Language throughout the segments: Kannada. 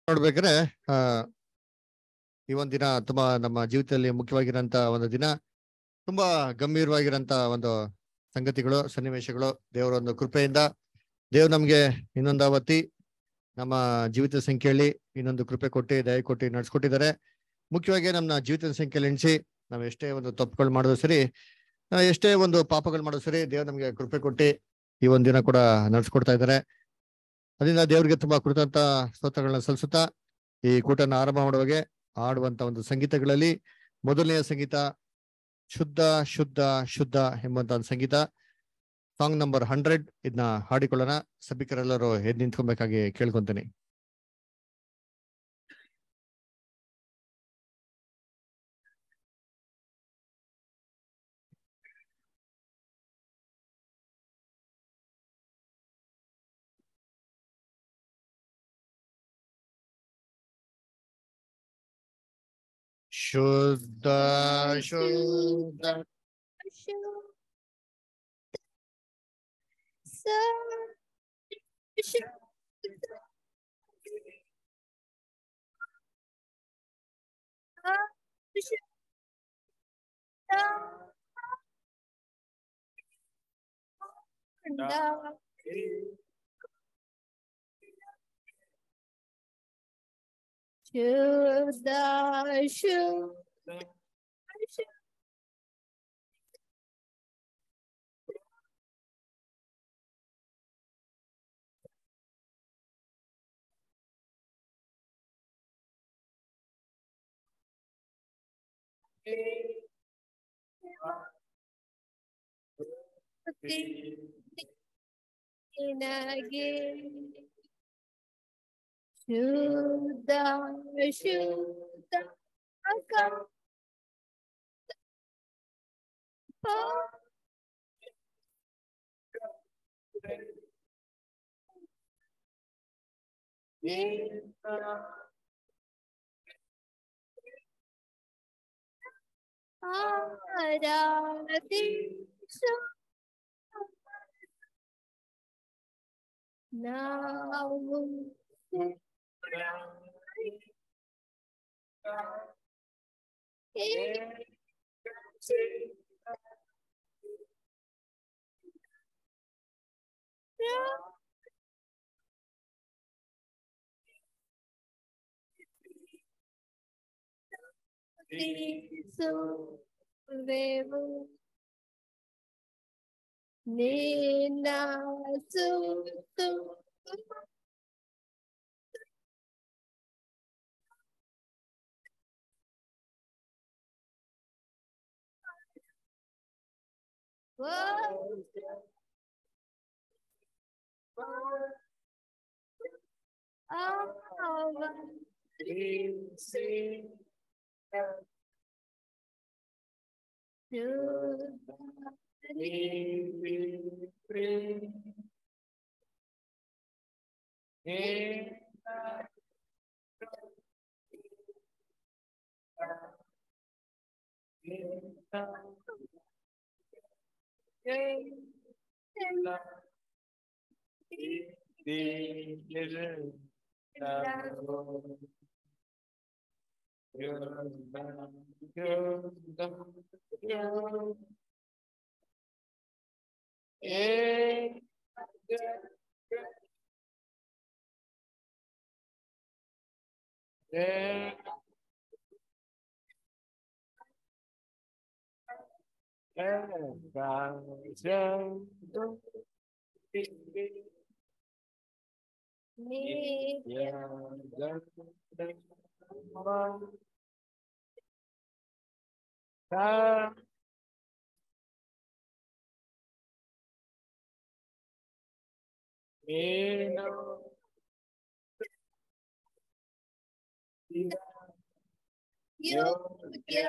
ನೋಡ್ಬೇಕಾದ್ರೆ ಆ ಈ ಒಂದ್ ದಿನ ತುಂಬಾ ನಮ್ಮ ಜೀವಿತದಲ್ಲಿ ಮುಖ್ಯವಾಗಿರೋಂತ ಒಂದು ದಿನ ತುಂಬಾ ಗಂಭೀರವಾಗಿರೋಂತ ಒಂದು ಸಂಗತಿಗಳು ಸನ್ನಿವೇಶಗಳು ದೇವರ ಒಂದು ಕೃಪೆಯಿಂದ ದೇವ್ರು ನಮ್ಗೆ ಇನ್ನೊಂದು ಅವತ್ತಿ ನಮ್ಮ ಜೀವಿತ ಸಂಖ್ಯೆಯಲ್ಲಿ ಇನ್ನೊಂದು ಕೃಪೆ ಕೊಟ್ಟು ದಯ ಕೊಟ್ಟು ನಡ್ಸ್ಕೊಟ್ಟಿದ್ದಾರೆ ಮುಖ್ಯವಾಗಿ ನಮ್ಮ ಜೀವಿತದ ಸಂಖ್ಯೆಯಲ್ಲಿ ಎಣಿಸಿ ನಾವ್ ಎಷ್ಟೇ ಒಂದು ತಪ್ಪುಗಳು ಮಾಡೋದು ಸರಿ ಆ, ಎಷ್ಟೇ ಒಂದು ಪಾಪಗಳು ಮಾಡೋದು ಸರಿ ದೇವ್ರು ನಮ್ಗೆ ಕೃಪೆ ಕೊಟ್ಟು ಈ ಒಂದ್ ದಿನ ಕೂಡ ನಡ್ಸ್ಕೊಡ್ತಾ ಇದ್ದಾರೆ ಅದರಿಂದ ದೇವರಿಗೆ ತುಂಬಾ ಕೃತಜ್ಞತ ಸ್ತೋತ್ರಗಳನ್ನ ಸಲ್ಲಿಸುತ್ತಾ ಈ ಕೂಟನ ಆರಂಭ ಮಾಡುವಾಗೆ ಆಡುವಂತ ಒಂದು ಸಂಗೀತಗಳಲ್ಲಿ ಮೊದಲನೆಯ ಸಂಗೀತ ಶುದ್ಧ ಶುದ್ಧ ಶುದ್ಧ ಎಂಬಂತ ಒಂದು ಸಂಗೀತ ಸಾಂಗ್ ನಂಬರ್ ಹಂಡ್ರೆಡ್ ಇದನ್ನ ಹಾಡಿಕೊಳ್ಳೋಣ ಸಭಿಕರೆಲ್ಲರೂ ಎದ್ ನಿಂತ್ಕೊಬೇಕಾಗಿ ಕೇಳ್ಕೊಂತೀನಿ ಶುದ್ಧ ಶುದ್ಧ Shuddha, Shuddha, ನಿನಗೆ ಶುದ್ಧ ಶುದ್ಧ ಅಕ ಆರಾಧಿ ನಾವು ವೇವು ನಿನ್ನ ಸುತ್ತು ಯೋಗ್ಯ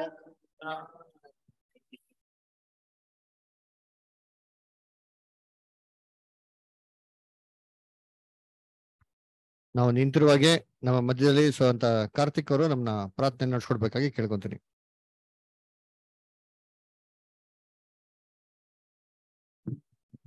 ನಾವು ನಿಂತಿರುವಾಗೆ ನಮ್ಮ ಮಧ್ಯದಲ್ಲಿ ಸ್ವಂತ ಕಾರ್ತಿಕ್ ಅವರು ನಮ್ಮನ್ನ ಪ್ರಾರ್ಥನೆ ನಡ್ಸ್ಕೊಡ್ಬೇಕಾಗಿ ಕೇಳ್ಕೊಂತೀನಿ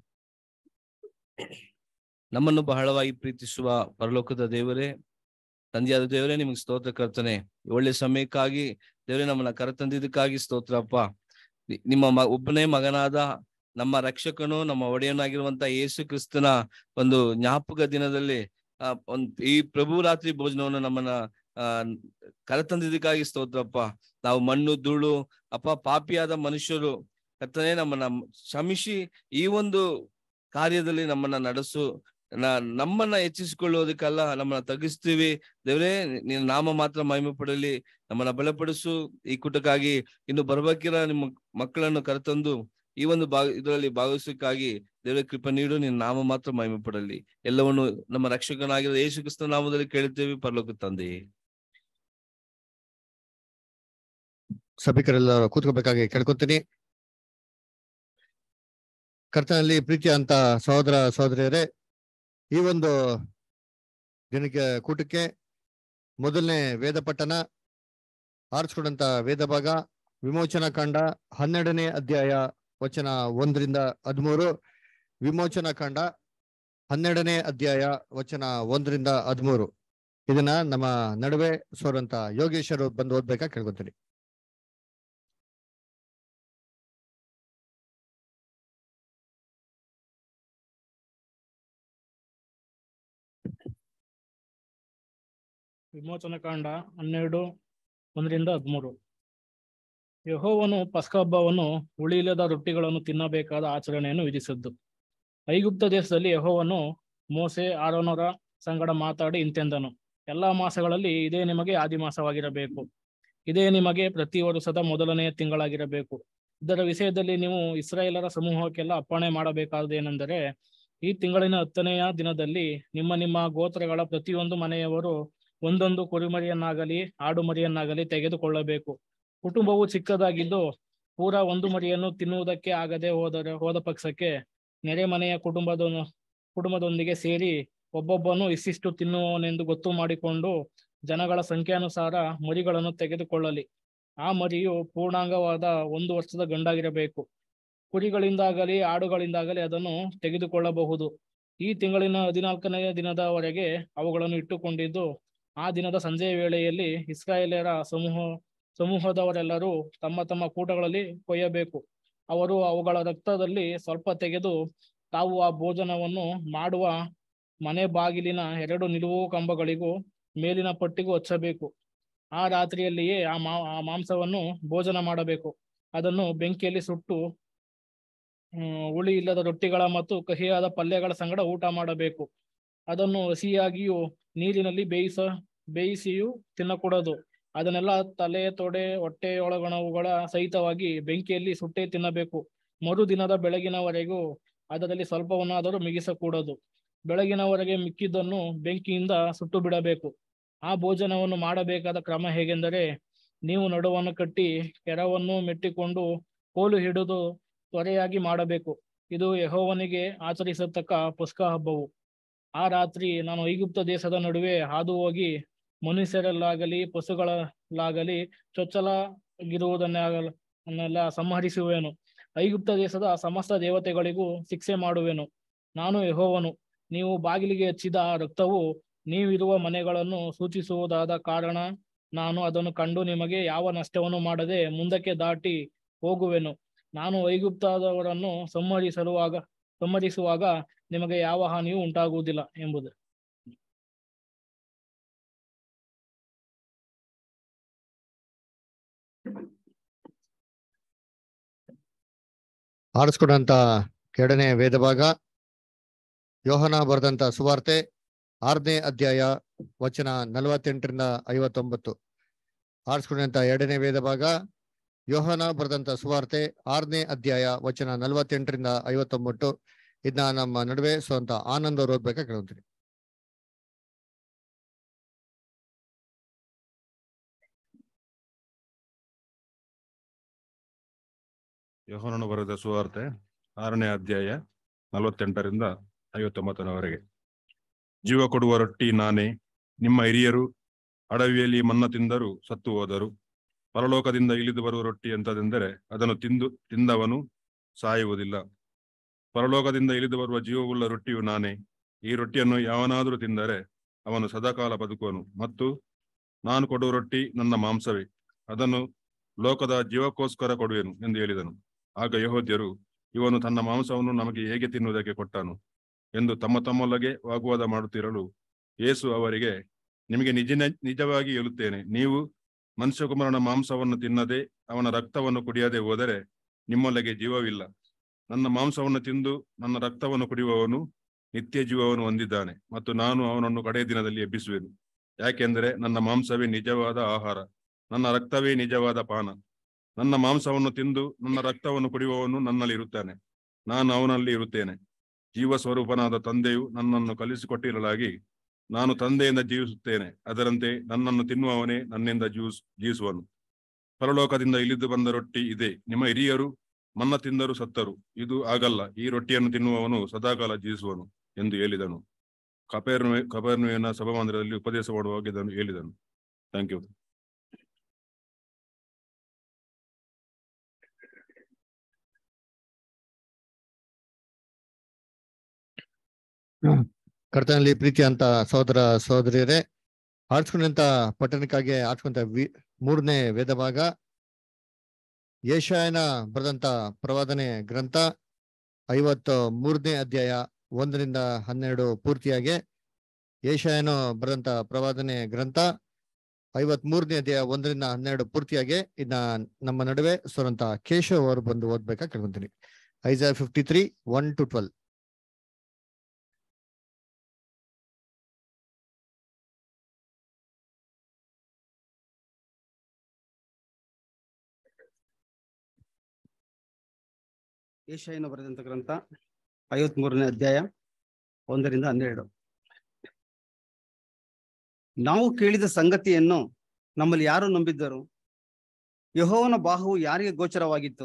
ನಮ್ಮನ್ನು ಬಹಳವಾಗಿ ಪ್ರೀತಿಸುವ ಪರಲೋಕದ ದೇವರೇ ತಂದೆಯಾದ ದೇವರೇ ನಿಮಗೆ ಸ್ತೋತ್ರ ಕರ್ತನೆ ಒಳ್ಳೆ ಸಮಯಕ್ಕಾಗಿ ದೇವರೇ ನಮ್ಮನ್ನ ಕರೆತಂದಿದ್ದಕ್ಕಾಗಿ ಸ್ತೋತ್ರಪ್ಪ ನಿ- ನಿಮ್ಮ ಮ ಒಬ್ಬನೇ ಮಗನಾದ ನಮ್ಮ ರಕ್ಷಕನು ನಮ್ಮ ಒಡೆಯನಾಗಿರುವಂತ ಯೇಸು ಕ್ರಿಸ್ತನ ಒಂದು ಜ್ಞಾಪಕ ದಿನದಲ್ಲಿ ಆ ಒಂದ್ ಈ ಪ್ರಭು ರಾತ್ರಿ ಭೋಜನವನ್ನು ನಮ್ಮನ್ನ ಆ ಕರೆತಂದಿದ್ದಕ್ಕಾಗಿ ಸ್ತೋತ್ರಪ್ಪ ನಾವು ಮಣ್ಣು ಧೂಳು ಅಪ್ಪ ಪಾಪಿಯಾದ ಮನುಷ್ಯರು ಕರ್ತನೆ ನಮ್ಮನ್ನ ಕ್ಷಮಿಸಿ ಈ ಒಂದು ಕಾರ್ಯದಲ್ಲಿ ನಮ್ಮನ್ನ ನಡೆಸು ನ- ನಮ್ಮನ್ನ ಹೆಚ್ಚಿಸಿಕೊಳ್ಳುವುದಕ್ಕಲ್ಲ ನಮ್ಮನ್ನ ತಗ್ಗಿಸ್ತೀವಿ ದೇವರೇ ನಿನ್ನ ನಾಮ ಮಾತ್ರ ಮಹಿಮೆ ಪಡಲಿ ನಮ್ಮನ್ನ ಬಲಪಡಿಸು ಈ ಕೂಟಕ್ಕಾಗಿ ಇನ್ನು ಬರ್ಬೇಕಿರ ನಿಮ್ಮ ಮಕ್ಕಳನ್ನು ಕರೆತಂದು ಈ ಒಂದು ಭಾಗ ಇದರಲ್ಲಿ ಭಾಗವಹಿಸಕ್ಕಾಗಿ ದೇವರ ಕೃಪೆ ನೀಡು ನಿನ್ನ ನಾಮ ಮಾತ್ರ ಮಹಿಮೆ ಪಡಲಿ ಎಲ್ಲವನ್ನು ನಮ್ಮ ರಕ್ಷಕನಾಗಿರೋ ಯೇಸು ಕ್ರಿಸ್ತ ನಾಮದಲ್ಲಿ ಕೇಳುತ್ತೇವೆ ಪರಲೋಕ ತಂದೆ ಸಭಿಕರೆಲ್ಲ ಕೂತ್ಕೋಬೇಕಾಗಿ ಕೇಳ್ಕೊತೀನಿ ಕರ್ತನಲ್ಲಿ ಪ್ರೀತಿ ಅಂತ ಸಹೋದರ ಸಹೋದರಿಯರೇ ಈ ಒಂದು ದಿನಕ್ಕೆ ಕೂಟಕ್ಕೆ ಮೊದಲನೇ ವೇದ ಪಠಣ ಆರಿಸ್ಕೊಂಡಂತ ವೇದ ಭಾಗ ವಿಮೋಚನಾ ಕಾಂಡ ಹನ್ನೆರಡನೇ ಅಧ್ಯಾಯ ವಚನ ಒಂದರಿಂದ ಹದಿಮೂರು ವಿಮೋಚನಾ ಕಾಂಡ ಹನ್ನೆರಡನೇ ಅಧ್ಯಾಯ ವಚನ ಒಂದರಿಂದ ಹದಿಮೂರು ಇದನ್ನ ನಮ್ಮ ನಡುವೆ ಸೋರಂತ ಯೋಗೇಶ್ವರು ಬಂದು ಓದ್ಬೇಕಾ ಕೇಳ್ಕೊತೀನಿ ವಿಮೋಚನಕಾಂಡ ಹನ್ನೆರಡು ಒಂದರಿಂದ ಹದಿಮೂರು ಯೆಹೋವನು ಪಸ್ಕ ಹಬ್ಬವನ್ನು ಉಳಿಯಿಲ್ಲದ ರೊಟ್ಟಿಗಳನ್ನು ತಿನ್ನಬೇಕಾದ ಆಚರಣೆಯನ್ನು ವಿಧಿಸಿದ್ದು ಐಗುಪ್ತ ದೇಶದಲ್ಲಿ ಯೆಹೋವನು ಮೋಸೆ ಆರೋನರ ಸಂಗಡ ಮಾತಾಡಿ ಇಂತೆಂದನು ಎಲ್ಲಾ ಮಾಸಗಳಲ್ಲಿ ಇದೇ ನಿಮಗೆ ಆದಿಮಾಸವಾಗಿರಬೇಕು ಇದೇ ನಿಮಗೆ ಪ್ರತಿ ವರ್ಷದ ಮೊದಲನೆಯ ತಿಂಗಳಾಗಿರಬೇಕು ಇದರ ವಿಷಯದಲ್ಲಿ ನೀವು ಇಸ್ರಾಯೇಲರ ಸಮೂಹಕ್ಕೆಲ್ಲ ಅಪ್ಪಣೆ ಮಾಡಬೇಕಾದೇನೆಂದರೆ ಈ ತಿಂಗಳಿನ ಹತ್ತನೆಯ ದಿನದಲ್ಲಿ ನಿಮ್ಮ ನಿಮ್ಮ ಗೋತ್ರಗಳ ಪ್ರತಿಯೊಂದು ಮನೆಯವರು ಒಂದೊಂದು ಕುರಿಮರಿಯನ್ನಾಗಲಿ ಆಡು ಮರಿಯನ್ನಾಗಲಿ ತೆಗೆದುಕೊಳ್ಳಬೇಕು ಕುಟುಂಬವು ಚಿಕ್ಕದಾಗಿದ್ದು ಪೂರ ಒಂದು ಮರಿಯನ್ನು ತಿನ್ನುವುದಕ್ಕೆ ಆಗದೆ ಹೋದರೆ ಹೋದ ಪಕ್ಷಕ್ಕೆ ನೆರೆ ಮನೆಯ ಕುಟುಂಬದ ಕುಟುಂಬದೊಂದಿಗೆ ಸೇರಿ ಒಬ್ಬೊಬ್ಬನು ಇಷ್ಟಿಷ್ಟು ತಿನ್ನುವವನೆಂದು ಗೊತ್ತು ಮಾಡಿಕೊಂಡು ಜನಗಳ ಸಂಖ್ಯಾನುಸಾರ ಮರಿಗಳನ್ನು ತೆಗೆದುಕೊಳ್ಳಲಿ ಆ ಮರಿಯು ಪೂರ್ಣಾಂಗವಾದ ಒಂದು ವರ್ಷದ ಗಂಡಾಗಿರಬೇಕು ಕುರಿಗಳಿಂದಾಗಲಿ ಆಡುಗಳಿಂದಾಗಲಿ ಅದನ್ನು ತೆಗೆದುಕೊಳ್ಳಬಹುದು ಈ ತಿಂಗಳಿನ ಹದಿನಾಲ್ಕನೆಯ ದಿನದವರೆಗೆ ಅವುಗಳನ್ನು ಇಟ್ಟುಕೊಂಡಿದ್ದು ಆ ದಿನದ ಸಂಜೆಯ ವೇಳೆಯಲ್ಲಿ ಇಸ್ರಾಯೇಲರ ಸಮೂಹ ಸಮೂಹದವರೆಲ್ಲರೂ ತಮ್ಮ ತಮ್ಮ ಕೂಟಗಳಲ್ಲಿ ಕೊಯ್ಯಬೇಕು ಅವರು ಅವುಗಳ ರಕ್ತದಲ್ಲಿ ಸ್ವಲ್ಪ ತೆಗೆದು ತಾವು ಆ ಭೋಜನವನ್ನು ಮಾಡುವ ಮನೆ ಬಾಗಿಲಿನ ಎರಡು ನಿಲುವು ಕಂಬಗಳಿಗೂ ಮೇಲಿನ ಪಟ್ಟಿಗೂ ಹಚ್ಚಬೇಕು ಆ ರಾತ್ರಿಯಲ್ಲಿಯೇ ಆ ಮಾ ಆ ಮಾಂಸವನ್ನು ಭೋಜನ ಮಾಡಬೇಕು ಅದನ್ನು ಬೆಂಕಿಯಲ್ಲಿ ಸುಟ್ಟು ಹ್ಮ್, ಹುಳಿ ಇಲ್ಲದ ರೊಟ್ಟಿಗಳ ಮತ್ತು ಕಹಿಯಾದ ಪಲ್ಯಗಳ ಸಂಗಡ ಊಟ ಮಾಡಬೇಕು ಅದನ್ನು ಹಸಿಯಾಗಿಯೂ ನೀರಿನಲ್ಲಿ ಬೇಯಿಸ ಬೇಯಿಸಿಯೂ ತಿನ್ನಕೂಡದು ಅದನ್ನೆಲ್ಲ ತಲೆ ತೊಡೆ ಹೊಟ್ಟೆಯೊಳಗಣವುಗಳ ಸಹಿತವಾಗಿ ಬೆಂಕಿಯಲ್ಲಿ ಸುಟ್ಟೇ ತಿನ್ನಬೇಕು ಮರುದಿನದ ಬೆಳಗಿನವರೆಗೂ ಅದರಲ್ಲಿ ಸ್ವಲ್ಪವನ್ನಾದರೂ ಮಿಗಿಸಕೂಡದು ಬೆಳಗಿನವರೆಗೆ ಮಿಕ್ಕಿದ್ದನ್ನು ಬೆಂಕಿಯಿಂದ ಸುಟ್ಟು ಬಿಡಬೇಕು ಆ ಭೋಜನವನ್ನು ಮಾಡಬೇಕಾದ ಕ್ರಮ ಹೇಗೆಂದರೆ ನೀವು ನಡುವನ್ನು ಕಟ್ಟಿ ಕೆರವನ್ನು ಮೆಟ್ಟಿಕೊಂಡು ಕೋಲು ಹಿಡಿದು ತ್ವರೆಯಾಗಿ ಮಾಡಬೇಕು ಇದು ಯೆಹೋವನಿಗೆ ಆಚರಿಸತಕ್ಕ ಪಸ್ಕ ಹಬ್ಬವು ಆ ರಾತ್ರಿ ನಾನು ಐಗುಪ್ತ ದೇಶದ ನಡುವೆ ಹಾದು ಹೋಗಿ ಮನುಷ್ಯರಲ್ಲಾಗಲಿ ಪಶುಗಳಲ್ಲಾಗಲಿ ಚೊಚ್ಚಲಾಗಿರುವುದನ್ನೆಲ್ಲ ಸಂಹರಿಸುವೆನು ಐಗುಪ್ತ ದೇಶದ ಸಮಸ್ತ ದೇವತೆಗಳಿಗೂ ಶಿಕ್ಷೆ ಮಾಡುವೆನು ನಾನು ಯೆಹೋವನು ನೀವು ಬಾಗಿಲಿಗೆ ಹಚ್ಚಿದ ಆ ರಕ್ತವು ನೀವಿರುವ ಮನೆಗಳನ್ನು ಸೂಚಿಸುವುದಾದ ಕಾರಣ ನಾನು ಅದನ್ನು ಕಂಡು ನಿಮಗೆ ಯಾವ ನಷ್ಟವನ್ನು ಮಾಡದೆ ಮುಂದಕ್ಕೆ ದಾಟಿ ಹೋಗುವೆನು ನಾನು ಐಗುಪ್ತದವರನ್ನು ಸಂಹರಿಸಲುವಾಗ ಸಂಹರಿಸುವಾಗ ನಿಮಗೆ ಯಾವ ಹಾನಿಯೂ ಉಂಟಾಗುವುದಿಲ್ಲ ಎಂಬುದು ಆರಿಸ್ಕೊಂಡಂತ ಎರಡನೇ ವೇದ ಭಾಗ ಯೋಹನ ಬರೆದಂತ ಸುವಾರ್ತೆ ಆರನೇ ಅಧ್ಯಾಯ ವಚನ ನಲವತ್ತೆಂಟರಿಂದ ಐವತ್ತೊಂಬತ್ತು ಆರಿಸ್ಕೊಂಡಂತ ಎರಡನೇ ವೇದ ಭಾಗ ಯೋಹನ ಬರೆದಂತ ಸುವಾರ್ತೆ ಆರನೇ ಅಧ್ಯಾಯ ವಚನ ನಲವತ್ತೆಂಟರಿಂದ ಐವತ್ತೊಂಬತ್ತು ಇದನ್ನ ನಮ್ಮ ನಡುವೆ ಸ್ವಂತ ಆನಂದ್ ಅವ್ರು ಓದ್ಬೇಕಾ ಕೇಳ್ತೀನಿ ಯೋಹಾನನು ಬರೆದ ಸುವಾರ್ತೆ ಆರನೇ ಅಧ್ಯಾಯ ನಲವತ್ತೆಂಟರಿಂದ ಐವತ್ತೊಂಬತ್ತರವರೆಗೆ ಜೀವ ಕೊಡುವ ರೊಟ್ಟಿ ನಾನೇ ನಿಮ್ಮ ಹಿರಿಯರು ಅಡವಿಯಲ್ಲಿ ಮನ್ನ ತಿಂದರೂ ಸತ್ತು ಹೋದರು ಪರಲೋಕದಿಂದ ಇಳಿದು ಬರುವ ರೊಟ್ಟಿ ಎಂತದೆಂದರೆ ಅದನ್ನು ತಿಂದು ತಿಂದವನು ಸಾಯುವುದಿಲ್ಲ ಪರಲೋಕದಿಂದ ಇಳಿದು ಬರುವ ಜೀವವುಳ್ಳ ರೊಟ್ಟಿಯು ನಾನೇ ಈ ರೊಟ್ಟಿಯನ್ನು ಯಾವನಾದರೂ ತಿಂದರೆ ಅವನು ಸದಾಕಾಲ ಬದುಕುವನು ಮತ್ತು ನಾನು ಕೊಡುವ ರೊಟ್ಟಿ ನನ್ನ ಮಾಂಸವೇ ಅದನ್ನು ಲೋಕದ ಜೀವಕ್ಕೋಸ್ಕರ ಕೊಡುವೆನು ಎಂದು ಹೇಳಿದನು ಆಗ ಯಹೋದ್ಯರು ಇವನು ತನ್ನ ಮಾಂಸವನ್ನು ನಮಗೆ ಹೇಗೆ ತಿನ್ನುವುದಕ್ಕೆ ಕೊಟ್ಟನು ಎಂದು ತಮ್ಮ ತಮ್ಮೊಳಗೆ ವಾಗ್ವಾದ ಮಾಡುತ್ತಿರಲು ಯೇಸು ಅವರಿಗೆ ನಿಮಗೆ ನಿಜ ನಿಜವಾಗಿ ಹೇಳುತ್ತೇನೆ ನೀವು ಮನುಷ್ಯಕುಮಾರನ ಮಾಂಸವನ್ನು ತಿನ್ನದೆ ಅವನ ರಕ್ತವನ್ನು ಕುಡಿಯದೆ ಹೋದರೆ ನಿಮ್ಮೊಳಗೆ ಜೀವವಿಲ್ಲ ನನ್ನ ಮಾಂಸವನ್ನು ತಿಂದು ನನ್ನ ರಕ್ತವನ್ನು ಕುಡಿಯುವವನು ನಿತ್ಯ ಜೀವವನ್ನು ಹೊಂದಿದ್ದಾನೆ ಮತ್ತು ನಾನು ಅವನನ್ನು ಕಡೆಯ ದಿನದಲ್ಲಿ ಎಬ್ಬಿಸುವೆನು ಯಾಕೆಂದರೆ ನನ್ನ ಮಾಂಸವೇ ನಿಜವಾದ ಆಹಾರ ನನ್ನ ರಕ್ತವೇ ನಿಜವಾದ ಪಾನ ನನ್ನ ಮಾಂಸವನ್ನು ತಿಂದು ನನ್ನ ರಕ್ತವನ್ನು ಕುಡಿಯುವವನು ನನ್ನಲ್ಲಿ ಇರುತ್ತಾನೆ ನಾನು ಅವನಲ್ಲಿ ಇರುತ್ತೇನೆ ಜೀವ ಸ್ವರೂಪನಾದ ತಂದೆಯು ನನ್ನನ್ನು ಕಲಿಸಿಕೊಟ್ಟಿರಲಾಗಿ ನಾನು ತಂದೆಯಿಂದ ಜೀವಿಸುತ್ತೇನೆ ಅದರಂತೆ ನನ್ನನ್ನು ತಿನ್ನುವವನೇ ನನ್ನಿಂದ ಜೀವಿಸ್ ಜೀವಿಸುವನು ಪರಲೋಕದಿಂದ ಇಳಿದು ಬಂದ ರೊಟ್ಟಿ ಇದೆ ನಿಮ್ಮ ಹಿರಿಯರು ಮನ್ನ ತಿಂದರು ಸತ್ತರು ಇದು ಆಗಲ್ಲ ಈ ರೊಟ್ಟಿಯನ್ನು ತಿನ್ನುವವನು ಸದಾಕಾಲ ಜೀವಿಸುವನು ಎಂದು ಹೇಳಿದನು ಕಪೇರ್ನು ಕಪೇರ್ನುವಿನ ಸಭಾಮಂದಿರದಲ್ಲಿ ಉಪದೇಶ ಮಾಡುವಾಗ ಇದನ್ನು ಹೇಳಿದನು ಥ್ಯಾಂಕ್ ಯು ಕರ್ತನಲ್ಲಿ ಪ್ರೀತಿ ಅಂತ ಸಹೋದರ ಸಹೋದರಿಯರೇ ಆಡ್ಸ್ಕೊಂಡಂತ ಪಟ್ಟಣಕ್ಕಾಗಿ ಆಡ್ಸ್ಕೊಂತ ವಿ ಮೂರನೇ ವೇದ ಭಾಗ ಯೇಷಾಯನ ಬರೆದಂತ ಪ್ರವಾದನೆ ಗ್ರಂಥ ಐವತ್ತು ಮೂರನೇ ಅಧ್ಯಾಯ ಒಂದರಿಂದ ಹನ್ನೆರಡು ಪೂರ್ತಿಯಾಗಿ ಯೇಷಾಯನು ಬರೆದಂತ ಪ್ರವಾದನೆ ಗ್ರಂಥ ಐವತ್ ಮೂರನೇ ಅಧ್ಯಾಯ ಒಂದರಿಂದ ಹನ್ನೆರಡು ಪೂರ್ತಿಯಾಗಿ ಇನ್ನ ನಮ್ಮ ನಡುವೆ ಸೋರಂತ ಕೇಶವ್ ಅವರು ಬಂದು ಓದ್ಬೇಕಾ ಕೇಳ್ಕೊಂತೀನಿ Isaiah fifty three one to twelve ಏಷಾಯನ ಬರೆದಂತ ಗ್ರಂಥ ಐವತ್ಮೂರನೇ ಅಧ್ಯಾಯ ಒಂದರಿಂದ ಹನ್ನೆರಡು ನಾವು ಕೇಳಿದ ಸಂಗತಿಯನ್ನು ನಮ್ಮಲ್ಲಿ ಯಾರು ನಂಬಿದ್ದರು ಯಹೋವನ ಬಾಹುವು ಯಾರಿಗೆ ಗೋಚರವಾಗಿತ್ತು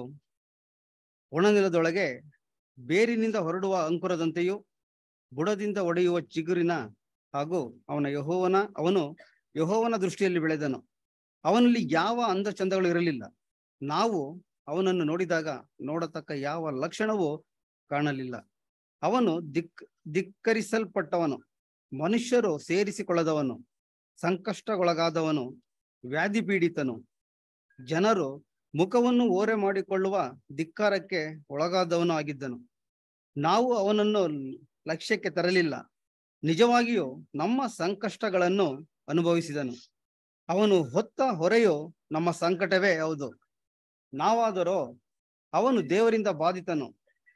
ಒಣನೆಲದೊಳಗೆ ಬೇರಿನಿಂದ ಹೊರಡುವ ಅಂಕುರದಂತೆಯೂ ಬುಡದಿಂದ ಒಡೆಯುವ ಚಿಗುರಿನ ಹಾಗೂ ಅವನ ಯಹೋವನ ಅವನು ಯಹೋವನ ದೃಷ್ಟಿಯಲ್ಲಿ ಬೆಳೆದನು ಅವನಲ್ಲಿ ಯಾವ ಅಂದ ಚಂದಗಳು ಇರಲಿಲ್ಲ ನಾವು ಅವನನ್ನು ನೋಡಿದಾಗ ನೋಡತಕ್ಕ ಯಾವ ಲಕ್ಷಣವೂ ಕಾಣಲಿಲ್ಲ ಅವನು ದಿಕ್ ಧಿಕ್ಕರಿಸಲ್ಪಟ್ಟವನು ಮನುಷ್ಯರು ಸೇರಿಸಿಕೊಳ್ಳದವನು ಸಂಕಷ್ಟಗೊಳಗಾದವನು ವ್ಯಾಧಿ ಪೀಡಿತನು ಜನರು ಮುಖವನ್ನು ಓರೆ ಮಾಡಿಕೊಳ್ಳುವ ಧಿಕ್ಕಾರಕ್ಕೆ ಒಳಗಾದವನು ಆಗಿದ್ದನು ನಾವು ಅವನನ್ನು ಲಕ್ಷ್ಯಕ್ಕೆ ತರಲಿಲ್ಲ ನಿಜವಾಗಿಯೂ ನಮ್ಮ ಸಂಕಷ್ಟಗಳನ್ನು ಅನುಭವಿಸಿದನು ಅವನು ಹೊತ್ತ ಹೊರೆಯು ನಮ್ಮ ಸಂಕಟವೇ ಹೌದು ನಾವಾದರೋ ಅವನು ದೇವರಿಂದ ಬಾಧಿತನು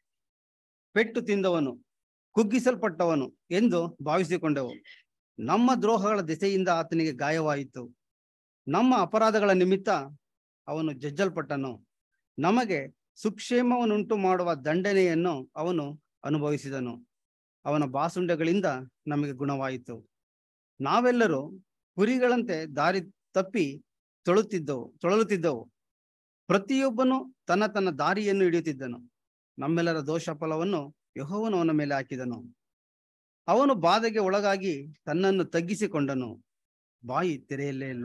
ಪೆಟ್ಟು ತಿಂದವನು ಕುಗ್ಗಿಸಲ್ಪಟ್ಟವನು ಎಂದು ಭಾವಿಸಿಕೊಂಡೆವು ನಮ್ಮ ದ್ರೋಹಗಳ ದಿಸೆಯಿಂದ ಆತನಿಗೆ ಗಾಯವಾಯಿತು ನಮ್ಮ ಅಪರಾಧಗಳ ನಿಮಿತ್ತ ಅವನು ಜಜ್ಜಲ್ಪಟ್ಟನು ನಮಗೆ ಸುಕ್ಷೇಮವನ್ನುಂಟು ಮಾಡುವ ದಂಡನೆಯನ್ನು ಅವನು ಅನುಭವಿಸಿದನು ಅವನ ಬಾಸುಂಡೆಗಳಿಂದ ನಮಗೆ ಗುಣವಾಯಿತು ನಾವೆಲ್ಲರೂ ಕುರಿಗಳಂತೆ ದಾರಿ ತಪ್ಪಿ ತೊಳುತ್ತಿದ್ದವು ತೊಳಲುತ್ತಿದ್ದವು ಪ್ರತಿಯೊಬ್ಬನು ತನ್ನ ತನ್ನ ದಾರಿಯನ್ನು ಹಿಡಿಯುತ್ತಿದ್ದನು ನಮ್ಮೆಲ್ಲರ ದೋಷ ಫಲವನ್ನು ಯಹೋವನು ಅವನ ಮೇಲೆ ಹಾಕಿದನು ಅವನು ಬಾಧೆಗೆ ಒಳಗಾಗಿ ತನ್ನನ್ನು ತಗ್ಗಿಸಿಕೊಂಡನು ಬಾಯಿ ತೆರೆಯಲೇ ಇಲ್ಲ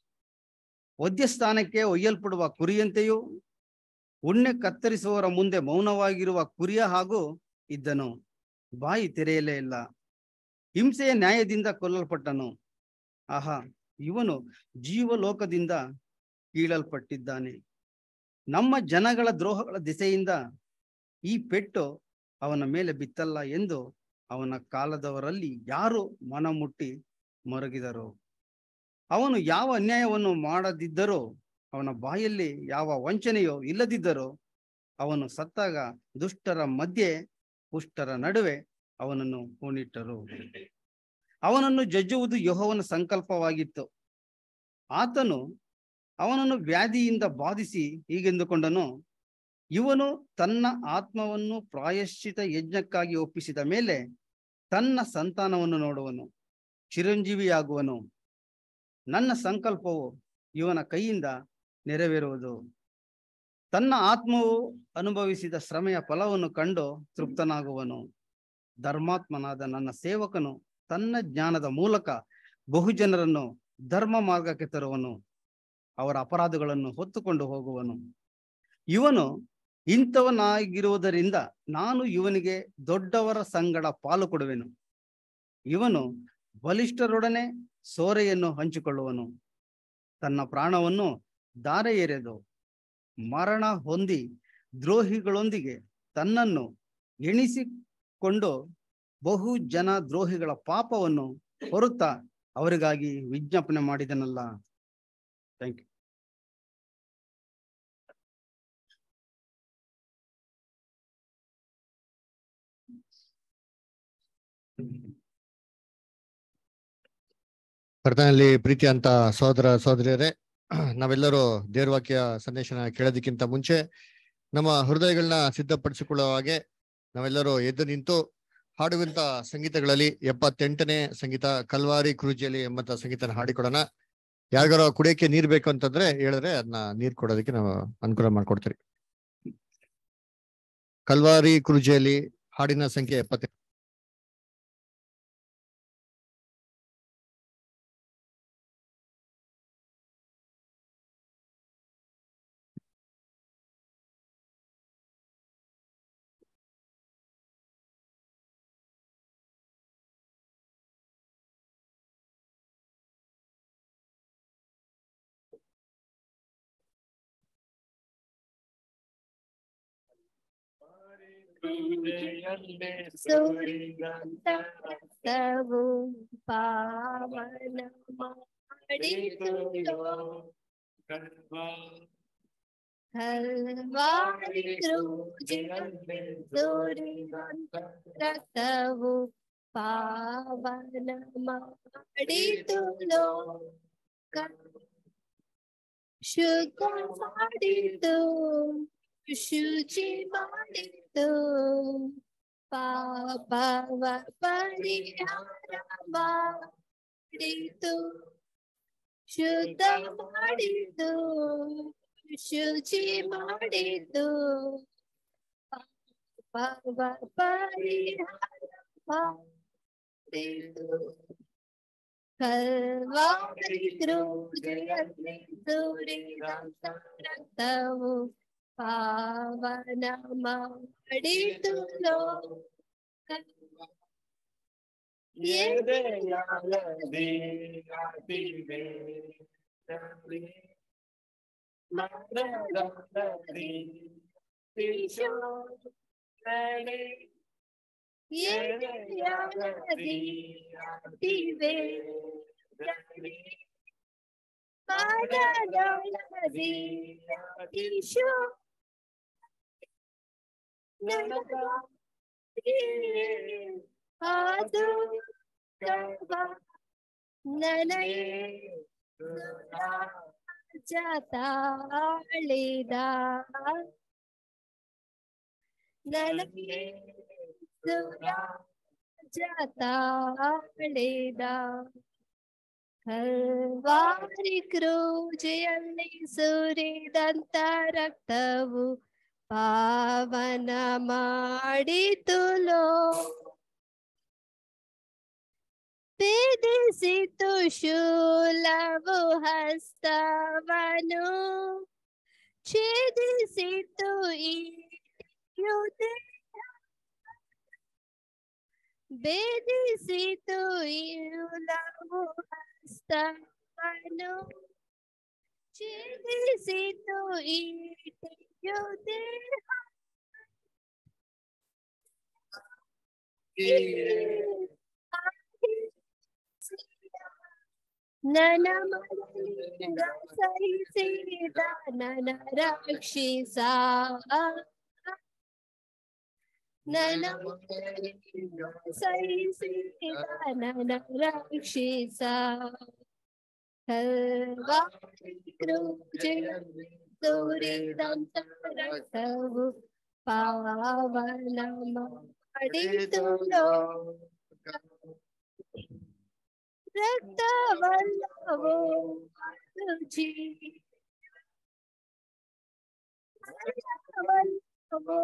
ವದ್ಯಸ್ಥಾನಕ್ಕೆ ಒಯ್ಯಲ್ಪಡುವ ಕುರಿಯಂತೆಯೂ ಉಣ್ಣೆ ಕತ್ತರಿಸುವವರ ಮುಂದೆ ಮೌನವಾಗಿರುವ ಕುರಿಯ ಹಾಗೂ ಇದ್ದನು ಬಾಯಿ ತೆರೆಯಲೇ ಇಲ್ಲ ಹಿಂಸೆಯ ನ್ಯಾಯದಿಂದ ಕೊಲ್ಲಲ್ಪಟ್ಟನು ಆಹಾ ಇವನು ಜೀವಲೋಕದಿಂದ ಕೀಳಲ್ಪಟ್ಟಿದ್ದಾನೆ ನಮ್ಮ ಜನಗಳ ದ್ರೋಹಗಳ ದಿಸೆಯಿಂದ ಈ ಪೆಟ್ಟು ಅವನ ಮೇಲೆ ಬಿತ್ತಲ್ಲ ಎಂದು ಅವನ ಕಾಲದವರಲ್ಲಿ ಯಾರು ಮನ ಮುಟ್ಟಿ ಮರಗಿದರು ಅವನು ಯಾವ ಅನ್ಯಾಯವನ್ನು ಮಾಡದಿದ್ದರೋ ಅವನ ಬಾಯಲ್ಲಿ ಯಾವ ವಂಚನೆಯೋ ಇಲ್ಲದಿದ್ದರೋ ಅವನು ಸತ್ತಾಗ ದುಷ್ಟರ ಮಧ್ಯೆ ಪುಷ್ಟರ ನಡುವೆ ಅವನನ್ನು ಹೂಣಿಟ್ಟರು ಅವನನ್ನು ಜಜ್ಜುವುದು ಯಹೋವನ ಸಂಕಲ್ಪವಾಗಿತ್ತು ಆತನು ಅವನನ್ನು ವ್ಯಾಧಿಯಿಂದ ಬಾಧಿಸಿ ಹೀಗೆಂದುಕೊಂಡನು ಇವನು ತನ್ನ ಆತ್ಮವನ್ನು ಪ್ರಾಯಶ್ಚಿತ ಯಜ್ಞಕ್ಕಾಗಿ ಒಪ್ಪಿಸಿದ ಮೇಲೆ ತನ್ನ ಸಂತಾನವನ್ನು ನೋಡುವನು ಚಿರಂಜೀವಿಯಾಗುವನು ನನ್ನ ಸಂಕಲ್ಪವು ಇವನ ಕೈಯಿಂದ ನೆರವೇರುವುದು ತನ್ನ ಆತ್ಮವು ಅನುಭವಿಸಿದ ಶ್ರಮೆಯ ಫಲವನ್ನು ಕಂಡು ತೃಪ್ತನಾಗುವನು ಧರ್ಮಾತ್ಮನಾದ ನನ್ನ ಸೇವಕನು ತನ್ನ ಜ್ಞಾನದ ಮೂಲಕ ಬಹುಜನರನ್ನು ಧರ್ಮ ಮಾರ್ಗಕ್ಕೆ ತರುವನು ಅವರ ಅಪರಾಧಗಳನ್ನು ಹೊತ್ತುಕೊಂಡು ಹೋಗುವನು ಇವನು ಇಂಥವನಾಗಿರುವುದರಿಂದ ನಾನು ಇವನಿಗೆ ದೊಡ್ಡವರ ಸಂಗಡ ಪಾಲು ಕೊಡುವೆನು ಇವನು ಬಲಿಷ್ಠರೊಡನೆ ಸೋರೆಯನ್ನು ಹಂಚಿಕೊಳ್ಳುವನು ತನ್ನ ಪ್ರಾಣವನ್ನು ದಾರೆ ಎರೆದು ಮರಣ ಹೊಂದಿ ದ್ರೋಹಿಗಳೊಂದಿಗೆ ತನ್ನನ್ನು ಎಣಿಸಿಕೊಂಡು ಬಹು ಜನ ದ್ರೋಹಿಗಳ ಪಾಪವನ್ನು ಹೊರುತ್ತಾ ಅವರಿಗಾಗಿ ವಿಜ್ಞಾಪನೆ ಮಾಡಿದನಲ್ಲ ಥ್ಯಾಂಕ್ ಯು ಕರ್ತನಲ್ಲಿ ಪ್ರೀತಿ ಅಂತ ಸಹೋದರ ಸಹೋದರಿಯರೇ ನಾವೆಲ್ಲರೂ ದೇವ್ರ ವಾಕ್ಯ ಸಂದೇಶನ ಕೇಳೋದಕ್ಕಿಂತ ಮುಂಚೆ ನಮ್ಮ ಹೃದಯಗಳನ್ನ ಸಿದ್ಧಪಡಿಸಿಕೊಳ್ಳುವ ಹಾಗೆ ನಾವೆಲ್ಲರೂ ಎದ್ದು ನಿಂತು ಹಾಡುವಂತ ಸಂಗೀತಗಳಲ್ಲಿ ಎಪ್ಪತ್ತೆಂಟನೇ ಸಂಗೀತ ಕಲ್ವಾರಿ ಕ್ರೂಜಿಯಲ್ಲಿ ಎಂಬಂತ ಸಂಗೀತನ ಹಾಡಿಕೊಡೋಣ ಯಾರಿಗಾರ ಕುಡಿಯಕ್ಕೆ ನೀರ್ ಬೇಕು ಅಂತಂದ್ರೆ ಹೇಳಿದ್ರೆ ಅದನ್ನ ನೀರ್ ಕೊಡೋದಕ್ಕೆ ನಾವು ಅನುಕೂಲ ಮಾಡ್ಕೊಡ್ತೀವಿ ಕಲ್ವಾರಿ ಕ್ರೂಜಿಯಲ್ಲಿ ಹಾಡಿನ ಸಂಖ್ಯೆ ಎಪ್ಪತ್ತೆಂಟು ರಕ್ತವು ಪಾವನ ಮಾಡಿತು ಕಲ್ವಾರಿ ಕ್ರೂಜಿನಲ್ಲಿ ಸುರಿದಂತ ರಕ್ತವು ಪಾವನ ಮಾಡಿತು ಲೋಕ ಶುದ್ಧ ಮಾಡಿತು ಶುಚಿ ಮಾಡಿತು ಪಾಪವ ಪರಿಹಾರ ಮಾಡಿತು ಶುದ್ಧ ಮಾಡಿತು ಶುಚಿ ಮಾಡಿತು ಪಾಪವ ಪರಿಹಾರ ಮಾಡಿತು ಕಲ್ವಾರಿ ಕ್ರೂಜೆಯಲ್ಲಿ ಸುರಿದಂತ ರಕ್ತವು ಪಾವನ ಮಾಡಿತು ಲೋಕ ಈಶೋ ಅದು ನನಗೆ ಜತಾಳಿದ ನನಗೆ ಜತಾಳಿದ ಕಲ್ವಾರಿ ಕ್ರೂಜೆಯಲ್ಲಿ ಸುರಿದಂತ ರಕ್ತವು ಪಾವನ ಮಾಡಿತು ಲೋ ಭೇದಿಸಿತು ಶೂಲವು ಹಸ್ತವನು ಛೇದಿಸಿತು ಈಯುದೆ ಭೇದಿಸಿತು ಈಲವು ಹಸ್ತವನು ಛೇದಿಸಿತು ಈಟಿಯುದೆ ನನ್ನ ಮನದಿಂದ ಸಹಿಸಿದ ನನ್ನ ರಕ್ಷಿಸ ನನ್ನ ಮನದಿಂದ ಸಹಿಸಿದ ನನ್ನ ರಕ್ಷಿಸ ಕಲ್ವಾರಿ ಕ್ರೂಜೆಯಲ್ಲಿ ಸುರಿದಂತ ರಕ್ತವು ಪಾವನ ಮಾಡಿತು ಲೋಕ ರಕ್ತವಲ್ಲವೋ ಅದು ಜೀವ ರಕ್ತವಲ್ಲವೋ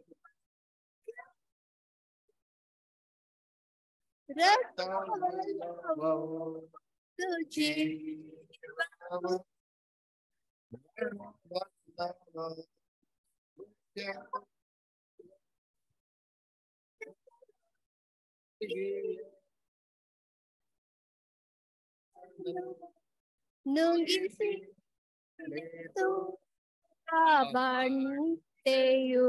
ರಕ್ತವಲ್ಲವೋ ಅದು ಜೀವ ನುಂಗಿಸಿ ಬಂಟೆಯು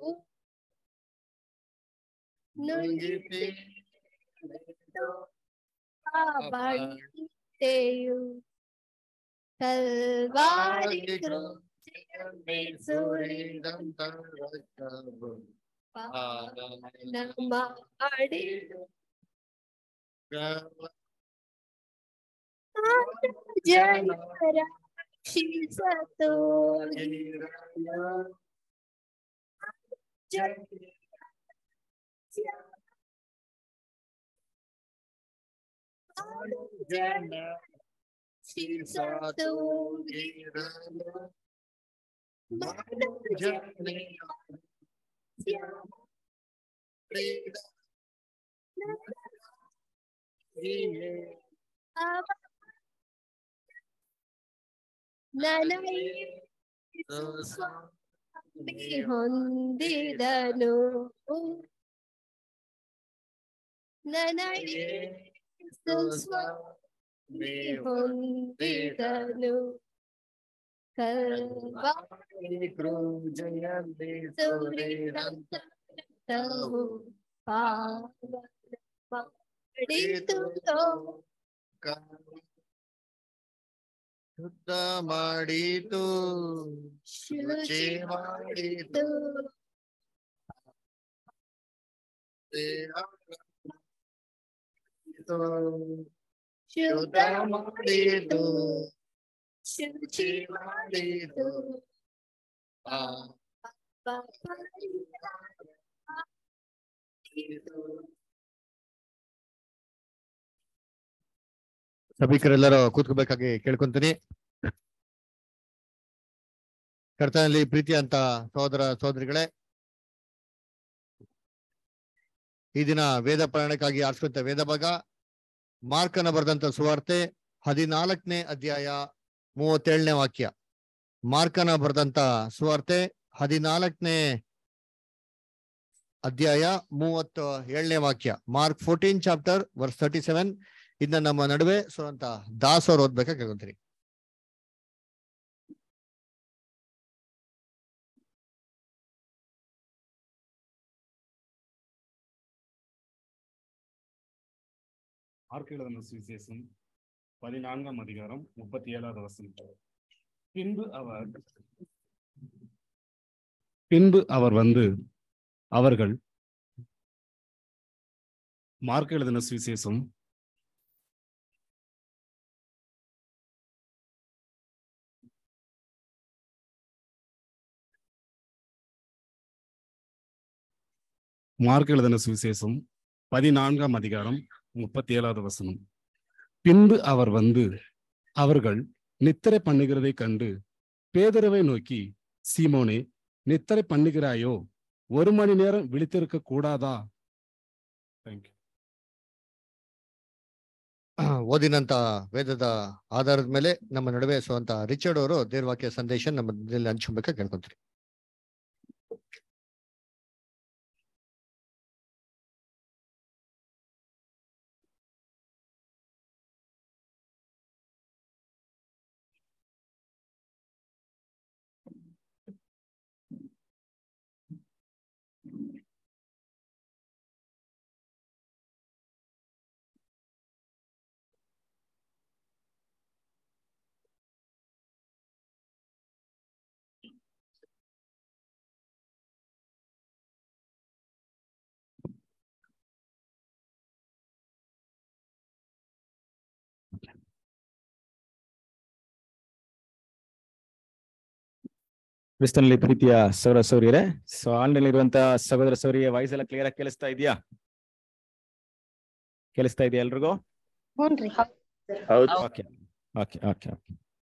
ನುಂಗಿಸಿ ಬಂಟೆಯು ಕಲ್ವಾರಿ ಕೃಪೆಯಲ್ಲಿ ಸುರಿದಂತ ಪಾವನ ಮಾಡಿ ಜನರ ರಕ್ಷಿಸತು ಜನ ಶಿಸತು ನನಗೆ ಹೊಂದಿದನು ನನಗೆ ಸ್ವಾಮಿ ಹೊಂದಿದನು ಕಲ್ವಾರಿ ಕ್ರೂಜೆಯಲ್ಲಿ ಸುರಿದಂತ ರಕ್ತವು ಪಾವನ ಮಾಡಿತು ಲೋಕ. ಶುದ್ಧ ಮಾಡಿತು ಶುಚಿ ಮಾಡಿತು ದೇಹ ಶುದ್ಧ ಮಾಡಿತು ಶುಚಿ ಮಾಡಿತು ಸಭಿಕರೆಲ್ಲರೂ ಕೂತ್ಕೋಬೇಕಾಗಿ ಕೇಳ್ಕೊಂತೀನಿ ಕರ್ತನಲ್ಲಿ ಪ್ರೀತಿ ಅಂತ ಸಹೋದರ ಸಹೋದರಿಗಳೇ ಈ ದಿನ ವೇದ ಪ್ರಯಾಣಕ್ಕಾಗಿ ಆರಿಸುವಂತ ವೇದ ಭಾಗ ಮಾರ್ಕನ ಬರೆದಂತ ಸುವಾರ್ತೆ ಹದಿನಾಲ್ಕನೇ ಅಧ್ಯಾಯ ಮೂವತ್ತೇಳನೇ ವಾಕ್ಯ ಮಾರ್ಕನ ಬರೆದಂತ ಸುವಾರ್ತೆ ಹದಿನಾಲ್ಕನೇ ಅಧ್ಯಾಯ ಮೂವತ್ತ ಏಳನೇ ವಾಕ್ಯ Mark fourteen chapter verse thirty seven ಇದನ್ನ ನಮ್ಮ ನಡುವೆ ಸುರಂತ ದಾಸ್ ಅವ್ರು ಓದ್ಬೇಕಾ ಕೇಳ್ಕೊಂತೀರಿ ஆர்க்கிழதன சுவிசேஷம் பதினான்காம் அதிகாரம் முப்பத்தி ஏழாவது வசனம் பின்பு அவர் பின்பு அவர் வந்து அவர்கள் மார்க் எழுதின சுவிசேஷம் மார்க் எழுதின சுவிசேஷம் பதினான்காம் அதிகாரம் முப்பத்தி ஏழாவது வசனம் பின்பு அவர் வந்து அவர்கள் நித்திரை பண்ணுகிறதை கண்டு பேதரவை நோக்கி சீமோனே நித்திரை பண்ணுகிறாயோ ஒரு மணி நேரம் விழித்திருக்க கூடாதா தேங்க்யூ ಓದಿನಂತ ವೇದದ ಆಧಾರದ ಮೇಲೆ ನಮ್ಮ ನಡುವೆ ಸುವಂತ ರಿಚರ್ಡ್ ಅವರು ದೇವ್ರ ವಾಕ್ಯ ಸಂದೇಶ ನಮ್ಮ ಮಧ್ಯದಲ್ಲಿ ಹಂಚ್ಕೊಬೇಕಾ ಕೇಳ್ಕೊಂತೀರಿ ಕ್ರಿಸ್ತನಲ್ಲಿ ಪ್ರೀತಿಯ ಸೌರ ಸೌರ್ಯರೇ ಸೊ ಆನ್ಲೈನ್ ಸಹೋದರ ಸೌರ್ಯ ವಾಯ್ಸ್ ಎಲ್ಲ ಕ್ಲಿಯರ್ ಆಗಿ ಕೇಳಿಸ್ತಾ ಇದೆಯಾ ಕೇಳಿಸ್ತಾ ಇದೆಯಾ ಎಲ್ರಿಗೂ ಓಕೆ ಓಕೆ ಓಕೆ ಓಕೆ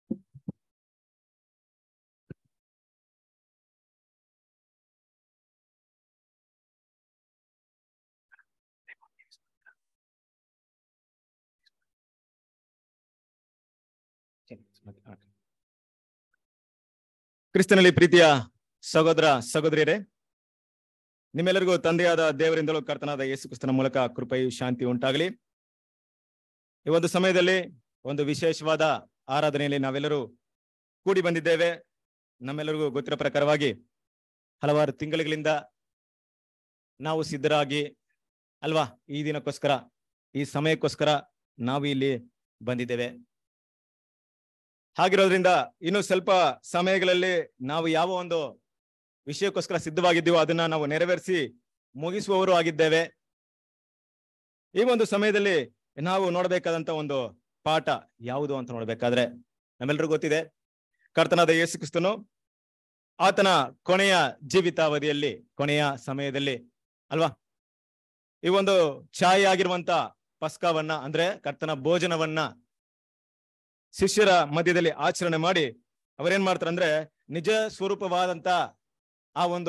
ಕ್ರಿಸ್ತನಲ್ಲಿ ಪ್ರೀತಿಯ ಸಹೋದರ ಸಹೋದರಿಯರೇ ನಿಮ್ಮೆಲ್ಲರಿಗೂ ತಂದೆಯಾದ ದೇವರಿಂದಲೂ ಕರ್ತನಾದ ಯೇಸು ಕ್ರಿಸ್ತನ ಮೂಲಕ ಕೃಪೆಯು ಶಾಂತಿ ಉಂಟಾಗಲಿ ಈ ಒಂದು ಸಮಯದಲ್ಲಿ ಒಂದು ವಿಶೇಷವಾದ ಆರಾಧನೆಯಲ್ಲಿ ನಾವೆಲ್ಲರೂ ಕೂಡಿ ಬಂದಿದ್ದೇವೆ ನಮ್ಮೆಲ್ಲರಿಗೂ ಗೊತ್ತಿರೋ ಪ್ರಕಾರವಾಗಿ ಹಲವಾರು ತಿಂಗಳುಗಳಿಂದ ನಾವು ಸಿದ್ಧರಾಗಿ ಅಲ್ವಾ ಈ ದಿನಕ್ಕೋಸ್ಕರ ಈ ಸಮಯಕ್ಕೋಸ್ಕರ ನಾವು ಇಲ್ಲಿ ಬಂದಿದ್ದೇವೆ ಹಾಗಿರೋದ್ರಿಂದ ಇನ್ನು ಸ್ವಲ್ಪ ಸಮಯಗಳಲ್ಲಿ ನಾವು ಯಾವ ಒಂದು ವಿಷಯಕ್ಕೋಸ್ಕರ ಸಿದ್ಧವಾಗಿದ್ದೀವೋ ಅದನ್ನ ನಾವು ನೆರವೇರಿಸಿ ಮುಗಿಸುವವರು ಆಗಿದ್ದೇವೆ ಈ ಒಂದು ಸಮಯದಲ್ಲಿ ನಾವು ನೋಡಬೇಕಾದಂತ ಒಂದು ಪಾಠ ಯಾವುದು ಅಂತ ನೋಡ್ಬೇಕಾದ್ರೆ ನಮ್ಮೆಲ್ಲರಿಗೂ ಗೊತ್ತಿದೆ ಕರ್ತನಾದ ಯೇಸು ಕ್ರಿಸ್ತನು ಆತನ ಕೊನೆಯ ಜೀವಿತಾವಧಿಯಲ್ಲಿ ಕೊನೆಯ ಸಮಯದಲ್ಲಿ ಅಲ್ವಾ ಈ ಒಂದು ಛಾಯೆ ಆಗಿರುವಂತ ಪಸ್ಕವನ್ನ ಅಂದ್ರೆ ಕರ್ತನ ಭೋಜನವನ್ನ ಶಿಷ್ಯರ ಮಧ್ಯದಲ್ಲಿ ಆಚರಣೆ ಮಾಡಿ ಅವರೇನ್ ಮಾಡ್ತಾರೆ ಅಂದ್ರೆ ನಿಜ ಸ್ವರೂಪವಾದಂತ ಆ ಒಂದು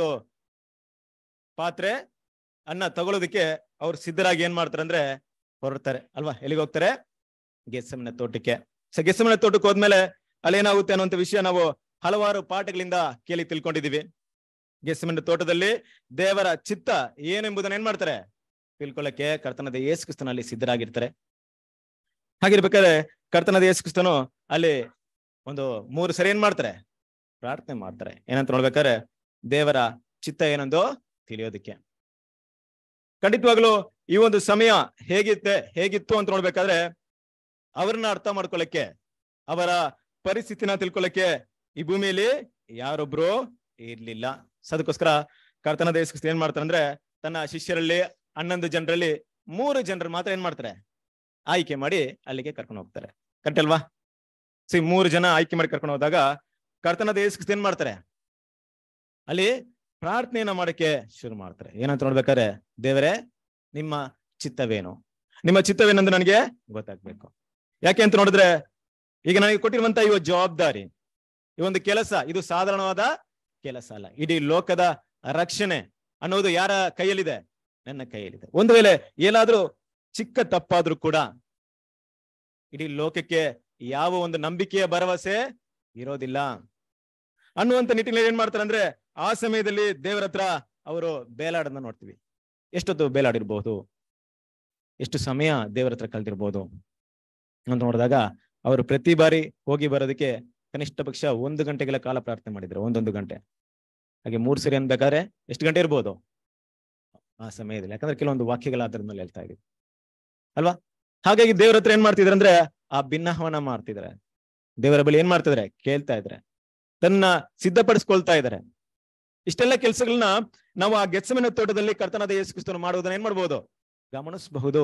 ಪಾತ್ರೆ ಅನ್ನ ತಗೊಳ್ಳೋದಕ್ಕೆ ಅವ್ರು ಸಿದ್ಧರಾಗಿ ಏನ್ ಮಾಡ್ತಾರೆ ಅಂದ್ರೆ ಹೊರಡ್ತಾರೆ ಅಲ್ವಾ ಎಲ್ಲಿಗೆ ಹೋಗ್ತಾರೆ ಗೆಸ್ಸಮನ ತೋಟಕ್ಕೆ ಸೊ ಗೆಸ್ಸಮನ ತೋಟಕ್ಕೆ ಹೋದ್ಮೇಲೆ ಅಲ್ಲಿ ಏನಾಗುತ್ತೆ ಅನ್ನುವಂಥ ವಿಷಯ ನಾವು ಹಲವಾರು ಪಾಠಗಳಿಂದ ಕೇಳಿ ತಿಳ್ಕೊಂಡಿದೀವಿ ಗೆಸ್ಸಮನ ತೋಟದಲ್ಲಿ ದೇವರ ಚಿತ್ತ ಏನೆಂಬುದನ್ನ ಏನ್ ಮಾಡ್ತಾರೆ ತಿಳ್ಕೊಳ್ಳಕ್ಕೆ ಕರ್ತನದ ಯೇಸು ಕ್ರಿಸ್ತನಲ್ಲಿ ಸಿದ್ಧರಾಗಿರ್ತಾರೆ ಹಾಗಿರ್ಬೇಕಾದ್ರೆ ಕರ್ತನದ ಯೇಸು ಕ್ರಿಸ್ತನು ಅಲ್ಲಿ ಒಂದು ಮೂರು ಸರಿ ಏನ್ ಮಾಡ್ತಾರೆ ಪ್ರಾರ್ಥನೆ ಮಾಡ್ತಾರೆ ಏನಂತ ನೋಡ್ಬೇಕಾದ್ರೆ ದೇವರ ಚಿತ್ತ ಏನಂದು ತಿಳಿಯೋದಕ್ಕೆ ಖಂಡಿತವಾಗ್ಲು ಈ ಒಂದು ಸಮಯ ಹೇಗಿತ್ತೆ ಹೇಗಿತ್ತು ಅಂತ ನೋಡ್ಬೇಕಾದ್ರೆ ಅವ್ರನ್ನ ಅರ್ಥ ಮಾಡ್ಕೊಳ್ಳಕ್ಕೆ ಅವರ ಪರಿಸ್ಥಿತಿನ ತಿಳ್ಕೊಳ್ಳಕ್ಕೆ ಈ ಭೂಮಿಯಲ್ಲಿ ಯಾರೊಬ್ರು ಇರ್ಲಿಲ್ಲ ಸೊ ಅದಕ್ಕೋಸ್ಕರ ಕರ್ತನ ದೇಶ ಏನ್ ಮಾಡ್ತಾರೆ ಅಂದ್ರೆ ತನ್ನ ಶಿಷ್ಯರಲ್ಲಿ ಹನ್ನೊಂದು ಜನರಲ್ಲಿ ಮೂರು ಜನರು ಮಾತ್ರ ಏನ್ ಮಾಡ್ತಾರೆ ಆಯ್ಕೆ ಮಾಡಿ ಅಲ್ಲಿಗೆ ಕರ್ಕೊಂಡು ಹೋಗ್ತಾರೆ ಕರೆಕ್ಟ್ ಅಲ್ವಾ ಸಿ ಮೂರು ಜನ ಆಯ್ಕೆ ಮಾಡಿ ಕರ್ಕೊಂಡು ಹೋದಾಗ ಕರ್ತನ ದೇಶ ಏನ್ ಮಾಡ್ತಾರೆ ಅಲ್ಲಿ ಪ್ರಾರ್ಥನೆಯನ್ನ ಮಾಡಕ್ಕೆ ಶುರು ಮಾಡ್ತಾರೆ ಏನಂತ ನೋಡ್ಬೇಕಾದ್ರೆ ದೇವರೇ ನಿಮ್ಮ ಚಿತ್ತವೇನು ನಿಮ್ಮ ಚಿತ್ತವೇನೆಂದು ನನಗೆ ಗೊತ್ತಾಗ್ಬೇಕು ಯಾಕೆ ಅಂತ ನೋಡಿದ್ರೆ ಈಗ ನನಗೆ ಕೊಟ್ಟಿರುವಂತ ಈ ಒಂದು ಜವಾಬ್ದಾರಿ ಈ ಒಂದು ಕೆಲಸ ಇದು ಸಾಧಾರಣವಾದ ಕೆಲಸ ಅಲ್ಲ ಇಡೀ ಲೋಕದ ರಕ್ಷಣೆ ಅನ್ನೋದು ಯಾರ ಕೈಯಲ್ಲಿದೆ ನನ್ನ ಕೈಯಲ್ಲಿದೆ ಒಂದು ವೇಳೆ ಏನಾದ್ರೂ ಚಿಕ್ಕ ತಪ್ಪಾದ್ರೂ ಕೂಡ ಇಡೀ ಲೋಕಕ್ಕೆ ಯಾವ ಒಂದು ನಂಬಿಕೆಯ ಭರವಸೆ ಇರೋದಿಲ್ಲ ಅನ್ನುವಂತ ನಿಟ್ಟಿನಲ್ಲಿ ಏನ್ ಮಾಡ್ತಾರೆ ಅಂದ್ರೆ ಆ ಸಮಯದಲ್ಲಿ ದೇವರ ಹತ್ರ ಅವರು ಬೇಲಾಡನ್ನ ನೋಡ್ತೀವಿ ಎಷ್ಟೊತ್ತು ಬೇಲಾಡಿರ್ಬಹುದು ಎಷ್ಟು ಸಮಯ ದೇವರ ಹತ್ರ ಕಲ್ತಿರ್ಬೋದು ಅಂತ ನೋಡಿದಾಗ ಅವರು ಪ್ರತಿ ಬಾರಿ ಹೋಗಿ ಬರೋದಕ್ಕೆ ಕನಿಷ್ಠ ಪಕ್ಷ ಒಂದು ಗಂಟೆಗಳ ಕಾಲ ಪ್ರಾರ್ಥನೆ ಮಾಡಿದ್ರು ಒಂದೊಂದು ಗಂಟೆ ಹಾಗೆ ಮೂರ್ ಸರಿ ಅನ್ಬೇಕಾದ್ರೆ ಎಷ್ಟು ಗಂಟೆ ಇರ್ಬೋದು ಆ ಸಮಯದಲ್ಲಿ ಯಾಕಂದ್ರೆ ಕೆಲವೊಂದು ವಾಕ್ಯಗಳ ಆಧಾರದ ಮೇಲೆ ಹೇಳ್ತಾ ಇದೀವಿ ಅಲ್ವಾ ಹಾಗಾಗಿ ದೇವರ ಹತ್ರ ಏನ್ ಮಾಡ್ತಿದ್ರು ಅಂದ್ರೆ ಆ ಭಿನ್ನಹವನ ಮಾಡ್ತಿದ್ರೆ ದೇವರ ಬಳಿ ಏನ್ ಮಾಡ್ತಿದ್ರೆ ಕೇಳ್ತಾ ಇದ್ರೆ ತನ್ನ ಸಿದ್ಧಪಡಿಸ್ಕೊಳ್ತಾ ಇದ್ದಾರೆ ಇಷ್ಟೆಲ್ಲ ಕೆಲಸಗಳನ್ನ ನಾವು ಆ ಗೆತ್ಸಮನ ತೋಟದಲ್ಲಿ ಕರ್ತನಾದ ಯೇಸು ಕ್ರಿಸ್ತನು ಮಾಡುವುದನ್ನ ಏನ್ ಮಾಡ್ಬೋದು ಗಮನಿಸಬಹುದು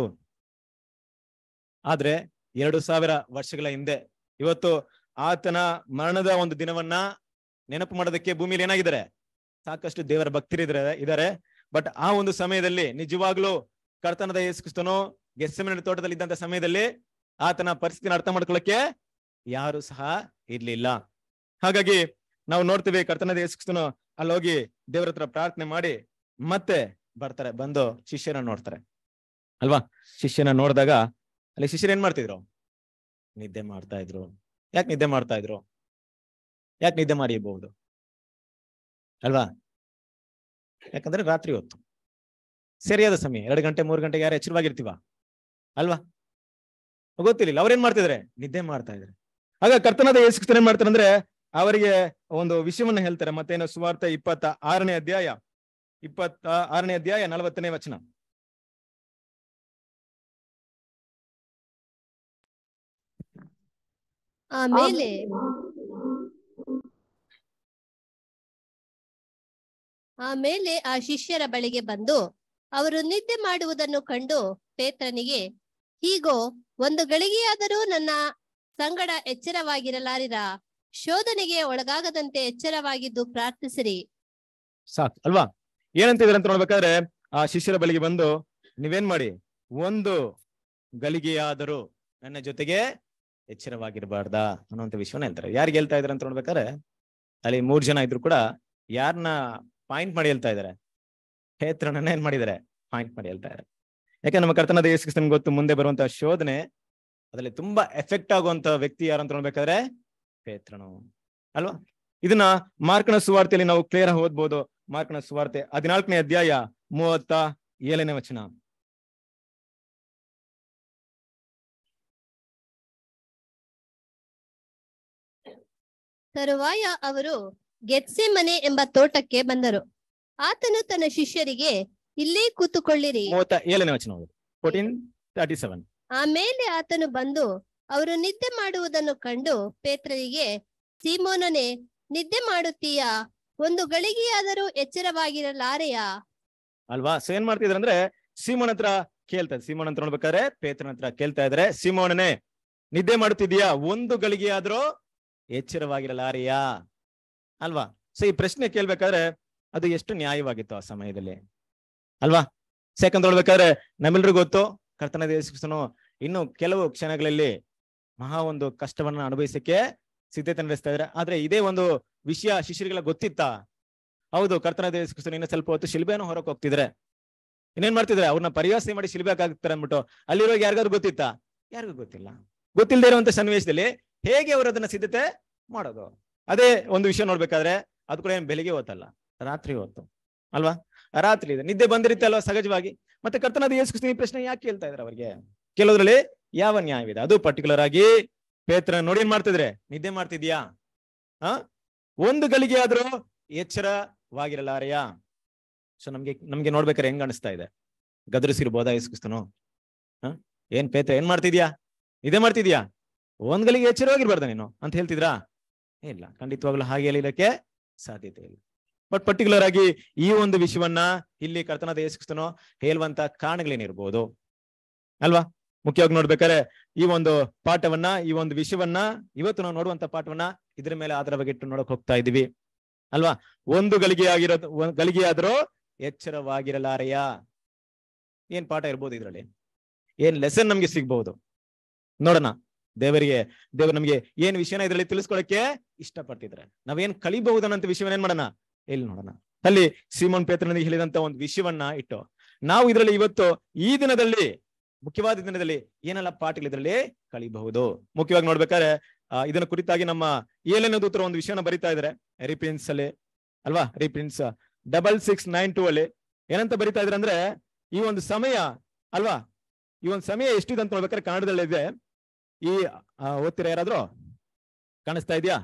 ಆದ್ರೆ ಎರಡು ಸಾವಿರ ವರ್ಷಗಳ ಹಿಂದೆ ಇವತ್ತು ಆತನ ಮರಣದ ಒಂದು ದಿನವನ್ನ ನೆನಪು ಮಾಡೋದಕ್ಕೆ ಭೂಮಿಯಲ್ಲಿ ಏನಾಗಿದ್ದಾರೆ ಸಾಕಷ್ಟು ದೇವರ ಭಕ್ತರಿದ್ದಾರೆ ಇದ್ದಾರೆ ಬಟ್ ಆ ಒಂದು ಸಮಯದಲ್ಲಿ ನಿಜವಾಗ್ಲೂ ಕರ್ತನದ ಯೇಸು ಕ್ರಿಸ್ತನು ಗೆಸ್ಸಮಿನ ತೋಟದಲ್ಲಿ ಇದ್ದಂತ ಸಮಯದಲ್ಲಿ ಆತನ ಪರಿಸ್ಥಿತಿನ ಅರ್ಥ ಮಾಡ್ಕೊಳ್ಳಕ್ಕೆ ಯಾರು ಸಹ ಇರ್ಲಿಲ್ಲ ಹಾಗಾಗಿ ನಾವು ನೋಡ್ತೀವಿ ಕರ್ತನದ ಯೇಸು ಕ್ರಿಸ್ತನು ಅಲ್ಲಿ ಹೋಗಿ ದೇವರ ಹತ್ರ ಪ್ರಾರ್ಥನೆ ಮಾಡಿ ಮತ್ತೆ ಬರ್ತಾರೆ ಬಂದು ಶಿಷ್ಯನ ನೋಡ್ತಾರೆ ಅಲ್ವಾ ಶಿಷ್ಯನ ನೋಡಿದಾಗ ಅಲ್ಲಿ ಶಿಷ್ಯರು ಏನ್ ಮಾಡ್ತಿದ್ರು ನಿದ್ದೆ ಮಾಡ್ತಾ ಇದ್ರು ಯಾಕೆ ನಿದ್ದೆ ಮಾಡ್ತಾ ಇದ್ರು ಯಾಕೆ ನಿದ್ದೆ ಮಾಡಿಬಹುದು ಅಲ್ವಾ ಯಾಕಂದ್ರೆ ರಾತ್ರಿ ಹೊತ್ತು ಸರಿಯಾದ ಸಮಯ ಎರಡು ಗಂಟೆ ಮೂರು ಗಂಟೆಗೆ ಯಾರು ಎಚ್ಚರವಾಗಿರ್ತೀವ ಅಲ್ವಾ ಗೊತ್ತಿಲ್ಲ ಅವ್ರೇನ್ ಮಾಡ್ತಿದ್ರೆ ನಿದ್ದೆ ಮಾಡ್ತಾ ಇದ್ರೆ ಆಗ ಕರ್ತನಾದ ಯೇಸು ಏನ್ ಮಾಡ್ತಾರೆ ಅಂದ್ರೆ ಅವರಿಗೆ ಒಂದು ವಿಷಯವನ್ನ ಹೇಳ್ತಾರೆ ಮತ್ತೇನು ಸುವಾರ್ತೆ ಇಪ್ಪತ್ತ ಆರನೇ ಅಧ್ಯಾಯ ಇಪ್ಪತ್ತ ಆರನೇ ಅಧ್ಯಾಯ ನಲವತ್ತನೇ ವಚನ ಆಮೇಲೆ ಆಮೇಲೆ ಆ ಶಿಷ್ಯರ ಬಳಿಗೆ ಬಂದು ಅವರು ನಿದ್ದೆ ಮಾಡುವುದನ್ನು ಕಂಡು ಪೇತ್ರನಿಗೆ ಹೀಗೋ ಒಂದು ಗಳಿಗೆಯಾದರೂ ನನ್ನ ಸಂಗಡ ಎಚ್ಚರವಾಗಿರಲಾರಿರ ಶೋಧನೆಗೆ ಒಳಗಾಗದಂತೆ ಎಚ್ಚರವಾಗಿದ್ದು ಪ್ರಾರ್ಥಿಸಿರಿ ಸಾಕು ಅಲ್ವಾ ಏನಂತಿದ್ರೆ ಅಂತ ನೋಡ್ಬೇಕಾದ್ರೆ ಆ ಶಿಷ್ಯರ ಬಳಿಗೆ ಬಂದು ನೀವೇನ್ ಮಾಡಿ ಒಂದು ಗಳಿಗೆಯಾದರೂ ನನ್ನ ಜೊತೆಗೆ ಎಚ್ಚರವಾಗಿರಬಾರ್ದಾ ಅನ್ನುವಂಥ ವಿಷಯವನ್ನ ಹೇಳ್ತಾರೆ ಯಾರಿಗೆ ಹೇಳ್ತಾ ಇದಾರೆ ಅಂತ ನೋಡ್ಬೇಕಾದ್ರೆ ಅಲ್ಲಿ ಮೂರ್ ಜನ ಇದ್ರು ಕೂಡ ಯಾರನ್ನ ಪಾಯಿಂಟ್ ಮಾಡಿ ಹೇಳ್ತಾ ಇದಾರೆ ಪೇತ್ರನನ್ನ ಏನ್ ಮಾಡಿದಾರೆ ಪಾಯಿಂಟ್ ಮಾಡಿ ಹೇಳ್ತಾ ಇದಾರೆ ಯಾಕೆ ನಮ್ಮ ಕರ್ತನದ ಯೇಸು ಕ್ರಿಸ್ತನ್ ಗೊತ್ತು ಮುಂದೆ ಬರುವಂತ ಶೋಧನೆ ಅದರಲ್ಲಿ ತುಂಬಾ ಎಫೆಕ್ಟ್ ಆಗುವಂತ ವ್ಯಕ್ತಿ ಯಾರು ಅಂತ ನೋಡ್ಬೇಕಾದ್ರೆ ಪೇತ್ರನು ಅಲ್ವಾ ಇದನ್ನ ಮಾರ್ಕನ ಸುವಾರ್ತೆಯಲ್ಲಿ ನಾವು ಕ್ಲಿಯರ್ ಆಗಿ ಓದ್ಬೋದು ಮಾರ್ಕನ ಸುವಾರ್ತೆ ಹದಿನಾಲ್ಕನೇ ಅಧ್ಯಾಯ ಮೂವತ್ತ ಏಳನೇ ವಚನ ತರುವಾಯ ಅವರು ಗೆತ್ಸೆಮನೆ ಎಂಬ ತೋಟಕ್ಕೆ ಬಂದರು ಆತನು ತನ್ನ ಶಿಷ್ಯರಿಗೆ ಇಲ್ಲೇ ಕೂತುಕೊಳ್ಳಿರಿ ಮೂವತ್ತ ಏಳನೇ ವಚನ ಓದಿ ಫೋರ್ಟೀನ್ ತರ್ಟಿ ಸೆವೆನ್ ಆಮೇಲೆ ಆತನು ಬಂದು ಅವರು ನಿದ್ದೆ ಮಾಡುವುದನ್ನು ಕಂಡು ಪೇತ್ರನಿಗೆ ಸೀಮೋನನೇ ನಿದ್ದೆ ಮಾಡುತ್ತೀಯಾ ಒಂದು ಗಳಿಗೆಯಾದರೂ ಎಚ್ಚರವಾಗಿರಲಾರೆಯಾ ಅಲ್ವಾ ಸೊ ಏನ್ ಮಾಡ್ತಿದ್ರ ಅಂದ್ರೆ ಸೀಮೋನ್ ಹತ್ರ ಕೇಳ್ತಾ ಇದ್ದಾರೆ ಸೀಮೋನ್ ಹತ್ರ ನೋಡ್ಬೇಕಾದ್ರೆ ಪೇತ್ರನ ಹತ್ರ ಕೇಳ್ತಾ ಇದಾರೆ ಸೀಮೋನನೇ ನಿದ್ದೆ ಮಾಡುತ್ತಿದ್ಯಾ ಒಂದು ಗಳಿಗೆ ಆದ್ರೂ ಎಚ್ಚರವಾಗಿರಲಾರೆಯಾ ಅಲ್ವಾ ಸೊ ಈ ಪ್ರಶ್ನೆ ಕೇಳ್ಬೇಕಾದ್ರೆ ಅದು ಎಷ್ಟು ನ್ಯಾಯವಾಗಿತ್ತು ಆ ಸಮಯದಲ್ಲಿ ಅಲ್ವಾ ಸೆಕೆಂಡ್ ನೋಡ್ಬೇಕಾದ್ರೆ ನಮ್ಮೆಲ್ರಿಗೂ ಗೊತ್ತು ಕರ್ತನ ದೇಶನು ಇನ್ನು ಕೆಲವು ಕ್ಷಣಗಳಲ್ಲಿ ಮಹಾ ಒಂದು ಕಷ್ಟವನ್ನ ಅನುಭವಿಸಕ್ಕೆ ಸಿದ್ಧತೆ ನಡೆಸ್ತಾ ಇದ್ದಾರೆ ಆದ್ರೆ ಇದೇ ಒಂದು ವಿಷಯ ಶಿಷ್ಯರಿಗೆಲ್ಲ ಗೊತ್ತಿತ್ತಾ ಹೌದು ಕರ್ತನ ದೇಶಕ್ರಿಸ್ತನು ಇನ್ನು ಸ್ವಲ್ಪ ಹೊತ್ತು ಶಿಲ್ಬೆಯನ್ನು ಹೊರಕ್ಕೆ ಹೋಗ್ತಿದ್ರೆ ಇನ್ನೇನ್ ಮಾಡ್ತಿದ್ರೆ ಅವ್ರನ್ನ ಪರಿಹಾಸ ಮಾಡಿ ಶಿಲ್ಬೆ ಹಾಕ್ತಾರೆ ಅಂದ್ಬಿಟ್ಟು ಅಲ್ಲಿರೋ ಯಾರಿಗಾದ್ರು ಗೊತ್ತಿತ್ತಾ ಯಾರಿಗೂ ಗೊತ್ತಿಲ್ಲ ಗೊತ್ತಿಲ್ಲದೆ ಇರುವಂತ ಸನ್ನಿವೇಶದಲ್ಲಿ ಹೇಗೆ ಅವರು ಅದನ್ನ ಸಿದ್ಧತೆ ಮಾಡೋದು ಅದೇ ಒಂದು ವಿಷಯ ನೋಡ್ಬೇಕಾದ್ರೆ ಅದು ಕೂಡ ಏನ್ ಬೆಳಿಗ್ಗೆ ಹೊತ್ತಲ್ಲ ರಾತ್ರಿ ಹೊತ್ತು ಅಲ್ವಾ ರಾತ್ರಿ ಇದೆ ನಿದ್ದೆ ಬಂದಿರುತ್ತೆ ಅಲ್ವಾ ಸಹಜವಾಗಿ ಮತ್ತೆ ಕರ್ತನಾದ ಯೇಸು ಈ ಪ್ರಶ್ನೆ ಯಾಕೆ ಕೇಳ್ತಾ ಇದಾರೆ ಅವ್ರಿಗೆ ಕೆಲವರಲ್ಲಿ ಯಾವ ನ್ಯಾಯವಿದೆ ಅದು ಪರ್ಟಿಕ್ಯುಲರ್ ಆಗಿ ಪೇತ್ರ ನೋಡಿ ಏನ್ ಮಾಡ್ತಿದ್ರೆ ನಿದ್ದೆ ಮಾಡ್ತಿದ್ಯಾ ಆ ಒಂದು ಗಳಿಗೆ ಆದ್ರೂ ಎಚ್ಚರವಾಗಿರಲಾರೆಯಾ ಸೊ ನಮ್ಗೆ ನಮ್ಗೆ ನೋಡ್ಬೇಕಾರೆ ಹೆಂಗ್ ಅನಿಸ್ತಾ ಇದೆ ಗದರಿಸಿರ್ಬೋದಾ ಯೇಸುಕ್ರಿಸ್ತನು ಹ ಏನ್ ಪೇತ್ರ ಏನ್ ಮಾಡ್ತಿದ್ಯಾ ಇದೇ ಮಾಡ್ತಿದ್ಯಾ ಒಂದ್ ಗಳಿಗೆ ಎಚ್ಚರವಾಗಿರ್ಬಾರ್ದ ನೀನು ಅಂತ ಹೇಳ್ತಿದ್ರಾ ಇಲ್ಲ ಖಂಡಿತವಾಗ್ಲೂ ಹಾಗೆ ಹೇಳಿದಕ್ಕೆ ಸಾಧ್ಯತೆ ಇಲ್ಲ ಬಟ್ ಪರ್ಟಿಕ್ಯುಲರ್ ಆಗಿ ಈ ಒಂದು ವಿಷಯವನ್ನ ಇಲ್ಲಿ ಕರ್ತನಾದ ಯೇಸುಕ್ರಿಸ್ತನು ಹೇಳುವಂತ ಕಾರಣಗಳೇನಿರ್ಬೋದು ಅಲ್ವಾ ಮುಖ್ಯವಾಗಿ ನೋಡ್ಬೇಕಾದ್ರೆ ಈ ಒಂದು ಪಾಠವನ್ನ ಈ ಒಂದು ವಿಷಯವನ್ನ ಇವತ್ತು ನಾವು ನೋಡುವಂತ ಪಾಠವನ್ನ ಇದ್ರ ಮೇಲೆ ಆಧಾರವಾಗಿಟ್ಟು ನೋಡಕ್ ಹೋಗ್ತಾ ಇದೀವಿ ಅಲ್ವಾ ಒಂದು ಗಳಿಗೆ ಆಗಿರೋದು ಒಂದ್ ಗಳಿಗೆ ಆದ್ರೂ ಎಚ್ಚರವಾಗಿರಲಾರೆಯಾ ಏನ್ ಪಾಠ ಇರ್ಬೋದು ಇದ್ರಲ್ಲಿ ಏನ್ ಲೆಸನ್ ನಮ್ಗೆ ಸಿಗ್ಬಹುದು ನೋಡೋಣ ದೇವರಿಗೆ ದೇವರು ನಮ್ಗೆ ಏನ್ ವಿಷಯನ ಇದ್ರಲ್ಲಿ ತಿಳಿಸ್ಕೊಳಕ್ಕೆ ಇಷ್ಟಪಡ್ತಿದ್ರೆ ನಾವೇನ್ ಕಲಿಬಹುದನ್ನಂತ ವಿಷಯವನ್ನ ಏನ್ ಮಾಡೋಣ ಎಲ್ಲಿ ನೋಡೋಣ ಅಲ್ಲಿ ಸೀಮೋನ್ ಪೇತ್ರನಿಗೆ ಹೇಳಿದಂತ ಒಂದು ವಿಷಯವನ್ನ ಇಟ್ಟು ನಾವು ಇದರಲ್ಲಿ ಇವತ್ತು ಈ ದಿನದಲ್ಲಿ ಮುಖ್ಯವಾದ ದಿನದಲ್ಲಿ ಏನೆಲ್ಲ ಪಾಠಗಳು ಇದರಲ್ಲಿ ಕಲಿಬಹುದು ಮುಖ್ಯವಾಗಿ ನೋಡ್ಬೇಕಾದ್ರೆ ಆ, ಇದನ್ನ ಕುರಿತಾಗಿ ನಮ್ಮ ಏಳನೇ ದೂತರ ಒಂದು ವಿಷಯನ ಬರಿತಾ ಇದಾರೆ ರಿಪ್ರಿನ್ಸ್ ಅಲ್ಲಿ ಅಲ್ವಾ reference double six nine two ಅಲ್ಲಿ ಏನಂತ ಬರಿತಾ ಇದ್ರೆ ಅಂದ್ರೆ ಈ ಒಂದು ಸಮಯ ಅಲ್ವಾ ಈ ಒಂದು ಸಮಯ ಎಷ್ಟಿದೆ ಅಂತ ನೋಡ್ಬೇಕಾದ್ರೆ ಕನ್ನಡದಲ್ಲಿ ಇದೆ ಈ ಆ, ಓದ್ತೀರಾ ಯಾರಾದ್ರೂ ಕಾಣಿಸ್ತಾ ಇದೆಯಾ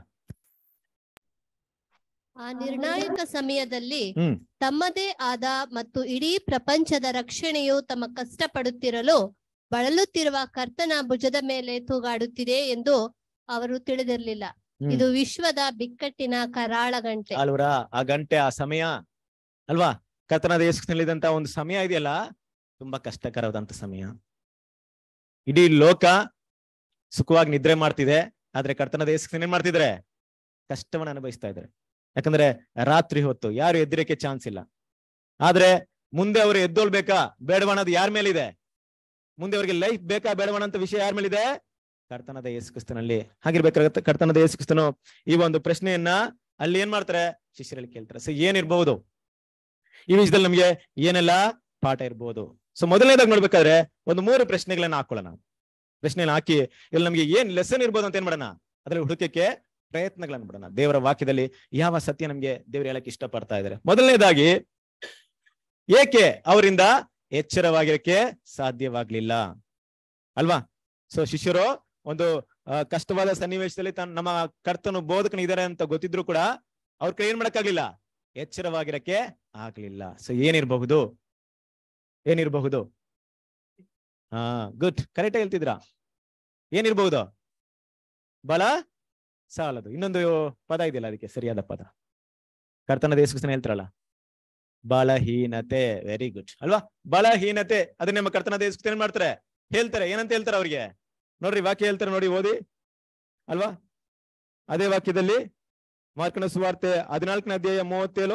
ಆ ನಿರ್ಣಾಯಕ ಸಮಯದಲ್ಲಿ ಹ್ಮ್. ತಮ್ಮದೇ ಆದ ಮತ್ತು ಇಡೀ ಪ್ರಪಂಚದ ರಕ್ಷಣೆಯು ತಮ್ಮ ಕಷ್ಟಪಡುತ್ತಿರಲು ಬಳಲುತ್ತಿರುವ ಕರ್ತನ ಭುಜದ ಮೇಲೆ ತೂಗಾಡುತ್ತಿದೆ ಎಂದು ಅವರು ತಿಳಿದಿರಲಿಲ್ಲ ಹ್ಮ್. ಇದು ವಿಶ್ವದ ಬಿಕ್ಕಟ್ಟಿನ ಕರಾಳ ಗಂಟೆ ಅಲ್ವರ ಆ ಗಂಟೆ ಆ ಸಮಯ ಅಲ್ವಾ ಕರ್ತನಾದ ಯೇಸುಕ್ರಿಸ್ತನಲ್ಲಿದ್ದಂತ ಒಂದು ಸಮಯ ಇದೆಯಲ್ಲ ತುಂಬಾ ಕಷ್ಟಕರವಾದಂತ ಸಮಯ ಇಡೀ ಲೋಕ ಸುಖವಾಗಿ ನಿದ್ರೆ ಮಾಡ್ತಿದೆ ಆದ್ರೆ ಕರ್ತನಾದ ಯೇಸುಕ್ರಿಸ್ತನ ಏನ್ ಮಾಡ್ತಿದ್ರೆ ಕಷ್ಟವನ್ನ ಅನುಭವಿಸ್ತಾ ಇದ್ದಾರೆ ಯಾಕಂದ್ರೆ ರಾತ್ರಿ ಹೊತ್ತು ಯಾರು ಎದ್ದಿರಕ್ಕೆ ಚಾನ್ಸ್ ಇಲ್ಲ ಆದ್ರೆ ಮುಂದೆ ಅವರು ಎದ್ದೋಳ್ಬೇಕಾ ಬೇಡವಣ ಅದು ಯಾರ ಮೇಲಿದೆ ಮುಂದೆ ಅವರಿಗೆ ಲೈಫ್ ಬೇಕಾ ಬೇಡವಣ ಅಂತ ವಿಷಯ ಯಾರ ಮೇಲಿದೆ ಕರ್ತನದ ಯೇಸುಕ್ರಿಸ್ತನಲ್ಲಿ ಹಾಗಿರ್ಬೇಕಾಗತ್ತೆ ಕರ್ತನದ ಯೇಸುಕ್ರಿಸ್ತನು ಈ ಒಂದು ಪ್ರಶ್ನೆಯನ್ನ ಅಲ್ಲಿ ಏನ್ ಮಾಡ್ತಾರೆ ಶಿಷ್ಯರಲ್ಲಿ ಕೇಳ್ತಾರೆ ಸೊ ಏನಿರ್ಬಹುದು ಈ ವಿಷಯದಲ್ಲಿ ನಮ್ಗೆ ಏನೆಲ್ಲ ಪಾಠ ಇರ್ಬೋದು ಸೊ ಮೊದಲನೇದಾಗಿ ನೋಡ್ಬೇಕಾದ್ರೆ ಒಂದು ಮೂರು ಪ್ರಶ್ನೆಗಳನ್ನ ಹಾಕೊಳ್ಳೋಣ ಪ್ರಶ್ನೆನ ಹಾಕಿ ಇಲ್ಲಿ ನಮ್ಗೆ ಏನ್ ಲೆಸನ್ ಇರ್ಬೋದು ಅಂತ ಏನ್ ಮಾಡೋಣ ಅದ್ರಲ್ಲಿ ಹುಡುಕಕ್ಕೆ ಪ್ರಯತ್ನಗಳನ್ನ ಬಿಡೋಣ ದೇವರ ವಾಕ್ಯದಲ್ಲಿ ಯಾವ ಸತ್ಯ ನಮ್ಗೆ ದೇವ್ರು ಹೇಳಕ್ ಇಷ್ಟಪಡ್ತಾ ಇದ್ದಾರೆ ಮೊದಲನೇದಾಗಿ ಏಕೆ ಅವರಿಂದ ಎಚ್ಚರವಾಗಿರಕ್ಕೆ ಸಾಧ್ಯವಾಗ್ಲಿಲ್ಲ ಅಲ್ವಾ ಸೊ ಶಿಷ್ಯರು ಒಂದು ಆ, ಕಷ್ಟವಾದ ಸನ್ನಿವೇಶದಲ್ಲಿ ತನ್ನ ನಮ್ಮ ಕರ್ತನು ಬೋಧಕನ ಇದಾರೆ ಅಂತ ಗೊತ್ತಿದ್ರು ಕೂಡ ಅವ್ರ ಕೈ ಏನ್ ಮಾಡಕ್ಕಾಗ್ಲಿಲ್ಲ ಎಚ್ಚರವಾಗಿರಕ್ಕೆ ಆಗ್ಲಿಲ್ಲ ಸೊ ಏನಿರಬಹುದು ಏನಿರಬಹುದು ಹಾ ಗುಡ್ ಕರೆಕ್ಟ್ ಹೇಳ್ತಿದ್ರಾ ಏನಿರ್ಬಹುದು ಬಲ ಸಾಲದು ಇನ್ನೊಂದು ಪದ ಇದೆಯಲ್ಲ ಅದಕ್ಕೆ ಸರಿಯಾದ ಪದ ಕರ್ತನ ದೇಶಕ್ರಿಸ್ತನ ಹೇಳ್ತಾರಲ್ಲ ಬಲಹೀನತೆ ವೆರಿ ಗುಡ್ ಅಲ್ವಾ ಬಲಹೀನತೆ ಅದನ್ನ ನಮ್ಮ ಕರ್ತನ ದೇಶಕ್ರಿಸ್ತನ ಏನ್ ಮಾಡ್ತಾರೆ ಹೇಳ್ತಾರೆ ಏನಂತ ಹೇಳ್ತಾರೆ ಅವ್ರಿಗೆ ನೋಡ್ರಿ ವಾಕ್ಯ ಹೇಳ್ತಾರೆ ನೋಡಿ ಓದಿ ಅಲ್ವಾ ಅದೇ ವಾಕ್ಯದಲ್ಲಿ ಮಾರ್ಕನ ಸುವಾರ್ತೆ ಹದಿನಾಲ್ಕನೇ ಅಧ್ಯಾಯ ಮೂವತ್ತೇಳು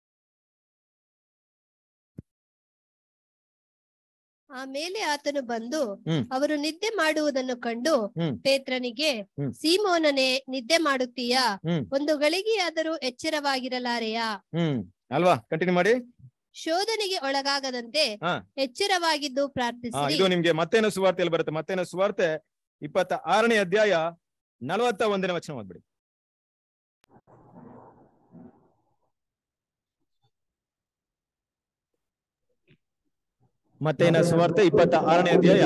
ಆಮೇಲೆ ಆತನು ಬಂದು ಹ್ಮ್. ಅವರು ನಿದ್ದೆ ಮಾಡುವುದನ್ನು ಕಂಡು ಹ್ಮ್. ಪೇತ್ರನಿಗೆ ಹ್ಮ್. ಸೀಮೋನನೇ ನಿದ್ದೆ ಮಾಡುತ್ತೀಯಾ ಹ್ಮ್. ಒಂದು ಗಳಿಗೆಯಾದರೂ ಎಚ್ಚರವಾಗಿರಲಾರೆಯಾ ಹ್ಮ್ ಅಲ್ವಾ ಕಂಟಿನ್ಯೂ ಮಾಡಿ ಶೋಧನೆಗೆ ಒಳಗಾಗದಂತೆ ಹಾ. ಎಚ್ಚರವಾಗಿದ್ದು ಹಾ ಪ್ರಾರ್ಥಿಸಿರಿ ಇದು ನಿಮ್ಗೆ ಮತ್ತೇನೋ ಸುವಾರ್ತೆಯಲ್ಲಿ ಬರುತ್ತೆ ಮತ್ತೇನೋ ಸುವಾರ್ತೆ ಇಪ್ಪತ್ತ ಆರನೇ ಅಧ್ಯಾಯ ನಲವತ್ತ ಒಂದನೇ ವಚನ ಓದ್ಬಿಡಿ ಮತ್ತೇನ ಸುವಾರ್ತೆ ಇಪ್ಪತ್ತ ಆರನೇ ಅಧ್ಯಾಯ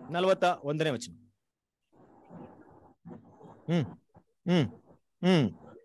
ನಲವತ್ತ ಒಂದನೇ ವಚನ ಹ್ಮ್ ಹ್ಮ್ ಹ್ಮ್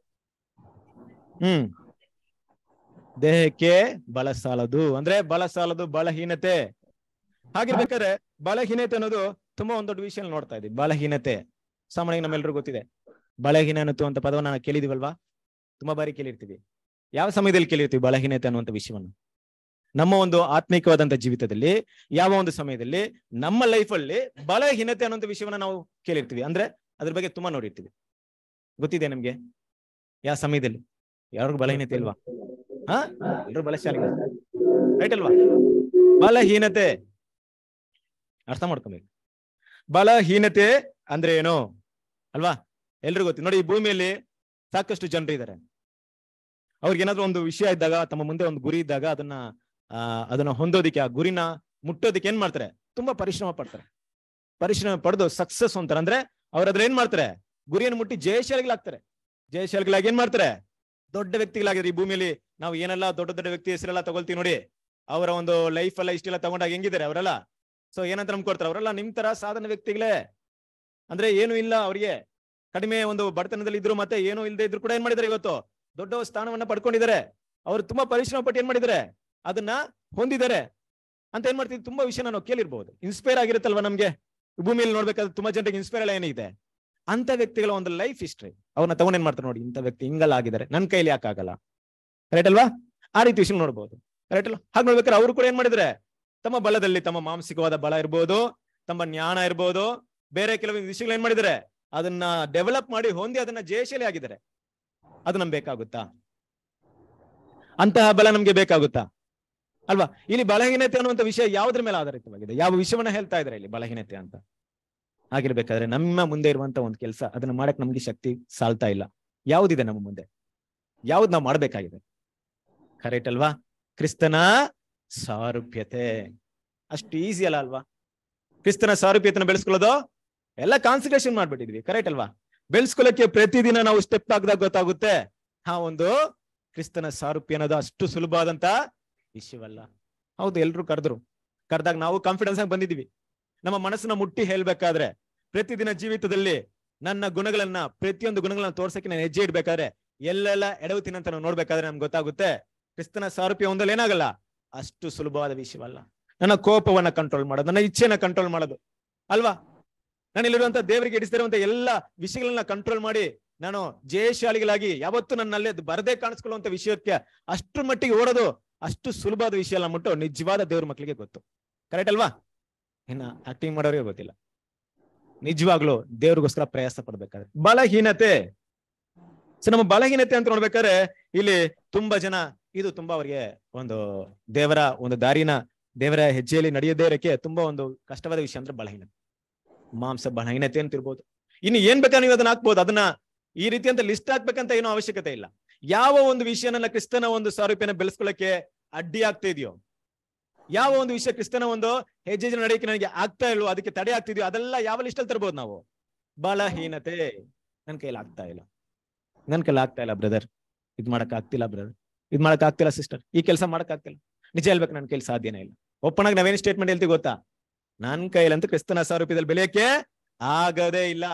ಹ್ಮ್ ದೇಹಕ್ಕೆ ಬಲ ಸಾಲದು ಅಂದ್ರೆ ಬಲ ಸಾಲದು ಬಲಹೀನತೆ ಹಾಗಿರ್ಬೇಕಾದ್ರೆ ಬಲಹೀನತೆ ಅನ್ನೋದು ತುಂಬಾ ಒಂದ್ ದೊಡ್ಡ ವಿಷಯ ನೋಡ್ತಾ ಇದ್ದೀವಿ ಬಲಹೀನತೆ ಸಾಮಾನ್ಯ ನಮ್ಮೆಲ್ಲರಿಗೂ ಗೊತ್ತಿದೆ ಬಲಹೀನ ಅನ್ನುವಂತ ಅಂತ ಪದವನ್ನ ನಾವು ಕೇಳಿದೀವಲ್ವಾ ತುಂಬಾ ಬಾರಿ ಕೇಳಿರ್ತೀವಿ ಯಾವ ಸಮಯದಲ್ಲಿ ಕೇಳಿರ್ತೀವಿ ಬಲಹೀನತೆ ಅನ್ನುವಂಥ ವಿಷಯವನ್ನು ನಮ್ಮ ಒಂದು ಆತ್ಮಿಕವಾದಂತ ಜೀವಿತದಲ್ಲಿ ಯಾವ ಒಂದು ಸಮಯದಲ್ಲಿ ನಮ್ಮ ಲೈಫಲ್ಲಿ ಬಲಹೀನತೆ ಅನ್ನುವಂಥ ವಿಷಯವನ್ನ ನಾವು ಕೇಳಿರ್ತೀವಿ ಅಂದ್ರೆ ಅದ್ರ ಬಗ್ಗೆ ತುಂಬಾ ನೋಡಿರ್ತೀವಿ ಗೊತ್ತಿದೆ ನಮ್ಗೆ ಯಾವ ಸಮಯದಲ್ಲಿ ಯಾರಿಗೂ ಬಲಹೀನತೆ ಇಲ್ವಾ ಹಾ ಎಲ್ರು ಬಲಶಾಲಿ ರೈಟ್ ಅಲ್ವಾ ಬಲಹೀನತೆ ಅರ್ಥ ಮಾಡ್ಕೊಬೇಕು ಬಲಹೀನತೆ ಅಂದ್ರೆ ಏನು ಅಲ್ವಾ ಎಲ್ರಿಗೂ ಗೊತ್ತಿದೆ ನೋಡಿ ಈ ಭೂಮಿಯಲ್ಲಿ ಸಾಕಷ್ಟು ಜನರು ಇದ್ದಾರೆ ಅವ್ರಿಗೆ ಏನಾದ್ರು ಒಂದು ವಿಷಯ ಇದ್ದಾಗ ತಮ್ಮ ಮುಂದೆ ಒಂದು ಗುರಿ ಇದ್ದಾಗ ಅದನ್ನ ಆ ಅದನ್ನ ಹೊಂದೋದಿಕ್ಕೆ ಆ ಗುರಿನ ಮುಟ್ಟೋದಿಕ್ಕೆ ಏನ್ ಮಾಡ್ತಾರೆ ತುಂಬಾ ಪರಿಶ್ರಮ ಪಡ್ತಾರೆ ಪರಿಶ್ರಮ ಪಡೆದು ಸಕ್ಸಸ್ ಅಂತಾರೆ ಅಂದ್ರೆ ಅವ್ರ ಅದ್ರ ಏನ್ ಮಾಡ್ತಾರೆ ಗುರಿಯನ್ನು ಮುಟ್ಟಿ ಜಯಶಾಲಿಗಳಾಗ್ತಾರೆ ಜಯಶಾಲಿಗಳಾಗಿ ಏನ್ ಮಾಡ್ತಾರೆ ದೊಡ್ಡ ವ್ಯಕ್ತಿಗಳಾಗಿದ್ರೆ ಈ ಭೂಮಿಯಲ್ಲಿ ನಾವು ಏನೆಲ್ಲ ದೊಡ್ಡ ದೊಡ್ಡ ವ್ಯಕ್ತಿ ಹೆಸರೆಲ್ಲ ತಗೊಳ್ತೀವಿ ನೋಡಿ ಅವರ ಒಂದು ಲೈಫ್ ಎಲ್ಲ ಇಷ್ಟೆಲ್ಲ ತಗೊಂಡಾಗ ಹೆಂಗಿದ್ದಾರೆ ಅವರೆಲ್ಲ ಸೊ ಏನಂತ ನಂಬ್ಕೊಡ್ತಾರೆ ಅವರೆಲ್ಲ ನಿಮ್ ತರ ಸಾಧನ ವ್ಯಕ್ತಿಗಳೇ ಅಂದ್ರೆ ಏನು ಇಲ್ಲ ಅವ್ರಿಗೆ ಕಡಿಮೆ ಒಂದು ಬಡತನದಲ್ಲಿ ಇದ್ರು ಮತ್ತೆ ಏನು ಇಲ್ಲದೆ ಇದ್ರು ಕೂಡ ಏನ್ ಮಾಡಿದ್ದಾರೆ ಇವತ್ತು ದೊಡ್ಡ ಸ್ಥಾನವನ್ನ ಪಡ್ಕೊಂಡಿದ್ದಾರೆ ಅವ್ರು ತುಂಬಾ ಪರಿಶ್ರಮ ಪಟ್ಟು ಏನ್ ಮಾಡಿದ್ದಾರೆ ಅದನ್ನ ಹೊಂದಿದ್ದಾರೆ ಅಂತ ಏನ್ ಮಾಡ್ತೀವಿ ತುಂಬಾ ವಿಷಯ ನಾವು ಕೇಳಿರ್ಬಹುದು ಇನ್ಸ್ಪೈರ್ ಆಗಿರುತ್ತಲ್ವಾ ನಮ್ಗೆ ಭೂಮಿಯಲ್ಲಿ ನೋಡ್ಬೇಕಾದ್ರೆ ತುಂಬಾ ಜನರಿಗೆ ಇನ್ಸ್ಪೈರ್ ಎಲ್ಲ ಏನಿದೆ ಅಂತ ವ್ಯಕ್ತಿಗಳ ಒಂದು ಲೈಫ್ ಹಿಸ್ಟ್ರಿ ಅವ್ರನ್ನ ತಗೊಂಡ್ ಏನ್ ಮಾಡ್ತಾರೆ ನೋಡಿ ಇಂಥ ವ್ಯಕ್ತಿ ಹಿಂಗಲ್ಲ ಆಗಿದ್ದಾರೆ ನನ್ ಕೈಲಿ ಯಾಕಾಗಲ್ಲ ಕರೆಕ್ಟ್ ಅಲ್ವಾ ಆ ರೀತಿ ವಿಷಯ ನೋಡ್ಬೋದು ಕರೆಕ್ಟ್ ಅಲ್ವಾ ಹಾಗೆ ನೋಡ್ಬೇಕಾದ್ರೆ ಅವರು ಕೂಡ ಏನ್ ಮಾಡಿದ್ರೆ ತಮ್ಮ ಬಲದಲ್ಲಿ ತಮ್ಮ ಮಾನಸಿಕವಾದ ಬಲ ಇರ್ಬೋದು ತಮ್ಮ ಜ್ಞಾನ ಇರ್ಬೋದು ಬೇರೆ ಕೆಲವೊಂದು ವಿಷಯಗಳು ಏನ್ ಮಾಡಿದ್ದಾರೆ ಅದನ್ನ ಡೆವಲಪ್ ಮಾಡಿ ಹೊಂದಿ ಅದನ್ನ ಜಯಶಾಲಿ ಆಗಿದ್ದಾರೆ ಅದು ನಮ್ಗೆ ಬೇಕಾಗುತ್ತಾ ಅಂತಹ ಬಲ ನಮ್ಗೆ ಬೇಕಾಗುತ್ತಾ ಅಲ್ವಾ ಇಲ್ಲಿ ಬಲಹೀನತೆ ಅನ್ನುವಂಥ ವಿಷಯ ಯಾವುದ್ರ ಮೇಲೆ ಆಧಾರಿತವಾಗಿದೆ ಯಾವ ವಿಷಯವನ್ನ ಹೇಳ್ತಾ ಇದ್ದಾರೆ ಇಲ್ಲಿ ಬಲಹೀನತೆ ಅಂತ ಆಗಿರ್ಬೇಕಾದ್ರೆ ನಮ್ಮ ಮುಂದೆ ಇರುವಂತ ಒಂದು ಕೆಲಸ ಅದನ್ನ ಮಾಡಕ್ ನಮ್ಗೆ ಶಕ್ತಿ ಸಾಲ್ತಾ ಇಲ್ಲ ಯಾವ್ದಿದೆ ನಮ್ಮ ಮುಂದೆ ಯಾವ್ದು ನಾವು ಮಾಡ್ಬೇಕಾಗಿದೆ ಕರೆಕ್ಟ್ ಅಲ್ವಾ ಕ್ರಿಸ್ತನ ಸಾರೂಪ್ಯತೆ ಅಷ್ಟು ಈಸಿ ಅಲ್ಲ ಅಲ್ವಾ ಕ್ರಿಸ್ತನ ಸಾರೂಪ್ಯತೆನ ಬೆಳೆಸ್ಕೊಳ್ಳೋದು ಎಲ್ಲ ಕಾನ್ಸಂಟ್ರೇಷನ್ ಮಾಡ್ಬಿಟ್ಟಿದ್ವಿ ಕರೆಕ್ಟ್ ಅಲ್ವಾ ಬೆಳೆಸ್ಕೊಳ್ಳಕ್ಕೆ ಪ್ರತಿದಿನ ನಾವು ಸ್ಟೆಪ್ ಹಾಕಿದಾಗ ಗೊತ್ತಾಗುತ್ತೆ ಹಾ ಒಂದು ಕ್ರಿಸ್ತನ ಸಾರೂಪ್ಯ ಅನ್ನೋದು ಅಷ್ಟು ಸುಲಭವಾದಂತ ವಿಷಯವಲ್ಲ ಹೌದು ಎಲ್ರು ಕರೆದ್ರು ಕರೆದಾಗ ನಾವು ಕಾನ್ಫಿಡೆನ್ಸ್ ಆಗಿ ಬಂದಿದೀವಿ ನಮ್ಮ ಮನಸ್ಸನ್ನ ಮುಟ್ಟಿ ಹೇಳ್ಬೇಕಾದ್ರೆ ಪ್ರತಿದಿನ ಜೀವಿತದಲ್ಲಿ ನನ್ನ ಗುಣಗಳನ್ನ ಪ್ರತಿಯೊಂದು ಗುಣಗಳನ್ನ ತೋರ್ಸಕ್ಕೆ ನಾನು ಹೆಜ್ಜೆ ಇಡ್ಬೇಕಾದ್ರೆ ಎಲ್ಲೆಲ್ಲ ಎಡವುತ್ತೀನಿ ಅಂತ ನಾವು ನೋಡ್ಬೇಕಾದ್ರೆ ನಮ್ಗೆ ಗೊತ್ತಾಗುತ್ತೆ ಕ್ರಿಸ್ತನ ಸಾರೂಪ್ಯ ಒಂದಲ್ಲಿ ಏನಾಗಲ್ಲ ಅಷ್ಟು ಸುಲಭವಾದ ವಿಷಯವಲ್ಲ ನನ್ನ ಕೋಪವನ್ನ ಕಂಟ್ರೋಲ್ ಮಾಡೋದು ನನ್ನ ಇಚ್ಛೆನ ಕಂಟ್ರೋಲ್ ಮಾಡೋದು ಅಲ್ವಾ ನಾನು ಇಲ್ಲಿರುವಂತ ದೇವರಿಗೆ ಇಡಿಸ್ತಿರುವಂತ ಎಲ್ಲ ವಿಷಯಗಳನ್ನ ಕಂಟ್ರೋಲ್ ಮಾಡಿ ನಾನು ಜಯಶಾಲಿಗಳಾಗಿ ಯಾವತ್ತೂ ನನ್ನಲ್ಲೇ ಬರದೇ ಕಾಣಿಸ್ಕೊಳ್ಳುವಂತ ವಿಷಯಕ್ಕೆ ಅಷ್ಟ್ರ ಮಟ್ಟಿಗೆ ಓಡೋದು ಅಷ್ಟು ಸುಲಭವಾದ ವಿಷಯ ಅಲ್ಲ ಮುಟ್ಟು ನಿಜವಾದ ದೇವ್ರ ಮಕ್ಕಳಿಗೆ ಗೊತ್ತು ಕರೆಕ್ಟ್ ಅಲ್ವಾ ಇನ್ನ ಆಕ್ಟಿಂಗ್ ಮಾಡೋರಿಗೆ ಗೊತ್ತಿಲ್ಲ ನಿಜವಾಗ್ಲು ದೇವ್ರಿಗೋಸ್ಕರ ಪ್ರಯಾಸ ಪಡ್ಬೇಕಾದ್ರೆ ಬಲಹೀನತೆ ಸೊ ನಮ್ಮ ಬಲಹೀನತೆ ಅಂತ ನೋಡ್ಬೇಕಾದ್ರೆ ಇಲ್ಲಿ ತುಂಬಾ ಜನ ಇದು ತುಂಬಾ ಅವ್ರಿಗೆ ಒಂದು ದೇವರ ಒಂದು ದಾರಿನ ದೇವರ ಹೆಜ್ಜೆಯಲ್ಲಿ ನಡೆಯದೇ ಇರಕ್ಕೆ ತುಂಬಾ ಒಂದು ಕಷ್ಟವಾದ ವಿಷಯ ಅಂದ್ರೆ ಬಲಹೀನತೆ ಮಾಂಸ ಬಲಹೀನತೆ ಅಂತ ಇರ್ಬೋದು ಇನ್ನು ಏನ್ ಬೇಕಾದ್ರೆ ನೀವು ಅದನ್ನ ಹಾಕ್ಬೋದು ಅದನ್ನ ಈ ರೀತಿ ಅಂತ ಲಿಸ್ಟ್ ಹಾಕ್ಬೇಕಂತ ಏನೋ ಅವಶ್ಯಕತೆ ಇಲ್ಲ ಯಾವ ಒಂದು ವಿಷಯನ ಕ್ರಿಸ್ತನ ಒಂದು ಸಾರೂಪ್ಯನ ಬೆಳೆಸ್ಕೊಳ್ಳಕ್ಕೆ ಅಡ್ಡಿ ಆಗ್ತಾ ಇದೆಯೋ ಯಾವ ಒಂದು ವಿಷಯ ಕ್ರಿಸ್ತನ ಒಂದು ಹೆಜ್ಜೆ ಹೆಜ್ಜೆ ನಡೆಯಕ್ಕೆ ನನಗೆ ಆಗ್ತಾ ಇಲ್ವೋ ಅದಕ್ಕೆ ತಡೆ ಆಗ್ತಿದ್ಯೋ ಅದೆಲ್ಲ ಯಾವ ಲಿಸ್ಟಲ್ಲಿ ತರ್ಬೋದು ನಾವು ಬಲಹೀನತೆ ನನ್ ಕೈಲಿ ಆಗ್ತಾ ಇಲ್ಲ ನನ್ ಕೈಲಿ ಆಗ್ತಾ ಇಲ್ಲ ಬ್ರದರ್ ಇದ್ ಮಾಡಕ್ ಆಗ್ತಿಲ್ಲ ಬ್ರದರ್ ಇದ್ ಮಾಡಕ್ ಆಗ್ತಿಲ್ಲ ಸಿಸ್ಟರ್ ಈ ಕೆಲಸ ಮಾಡಕ್ ಆಗ್ತಿಲ್ಲ ನಿಜ ಹೇಳ್ಬೇಕು ನನ್ ಕೈಲಿ ಸಾಧ್ಯನೇ ಇಲ್ಲ ಒಪ್ಪನಾಗ ನಾವೇನ್ ಸ್ಟೇಟ್ಮೆಂಟ್ ಹೇಳ್ತೀವಿ ಗೊತ್ತಾ ನನ್ ಕೈಲಂತೂ ಕ್ರಿಸ್ತನ ಸಾರೂಪ್ಯದಲ್ಲಿ ಬೆಳೆಯಕ್ಕೆ ಆಗದೇ ಇಲ್ಲ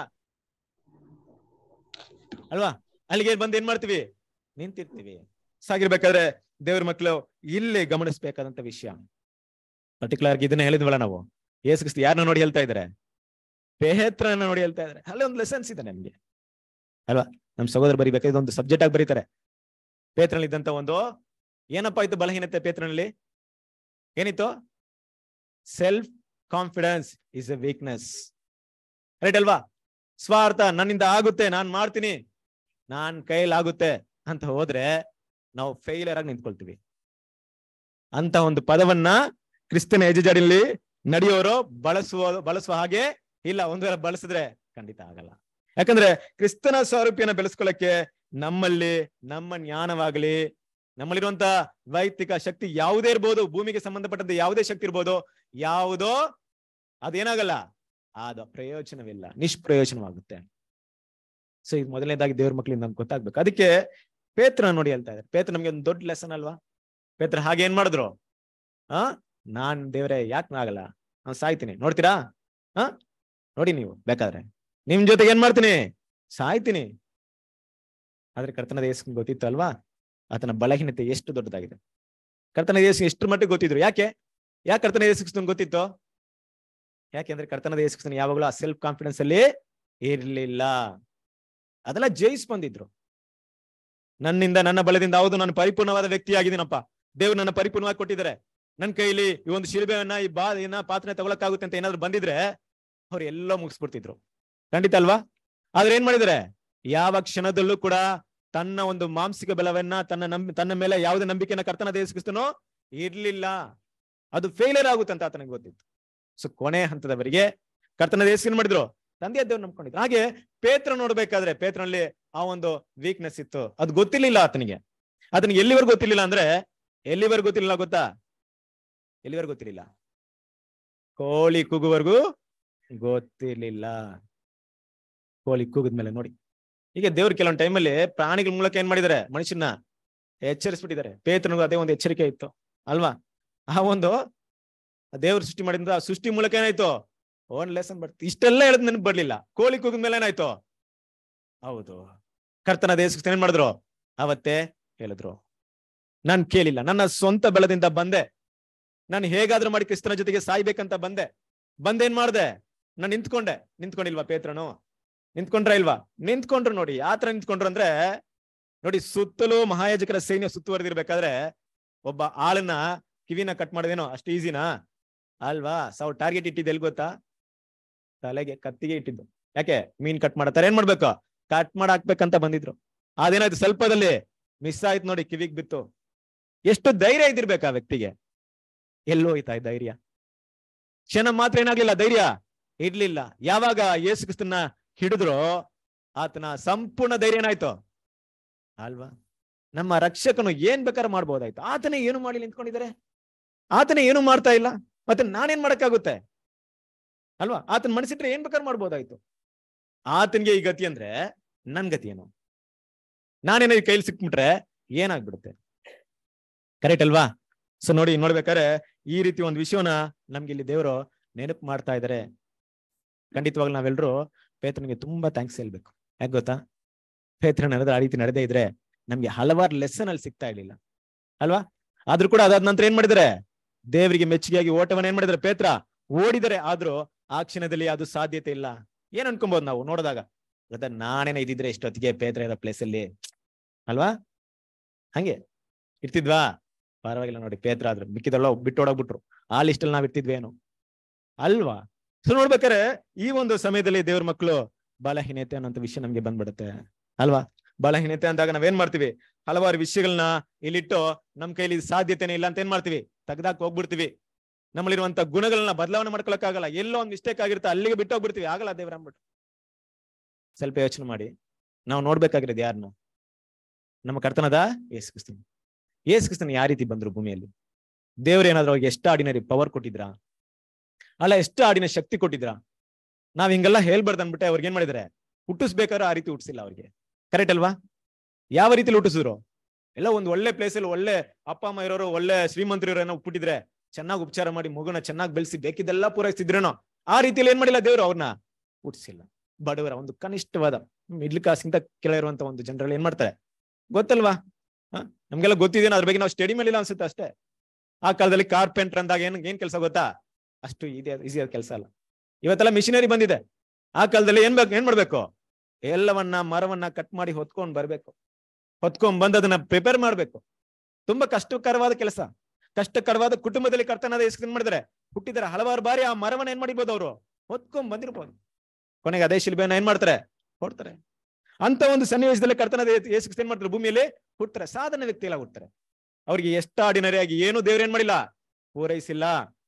ಅಲ್ವಾ ಅಲ್ಲಿಗೆ ಬಂದು ಏನ್ ಮಾಡ್ತೀವಿ ನಿಂತಿರ್ತೀವಿ ಸಾಗಿರ್ಬೇಕಾದ್ರೆ ದೇವ್ರ ಮಕ್ಕಳು ಇಲ್ಲಿ ಗಮನಿಸ್ಬೇಕಾದಂತ ವಿಷಯ ಪರ್ಟಿಕ್ಯುಲರ್ ಆಗಿ ಇದನ್ನ ಹೇಳಿದ್ವಲ್ಲ ನಾವು ಯೇಸು ಕ್ರಿಸ್ತ ಯಾರನ್ನ ನೋಡಿ ಹೇಳ್ತಾ ಇದಾರೆ ಪೇತ್ರನ ನೋಡಿ ಹೇಳ್ತಾ ಇದಾರೆ ಅಲ್ಲಿ ಒಂದು ಲೆಸನ್ಸ್ ಇದೆ ನಮ್ಗೆ ಅಲ್ವಾ ನಮ್ ಸಹೋದರ ಬರಿಬೇಕಾದ್ರೆ ಇದೊಂದು ಸಬ್ಜೆಕ್ಟ್ ಆಗಿ ಬರೀತಾರೆ ಪೇತ್ರನಲ್ಲಿ ಇದ್ದಂತ ಒಂದು ಏನಪ್ಪಾ ಇತ್ತು ಬಲಹೀನತೆ ಪೇತ್ರನಲ್ಲಿ ಏನಿತ್ತು self confidence is a weakness right ಅಲ್ವಾ ಸ್ವಾರ್ಥ ನನ್ನಿಂದ ಆಗುತ್ತೆ ನಾನ್ ಮಾಡ್ತೀನಿ ನಾನ್ ಕೈಲಾಗುತ್ತೆ ಅಂತ ಹೋದ್ರೆ ನಾವು ಫೇಲಿಯರ್ ಆಗಿ ನಿಂತ್ಕೊಳ್ತೀವಿ ಅಂತ ಒಂದು ಪದವನ್ನ ಕ್ರಿಸ್ತನ ಹೆಜ್ಜೆಜಾಡಿನಲ್ಲಿ ನಡೆಯೋರು ಬಳಸುವ ಬಳಸುವ ಹಾಗೆ ಇಲ್ಲ ಒಂದ್ ವೇಳೆ ಬಳಸಿದ್ರೆ ಖಂಡಿತ ಆಗಲ್ಲ ಯಾಕಂದ್ರೆ ಕ್ರಿಸ್ತನ ಸಾರೂಪ್ಯನ ಬೆಳೆಸ್ಕೊಳ್ಳಕ್ಕೆ ನಮ್ಮಲ್ಲಿ ನಮ್ಮ ಜ್ಞಾನವಾಗಲಿ ನಮ್ಮಲ್ಲಿರುವಂತ ವೈಯಕ್ತಿಕ ಶಕ್ತಿ ಯಾವುದೇ ಇರ್ಬೋದು ಭೂಮಿಗೆ ಸಂಬಂಧಪಟ್ಟಂತ ಯಾವುದೇ ಶಕ್ತಿ ಇರ್ಬೋದು ಯಾವುದೋ ಅದೇನಾಗಲ್ಲ ಆದ ಪ್ರಯೋಜನವಿಲ್ಲ ನಿಷ್ಪ್ರಯೋಜನವಾಗುತ್ತೆ ಸೊ ಇದು ಮೊದಲನೇದಾಗಿ ದೇವ್ರ ಮಕ್ಳಿಂದ ನಮ್ಗೆ ಗೊತ್ತಾಗ್ಬೇಕು ಅದಕ್ಕೆ ಪೇತ್ರ ನೋಡಿ ಹೇಳ್ತಾ ಇದ್ದಾರೆ ಪೇತ್ರ ನಮ್ಗೆ ಒಂದು ದೊಡ್ಡ ಲೆಸನ್ ಅಲ್ವಾ ಪೇತ್ರ ಹಾಗೆ ಏನ್ ಮಾಡಿದ್ರು ಆ ನಾನ್ ದೇವ್ರೆ ಯಾಕೆ ಆಗಲ್ಲ ನಾನು ಸಾಯ್ತೀನಿ ನೋಡ್ತೀರಾ ಹ ನೋಡಿ ನೀವು ಬೇಕಾದ್ರೆ ನಿಮ್ ಜೊತೆಗೆ ಏನ್ ಮಾಡ್ತೀನಿ ಸಾಯ್ತೀನಿ ಆದ್ರೆ ಕರ್ತನ ಯೇಸು ಗೊತ್ತಿತ್ತು ಅಲ್ವಾ ಆತನ ಬಲಹೀನತೆ ಎಷ್ಟು ದೊಡ್ಡದಾಗಿದೆ ಕರ್ತನ ಯೇಸು ಎಷ್ಟು ಮಟ್ಟಿಗೆ ಗೊತ್ತಿದ್ರು ಯಾಕೆ ಯಾಕೆ ಕರ್ತನ ಯೇಸು ಗೊತ್ತಿತ್ತು ಯಾಕೆಂದ್ರೆ ಕರ್ತನದ ಯೇಸು ಯಾವಾಗಲೂ ಆ ಸೆಲ್ಫ್ ಕಾನ್ಫಿಡೆನ್ಸ್ ಅಲ್ಲಿ ಇರ್ಲಿಲ್ಲ ಅದೆಲ್ಲ ಜಯಿಸ್ ಬಂದಿದ್ರು ನನ್ನಿಂದ ನನ್ನ ಬಲದಿಂದ ಹೌದು ನಾನು ಪರಿಪೂರ್ಣವಾದ ವ್ಯಕ್ತಿ ಆಗಿದ್ದೀನಪ್ಪ ದೇವ್ರು ನನ್ನ ಪರಿಪೂರ್ಣವಾಗಿ ಕೊಟ್ಟಿದ್ದಾರೆ ನನ್ನ ಕೈಲಿ ಈ ಒಂದು ಶಿಲ್ಬೆಯನ್ನ ಈ ಬಾ ಏನ ಪಾತ್ರೆ ತಗೊಳಕ್ಕಾಗುತ್ತೆ ಅಂತ ಏನಾದ್ರು ಬಂದಿದ್ರೆ ಅವ್ರು ಎಲ್ಲೋ ಮುಗಿಸ್ಬಿಡ್ತಿದ್ರು ಖಂಡಿತ ಅಲ್ವಾ ಆದ್ರೆ ಏನ್ ಮಾಡಿದಾರೆ ಯಾವ ಕ್ಷಣದಲ್ಲೂ ಕೂಡ ತನ್ನ ಒಂದು ಮಾಂಸಿಕ ಬಲವನ್ನ ತನ್ನ ನಂಬಿ ತನ್ನ ಮೇಲೆ ಯಾವುದೇ ನಂಬಿಕೆಯನ್ನ ಕರ್ತನ ದೇಶಕ್ರಿಸ್ತನೋ ಇರ್ಲಿಲ್ಲ ಅದು ಫೇಲಿಯರ್ ಆಗುತ್ತೆ ಅಂತ ಆತನಿಗೆ ಗೊತ್ತಿತ್ತು ಸೊ ಕೊನೆ ಹಂತದವರೆಗೆ ಕರ್ತನ ದೇಶ ಏನ್ ಮಾಡಿದ್ರು ತಂದೆಯ ದೇವ್ರು ನಂಬ್ಕೊಂಡಿದ್ರು ಹಾಗೆ ಪೇತ್ರ ನೋಡ್ಬೇಕಾದ್ರೆ ಪೇತ್ರನಲ್ಲಿ ಆ ಒಂದು ವೀಕ್ನೆಸ್ ಇತ್ತು ಅದು ಗೊತ್ತಿರ್ಲಿಲ್ಲ ಆತನಿಗೆ ಆತನಿಗೆ ಎಲ್ಲಿವರೆಗೂ ಗೊತ್ತಿರ್ಲಿಲ್ಲ ಅಂದ್ರೆ ಎಲ್ಲಿವರೆಗೂ ಗೊತ್ತಿರ್ಲಿಲ್ಲ ಗೊತ್ತಾ ಎಲ್ಲಿವರೆಗೂ ಗೊತ್ತಿರ್ಲಿಲ್ಲ ಕೋಳಿ ಕೂಗುವರೆಗೂ ಗೊತ್ತಿರ್ಲಿಲ್ಲ ಕೋಳಿ ಕೂಗಿದ್ಮೇಲೆ ನೋಡಿ ಈಗ ದೇವ್ರು ಕೆಲವೊಂದು ಟೈಮಲ್ಲಿ ಪ್ರಾಣಿಗಳ ಮೂಲಕ ಏನ್ ಮಾಡಿದ್ದಾರೆ ಮನುಷ್ಯನ ಎಚ್ಚರಿಸ್ಬಿಟ್ಟಿದ್ದಾರೆ ಪೇತ್ರನಿಗೂ ಅದೇ ಒಂದು ಎಚ್ಚರಿಕೆ ಇತ್ತು ಅಲ್ವಾ ಆ ಒಂದು ದೇವ್ರು ಸೃಷ್ಟಿ ಮಾಡಿದ ಆ ಸೃಷ್ಟಿ ಮೂಲಕ ಏನಾಯ್ತು ಓನ್ ಲೆಸನ್ ಬರ್ತು ಇಷ್ಟೆಲ್ಲ ಹೇಳದ್ ನೆನಪು ಬರ್ಲಿಲ್ಲ ಕೋಳಿ ಕೂಗಿದ ಮೇಲೆ ಏನಾಯ್ತು ಹೌದು ಕರ್ತನ ದೇಶಕ್ಕೆ ಏನ್ ಮಾಡಿದ್ರು ಅವತ್ತೇ ಹೇಳಿದ್ರು ನಾನ್ ಕೇಳಿಲ್ಲ ನನ್ನ ಸ್ವಂತ ಬಲದಿಂದ ಬಂದೆ ನಾನು ಹೇಗಾದ್ರೂ ಮಾಡಿ ಕ್ರಿಸ್ತನ ಜೊತೆಗೆ ಸಾಯ್ಬೇಕಂತ ಬಂದೆ ಬಂದೇನ್ ಮಾಡ್ದೆ ನಾನ್ ನಿಂತ್ಕೊಂಡೆ ನಿಂತ್ಕೊಂಡಿಲ್ವಾ ಪೇತ್ರನು ನಿಂತ್ಕೊಂಡ್ರ ಇಲ್ವಾ ನಿಂತ್ಕೊಂಡ್ರು ನೋಡಿ ಯಾತ್ರ ನಿಂತ್ಕೊಂಡ್ರು ಅಂದ್ರೆ ನೋಡಿ ಸುತ್ತಲೂ ಮಹಾಯಾಜಕರ ಸೈನ್ಯ ಸುತ್ತುವರೆದಿರ್ಬೇಕಾದ್ರೆ ಒಬ್ಬ ಆಳನ್ನ ಕಿವಿನ ಕಟ್ ಮಾಡೋದೇನೋ ಅಷ್ಟು ಈಸಿನಾ ಅಲ್ವಾ ಸಾವ್ ಟಾರ್ಗೆಟ್ ಇಟ್ಟಿದ್ದು ಎಲ್ಲಿ ಗೊತ್ತಾ ತಲೆಗೆ ಕತ್ತಿಗೆ ಇಟ್ಟಿದ್ದು ಯಾಕೆ ಮೀನ್ ಕಟ್ ಮಾಡತ್ತಾರೆ ಏನ್ ಮಾಡ್ಬೇಕು ಕಟ್ ಮಾಡಾಕ್ಬೇಕಂತ ಬಂದಿದ್ರು ಅದೇನಾಯ್ತು ಸ್ವಲ್ಪದಲ್ಲಿ ಮಿಸ್ ಆಯ್ತು ನೋಡಿ ಕಿವಿಗ್ ಬಿತ್ತು ಎಷ್ಟು ಧೈರ್ಯ ಇದ್ದಿರ್ಬೇಕು ಆ ವ್ಯಕ್ತಿಗೆ ಎಲ್ಲೋ ಹೋಯ್ತಾ ಈ ಧೈರ್ಯ ಕ್ಷಣ ಮಾತ್ರ ಏನಾಗ್ಲಿಲ್ಲ ಧೈರ್ಯ ಇರ್ಲಿಲ್ಲ ಯಾವಾಗ ಯೇಸು ಕ್ರಿಸ್ತನ ಹಿಡಿದ್ರು ಆತನ ಸಂಪೂರ್ಣ ಧೈರ್ಯ ಏನಾಯ್ತು ಅಲ್ವಾ ನಮ್ಮ ರಕ್ಷಕನು ಏನ್ ಬೇಕಾದ್ರೆ ಮಾಡ್ಬೋದಾಯ್ತು ಆತನೇ ಏನು ಮಾಡಿ ನಿಂತ್ಕೊಂಡಿದ್ದಾರೆ ಆತನೇ ಏನು ಮಾಡ್ತಾ ಇಲ್ಲ ಮತ್ತೆ ನಾನೇನ್ ಮಾಡಕ್ಕಾಗುತ್ತೆ ಅಲ್ವಾ ಆತನ ಮನಸ್ಸಿಟ್ರೆ ಏನ್ ಬೇಕಾದ್ರೆ ಮಾಡ್ಬೋದಾಯ್ತು ಆತನಿಗೆ ಈ ಗತಿ ಅಂದ್ರೆ ನನ್ ಗತಿ ಏನು ನಾನೇನೋ ಈ ಕೈಲಿ ಸಿಕ್ಬಿಟ್ರೆ ಏನಾಗ್ಬಿಡುತ್ತೆ ಕರೆಕ್ಟ್ ಅಲ್ವಾ ಸೊ ನೋಡಿ ನೋಡ್ಬೇಕಾದ್ರೆ ಈ ರೀತಿ ಒಂದು ವಿಷಯವನ್ನ ನಮ್ಗೆ ಇಲ್ಲಿ ದೇವರು ನೆನಪು ಮಾಡ್ತಾ ಇದ್ದಾರೆ ಖಂಡಿತವಾಗ್ಲೂ ನಾವೆಲ್ಲರೂ ಪೇತ್ರನಿಗೆ ತುಂಬಾ ಥ್ಯಾಂಕ್ಸ್ ಹೇಳ್ಬೇಕು ಯಾಕೆ ಗೊತ್ತಾ ಪೇತ್ರ ನಡೆದ ಆ ರೀತಿ ನಡೆದೇ ಇದ್ರೆ ನಮ್ಗೆ ಹಲವಾರು ಲೆಸನ್ ಅಲ್ಲಿ ಸಿಗ್ತಾ ಇರ್ಲಿಲ್ಲ ಅಲ್ವಾ ಆದ್ರೂ ಕೂಡ ಅದಾದ ನಂತರ ಏನ್ ಮಾಡಿದಾರೆ ದೇವರಿಗೆ ಮೆಚ್ಚುಗೆಯಾಗಿ ಓಟವನ್ನ ಏನ್ ಮಾಡಿದಾರೆ ಪೇತ್ರ ಓಡಿದರೆ ಆದ್ರೂ ಆ ಕ್ಷಣದಲ್ಲಿ ಅದು ಸಾಧ್ಯತೆ ಇಲ್ಲ ಏನ್ ಅನ್ಕೊಬಹುದು ನಾವು ನೋಡಿದಾಗ ಗೊತ್ತಾ ನಾನೇನ ಇದ್ದಿದ್ರೆ ಇಷ್ಟೊತ್ತಿಗೆ ಪೇತ್ರ ಇರೋ ಪ್ಲೇಸ್ ಅಲ್ಲಿ ಅಲ್ವಾ ಹಂಗೆ ಇರ್ತಿದ್ವಾ ಪರವಾಗಿಲ್ಲ ನೋಡಿ ಪೇತ್ರ ಆದ್ರು ಮಿಕ್ಕಿದೆಲ್ಲ ಬಿಟ್ಟೋಡೋಗ್ಬಿಟ್ರು ಆ ಲಿಸ್ಟ್ ಅಲ್ಲಿ ನಾವ್ ಇರ್ತಿದ್ವೇನು ಅಲ್ವಾ ಸೊ ನೋಡ್ಬೇಕಾರೆ ಈ ಒಂದು ಸಮಯದಲ್ಲಿ ದೇವ್ರ ಮಕ್ಕಳು ಬಲಹೀನತೆ ಅನ್ನೋಂಥ ವಿಷಯ ನಮ್ಗೆ ಬಂದ್ಬಿಡುತ್ತೆ ಅಲ್ವಾ ಬಲಹೀನತೆ ಅಂದಾಗ ನಾವೇನ್ ಮಾಡ್ತೀವಿ ಹಲವಾರು ವಿಷಯಗಳನ್ನ ಇಲ್ಲಿಟ್ಟು ನಮ್ ಕೈಲಿ ಸಾಧ್ಯತೆನೇ ಇಲ್ಲ ಅಂತ ಏನ್ ಮಾಡ್ತೀವಿ ತೆಗ್ದಾಕ್ ಹೋಗ್ಬಿಡ್ತೀವಿ ನಮ್ಮಲ್ಲಿರುವಂತ ಗುಣಗಳನ್ನ ಬದಲಾವಣೆ ಮಾಡ್ಕೊಳಕ್ಕಾಗಲ್ಲ ಎಲ್ಲೋ ಒಂದು ಮಿಸ್ಟೇಕ್ ಆಗಿರುತ್ತೆ ಅಲ್ಲಿಗೆ ಬಿಟ್ಟು ಹೋಗ್ಬಿಡ್ತೀವಿ ಆಗಲ್ಲ ದೇವ್ರ ಅಂದ್ಬಿಟ್ಟು ಸ್ವಲ್ಪ ಯೋಚನೆ ಮಾಡಿ ನಾವು ನೋಡ್ಬೇಕಾಗಿರೋದು ಯಾರನ್ನ ನಮ್ಮ ಕರ್ತನದ ಯೇಸು ಕ್ರಿಸ್ತನ್ ಯೇಸು ಕ್ರಿಸ್ತನ್ ಯಾವ ರೀತಿ ಬಂದ್ರು ಭೂಮಿಯಲ್ಲಿ ದೇವ್ರ ಏನಾದ್ರು ಅವ್ರಿಗೆ ಎಷ್ಟು ಆರ್ಡಿನರಿ ಪವರ್ ಕೊಟ್ಟಿದ್ರಾ ಅಲ್ಲ ಎಷ್ಟು ಆಡಿನ ಶಕ್ತಿ ಕೊಟ್ಟಿದ್ರಾ ನಾವ್ ಹಿಂಗೆಲ್ಲ ಹೇಳ್ಬಾರ್ದು ಅನ್ಬಿಟ್ಟೆ ಅವ್ರಿಗೆ ಏನ್ ಮಾಡಿದಾರೆ ಹುಟ್ಟಿಸ್ಬೇಕಾದ್ರೆ ಆ ರೀತಿ ಹುಟ್ಟಿಸಿಲ್ಲ ಅವ್ರಿಗೆ ಕರೆಕ್ಟ್ ಅಲ್ವಾ ಯಾವ ರೀತಿಲಿ ಹುಟ್ಟಿಸಿದ್ರು ಎಲ್ಲ ಒಂದು ಒಳ್ಳೆ ಪ್ಲೇಸ್ ಅಲ್ಲಿ ಒಳ್ಳೆ ಅಪ್ಪ ಅಮ್ಮ ಇರೋರು ಒಳ್ಳೆ ಶ್ರೀಮಂತರು ಏನೋ ಹುಟ್ಟಿದ್ರೆ ಚೆನ್ನಾಗಿ ಉಪಚಾರ ಮಾಡಿ ಮಗುನ ಚೆನ್ನಾಗಿ ಬೆಳೆಸಿ ಬೇಕಿದ್ದೆಲ್ಲ ಪೂರೈಸ್ತಿದ್ರೇನೋ ಆ ರೀತಿಯಲ್ಲಿ ಏನ್ ಮಾಡಿಲ್ಲ ದೇವ್ರು ಅವ್ರನ್ನ ಹುಟ್ಟಿಸಿಲ್ಲ ಬಡವರ ಒಂದು ಕನಿಷ್ಠವಾದ ಮಿಡ್ಲ್ ಕ್ಲಾಸ್ಗಿಂತ ಕೆಳ ಇರುವಂತ ಒಂದು ಜನರಲ್ಲಿ ಏನ್ ಮಾಡ್ತಾರೆ ಗೊತ್ತಲ್ವಾ ಹ? ನಮ್ಗೆಲ್ಲ ಗೊತ್ತಿದೇನೋ ಅದ್ರ ಬಗ್ಗೆ ನಾವು ಸ್ಟಡಿ ಮಾಡಿಲ್ಲ ಅನ್ಸುತ್ತೆ ಅಷ್ಟೇ ಆ ಕಾಲದಲ್ಲಿ ಕಾರ್ಪೆಂಟರ್ ಅಂದಾಗ ಏನ್ ಏನ್ ಕೆಲಸ ಗೊತ್ತಾ ಅಷ್ಟು ಈಸಿ ಈಸಿ ಆದ ಕೆಲಸ ಅಲ್ಲ ಇವತ್ತೆಲ್ಲ ಮಿಷಿನರಿ ಬಂದಿದೆ ಆ ಕಾಲದಲ್ಲಿ ಏನ್ ಬೇಕು ಏನ್ ಮಾಡ್ಬೇಕು ಎಲ್ಲವನ್ನ ಮರವನ್ನ ಕಟ್ ಮಾಡಿ ಹೊತ್ಕೊಂಡ್ ಬರ್ಬೇಕು ಹೊತ್ಕೊಂಡ್ ಬಂದ್ ಅದನ್ನ ಪ್ರಿಪೇರ್ ಮಾಡ್ಬೇಕು ತುಂಬಾ ಕಷ್ಟಕರವಾದ ಕೆಲಸ ಕಷ್ಟಕರವಾದ ಕುಟುಂಬದಲ್ಲಿ ಕರ್ತನಾದ ಯೇಸು ಏನ್ ಮಾಡಿದಾರೆ ಹುಟ್ಟಿದಾರೆ ಹಲವಾರು ಬಾರಿ ಆ ಮರವನ್ನ ಏನ್ ಮಾಡಿರ್ಬೋದು ಅವರು ಹೊತ್ಕೊಂಡ್ ಬಂದಿರ್ಬೋದು ಕೊನೆಗೆ ಅದೇ ಶಿಲ್ಬೆಯನ್ನ ಏನ್ ಮಾಡ್ತಾರೆ ಕೊಡ್ತಾರೆ ಅಂತ ಒಂದು ಸನ್ನಿವೇಶದಲ್ಲಿ ಕರ್ತನಾದ ಯೇಸು ಕ್ರಿಸ್ತ ಏನ್ ಮಾಡ್ತಾರೆ ಭೂಮಿಯಲ್ಲಿ ಹುಟ್ತಾರೆ ಸಾಧನ ವ್ಯಕ್ತಿ ಎಲ್ಲ ಹುಟ್ತಾರೆ ಅವ್ರಿಗೆ ಎಷ್ಟು ಆರ್ಡಿನರಿ ಆಗಿ ಏನು ದೇವ್ರ ಏನ್ ಮಾಡಿಲ್ಲ ಪೂರೈಸಿಲ್ಲ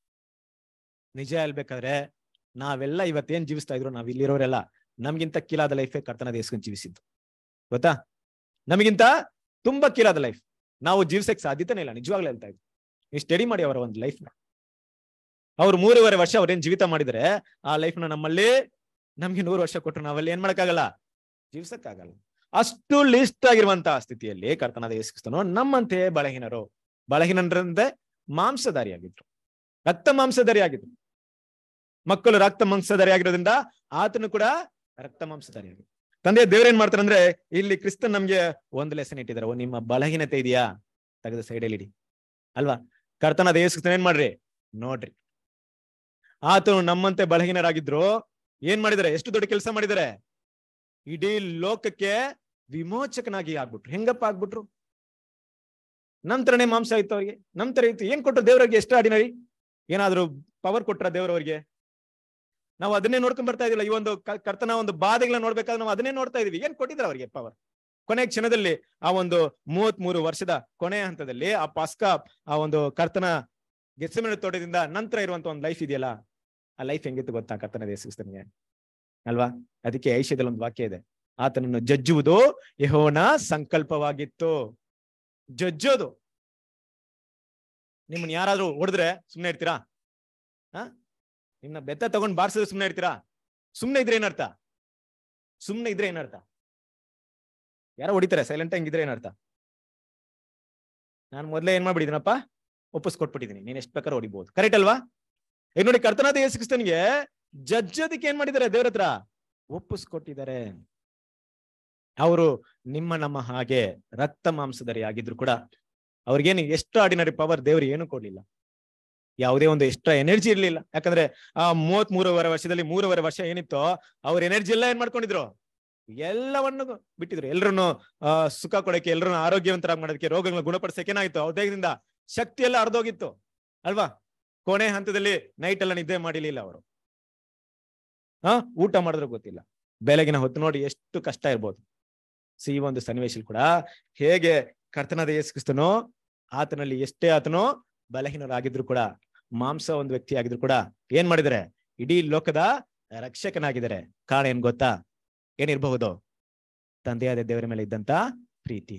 ನಿಜ ಹೇಳ್ಬೇಕಾದ್ರೆ ನಾವೆಲ್ಲ ಇವತ್ತೇನ್ ಜೀವಿಸ್ತಾ ಇದ್ರು ನಾವ್ ಇಲ್ಲಿರೋರೆಲ್ಲ ನಮ್ಗಿಂತ ಕೀಲಾದ ಲೈಫೇ ಕರ್ತನ ದೇಶಕ್ಕೆ ಜೀವಿಸಿದ್ದು ಗೊತ್ತಾ ನಮಗಿಂತ ತುಂಬಾ ಕೀಲಾದ ಲೈಫ್ ನಾವು ಜೀವಿಸಕ್ ಸಾಧ್ಯತೆನೇ ಇಲ್ಲ ನಿಜವಾಗ್ಲೂ ಹೇಳ್ತಾ ಇದ್ವಿ ನೀವು ಸ್ಟಡಿ ಮಾಡಿ ಅವರ ಒಂದು ಲೈಫ್ ಅವ್ರು ಮೂರುವರೆ ವರ್ಷ ಅವ್ರೇನ್ ಜೀವಿತ ಮಾಡಿದರೆ ಆ ಲೈಫ್ ನ ನಮ್ಮಲ್ಲಿ ನಮ್ಗೆ ನೂರು ವರ್ಷ ಕೊಟ್ಟರು ನಾವಲ್ಲಿ ಏನ್ ಮಾಡಕ್ಕಾಗಲ್ಲ ಜೀವಿಸಕ್ಕಾಗಲ್ಲ ಅಷ್ಟು ಲಿಸ್ಟ್ ಆಗಿರುವಂತಹ ಸ್ಥಿತಿಯಲ್ಲಿ ಕರ್ತನಾದ ಯೇಸುಕ್ರಿಸ್ತನು ನಮ್ಮಂತೆ ಬಲಹೀನರು ಬಲಹೀನರಂತೆ ಮಾಂಸಧಾರಿಯಾಗಿದ್ರು ರಕ್ತ ಮಾಂಸಧಾರಿಯಾಗಿದ್ರು ಮಕ್ಕಳು ರಕ್ತ ಮಾಂಸಧಾರಿಯಾಗಿರೋದ್ರಿಂದ ಆತನು ಕೂಡ ರಕ್ತ ಮಾಂಸಧಾರಿಯಾಗಿ ತಂದೆ ದೇವ್ರೇನ್ ಮಾಡ್ತಾರೆ ಅಂದ್ರೆ ಇಲ್ಲಿ ಕ್ರಿಸ್ತನ್ ನಮ್ಗೆ ಒಂದು ಲೆಸನ್ ಇಟ್ಟಿದ್ದಾರೆ ಓ ನಿಮ್ಮ ಬಲಹೀನತೆ ಇದೆಯಾ ತೆಗೆದು ಸೈಡಲ್ಲಿ ಇಡಿ ಅಲ್ವಾ ಕರ್ತನಾದ ಯೇಸು ಕ್ರಿಸ್ತನ್ ಏನ್ ಮಾಡ್ರಿ ನೋಡ್ರಿ ಆತನು ನಮ್ಮಂತೆ ಬಲಹೀನರಾಗಿದ್ರು ಏನ್ ಮಾಡಿದ್ದಾರೆ ಎಷ್ಟು ದೊಡ್ಡ ಕೆಲಸ ಮಾಡಿದ್ದಾರೆ ಇಡೀ ಲೋಕಕ್ಕೆ ವಿಮೋಚಕನಾಗಿ ಆಗ್ಬಿಟ್ರು ಹೆಂಗಪ್ಪ ಆಗ್ಬಿಟ್ರು ನಮ್ ತರನೇ ಮಾಂಸ ಇತ್ತು ಅವ್ರಿಗೆ ನಮ್ ತರ ಇತ್ತು ಏನ್ ಕೊಟ್ರು ದೇವ್ರಿಗೆ ಎಷ್ಟು ಆಡಿನರಿ ಏನಾದ್ರು ಪವರ್ ಕೊಟ್ರ ದೇವ್ರವ್ರಿಗೆ ನಾವು ಅದನ್ನೇ ನೋಡ್ಕೊಂಡ್ ಬರ್ತಾ ಇದಿಲ್ಲ ಈ ಒಂದು ಕ- ಕರ್ತನ ಒಂದು ಬಾಧೆಗಳನ್ನ ನೋಡ್ಬೇಕಾದ್ರೆ ನಾವು ಅದನ್ನೇ ನೋಡ್ತಾ ಇದೀವಿ ಏನ್ ಕೊಟ್ಟಿದ್ರ ಅವ್ರಿಗೆ ಪವರ್ ಕೊನೆ ಕ್ಷಣದಲ್ಲಿ ಆ ಒಂದು ಮೂವತ್ ಮೂರು ವರ್ಷದ ಕೊನೆಯ ಹಂತದಲ್ಲಿ ಆ ಪಾಸ್ಕ ಆ ಒಂದು ಕರ್ತನ ಗೆಸಮನೆ ತೋಟದಿಂದ ನಂತರ ಇರುವಂತ ಒಂದು ಲೈಫ್ ಇದೆಯಲ್ಲ ಆ ಲೈಫ್ ಹೆಂಗಿತ್ತು ಗೊತ್ತಾ ಕರ್ತನ ದೇಶಕ್ಕೆ ಅಲ್ವಾ ಅದಕ್ಕೆ ಐಶ್ಯದಲ್ಲಿ ಒಂದು ವಾಕ್ಯ ಇದೆ ಆತನನ್ನು ಜಜ್ಜುವುದು ಯಹೋನ ಸಂಕಲ್ಪವಾಗಿತ್ತು ಜಜ್ಜೋದು ನಿಮ್ಮನ್ನ ಯಾರಾದ್ರೂ ಹೊಡೆದ್ರೆ ಸುಮ್ನೆ ಇರ್ತೀರಾ ಹ ನಿಮ್ನ ಬೆತ್ತ ತಗೊಂಡ್ ಬಾರ್ಸಿದ್ರೆ ಸುಮ್ನೆ ಇರ್ತೀರಾ ಸುಮ್ನೆ ಇದ್ರೆ ಏನರ್ಥ ಸುಮ್ನೆ ಇದ್ರೆ ಏನರ್ಥ ಯಾರೋ ಹೊಡಿತಾರೆ ಸೈಲೆಂಟ್ ಹಂಗಿದ್ರೆ ಏನರ್ಥ ನಾನು ಮೊದ್ಲೇ ಏನ್ ಮಾಡ್ಬಿಟ್ಟಿದ್ದೀನಪ್ಪ ಒಪ್ಪಿಸ್ಕೊಟ್ಬಿಟ್ಟಿದ್ದೀನಿ ನೀನ್ ಎಷ್ಟು ಬೇಕಾದ್ರೂ ಹೊಡಿಬಹುದು ಕರೆಕ್ಟ್ ಅಲ್ವಾ ಈಗ ನೋಡಿ ಕರ್ತನಾದ ಯೇಸು ಕ್ರಿಸ್ತನಿಗೆ ಜಜ್ಜೋದಕ್ಕೆ ಏನ್ ಮಾಡಿದ್ದಾರೆ ದೇವ್ರ ಹತ್ರ ಒಪ್ಪಿಸ್ಕೊಟ್ಟಿದ್ದಾರೆ ಅವರು ನಿಮ್ಮ ನಮ್ಮ ಹಾಗೆ ರಕ್ತ ಮಾಂಸಧರಿ ಆಗಿದ್ರು ಕೂಡ ಅವ್ರಿಗೇನು ಎಷ್ಟು ಆರ್ಡಿನರಿ ಪವರ್ ದೇವ್ರು ಏನು ಕೊಡ್ಲಿಲ್ಲ ಯಾವುದೇ ಒಂದು ಎಕ್ಸ್ಟ್ರಾ ಎನರ್ಜಿ ಇರ್ಲಿಲ್ಲ ಯಾಕಂದ್ರೆ ಆ ಮೂವತ್ ಮೂರುವರೆ ವರ್ಷದಲ್ಲಿ ಮೂರುವರೆ ವರ್ಷ ಏನಿತ್ತೋ ಅವ್ರ ಎನರ್ಜಿ ಎಲ್ಲ ಏನ್ ಮಾಡ್ಕೊಂಡಿದ್ರು ಎಲ್ಲವನ್ನು ಬಿಟ್ಟಿದ್ರು ಎಲ್ರನ್ನು ಆ ಸುಖ ಕೊಡಕ್ಕೆ ಎಲ್ರನ್ನು ಆರೋಗ್ಯವಂತರಾಗಿ ಮಾಡೋದಕ್ಕೆ ರೋಗಗಳನ್ನ ಗುಣಪಡಿಸಕ್ಕೆ ಏನಾಯ್ತು ಅವ್ರ ದೇಹದಿಂದ ಶಕ್ತಿ ಎಲ್ಲ ಅರ್ಧೋಗಿತ್ತು ಅಲ್ವಾ ಕೊನೆ ಹಂತದಲ್ಲಿ ನೈಟ್ ಎಲ್ಲ ನಿದ್ದೆ ಮಾಡಿರ್ಲಿಲ್ಲ ಅವರು ಹಾ ಊಟ ಮಾಡಿದ್ರು ಗೊತ್ತಿಲ್ಲ ಬೆಳಗಿನ ಹೊತ್ತು ನೋಡಿ ಎಷ್ಟು ಕಷ್ಟ ಇರ್ಬೋದು ಸೊ ಈ ಒಂದು ಸನ್ನಿವೇಶದಲ್ಲಿ ಕೂಡ ಹೇಗೆ ಕರ್ತನಾದ ಯೇಸು ಕ್ರಿಸ್ತನೋ ಆತನಲ್ಲಿ ಎಷ್ಟೇ ಆತನೋ ಬಲಹೀನರಾಗಿದ್ರು ಕೂಡ ಮಾಂಸ ಒಂದು ವ್ಯಕ್ತಿ ಆಗಿದ್ರು ಕೂಡ ಏನ್ ಮಾಡಿದ್ದಾರೆ ಇಡೀ ಲೋಕದ ರಕ್ಷಕನಾಗಿದ್ದಾರೆ ಕಾರಣ ಏನ್ ಗೊತ್ತಾ ಏನಿರಬಹುದು ತಂದೆಯಾದ ದೇವರ ಮೇಲೆ ಇದ್ದಂತ ಪ್ರೀತಿ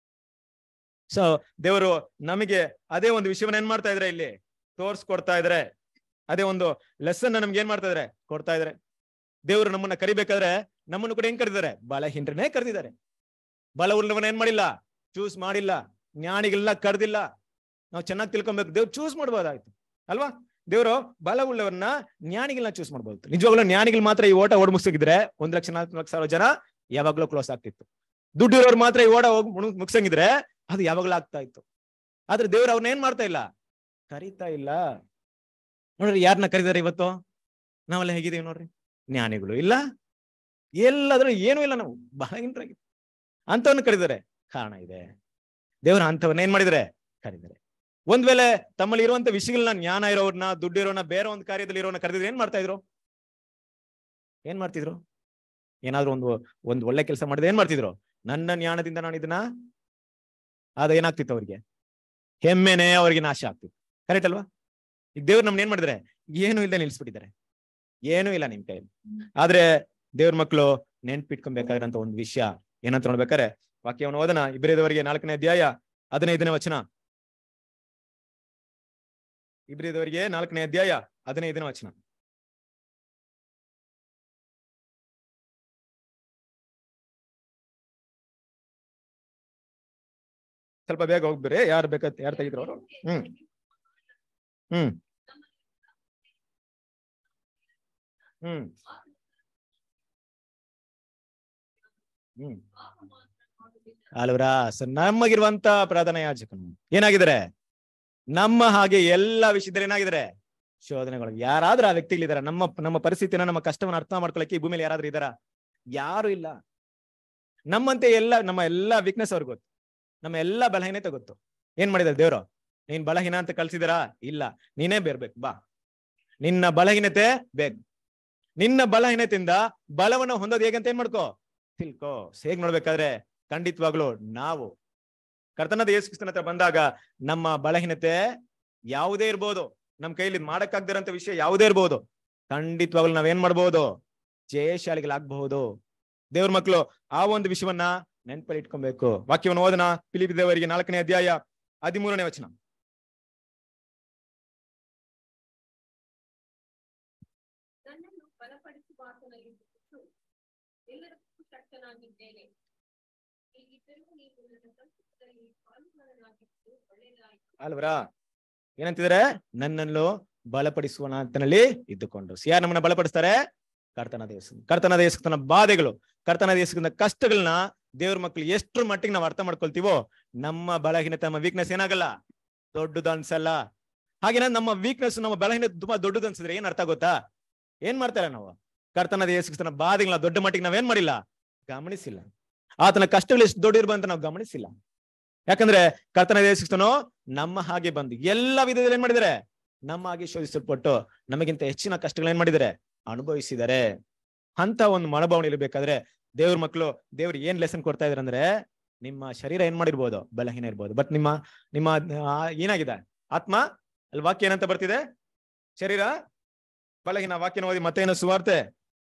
ಸೊ ದೇವರು ನಮಗೆ ಅದೇ ಒಂದು ವಿಷಯವನ್ನ ಏನ್ ಮಾಡ್ತಾ ಇದ್ರೆ ಇಲ್ಲಿ ತೋರ್ಸ್ಕೊಡ್ತಾ ಇದ್ರೆ ಅದೇ ಒಂದು ಲೆಸನ್ ನಮ್ಗೆ ಏನ್ ಮಾಡ್ತಾ ಇದಾರೆ ಕೊಡ್ತಾ ಇದಾರೆ ದೇವರು ನಮ್ಮನ್ನ ಕರಿಬೇಕಾದ್ರೆ ನಮ್ಮನ್ನು ಕೂಡ ಹೆಂಗ್ ಕರೆದಿದ್ದಾರೆ ಬಲಹೀನರನ್ನೇ ಕರೆದಿದ್ದಾರೆ ಬಲ ಉಳ್ಳವನ್ನ ಏನ್ ಮಾಡಿಲ್ಲ ಚೂಸ್ ಮಾಡಿಲ್ಲ ಜ್ಞಾನಿಗಳನ್ನ ಕರೆದಿಲ್ಲ ನಾವು ಚೆನ್ನಾಗಿ ತಿಳ್ಕೊಬೇಕು ದೇವ್ರು ಚೂಸ್ ಮಾಡ್ಬೋದಾಯ್ತು ಅಲ್ವಾ ದೇವರು ಬಲ ಉಳ್ಳವನ್ನ ಜ್ಞಾನಿಗಳನ್ನ ಚೂಸ್ ಮಾಡ್ಬೋದು ನಿಜವಾಗ್ಲೂ ಜ್ಞಾನಿಗಳು ಮಾತ್ರ ಈ ಓಟ ಓಡ್ ಮುಗಿಸಿದ್ರೆ ಒಂದ್ ಲಕ್ಷ ನಾಲ್ಕು ಲಕ್ಷ ಸಾವಿರ ಜನ ಯಾವಾಗ್ಲೂ ಕ್ಲೋಸ್ ಆಗ್ತಿತ್ತು ದುಡ್ಡು ಇರೋರು ಮಾತ್ರ ಈ ಓಟ ಹೋಗಿ ಮುಗಿಸಂಗಿದ್ರೆ ಅದು ಯಾವಾಗ್ಲೂ ಆಗ್ತಾ ಇತ್ತು ಆದ್ರೆ ದೇವ್ರು ಅವ್ರನ್ನ ಏನ್ ಮಾಡ್ತಾ ಇಲ್ಲ ಕರೀತಾ ಇಲ್ಲ ನೋಡ್ರಿ ಯಾರನ್ನ ಕರೀತಾರೆ ಇವತ್ತು ನಾವೆಲ್ಲ ಹೇಗಿದೀವಿ ನೋಡ್ರಿ ಜ್ಞಾನಿಗಳು ಇಲ್ಲ ಎಲ್ಲಾದ್ರೂ ಏನೂ ಇಲ್ಲ ನಾವು ಬಹಳಗಿಂಟ್ರಾಗಿ ಅಂತವನ್ನ ಕರೀತಾರೆ ಕಾರಣ ಇದೆ ದೇವರ ಅಂತವನ್ನ ಏನ್ ಮಾಡಿದರೆ ಕರೀತಾರೆ ಒಂದ್ ವೇಳೆ ತಮ್ಮಲ್ಲಿ ಇರುವಂತ ವಿಷಯಗಳನ್ನ ಜ್ಞಾನ ಇರೋರ್ನ ದುಡ್ಡು ಇರೋನ ಬೇರೆ ಒಂದು ಕಾರ್ಯದಲ್ಲಿ ಇರೋನ ಕರೆದಿದ್ರೆ ಏನ್ ಮಾಡ್ತಾ ಇದ್ರು ಏನ್ ಮಾಡ್ತಿದ್ರು ಏನಾದ್ರು ಒಂದು ಒಂದ್ ಒಳ್ಳೆ ಕೆಲಸ ಮಾಡಿದ್ರೆ ಏನ್ ಮಾಡ್ತಿದ್ರು ನನ್ನ ಜ್ಞಾನದಿಂದ ನಾನು ಇದನ್ನ ಅದ ಏನಾಗ್ತಿತ್ತು ಅವ್ರಿಗೆ ಹೆಮ್ಮೆನೆ ಅವ್ರಿಗೆ ನಾಶ ಆಗ್ತಿತ್ತು ಕರೆಕ್ಟ್ ಅಲ್ವಾ ಈಗ ದೇವ್ರು ನಮ್ನ ಏನ್ ಮಾಡಿದ್ರೆ ಏನು ಇಲ್ಲದೆ ನಿಲ್ಸ್ಬಿಟ್ಟಿದ್ದಾರೆ ಏನೂ ಇಲ್ಲ ನಿಮ್ ಕೈಯಲ್ಲಿ ಆದ್ರೆ ದೇವ್ರ ಮಕ್ಕಳು ನೆನ್ಪಿಟ್ಕೊಬೇಕಾಗಿರೋಂತ ಒಂದು ವಿಷಯ ಏನಂತ ನೋಡ್ಬೇಕಾರೆ ವಾಕ್ಯವನ್ನು ಓದನ ಇಬ್ರಿದವರಿಗೆ ನಾಲ್ಕನೇ ಅಧ್ಯಾಯ ಹದಿನೈದನೇ ವಚನ ಇಬ್ರಿದವರಿಗೆ ನಾಲ್ಕನೇ ಅಧ್ಯಾಯ ಹದಿನೈದನೇ ವಚನ ಸ್ವಲ್ಪ ಬೇಗ ಹೋಗ್ಬೇರೆ ಯಾರು ಬೇಕತ್ ಯಾರು ತೆಗಿದ್ರು ಅವರು ಹ್ಮ್ ಹ್ಮ್ ಹ್ಮ್ ಹ್ಮ್ ಅಲ್ವರಾ ಸರ್ ನಮಗಿರುವಂತ ಪ್ರಧಾನ ಯಾಜಕನು ಏನಾಗಿದ್ದಾರೆ ನಮ್ಮ ಹಾಗೆ ಎಲ್ಲಾ ವಿಷಯದಲ್ಲಿ ಏನಾಗಿದ್ದಾರೆ ಶೋಧನೆಗಳು ಯಾರಾದ್ರೂ ಆ ವ್ಯಕ್ತಿಗಳಿದಾರ ನಮ್ಮ ನಮ್ಮ ಪರಿಸ್ಥಿತಿನ ನಮ್ಮ ಕಷ್ಟವನ್ನು ಅರ್ಥ ಮಾಡ್ಕೊಳಕ್ಕೆ ಈ ಭೂಮಿಯಲ್ಲಿ ಯಾರಾದ್ರೂ ಇದಾರ ಯಾರು ಇಲ್ಲ ನಮ್ಮಂತೆ ಎಲ್ಲ ನಮ್ಮ ಎಲ್ಲಾ ವೀಕ್ನೆಸ್ ಅವ್ರಿಗೆ ಗೊತ್ತು ನಮ್ಮ ಎಲ್ಲಾ ಬಲಹೀನತೆ ಗೊತ್ತು ಏನ್ ಮಾಡಿದಾರೆ ದೇವ್ರು ನೀನ್ ಬಲಹೀನ ಅಂತ ಕಳ್ಸಿದಾರಾ ಇಲ್ಲ ನೀನೇ ಬೇರ್ಬೇಕು ಬಾ ನಿನ್ನ ಬಲಹೀನತೆ ಬೇಕು ನಿನ್ನ ಬಲಹೀನತೆಯಿಂದ ಬಲವನ್ನು ಹೊಂದೋದು ಹೇಗಂತ ಏನ್ ಮಾಡ್ಕೋ ತಿಳ್ಕೋ ಹೇಗ್ ನೋಡ್ಬೇಕಾದ್ರೆ ಖಂಡಿತವಾಗ್ಲು ನಾವು ಕರ್ತನದ ಯೇಸು ಕ್ರಿಸ್ತನ ಹತ್ರ ಬಂದಾಗ ನಮ್ಮ ಬಲಹೀನತೆ ಯಾವುದೇ ಇರ್ಬೋದು ನಮ್ ಕೈಲಿ ಮಾಡಕ್ಕಾಗ್ದಿರಂತ ವಿಷಯ ಯಾವುದೇ ಇರ್ಬೋದು ಖಂಡಿತವಾಗ್ಲು ನಾವೇನ್ ಮಾಡ್ಬೋದು ಜಯಶಾಲಿಗಳಾಗಬಹುದು ದೇವ್ರ ಮಕ್ಕಳು ಆ ಒಂದು ವಿಷಯವನ್ನ ನೆನ್ಪಲ್ಲಿ ಇಟ್ಕೊಬೇಕು ವಾಕ್ಯವನ್ನು ಓದನ ಫಿಲಿಪ್ ದೇವರಿಗೆ ನಾಲ್ಕನೇ ಅಧ್ಯಾಯ ಹದಿಮೂರನೇ ವಚನ ನನ್ನನ್ನು ಬಲಪಡಿಸುವಾತನಲ್ಲಿ ಬಿಟ್ಟು ಎಲ್ಲದಕ್ಕೂ ಶಕ್ತನಾಗಿದ್ದೇನೆ ಹೀಗಿದ್ದರೂ ನೀವು ನನ್ನ ಸಂಕಟದಲ್ಲಿ ಪಾಲುಗಾರನಾಗಿದ್ದು ಒಳ್ಳೆಯದಾಯಿತು ಅಲ್ವರಾ ಏನಂತಿದ್ರೆ ನನ್ನಲ್ಲೂ ಬಲಪಡಿಸುವನಾತನಲ್ಲಿ ಇದ್ದುಕೊಂಡು ಯಾರು ನಮ್ಮನ್ನ ಬಲಪಡಿಸ್ತಾರೆ ಕರ್ತನ ದೇಶ ಕರ್ತನ ದೇಶದ ಬಾಧೆಗಳು ಕರ್ತನ ದೇಶದ ಕಷ್ಟಗಳನ್ನ ದೇವ್ರ ಮಕ್ಳು ಎಷ್ಟ್ರ ಮಟ್ಟಿಗೆ ನಾವು ಅರ್ಥ ಮಾಡ್ಕೊಳ್ತೀವೋ ನಮ್ಮ ಬಲಹೀನತೆ ನಮ್ಮ ವೀಕ್ನೆಸ್ ಏನಾಗಲ್ಲ ದೊಡ್ಡದು ಅನ್ಸಲ್ಲ ಹಾಗೇನ ನಮ್ಮ ವೀಕ್ನೆಸ್ ನಮ್ಮ ಬಲಹೀನತೆ ತುಂಬಾ ದೊಡ್ಡದು ಅನ್ಸಿದ್ರೆ ಏನ್ ಅರ್ಥ ಗೊತ್ತಾ ಏನ್ ಮಾಡ್ತಾರೆ ನಾವು ಕರ್ತನ ದೇಶದ ಬಾಧೆಗಳನ್ನ ದೊಡ್ಡ ಮಟ್ಟಿಗೆ ನಾವೇನ್ ಮಾಡಿಲ್ಲ ಗಮನಿಸಿಲ್ಲ ಆತನ ಕಷ್ಟಗಳು ಎಷ್ಟು ದೊಡ್ಡ ಇರ್ಬಂತ ನಾವು ಗಮನಿಸಿಲ್ಲ ಯಾಕಂದ್ರೆ ಕರ್ತನ ದೇಶಕ್ತನೋ ನಮ್ಮ ಹಾಗೆ ಬಂದು ಎಲ್ಲ ವಿಧದಲ್ಲಿ ಏನ್ ಮಾಡಿದ್ದಾರೆ ನಮ್ಮ ಹಾಗೆ ಶೋಧಿಸಲ್ಪಟ್ಟು ನಮಗಿಂತ ಹೆಚ್ಚಿನ ಕಷ್ಟಗಳು ಏನ್ ಮಾಡಿದ್ದಾರೆ ಅನುಭವಿಸಿದ್ದಾರೆ ಅಂತ ಒಂದು ಮನೋಭಾವನೆ ಇರಬೇಕಾದ್ರೆ ದೇವ್ರ ಮಕ್ಕಳು ದೇವ್ರು ಏನ್ ಲೆಸನ್ ಕೊಡ್ತಾ ಇದಾರೆ ಅಂದ್ರೆ ನಿಮ್ಮ ಶರೀರ ಏನ್ ಮಾಡಿರ್ಬೋದು ಬಲಹೀನ ಇರ್ಬೋದು ಬಟ್ ನಿಮ್ಮ ನಿಮ್ಮ ಆ, ಏನಾಗಿದೆ ಆತ್ಮ ಅಲ್ಲಿ ವಾಕ್ಯ ಏನಂತ ಬರ್ತಿದೆ ಶರೀರ ಬಲಹೀನ ವಾಕ್ಯನ ಓದಿ ಮತ್ತೇನು ಸುವಾರ್ತೆ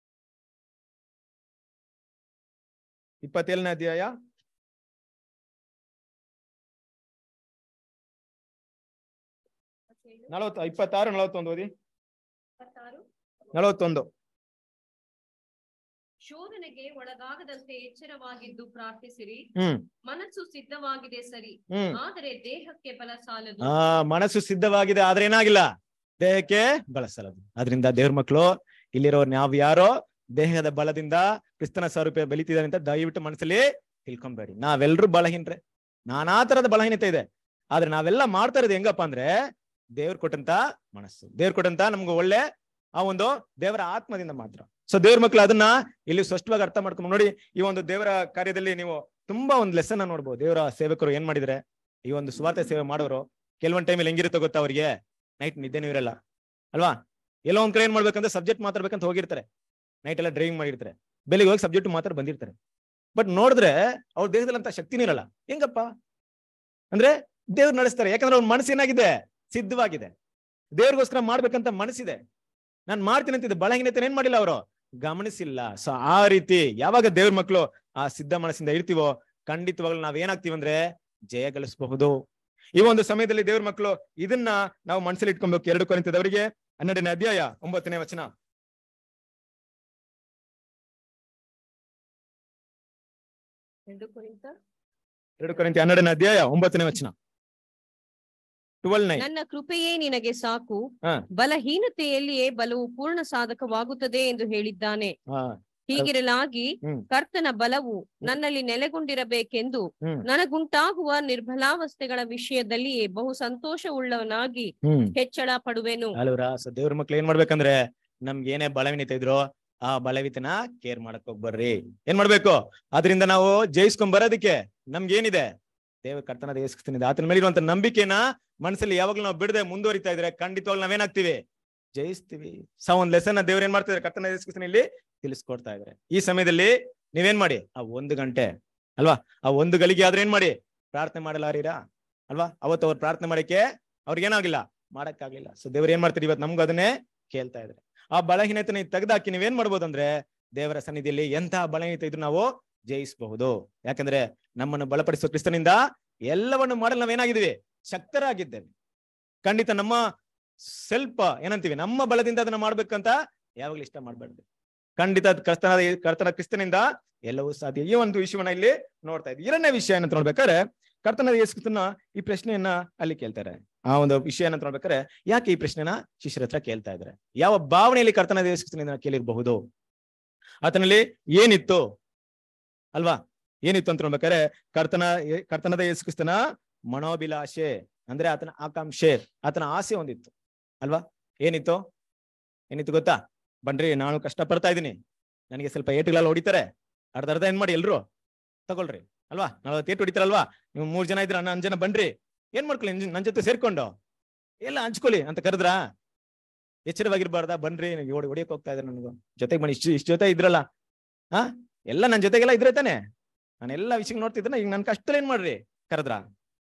ಇಪ್ಪತ್ತೇಳನೇ ಅಧ್ಯಾಯ ನಲವತ್ತು ಇಪ್ಪತ್ತಾರು ನಲವತ್ತೊಂದು ಓದಿ ಇಪ್ಪತ್ತಾರು ನಲವತ್ತೊಂದು ಶೋಧನೆಗೆ ಒಳಗಾಗದಂತೆ ಎಚ್ಚರವಾಗಿದ್ದು ಪ್ರಾರ್ಥಿಸಿರಿ ಹ್ಮ್ ಮನಸ್ಸು ಸಿದ್ಧವಾಗಿದೆ ಸರಿ ಹ್ಮ್ ಆದರೆ ದೇಹಕ್ಕೆ ಬಲ ಸಾಲದು ಆ ಮನಸ್ಸು ಸಿದ್ಧವಾಗಿದೆ ಆದ್ರೆ ಏನಾಗಿಲ್ಲ ದೇಹಕ್ಕೆ ಬಳಸಲದು ಅದರಿಂದ ದೇವ್ರ ಮಕ್ಕಳು ಇಲ್ಲಿರೋ ನಾವ್ ಯಾರೋ ದೇಹದ ಬಲದಿಂದ ಕ್ರಿಸ್ತನ ಸ್ವರೂಪ ಬೆಳಿತಿದ್ದಾರೆ ಅಂತ ದಯವಿಟ್ಟು ಮನಸ್ಸಲ್ಲಿ ತಿಳ್ಕೊಂಬೇಡಿ ನಾವೆಲ್ಲರೂ ಬಲಹೀನ್ರೆ ನಾನಾ ತರದ ಬಲಹೀನತೆ ಇದೆ ಆದ್ರೆ ನಾವೆಲ್ಲ ಮಾಡ್ತಾ ಇರೋದು ಹೆಂಗಪ್ಪ ಅಂದ್ರೆ ದೇವ್ರು ಕೊಟ್ಟಂತ ಮನಸ್ಸು ದೇವ್ರು ಕೊಟ್ಟಂತ ನಮ್ಗೆ ಒಳ್ಳೆ ಆ ಒಂದು ದೇವರ ಆತ್ಮದಿಂದ ಮಾತ್ರ ಸೊ ದೇವ್ರ ಮಕ್ಳು ಅದನ್ನ ಇಲ್ಲಿ ಸ್ಪಷ್ಟವಾಗಿ ಅರ್ಥ ಮಾಡ್ಕೊಂಡು ನೋಡಿ ಈ ಒಂದು ದೇವರ ಕಾರ್ಯದಲ್ಲಿ ನೀವು ತುಂಬಾ ಒಂದು ಲೆಸನ್ ನೋಡ್ಬೋದು ದೇವರ ಸೇವಕರು ಏನ್ ಮಾಡಿದ್ರೆ ಈ ಒಂದು ಸ್ವಾರ್ಥ ಸೇವೆ ಮಾಡೋರು ಕೆಲವೊಂದ್ ಟೈಮಲ್ಲಿ ಹೆಂಗಿರುತ್ತೆ ಗೊತ್ತಾ ಅವ್ರಿಗೆ ನೈಟ್ ನಿದ್ದೆನೂ ಇರಲ್ಲ ಅಲ್ವಾ ಎಲ್ಲೋ ಒಂದ್ ಕಡೆ ಏನ್ ಮಾಡ್ಬೇಕಂದ್ರೆ ಸಬ್ಜೆಕ್ಟ್ ಮಾತಾಡ್ಬೇಕಂತ ಹೋಗಿರ್ತಾರೆ ನೈಟ್ ಎಲ್ಲ ಡ್ರೈವಿಂಗ್ ಮಾಡಿರ್ತಾರೆ ಬೆಳಿಗ್ಗೆ ಹೋಗಿ ಸಬ್ಜೆಕ್ಟ್ ಮಾತಾಡ್ ಬಂದಿರ್ತಾರೆ ಬಟ್ ನೋಡಿದ್ರೆ ಅವ್ರ ದೇಹದಲ್ಲಿ ಅಂತ ಶಕ್ತಿನೂ ಇರಲ್ಲ ಹೆಂಗಪ್ಪ ಅಂದ್ರೆ ದೇವ್ರು ನಡೆಸ್ತಾರೆ ಯಾಕಂದ್ರೆ ಅವ್ರ ಮನಸ್ಸು ಏನಾಗಿದೆ ಸಿದ್ಧವಾಗಿದೆ ದೇವ್ರಿಗೋಸ್ಕರ ಮಾಡ್ಬೇಕಂತ ಮನಸ್ಸಿದೆ ನಾನ್ ಮಾಡ್ತೀನಿ ಅಂತಿದ್ದೆ ಬಲಹೀನತೆ ಏನ್ ಮಾಡಿಲ್ಲ ಅವರು ಗಮನಿಸಿಲ್ಲ ಸೊ ಆ ರೀತಿ ಯಾವಾಗ ದೇವ್ರ ಮಕ್ಕಳು ಆ ಸಿದ್ಧ ಮನಸ್ಸಿಂದ ಇರ್ತೀವೋ ಖಂಡಿತವಾಗ್ಲೂ ನಾವ್ ಏನಾಗ್ತೀವಿ ಅಂದ್ರೆ ಜಯ ಗಳಿಸಬಹುದು ಈ ಒಂದು ಸಮಯದಲ್ಲಿ ದೇವ್ರ ಮಕ್ಕಳು ಇದನ್ನ ನಾವು ಮನಸ್ಸಲ್ಲಿ ಇಟ್ಕೊಬೇಕು ಎರಡು ಕೊರಿಂತದವರಿಗೆ ಹನ್ನೆರಡನೇ ಅಧ್ಯಾಯ ಒಂಬತ್ತನೇ ವಚನ ಎರಡು ಕುರಿತ ಎರಡು ಕೊರಿಂತ ಹನ್ನೆರಡನೇ ಅಧ್ಯಾಯ ಒಂಬತ್ತನೇ ವಚನ ಟ್ವೆಲ್ ನೈನ್ ನನ್ನ ಕೃಪೆಯೇ ನಿನಗೆ ಸಾಕು ಹಾ. ಬಲಹೀನತೆಯಲ್ಲಿಯೇ ಬಲವು ಪೂರ್ಣ ಸಾಧಕವಾಗುತ್ತದೆ ಎಂದು ಹೇಳಿದ್ದಾನೆ ಹಾ ಹೀಗಿರಲಾಗಿ ಹ್ಮ್. ಕರ್ತನ ಬಲವು ನನ್ನಲ್ಲಿ ನೆಲೆಗೊಂಡಿರಬೇಕೆಂದು ಹ್ಮ್. ನನಗುಂಟಾಗುವ ನಿರ್ಬಲಾವಸ್ಥೆಗಳ ವಿಷಯದಲ್ಲಿಯೇ ಬಹು ಸಂತೋಷವುಳ್ಳವನಾಗಿ ಹ್ಮ್ ಹೆಚ್ಚಳ ಪಡುವೆನು ಅಲ್ವರ ಸೊ ದೇವ್ರ ಮಕ್ಳು ಏನ್ ಮಾಡ್ಬೇಕಂದ್ರೆ ನಮ್ಗೆ ಏನೇ ಬಲವೀನತೆ ಇದ್ರು ಆ ಬಲವಿತನ ಕೇರ್ ಮಾಡಕ್ ಹೋಗ್ಬರ್ರಿ ಏನ್ ಮಾಡ್ಬೇಕು ಅದರಿಂದ ನಾವು ಜಯಿಸ್ಕೊಂಡ್ ಬರೋದಕ್ಕೆ ನಮ್ಗೆ ಏನಿದೆ ದೇವ ಕರ್ತನ ದೇವಸ್ಥಾನ ಆತನ ಮೇಲೆ ಇರುವಂತ ನಂಬಿಕೆನ ಮನಸ್ಸಲ್ಲಿ ಯಾವಾಗ್ಲೂ ನಾವು ಬಿಡದೆ ಮುಂದುವರಿತಾ ಇದ್ರೆ ಖಂಡಿತವಾಗ್ಲೂ ನಾವೇನಾಗ್ತೀವಿ ಜಯಿಸ್ತೀವಿ ಸೊ ಒಂದ್ ಲೆಸನ್ ದೇವ್ರ ಏನ್ ಮಾಡ್ತಿದ್ದಾರೆ ಕರ್ತನ ದೇವಸ್ಥಾನ ಇಲ್ಲಿ ತಿಳಿಸ್ಕೊಡ್ತಾ ಇದಾರೆ ಈ ಸಮಯದಲ್ಲಿ ನೀವೇನ್ ಮಾಡಿ ಆ ಒಂದು ಗಂಟೆ ಅಲ್ವಾ ಆ ಒಂದು ಗಳಿಗೆ ಆದ್ರೆ ಏನ್ ಮಾಡಿ ಪ್ರಾರ್ಥನೆ ಮಾಡಲಾರೀರಾ ಅಲ್ವಾ ಅವತ್ತು ಅವ್ರು ಪ್ರಾರ್ಥನೆ ಮಾಡಕ್ಕೆ ಅವ್ರಿಗೆ ಏನಾಗಿಲ್ಲ ಮಾಡಕ್ಕಾಗ್ಲಿಲ್ಲ ಸೊ ದೇವ್ರ ಏನ್ ಮಾಡ್ತಾರೆ ಇವತ್ತು ನಮ್ಗೂ ಅದನ್ನೇ ಕೇಳ್ತಾ ಇದ್ರೆ ಆ ಬಲಹೀನತೆನ ತೆಗೆದಾಕಿ ನೀವೇನ್ ಮಾಡ್ಬೋದು ಅಂದ್ರೆ ದೇವರ ಸನ್ನಿಧಿಯಲ್ಲಿ ಎಂತಹ ಬಲಹೀನತೆ ಇದ್ರು ನಾವು ಜಯಿಸಬಹುದು ಯಾಕಂದ್ರೆ ನಮ್ಮನ್ನು ಬಲಪಡಿಸುವ ಕ್ರಿಸ್ತನಿಂದ ಎಲ್ಲವನ್ನು ಮಾಡಲು ನಾವೇನಾಗಿದ್ದೀವಿ ಶಕ್ತರಾಗಿದ್ದೇವೆ ಖಂಡಿತ ನಮ್ಮ ಸ್ವಲ್ಪ ಏನಂತೀವಿ ನಮ್ಮ ಬಲದಿಂದ ಅದನ್ನ ಮಾಡ್ಬೇಕಂತ ಯಾವಾಗ್ಲೂ ಇಷ್ಟ ಮಾಡ್ಬಾರ್ದು ಖಂಡಿತ ಅದ್ ಕರ್ತನ ಕರ್ತನ ಕ್ರಿಸ್ತನಿಂದ ಎಲ್ಲವೂ ಸಾಧ್ಯ ಈ ಒಂದು ವಿಷಯವನ್ನ ಇಲ್ಲಿ ನೋಡ್ತಾ ಇದ್ವಿ ಎರಡನೇ ವಿಷಯ ಏನಂತ ನೋಡ್ಬೇಕಾದ್ರೆ ಕರ್ತನ ಯೇಸುಕ್ರಿಸ್ತನ ಈ ಪ್ರಶ್ನೆಯನ್ನ ಅಲ್ಲಿ ಕೇಳ್ತಾರೆ ಆ ಒಂದು ವಿಷಯ ಏನಂತ ನೋಡ್ಬೇಕಾದ್ರೆ ಯಾಕೆ ಈ ಪ್ರಶ್ನೆನ ಶಿಷ್ಯರ ಹತ್ರ ಕೇಳ್ತಾ ಇದ್ದಾರೆ ಯಾವ ಭಾವನೆಯಲ್ಲಿ ಕರ್ತನ ಯೇಸುಕ್ರಿಸ್ತನಿಂದ ಕೇಳಿರಬಹುದು ಆತನಲ್ಲಿ ಏನಿತ್ತು ಅಲ್ವಾ ಏನಿತ್ತು ಅಂತ ನೋಡ್ಬೇಕಾದ್ರೆ ಕರ್ತನ ಕರ್ತನದ ಯೇಸುಕ್ರಿಸ್ತನ ಮನೋಭಿಲಾಷೆ ಅಂದ್ರೆ ಆತನ ಆಕಾಂಕ್ಷೆ ಆತನ ಆಸೆ ಒಂದಿತ್ತು ಅಲ್ವಾ ಏನಿತ್ತು ಏನಿತ್ತು ಗೊತ್ತಾ ಬನ್ರಿ ನಾನು ಕಷ್ಟ ಪಡ್ತಾ ಇದ್ದೀನಿ ನನಗೆ ಸ್ವಲ್ಪ ಏಟುಗಳೆಲ್ಲ ಹೊಡಿತಾರೆ ಅರ್ಧ ಅರ್ಧ ಏನ್ ಮಾಡಿ ಎಲ್ರು ತಗೊಳ್ರಿ ಅಲ್ವಾ ನಲ್ವತ್ತು ಏಟು ಹೊಡಿತಾರಲ್ವಾ ನೀವು ಮೂರ್ ಜನ ಇದ್ರ ಹನ್ನೊಂದು ಜನ ಬನ್ರಿ ಏನ್ ಮಾಡ್ಕೊಳ್ಳಿ ನನ್ ಜೊತೆ ಸೇರ್ಕೊಂಡು ಎಲ್ಲ ಹಂಚ್ಕೊಳ್ಳಿ ಅಂತ ಕರೆದ್ರಾ ಎಚ್ಚರವಾಗಿರ್ಬಾರ್ದಾ ಬನ್ರಿ ಓಡಿ ಹೊಡಿಯಕ್ ಹೋಗ್ತಾ ಇದ್ರೆ ನನಗೂ ಜೊತೆಗೆ ಬನ್ನಿ ಇಷ್ಟು ಇಷ್ಟು ಜೊತೆ ಇದ್ರಲ್ಲ ಹಾ ಎಲ್ಲ ನನ್ ಜೊತೆಗೆಲ್ಲ ಇದ್ರೆ ತಾನೆ ನಾನು ಎಲ್ಲ ವಿಷಯ ನೋಡ್ತಿದ್ರೆ ಈಗ ನನ್ ಕಷ್ಟದಲ್ಲಿ ಏನ್ ಮಾಡ್ರಿ ಕರೆದ್ರಾ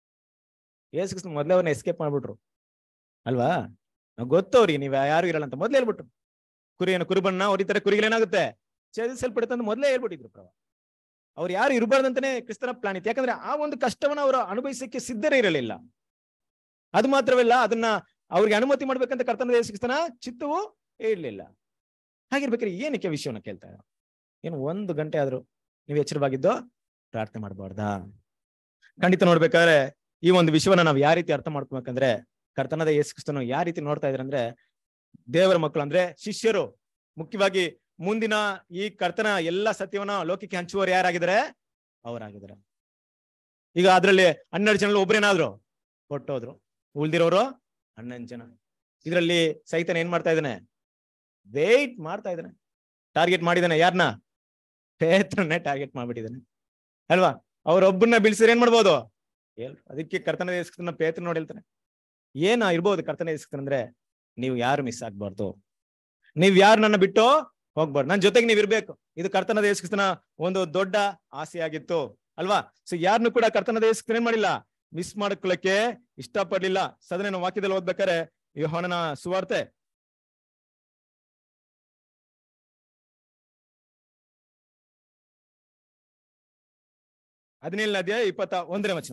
ಏಸು ಮೊದ್ಲೇ ಅವ್ರನ್ನ ಎಸ್ಕೇಪ್ ಮಾಡ್ಬಿಟ್ರು ಅಲ್ವಾ ನಾವ್ ಗೊತ್ತು ಅವ್ರಿಗೆ ನೀವ್ ಯಾರು ಇರಲ್ಲ ಅಂತ ಮೊದ್ಲೇ ಹೇಳ್ಬಿಟ್ರು ಕುರಿಯನ್ನು ಕುರುಬನ್ನ ಹೊಡಿತಾರೆ ಕುರಿಗಳೇನಾಗುತ್ತೆ ಛೇದಿಸಲ್ಪಡುತ್ತೆ ಅಂತ ಮೊದ್ಲೇ ಹೇಳ್ಬಿಟ್ಟಿದ್ರು ಪ್ರಭಾ ಅವ್ರು ಯಾರು ಇರಬಾರ್ದಂತಾನೆ ಕ್ರಿಸ್ತನ ಪ್ಲಾನ್ ಇತ್ತು ಯಾಕಂದ್ರೆ ಆ ಒಂದು ಕಷ್ಟವನ್ನ ಅವರು ಅನುಭವಿಸಕ್ಕೆ ಸಿದ್ಧರೇ ಇರಲಿಲ್ಲ ಅದು ಮಾತ್ರವಲ್ಲ ಅದನ್ನ ಅವ್ರಿಗೆ ಅನುಮತಿ ಮಾಡ್ಬೇಕಂತ ಕರ್ತನ ಕ್ರಿಸ್ತನ ಚಿತ್ತವೂ ಇರ್ಲಿಲ್ಲ ಹಾಗಿರ್ಬೇಕಾದ್ರೆ ಏನಕ್ಕೆ ವಿಷಯವನ್ನ ಕೇಳ್ತಾ ಇದ್ದಾರೆ? ಏನು ಒಂದು ಗಂಟೆ ಆದ್ರು ನೀವು ಎಚ್ಚರವಾಗಿದ್ದು ಪ್ರಾರ್ಥನೆ ಮಾಡಬಾರ್ದಾ ಖಂಡಿತ ನೋಡ್ಬೇಕಾದ್ರೆ ಈ ಒಂದು ವಿಷಯವನ್ನ ನಾವು ಯಾವ ರೀತಿ ಅರ್ಥ ಮಾಡ್ಕೋಬೇಕಂದ್ರೆ ಕರ್ತನದ ಯೇಸು ಕ್ರಿಸ್ತನು ಯಾವ ರೀತಿ ನೋಡ್ತಾ ಇದ್ರೆ ಅಂದ್ರೆ ದೇವರ ಮಕ್ಕಳು ಅಂದ್ರೆ ಶಿಷ್ಯರು ಮುಖ್ಯವಾಗಿ ಮುಂದಿನ ಈ ಕರ್ತನ ಎಲ್ಲ ಸತ್ಯವನ್ನ ಲೋಕಕ್ಕೆ ಹಂಚುವವರು ಯಾರಾಗಿದ್ದಾರೆ ಅವರಾಗಿದ್ದಾರೆ ಈಗ ಅದ್ರಲ್ಲಿ ಹನ್ನೆರಡು ಜನ ಒಬ್ರೇನಾದ್ರು ಕೊಟ್ಟೋದ್ರು ಉಳ್ದಿರೋರು ಹನ್ನೊಂದು ಜನ ಇದರಲ್ಲಿ ಸೈತನ್ ಏನ್ ಮಾಡ್ತಾ ಇದ್ದಾನೆ ವೇಟ್ ಮಾಡ್ತಾ ಇದ್ದಾನೆ ಟಾರ್ಗೆಟ್ ಮಾಡಿದಾನೆ ಯಾರನ್ನ ಪೇತ್ರನ್ನೇ ಟಾರ್ಗೆಟ್ ಮಾಡ್ಬಿಟ್ಟಿದ್ದಾನೆ ಅಲ್ವಾ ಅವ್ರೊಬ್ಬನ್ನ ಬೀಳ್ಸಿದ್ರೆ ಏನ್ ಮಾಡ್ಬೋದು ಹೇಳ್ ಅದಕ್ಕೆ ಕರ್ತನ ದೇಶನ ಪೇತ್ರ ನೋಡಿ ಹೇಳ್ತಾನೆ ಏನ ಇರ್ಬೋದು ಕರ್ತನ ಅಂದ್ರೆ ನೀವು ಯಾರು ಮಿಸ್ ಆಗ್ಬಾರ್ದು ನೀವ್ ಯಾರು ನನ್ನ ಬಿಟ್ಟು ಹೋಗ್ಬಾರ್ದು ನನ್ ಜೊತೆಗೆ ನೀವ್ ಇರ್ಬೇಕು ಇದು ಕರ್ತನ ದೇಶಕ್ರಿಸ್ತನ ಒಂದು ದೊಡ್ಡ ಆಸೆ ಆಗಿತ್ತು ಅಲ್ವಾ ಸೊ ಯಾರನ್ನು ಕೂಡ ಕರ್ತನ ದೇಶಕ್ರಿಸ್ತನ ಏನ್ ಮಾಡಿಲ್ಲ ಮಿಸ್ ಮಾಡ್ಕೊಳ್ಳಕ್ಕೆ ಇಷ್ಟಪಡ್ಲಿಲ್ಲ ಸದನ ನಾವು ವಾಕ್ಯದಲ್ಲಿ ಓದ್ಬೇಕಾರೆ ಯೋಹಾನನ ಸುವಾರ್ತೆ ಹದಿನೇಳನೇ ಅಧ್ಯಾಯ ಇಪ್ಪತ್ತ ಒಂದನೇ ವಚನ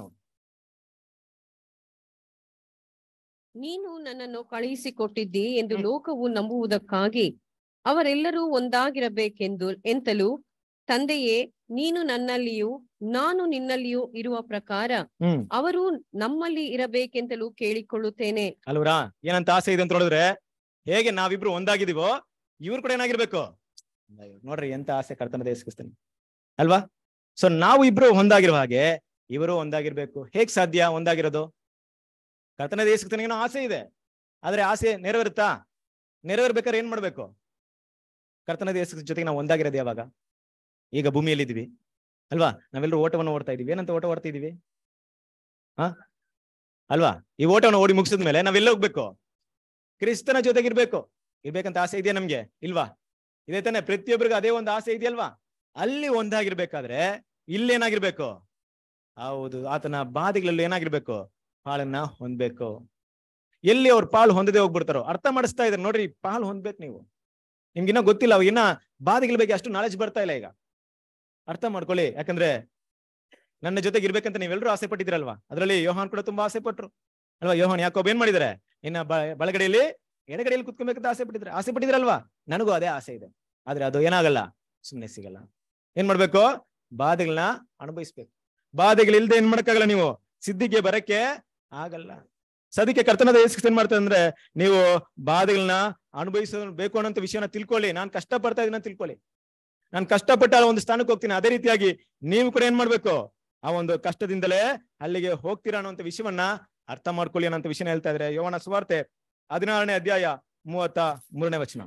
ನೀನು ನನ್ನನ್ನು ಕಳುಹಿಸಿಕೊಟ್ಟಿದ್ದಿ ಎಂದು ಲೋಕವು ನಂಬುವುದಕ್ಕಾಗಿ ಅವರೆಲ್ಲರೂ ಒಂದಾಗಿರಬೇಕೆಂದು ಎಂತಲೂ ತಂದೆಯೇ ನೀನು ನನ್ನಲ್ಲಿಯೂ ನಾನು ನಿನ್ನಲ್ಲಿಯೂ ಇರುವ ಪ್ರಕಾರ ಹ್ಮ್ ಅವರು ನಮ್ಮಲ್ಲಿ ಇರಬೇಕೆಂತಲೂ ಕೇಳಿಕೊಳ್ಳುತ್ತೇನೆ ಅಲ್ವರಾ ಏನಂತ ಆಸೆ ಇದೆ ಅಂತ ನೋಡಿದ್ರೆ ಹೇಗೆ ನಾವಿಬ್ರು ಒಂದಾಗಿದೀವೋ ಇವ್ರು ಕೂಡ ಏನಾಗಿರ್ಬೇಕು ಅಯ್ಯೋ, ನೋಡ್ರಿ ಎಂತ ಆಸೆ ಕರ್ತನ ದೇಶಕ್ರಿಸ್ತನ್ ಅಲ್ವಾ ಸೊ ನಾವು ಇಬ್ರು ಒಂದಾಗಿರುವ ಹಾಗೆ ಇವರು ಒಂದಾಗಿರ್ಬೇಕು ಹೇಗ್ ಸಾಧ್ಯ ಒಂದಾಗಿರೋದು ಕರ್ತನ ದೇಶಕ್ರಿಸ್ತನಿಗೇನೋ ಆಸೆ ಇದೆ ಆದ್ರೆ ಆಸೆ ನೆರವೇರುತ್ತಾ ನೆರವೇರ್ಬೇಕಾದ್ರೆ ಏನ್ ಮಾಡ್ಬೇಕು ಕರ್ತನ ದೇಶದ ಜೊತೆಗೆ ನಾವು ಒಂದಾಗಿರೋದು ಯಾವಾಗ ಈಗ ಭೂಮಿಯಲ್ಲಿ ಇದೀವಿ ಅಲ್ವಾ ನಾವೆಲ್ಲರೂ ಓಟವನ್ನು ಓಡ್ತಾ ಇದೀವಿ ಏನಂತ ಓಟ ಓಡ್ತಾ ಇದೀವಿ ಹಾ ಅಲ್ವಾ ಈ ಓಟವನ್ನು ಓಡಿ ಮುಗಿಸಿದ್ಮೇಲೆ ನಾವೆಲ್ಲ ಹೋಗ್ಬೇಕು ಕ್ರಿಸ್ತನ ಜೊತೆಗಿರ್ಬೇಕು ಇರ್ಬೇಕಂತ ಆಸೆ ಇದೆಯಾ ನಮ್ಗೆ ಇಲ್ವಾ ಇದೇ ತಾನೆ ಪ್ರತಿಯೊಬ್ಬರಿಗೂ ಅದೇ ಒಂದು ಆಸೆ ಇದೆಯಲ್ವಾ ಅಲ್ಲಿ ಒಂದಾಗಿರ್ಬೇಕಾದ್ರೆ ಇಲ್ಲೇನಾಗಿರ್ಬೇಕು ಹೌದು ಆತನ ಬಾಧೆಗಳಲ್ಲಿ ಏನಾಗಿರ್ಬೇಕು ಪಾಲನ್ನ ಹೊಂದ್ಬೇಕು ಎಲ್ಲಿ ಅವ್ರ ಪಾಲು ಹೊಂದದೆ ಹೋಗ್ಬಿಡ್ತಾರೋ ಅರ್ಥ ಮಾಡಿಸ್ತಾ ಇದ್ದಾರೆ ನೋಡ್ರಿ ಪಾಲು ಹೊಂದ್ಬೇಕು ನೀವು ನಿಮ್ಗಿನ್ನ ಗೊತ್ತಿಲ್ಲ ಅವಾಗ ಇನ್ನ ಬಾಧೆಗಳ ಬಗ್ಗೆ ಅಷ್ಟು ನಾಲೆಜ್ ಬರ್ತಾ ಇಲ್ಲ ಈಗ ಅರ್ಥ ಮಾಡ್ಕೊಳ್ಳಿ ಯಾಕಂದ್ರೆ ನನ್ನ ಜೊತೆಗೆ ಇರ್ಬೇಕಂತ ನೀವೆಲ್ಲರೂ ಆಸೆ ಪಟ್ಟಿದ್ರಲ್ವಾ ಅದರಲ್ಲಿ ಯೋಹಾನ್ ಕೂಡ ತುಂಬಾ ಆಸೆ ಪಟ್ರು ಅಲ್ವಾ ಯೋಹಾನ್ ಯಾಕೋಬ್ ಏನ್ ಮಾಡಿದಾರೆ ಇನ್ನ ಬ- ಬಲಗಡೆಯಲ್ಲಿ ಎಡಗಡೆಯಲ್ಲಿ ಕುತ್ಕೊಬೇಕಂತ ಆಸೆ ಪಟ್ಟಿದ್ರೆ ಆಸೆ ಪಟ್ಟಿದ್ರಲ್ವಾ ನನಗೂ ಅದೇ ಆಸೆ ಇದೆ ಆದ್ರೆ ಅದು ಏನಾಗಲ್ಲ ಸುಮ್ಮನೆ ಸಿಗಲ್ಲ ಏನ್ ಮಾಡ್ಬೇಕು ಬಾಧೆಗಳನ್ನ ಅನುಭವಿಸ್ಬೇಕು ಬಾಧೆಗಳಿಲ್ದೆ ಏನ್ ಮಾಡಕ್ಕಾಗಲ್ಲ ನೀವು ಸಿದ್ಧಿಗೆ ಬರಕ್ಕೆ ಆಗಲ್ಲ ಸದ್ಯಕ್ಕೆ ಕರ್ತನದ ಯೇಸು ಏನ್ ಮಾಡ್ತಾರೆ ಅಂದ್ರೆ ನೀವು ಬಾಧೆಗಳನ್ನ ಅನುಭವಿಸಬೇಕು ಅನ್ನೋಂಥ ವಿಷಯನ ತಿಳ್ಕೊಳ್ಳಿ ನಾನು ಕಷ್ಟ ಪಡ್ತಾ ಇದೀನಿ ಅಂತ ತಿಳ್ಕೊಳ್ಳಿ ನಾನು ಕಷ್ಟಪಟ್ಟ ಆ ಒಂದು ಸ್ಥಾನಕ್ಕೆ ಹೋಗ್ತೀನಿ ಅದೇ ರೀತಿಯಾಗಿ ನೀವು ಕೂಡ ಏನ್ ಮಾಡ್ಬೇಕು ಆ ಒಂದು ಕಷ್ಟದಿಂದಲೇ ಅಲ್ಲಿಗೆ ಹೋಗ್ತೀರಾ ಅನ್ನೋಂಥ ವಿಷಯವನ್ನ ಅರ್ಥ ಮಾಡ್ಕೊಳ್ಳಿ ಅನ್ನೋಂಥ ವಿಷಯನ ಹೇಳ್ತಾ ಇದ್ರೆ ಯೋವನ ಸುವಾರ್ತೆ ಹದಿನಾರನೇ ಅಧ್ಯಾಯ ಮೂವತ್ತ ಮೂರನೇ ವಚನ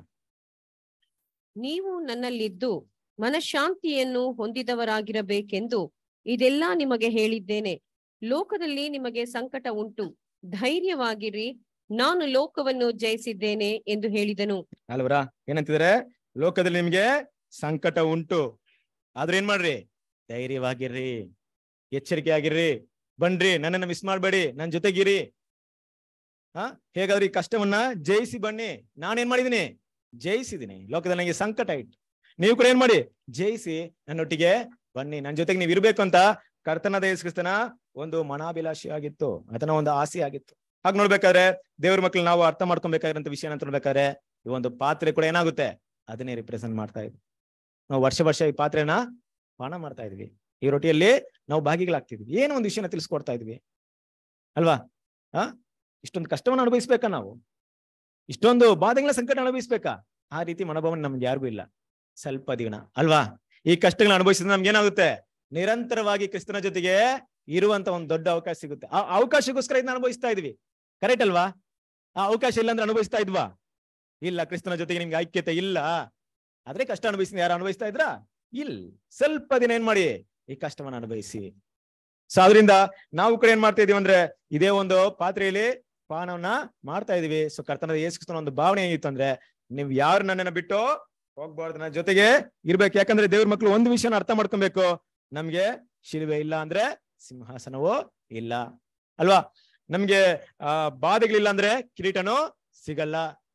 ನೀವು ನನ್ನಲ್ಲಿದ್ದು ಮನಃಶಾಂತಿಯನ್ನು ಹೊಂದಿದವರಾಗಿರಬೇಕೆಂದು ಇದೆಲ್ಲ ನಿಮಗೆ ಹೇಳಿದ್ದೇನೆ ಲೋಕದಲ್ಲಿ ನಿಮಗೆ ಸಂಕಟ ಉಂಟು ಧೈರ್ಯವಾಗಿರಿ ನಾನು ಲೋಕವನ್ನು ಜಯಿಸಿದ್ದೇನೆ ಎಂದು ಹೇಳಿದನು ಅಲ್ವರಾ ಏನಂತಿದ್ರೆ ಲೋಕದಲ್ಲಿ ನಿಮ್ಗೆ ಸಂಕಟ ಉಂಟು ಆದ್ರೆ ಏನ್ ಮಾಡ್ರಿ ಧೈರ್ಯವಾಗಿರ್ರಿ ಎಚ್ಚರಿಕೆ ಆಗಿರ್ರಿ ಬನ್ರಿ ನನ್ನನ್ನ ಮಿಸ್ ಮಾಡ್ಬೇಡಿ ನನ್ ಜೊತೆಗಿರಿ ಹಾ ಹೇಗಾದ್ರೆ ಈ ಕಷ್ಟವನ್ನ ಜಯಿಸಿ ಬನ್ನಿ ನಾನೇನ್ ಮಾಡಿದೀನಿ ಜಯಿಸಿದೀನಿ ಲೋಕದಲ್ಲಿ ನನಗೆ ಸಂಕಟ ಇಟ್ಟು ನೀವು ಕೂಡ ಏನ್ ಮಾಡಿ ಜಯಿಸಿ ನನ್ನೊಟ್ಟಿಗೆ ಬನ್ನಿ ನನ್ನ ಜೊತೆಗೆ ನೀವು ಇರ್ಬೇಕು ಅಂತ ಕರ್ತನ ಕ್ರಿಸ್ತನ ಒಂದು ಮನಾಭಿಲಾಷಿ ಆಗಿತ್ತು ಅದನ್ನ ಒಂದು ಆಸೆ ಆಗಿತ್ತು ಹಾಗೆ ನೋಡ್ಬೇಕಾದ್ರೆ ದೇವ್ರ ಮಕ್ಳು ನಾವು ಅರ್ಥ ಮಾಡ್ಕೊಬೇಕಾಗಿರೋಂಥ ವಿಷಯ ಅಂತ ನೋಡ್ಬೇಕಾದ್ರೆ ಈ ಒಂದು ಪಾತ್ರೆ ಕೂಡ ಏನಾಗುತ್ತೆ ಅದನ್ನೇ ರಿಪ್ರೆಸೆಂಟ್ ಮಾಡ್ತಾ ಇದ್ವಿ ನಾವು ವರ್ಷ ವರ್ಷ ಈ ಪಾತ್ರೆನ ಪಾನ ಮಾಡ್ತಾ ಇದ್ವಿ ಈ ರೊಟ್ಟಿಯಲ್ಲಿ ನಾವು ಭಾಗಿಗಳಾಗ್ತಿದ್ವಿ ಏನೋ ಒಂದು ವಿಷಯನ ತಿಳಿಸ್ಕೊಡ್ತಾ ಇದ್ವಿ ಅಲ್ವಾ ಆ ಇಷ್ಟೊಂದು ಕಷ್ಟವನ್ನು ಅನುಭವಿಸ್ಬೇಕಾ ನಾವು ಇಷ್ಟೊಂದು ಬಾಧೆಗಳ ಸಂಕಟ ಅನುಭವಿಸ್ಬೇಕಾ ಆ ರೀತಿ ಮನೋಭಾವ ನಮ್ಗೆ ಯಾರಿಗೂ ಇಲ್ಲ ಸ್ವಲ್ಪ ದಿನ ಅಲ್ವಾ ಈ ಕಷ್ಟಗಳನ್ನ ಅನುಭವಿಸಿದ್ರೆ ನಮ್ಗೆ ಏನಾಗುತ್ತೆ ನಿರಂತರವಾಗಿ ಕ್ರಿಸ್ತನ ಜೊತೆಗೆ ಇರುವಂತ ಒಂದು ದೊಡ್ಡ ಅವಕಾಶ ಸಿಗುತ್ತೆ ಆ ಅವಕಾಶಕ್ಕೋಸ್ಕರ ಇದನ್ನ ಅನುಭವಿಸ್ತಾ ಇದ್ವಿ ಕರೆಕ್ಟ್ ಅಲ್ವಾ ಆ ಅವಕಾಶ ಇಲ್ಲ ಅಂದ್ರೆ ಅನುಭವಿಸ್ತಾ ಇದ್ವಾ ಇಲ್ಲ ಕ್ರಿಸ್ತನ ಜೊತೆಗೆ ನಿಮ್ಗೆ ಐಕ್ಯತೆ ಇಲ್ಲ ಆದ್ರೆ ಕಷ್ಟ ಅನುಭವಿಸಿ ಯಾರು ಅನುಭವಿಸ್ತಾ ಇದ್ರಾ ಇಲ್ಲ ಸ್ವಲ್ಪ ದಿನ ಏನ್ ಮಾಡಿ ಈ ಕಷ್ಟವನ್ನ ಅನುಭವಿಸಿ ಸೊ ಅದರಿಂದ ನಾವು ಕೂಡ ಏನ್ ಮಾಡ್ತಾ ಇದೀವಿ ಅಂದ್ರೆ ಇದೇ ಒಂದು ಪಾತ್ರೆಯಲ್ಲಿ ಪಾನವನ್ನ ಮಾಡ್ತಾ ಇದೀವಿ ಸೊ ಕರ್ತನದ ಯೇಸುಕ್ರಿಸ್ತನ ಒಂದು ಭಾವನೆ ಏನಿತ್ತು ಅಂದ್ರೆ ನೀವ್ ಯಾರು ನನ್ನನ್ನ ಬಿಟ್ಟು ಹೋಗ್ಬಾರ್ದು ನನ್ನ ಜೊತೆಗೆ ಇರ್ಬೇಕು ಯಾಕಂದ್ರೆ ದೇವ್ರ ಮಕ್ಳು ಒಂದು ವಿಷಯನ ಅರ್ಥ ಮಾಡ್ಕೊಬೇಕು ನಮ್ಗೆ ಶಿಲುವೆ ಇಲ್ಲ ಅಂದ್ರೆ ಸಿಂಹಾಸನವೂ ಇಲ್ಲ ಅಲ್ವಾ ನಮ್ಗೆ ಆ ಬಾಧೆಗಳಿಲ್ಲ ಅಂದ್ರೆ ಕಿರೀಟನೂ ಸಿಗಲ್ಲ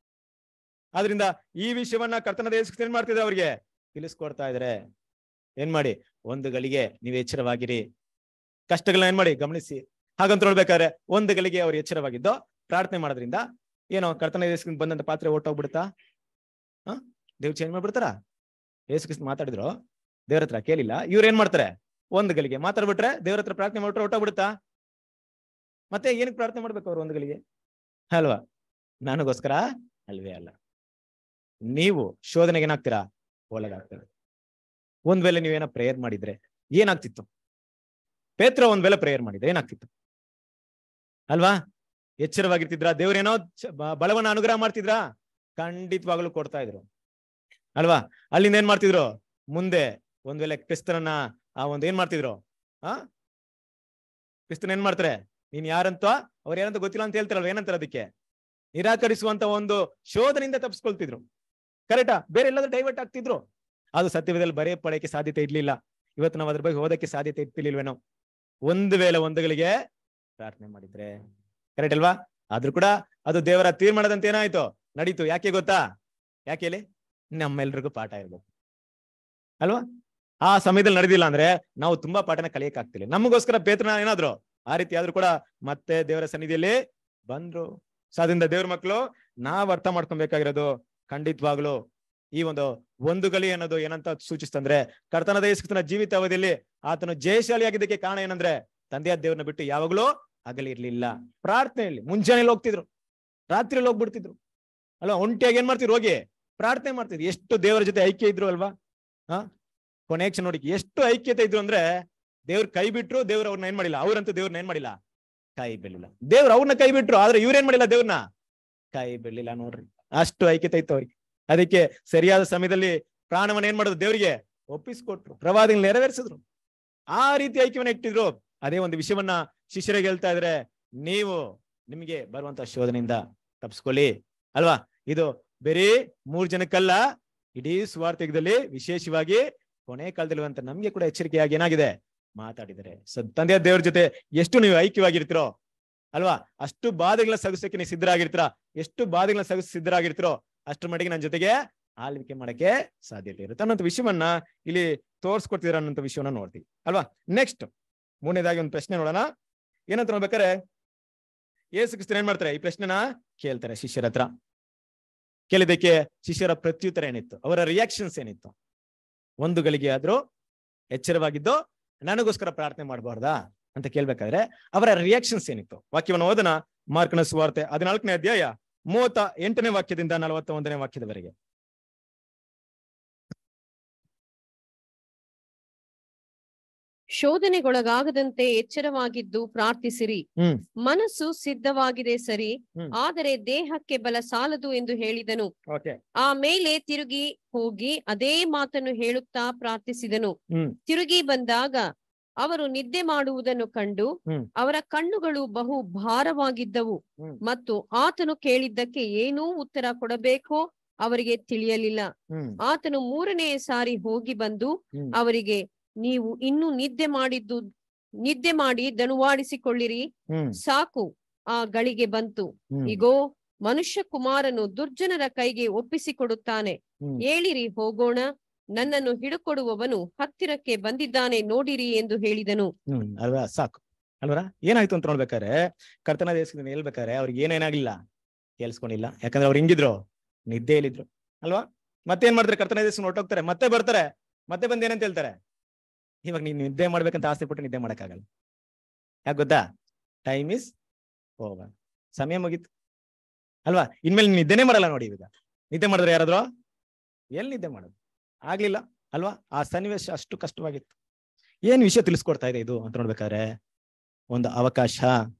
ಆದ್ರಿಂದ ಈ ವಿಷಯವನ್ನ ಕರ್ತನ ದೇಶಕ್ಕೆ ಏನ್ ಮಾಡ್ತಿದ್ರೆ ಅವ್ರಿಗೆ ತಿಳಿಸ್ಕೊಡ್ತಾ ಇದಾರೆ ಏನ್ ಮಾಡಿ ಒಂದು ಗಳಿಗೆ ನೀವು ಎಚ್ಚರವಾಗಿರಿ ಕಷ್ಟಗಳನ್ನ ಏನ್ ಮಾಡಿ ಗಮನಿಸಿ ಹಾಗಂತ ನೋಡ್ಬೇಕಾದ್ರೆ ಒಂದು ಗಳಿಗೆ ಅವ್ರು ಎಚ್ಚರವಾಗಿದ್ದು ಪ್ರಾರ್ಥನೆ ಮಾಡೋದ್ರಿಂದ ಏನೋ ಕರ್ತನ ದೇಶಕ್ಕೆ ಬಂದಂತ ಪಾತ್ರೆ ಹೊಟ್ಟೋಗ್ಬಿಡುತ್ತಾ ಹ ದೇವ್ರು ಚೇಂಜ್ ಮಾಡ್ಬಿಡ್ತಾರ ಯೇಸು ಕ್ರಿಸ್ತ ಮಾತಾಡಿದ್ರು ದೇವ್ರ ಹತ್ರ ಕೇಳಿಲ್ಲ ಇವ್ರು ಏನ್ ಮಾಡ್ತಾರೆ ಒಂದು ಗಳಿಗೆ ಮಾತಾಡ್ಬಿಟ್ರೆ ದೇವ್ರ ಹತ್ರ ಪ್ರಾರ್ಥನೆ ಮಾಡ್ಬಿಟ್ರೆ ಹೊಟ್ಟೋಗ್ಬಿಡುತ್ತಾ ಮತ್ತೆ ಏನಕ್ಕೆ ಪ್ರಾರ್ಥನೆ ಮಾಡ್ಬೇಕು ಅವ್ರು ಒಂದು ಗಳಿಗೆ ಅಲ್ವಾ ನನಗೋಸ್ಕರ ಅಲ್ವೇ ಅಲ್ಲ ನೀವು ಶೋಧನೆಗೆ ಏನಾಗ್ತೀರಾ ಒಳಗಾಗ್ತೀರಾ ಒಂದ್ ವೇಳೆ ನೀವೇನೋ ಪ್ರೇಯರ್ ಮಾಡಿದ್ರೆ ಏನಾಗ್ತಿತ್ತು ಪೇತ್ರ ಒಂದ್ ವೇಳೆ ಪ್ರೇಯರ್ ಮಾಡಿದ್ರೆ ಏನಾಗ್ತಿತ್ತು ಅಲ್ವಾ ಎಚ್ಚರವಾಗಿರ್ತಿದ್ರಾ ದೇವ್ರೇನೋ ಚ- ಬ- ಬಲವನ್ನ ಅನುಗ್ರಹ ಮಾಡ್ತಿದ್ರಾ ಖಂಡಿತವಾಗ್ಲೂ ಕೊಡ್ತಾ ಇದ್ರು ಅಲ್ವಾ ಅಲ್ಲಿಂದ ಏನ್ ಮಾಡ್ತಿದ್ರು ಮುಂದೆ ಒಂದ್ ವೇಳೆ ಕ್ರಿಸ್ತನನ್ನ ಆ ಒಂದ್ ಏನ್ ಮಾಡ್ತಿದ್ರು ಆ ಕ್ರಿಸ್ತನ್ ಏನ್ ಮಾಡ್ತಾರೆ ನೀನ್ ಯಾರಂತ ಅವ್ರು ಏನಂತ ಗೊತ್ತಿಲ್ಲ ಅಂತ ಹೇಳ್ತಾರಲ್ವ ಏನಂತಾರೆ ಅದಕ್ಕೆ ನಿರಾಕರಿಸುವಂತ ಒಂದು ಶೋಧನೆಯಿಂದ ತಪ್ಪಿಸ್ಕೊಳ್ತಿದ್ರು ಕರೆಕ್ಟಾ ಬೇರೆ ಎಲ್ಲಾದ್ರೂ ಡೈವರ್ಟ್ ಆಗ್ತಿದ್ರು ಅದು ಸತ್ಯವೇದಲ್ಲಿ ಬರೆಯ ಪಡೆಯಕ್ಕೆ ಸಾಧ್ಯತೆ ಇರ್ಲಿಲ್ಲ ಇವತ್ತು ನಾವು ಅದ್ರ ಬಗ್ಗೆ ಓದಕ್ಕೆ ಸಾಧ್ಯತೆ ಇರ್ತಿರ್ಲಿಲ್ವೇನೋ ಒಂದು ವೇಳೆ ಒಂದುಗಳಿಗೆ ಪ್ರಾರ್ಥನೆ ಮಾಡಿದ್ರೆ ಕರೆಕ್ಟ್ ಅಲ್ವಾ ಆದ್ರೂ ಕೂಡ ಅದು ದೇವರ ತೀರ್ಮಾನದಂತೆ ಏನಾಯ್ತು ನಡೀತು ಯಾಕೆ ಗೊತ್ತಾ ಯಾಕೆ ಹೇಳಿ ನಮ್ಮೆಲ್ರಿಗೂ ಪಾಠ ಇರ್ಬೇಕು ಅಲ್ವಾ ಆ ಸಮಯದಲ್ಲಿ ನಡೆದಿಲ್ಲ ಅಂದ್ರೆ ನಾವು ತುಂಬಾ ಪಾಠನ ಕಲಿಯಕ್ ಆಗ್ತಿಲ್ಲ ನಮಗೋಸ್ಕರ ಪೇತ್ರನ ಏನಾದ್ರು ಆ ರೀತಿ ಆದ್ರೂ ಕೂಡ ಮತ್ತೆ ದೇವರ ಸನ್ನಿಧಿಯಲ್ಲಿ ಬಂದ್ರು ಸೊ ಅದರಿಂದ ದೇವ್ರ ಮಕ್ಕಳು ನಾವ್ ಅರ್ಥ ಮಾಡ್ಕೊಬೇಕಾಗಿರೋದು ಖಂಡಿತವಾಗ್ಲು ಈ ಒಂದು ಒಂದು ಗಲಿ ಅನ್ನೋದು ಏನಂತ ಸೂಚಿಸ್ತಂದ್ರೆ ಕರ್ತನದ ಯೇಸುಕ್ರಿಸ್ತನ ಜೀವಿತಾವಧಿಯಲ್ಲಿ ಆತನು ಜಯಶಾಲಿಯಾಗಿದ್ದಕ್ಕೆ ಕಾರಣ ಏನಂದ್ರೆ ತಂದೆಯ ದೇವ್ರನ್ನ ಬಿಟ್ಟು ಯಾವಾಗ್ಲೂ ಅಗಲಿರ್ಲಿಲ್ಲ ಪ್ರಾರ್ಥನೆಯಲ್ಲಿ ಮುಂಜಾನೆಯಲ್ಲಿ ಹೋಗ್ತಿದ್ರು ರಾತ್ರಿಯಲ್ಲಿ ಹೋಗ್ಬಿಡ್ತಿದ್ರು ಅಲ್ವಾ ಒಂಟಿಯಾಗಿ ಏನ್ ಮಾಡ್ತಿದ್ರು ಹೋಗಿ ಪ್ರಾರ್ಥನೆ ಮಾಡ್ತಿದ್ರು ಎಷ್ಟು ದೇವರ ಜೊತೆ ಐಕ್ಯ ಇದ್ರು ಅಲ್ವಾ ಹಾ ಕೊನೆ ಕ್ಷಣ ನೋಡಿ ಎಷ್ಟು ಐಕ್ಯತೆ ಇದ್ರು ಅಂದ್ರೆ ದೇವ್ರ ಕೈ ಬಿಟ್ರು ದೇವ್ರ ಅವ್ರನ್ನ ಏನ್ ಮಾಡಿಲ್ಲ ಅವ್ರಂತೂ ದೇವ್ರನ್ನ ಏನ್ ಮಾಡಿಲ್ಲ ಕೈ ಬಿಡ್ಲಿಲ್ಲ ದೇವ್ರ ಅವ್ರನ್ನ ಕೈ ಬಿಟ್ರು ಆದ್ರೆ ಇವ್ರೇನ್ ಮಾಡಿಲ್ಲ ದೇವ್ರನ್ನ ಕೈ ಬಿಡ್ಲಿಲ್ಲ ನೋಡ್ರಿ ಅಷ್ಟು ಐಕ್ಯತೆ ಇತ್ತು ಅವ್ರಿಗೆ ಅದಕ್ಕೆ ಸರಿಯಾದ ಸಮಯದಲ್ಲಿ ಪ್ರಾಣವನ್ನ ಏನ್ ಮಾಡೋದು ದೇವರಿಗೆ ಒಪ್ಪಿಸ್ಕೊಟ್ರು ಪ್ರವಾದಿಗಳು ನೆರವೇರಿಸಿದ್ರು ಆ ರೀತಿ ಐಕ್ಯವನ್ನ ಇಟ್ಟಿದ್ರು ಅದೇ ಒಂದು ವಿಷಯವನ್ನ ಶಿಷ್ಯರಿಗೆ ಹೇಳ್ತಾ ಇದ್ರೆ ನೀವು ನಿಮಗೆ ಬರುವಂತ ಶೋಧನೆಯಿಂದ ತಪ್ಪಿಸ್ಕೊಳ್ಳಿ ಅಲ್ವಾ ಇದು ಬರೀ ಮೂರ್ ಜನಕ್ಕಲ್ಲ ಇಡೀ ಸ್ವಾರ್ಥಕದಲ್ಲಿ ವಿಶೇಷವಾಗಿ ಕೊನೆ ಕಾಲದಲ್ಲಿರುವಂತ ನಮ್ಗೆ ಕೂಡ ಎಚ್ಚರಿಕೆಯಾಗಿ ಏನಾಗಿದೆ ಮಾತಾಡಿದರೆ ಸೊ ತಂದೆಯ ದೇವ್ರ ಜೊತೆ ಎಷ್ಟು ನೀವು ಐಕ್ಯವಾಗಿರ್ತೀರೋ ಅಲ್ವಾ ಅಷ್ಟು ಬಾಧೆಗಳನ್ನ ಸಗಿಸಕ್ಕೆ ನೀವು ಸಿದ್ಧರಾಗಿರ್ತೀರಾ ಎಷ್ಟು ಬಾಧೆಗಳನ್ನ ಸಗಿಸ್ ಸಿದ್ಧರಾಗಿರ್ತೀರೋ ಅಷ್ಟ್ರ ಮಟ್ಟಿಗೆ ನನ್ನ ಜೊತೆಗೆ ಆಳ್ವಿಕೆ ಮಾಡಕ್ಕೆ ಸಾಧ್ಯತೆ ಇರುತ್ತೆ ಅನ್ನೋಂಥ ವಿಷಯವನ್ನ ಇಲ್ಲಿ ತೋರ್ಸ್ಕೊಡ್ತಿದಾರ ಅನ್ನೋಂಥ ವಿಷಯವನ್ನ ನೋಡ್ತೀವಿ ಅಲ್ವಾ ನೆಕ್ಸ್ಟ್ ಮೂರನೇದಾಗಿ ಒಂದು ಪ್ರಶ್ನೆ ನೋಡೋಣ ಏನಂತ ನೋಡ್ಬೇಕಾರೆ ಏಸು ಕ್ರಿಸ್ತನ್ ಏನ್ ಮಾಡ್ತಾರೆ ಈ ಪ್ರಶ್ನೆನ ಕೇಳ್ತಾರೆ ಶಿಷ್ಯರ ಹತ್ರ ಕೇಳಿದಕ್ಕೆ ಶಿಷ್ಯರ ಪ್ರತ್ಯುತ್ತರ ಏನಿತ್ತು ಅವರ ರಿಯಾಕ್ಷನ್ಸ್ ಏನಿತ್ತು ಒಂದು ಗಳಿಗೆ ಆದ್ರೂ ಎಚ್ಚರವಾಗಿದ್ದು ನನಗೋಸ್ಕರ ಪ್ರಾರ್ಥನೆ ಮಾಡಬಾರ್ದಾ ಅಂತ ಕೇಳ್ಬೇಕಾದ್ರೆ ಅವರ ರಿಯಾಕ್ಷನ್ಸ್ ಏನಿತ್ತು ವಾಕ್ಯವನ್ನು ಓದನ ಮಾರ್ಕನ ಸುವಾರ್ತೆ ಹದಿನಾಲ್ಕನೇ ಅಧ್ಯಾಯ ಮೂವತ್ತ ಎಂಟನೇ ವಾಕ್ಯದಿಂದ ನಲವತ್ತ ಒಂದನೇ ವಾಕ್ಯದವರೆಗೆ ಶೋಧನೆಗೊಳಗಾಗದಂತೆ ಎಚ್ಚರವಾಗಿದ್ದು ಪ್ರಾರ್ಥಿಸಿರಿ ಹ್ಮ್. ಮನಸ್ಸು ಸಿದ್ಧವಾಗಿದೆ ಸರಿ ಹ್ಮ್. ಆದರೆ ದೇಹಕ್ಕೆ ಬಲ ಸಾಲದು ಎಂದು ಹೇಳಿದನು ಓಕೆ ಆಮೇಲೆ ತಿರುಗಿ ಹೋಗಿ ಅದೇ ಮಾತನ್ನು ಹೇಳುತ್ತಾ ಪ್ರಾರ್ಥಿಸಿದನು ಹ್ಮ್. ತಿರುಗಿ ಬಂದಾಗ ಅವರು ನಿದ್ದೆ ಮಾಡುವುದನ್ನು ಕಂಡು ಹ್ಮ್. ಅವರ ಕಣ್ಣುಗಳು ಬಹು ಭಾರವಾಗಿದ್ದವು ಹ್ಮ್. ಮತ್ತು ಆತನು ಕೇಳಿದ್ದಕ್ಕೆ ಏನೂ ಉತ್ತರ ಕೊಡಬೇಕೋ ಅವರಿಗೆ ತಿಳಿಯಲಿಲ್ಲ ಹ್ಮ್ ಆತನು ಮೂರನೇ ಸಾರಿ ಹೋಗಿ ಬಂದು ಹ್ಮ್. ಅವರಿಗೆ ನೀವು ಇನ್ನೂ ನಿದ್ದೆ ಮಾಡಿದ್ದು ನಿದ್ದೆ ಮಾಡಿ ದಣುವಾಡಿಸಿಕೊಳ್ಳಿರಿ ಹ್ಮ್ ಸಾಕು ಆ ಗಳಿಗೆ ಬಂತು ಹ್ಮ್ ಇಗೋ ಮನುಷ್ಯ ಕುಮಾರನು ದುರ್ಜನರ ಕೈಗೆ ಒಪ್ಪಿಸಿಕೊಡುತ್ತಾನೆ ಹ್ಮ್. ಏಳಿರಿ ಹೋಗೋಣ ನನ್ನನ್ನು ಹಿಡುಕೊಡುವವನು ಹತ್ತಿರಕ್ಕೆ ಬಂದಿದ್ದಾನೆ ನೋಡಿರಿ ಎಂದು ಹೇಳಿದನು ಹ್ಮ್ ಅಲ್ವಾ ಸಾಕು ಅಲ್ವರ ಏನಾಯ್ತು ಅಂತ ನೋಡ್ಬೇಕಾರೆ ಕರ್ತನ ದೇಶದಿಂದ ಹೇಳ್ಬೇಕಾರೆ ಅವ್ರಿಗೆ ಏನೇನಾಗ್ಲಿಲ್ಲ ಕೇಳಿಸ್ಕೊಂಡಿಲ್ಲ ಯಾಕಂದ್ರೆ ಅವ್ರು ಹಿಂಗಿದ್ರು ನಿದ್ದೆಯಲ್ಲಿದ್ರು ಅಲ್ವಾ ಮತ್ತೇನ್ ಮಾಡ್ತಾರೆ ಕರ್ತನ ದೇಶ ಹೊರಟೋಗ್ತಾರೆ ಮತ್ತೆ ಬರ್ತಾರೆ ಮತ್ತೆ ಬಂದ್ ಏನಂತ ಹೇಳ್ತಾರೆ ಇವಾಗ ನೀನ್ ನಿದ್ದೆ ಮಾಡ್ಬೇಕಂತ ಆಸೆ ಪಟ್ಟು ನಿದ್ದೆ ಮಾಡಕ್ಕಾಗಲ್ಲ ಯಾಕೆ ಗೊತ್ತಾ ಟೈಮ್ ಇಸ್ ಓವರ್ ಸಮಯ ಮುಗೀತು ಅಲ್ವಾ ಇನ್ಮೇಲೆ ನೀನ್ ನಿದ್ದೆನೇ ಮಾಡಲ್ಲ ನೋಡಿ ಇವಾಗ ನಿದ್ದೆ ಮಾಡಿದ್ರೆ ಯಾರಾದ್ರು ಎಲ್ಲಿ ನಿದ್ದೆ ಮಾಡೋದು ಆಗ್ಲಿಲ್ಲ ಅಲ್ವಾ ಆ ಸನ್ನಿವೇಶ ಅಷ್ಟು ಕಷ್ಟವಾಗಿತ್ತು ಏನ್ ವಿಷಯ ತಿಳಿಸ್ಕೊಡ್ತಾ ಇದೆ ಇದು ಅಂತ ನೋಡ್ಬೇಕಾದ್ರೆ ಒಂದು ಅವಕಾಶ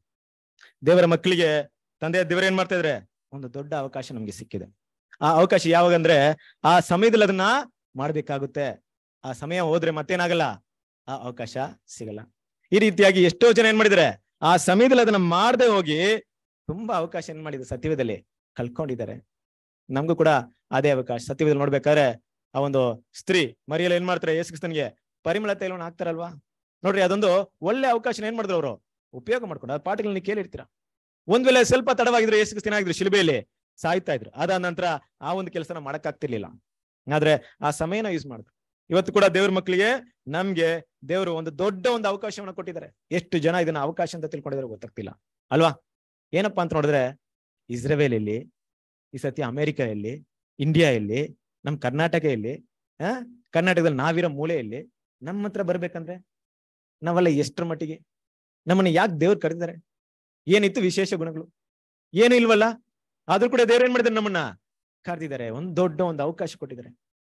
ದೇವರ ಮಕ್ಕಳಿಗೆ ತಂದೆ ದೇವರು ಏನ್ ಮಾಡ್ತಾ ಇದ್ರೆ ಒಂದು ದೊಡ್ಡ ಅವಕಾಶ ನಮ್ಗೆ ಸಿಕ್ಕಿದೆ ಆ ಅವಕಾಶ ಯಾವಾಗಂದ್ರೆ ಆ ಸಮಯದಲ್ಲಿ ಅದನ್ನ ಮಾಡ್ಬೇಕಾಗುತ್ತೆ ಆ ಸಮಯ ಹೋದ್ರೆ ಮತ್ತೇನಾಗಲ್ಲ ಆ ಅವಕಾಶ ಸಿಗಲ್ಲ ಈ ರೀತಿಯಾಗಿ ಎಷ್ಟೋ ಜನ ಏನ್ ಮಾಡಿದಾರೆ ಆ ಸಮಯದಲ್ಲಿ ಅದನ್ನ ಮಾಡದೆ ಹೋಗಿ ತುಂಬಾ ಅವಕಾಶ ಏನ್ ಮಾಡಿದ್ರು ಸತ್ಯವೇದಲ್ಲಿ ಕಳ್ಕೊಂಡಿದ್ದಾರೆ ನಮಗೂ ಕೂಡ ಅದೇ ಅವಕಾಶ ಸತ್ಯವೇದಲ್ಲಿ ನೋಡ್ಬೇಕಾದ್ರೆ ಆ ಒಂದು ಸ್ತ್ರೀ ಮರಿಯಲ್ಲಿ ಏನ್ ಮಾಡ್ತಾರೆ ಯೇಸು ಕ್ರಿಸ್ತನ್ಗೆ ಪರಿಮಳ ತೈಲವನ್ನು ಹಾಕ್ತಾರಲ್ವಾ ನೋಡ್ರಿ ಅದೊಂದು ಒಳ್ಳೆ ಅವಕಾಶ ಏನ್ ಮಾಡಿದ್ರು ಅವರು ಉಪಯೋಗ ಮಾಡ್ಕೊಂಡು ಆ ಪಾಠಗಳನ್ನ ಕೇಳಿರ್ತೀರ ಒಂದ್ ವೇಳೆ ಸ್ವಲ್ಪ ತಡವಾಗಿದ್ರೆ ಯೇಸು ಕ್ರಿಸ್ತನ ಆಗಿದ್ರು ಶಿಲುಬೆಯಲ್ಲಿ ಸಾಯ್ತಾ ಇದ್ರು ಅದಾದ ನಂತರ ಆ ಒಂದು ಕೆಲಸನ ಮಾಡಕ್ಕಾಗ್ತಿರ್ಲಿಲ್ಲ ಆದ್ರೆ ಆ ಸಮಯನ ಯೂಸ್ ಮಾಡಿದ್ರು ಇವತ್ತು ಕೂಡ ದೇವ್ರ ಮಕ್ಕಳಿಗೆ ನಮ್ಗೆ ದೇವರು ಒಂದು ದೊಡ್ಡ ಒಂದು ಅವಕಾಶವನ್ನ ಕೊಟ್ಟಿದ್ದಾರೆ ಎಷ್ಟು ಜನ ಇದನ್ನ ಅವಕಾಶ ಅಂತ ತಿಳ್ಕೊಂಡಿದ್ರೆ ಗೊತ್ತಾಗ್ತಿಲ್ಲ ಅಲ್ವಾ ಏನಪ್ಪಾ ಅಂತ ನೋಡಿದ್ರೆ ಇಸ್ರೇಲ್ ಇಲ್ಲಿ ಈ ಸತಿ ಅಮೆರಿಕೆಯಲ್ಲಿ ಇಂಡಿಯಾ ಇಲ್ಲಿ ನಮ್ ಕರ್ನಾಟಕ ಇಲ್ಲಿ ಆ ಕರ್ನಾಟಕದಲ್ಲಿ ನಾವಿರೋ ಮೂಲೆಯಲ್ಲಿ ನಮ್ಮ ಹತ್ರ ಬರ್ಬೇಕಂದ್ರೆ ನಾವೆಲ್ಲ ಎಷ್ಟರ ಮಟ್ಟಿಗೆ ನಮ್ಮನ್ನ ಯಾಕೆ ದೇವ್ರು ಕರೆದಿದ್ದಾರೆ ಏನಿತ್ತು ವಿಶೇಷ ಗುಣಗಳು ಏನು ಇಲ್ವಲ್ಲ ಆದ್ರೂ ಕೂಡ ದೇವ್ರು ಏನ್ ಮಾಡಿದಾರೆ ನಮ್ಮನ್ನ ಕರೆದಿದ್ದಾರೆ ಒಂದು ದೊಡ್ಡ ಒಂದು ಅವಕಾಶ ಕೊಟ್ಟಿದ್ದಾರೆ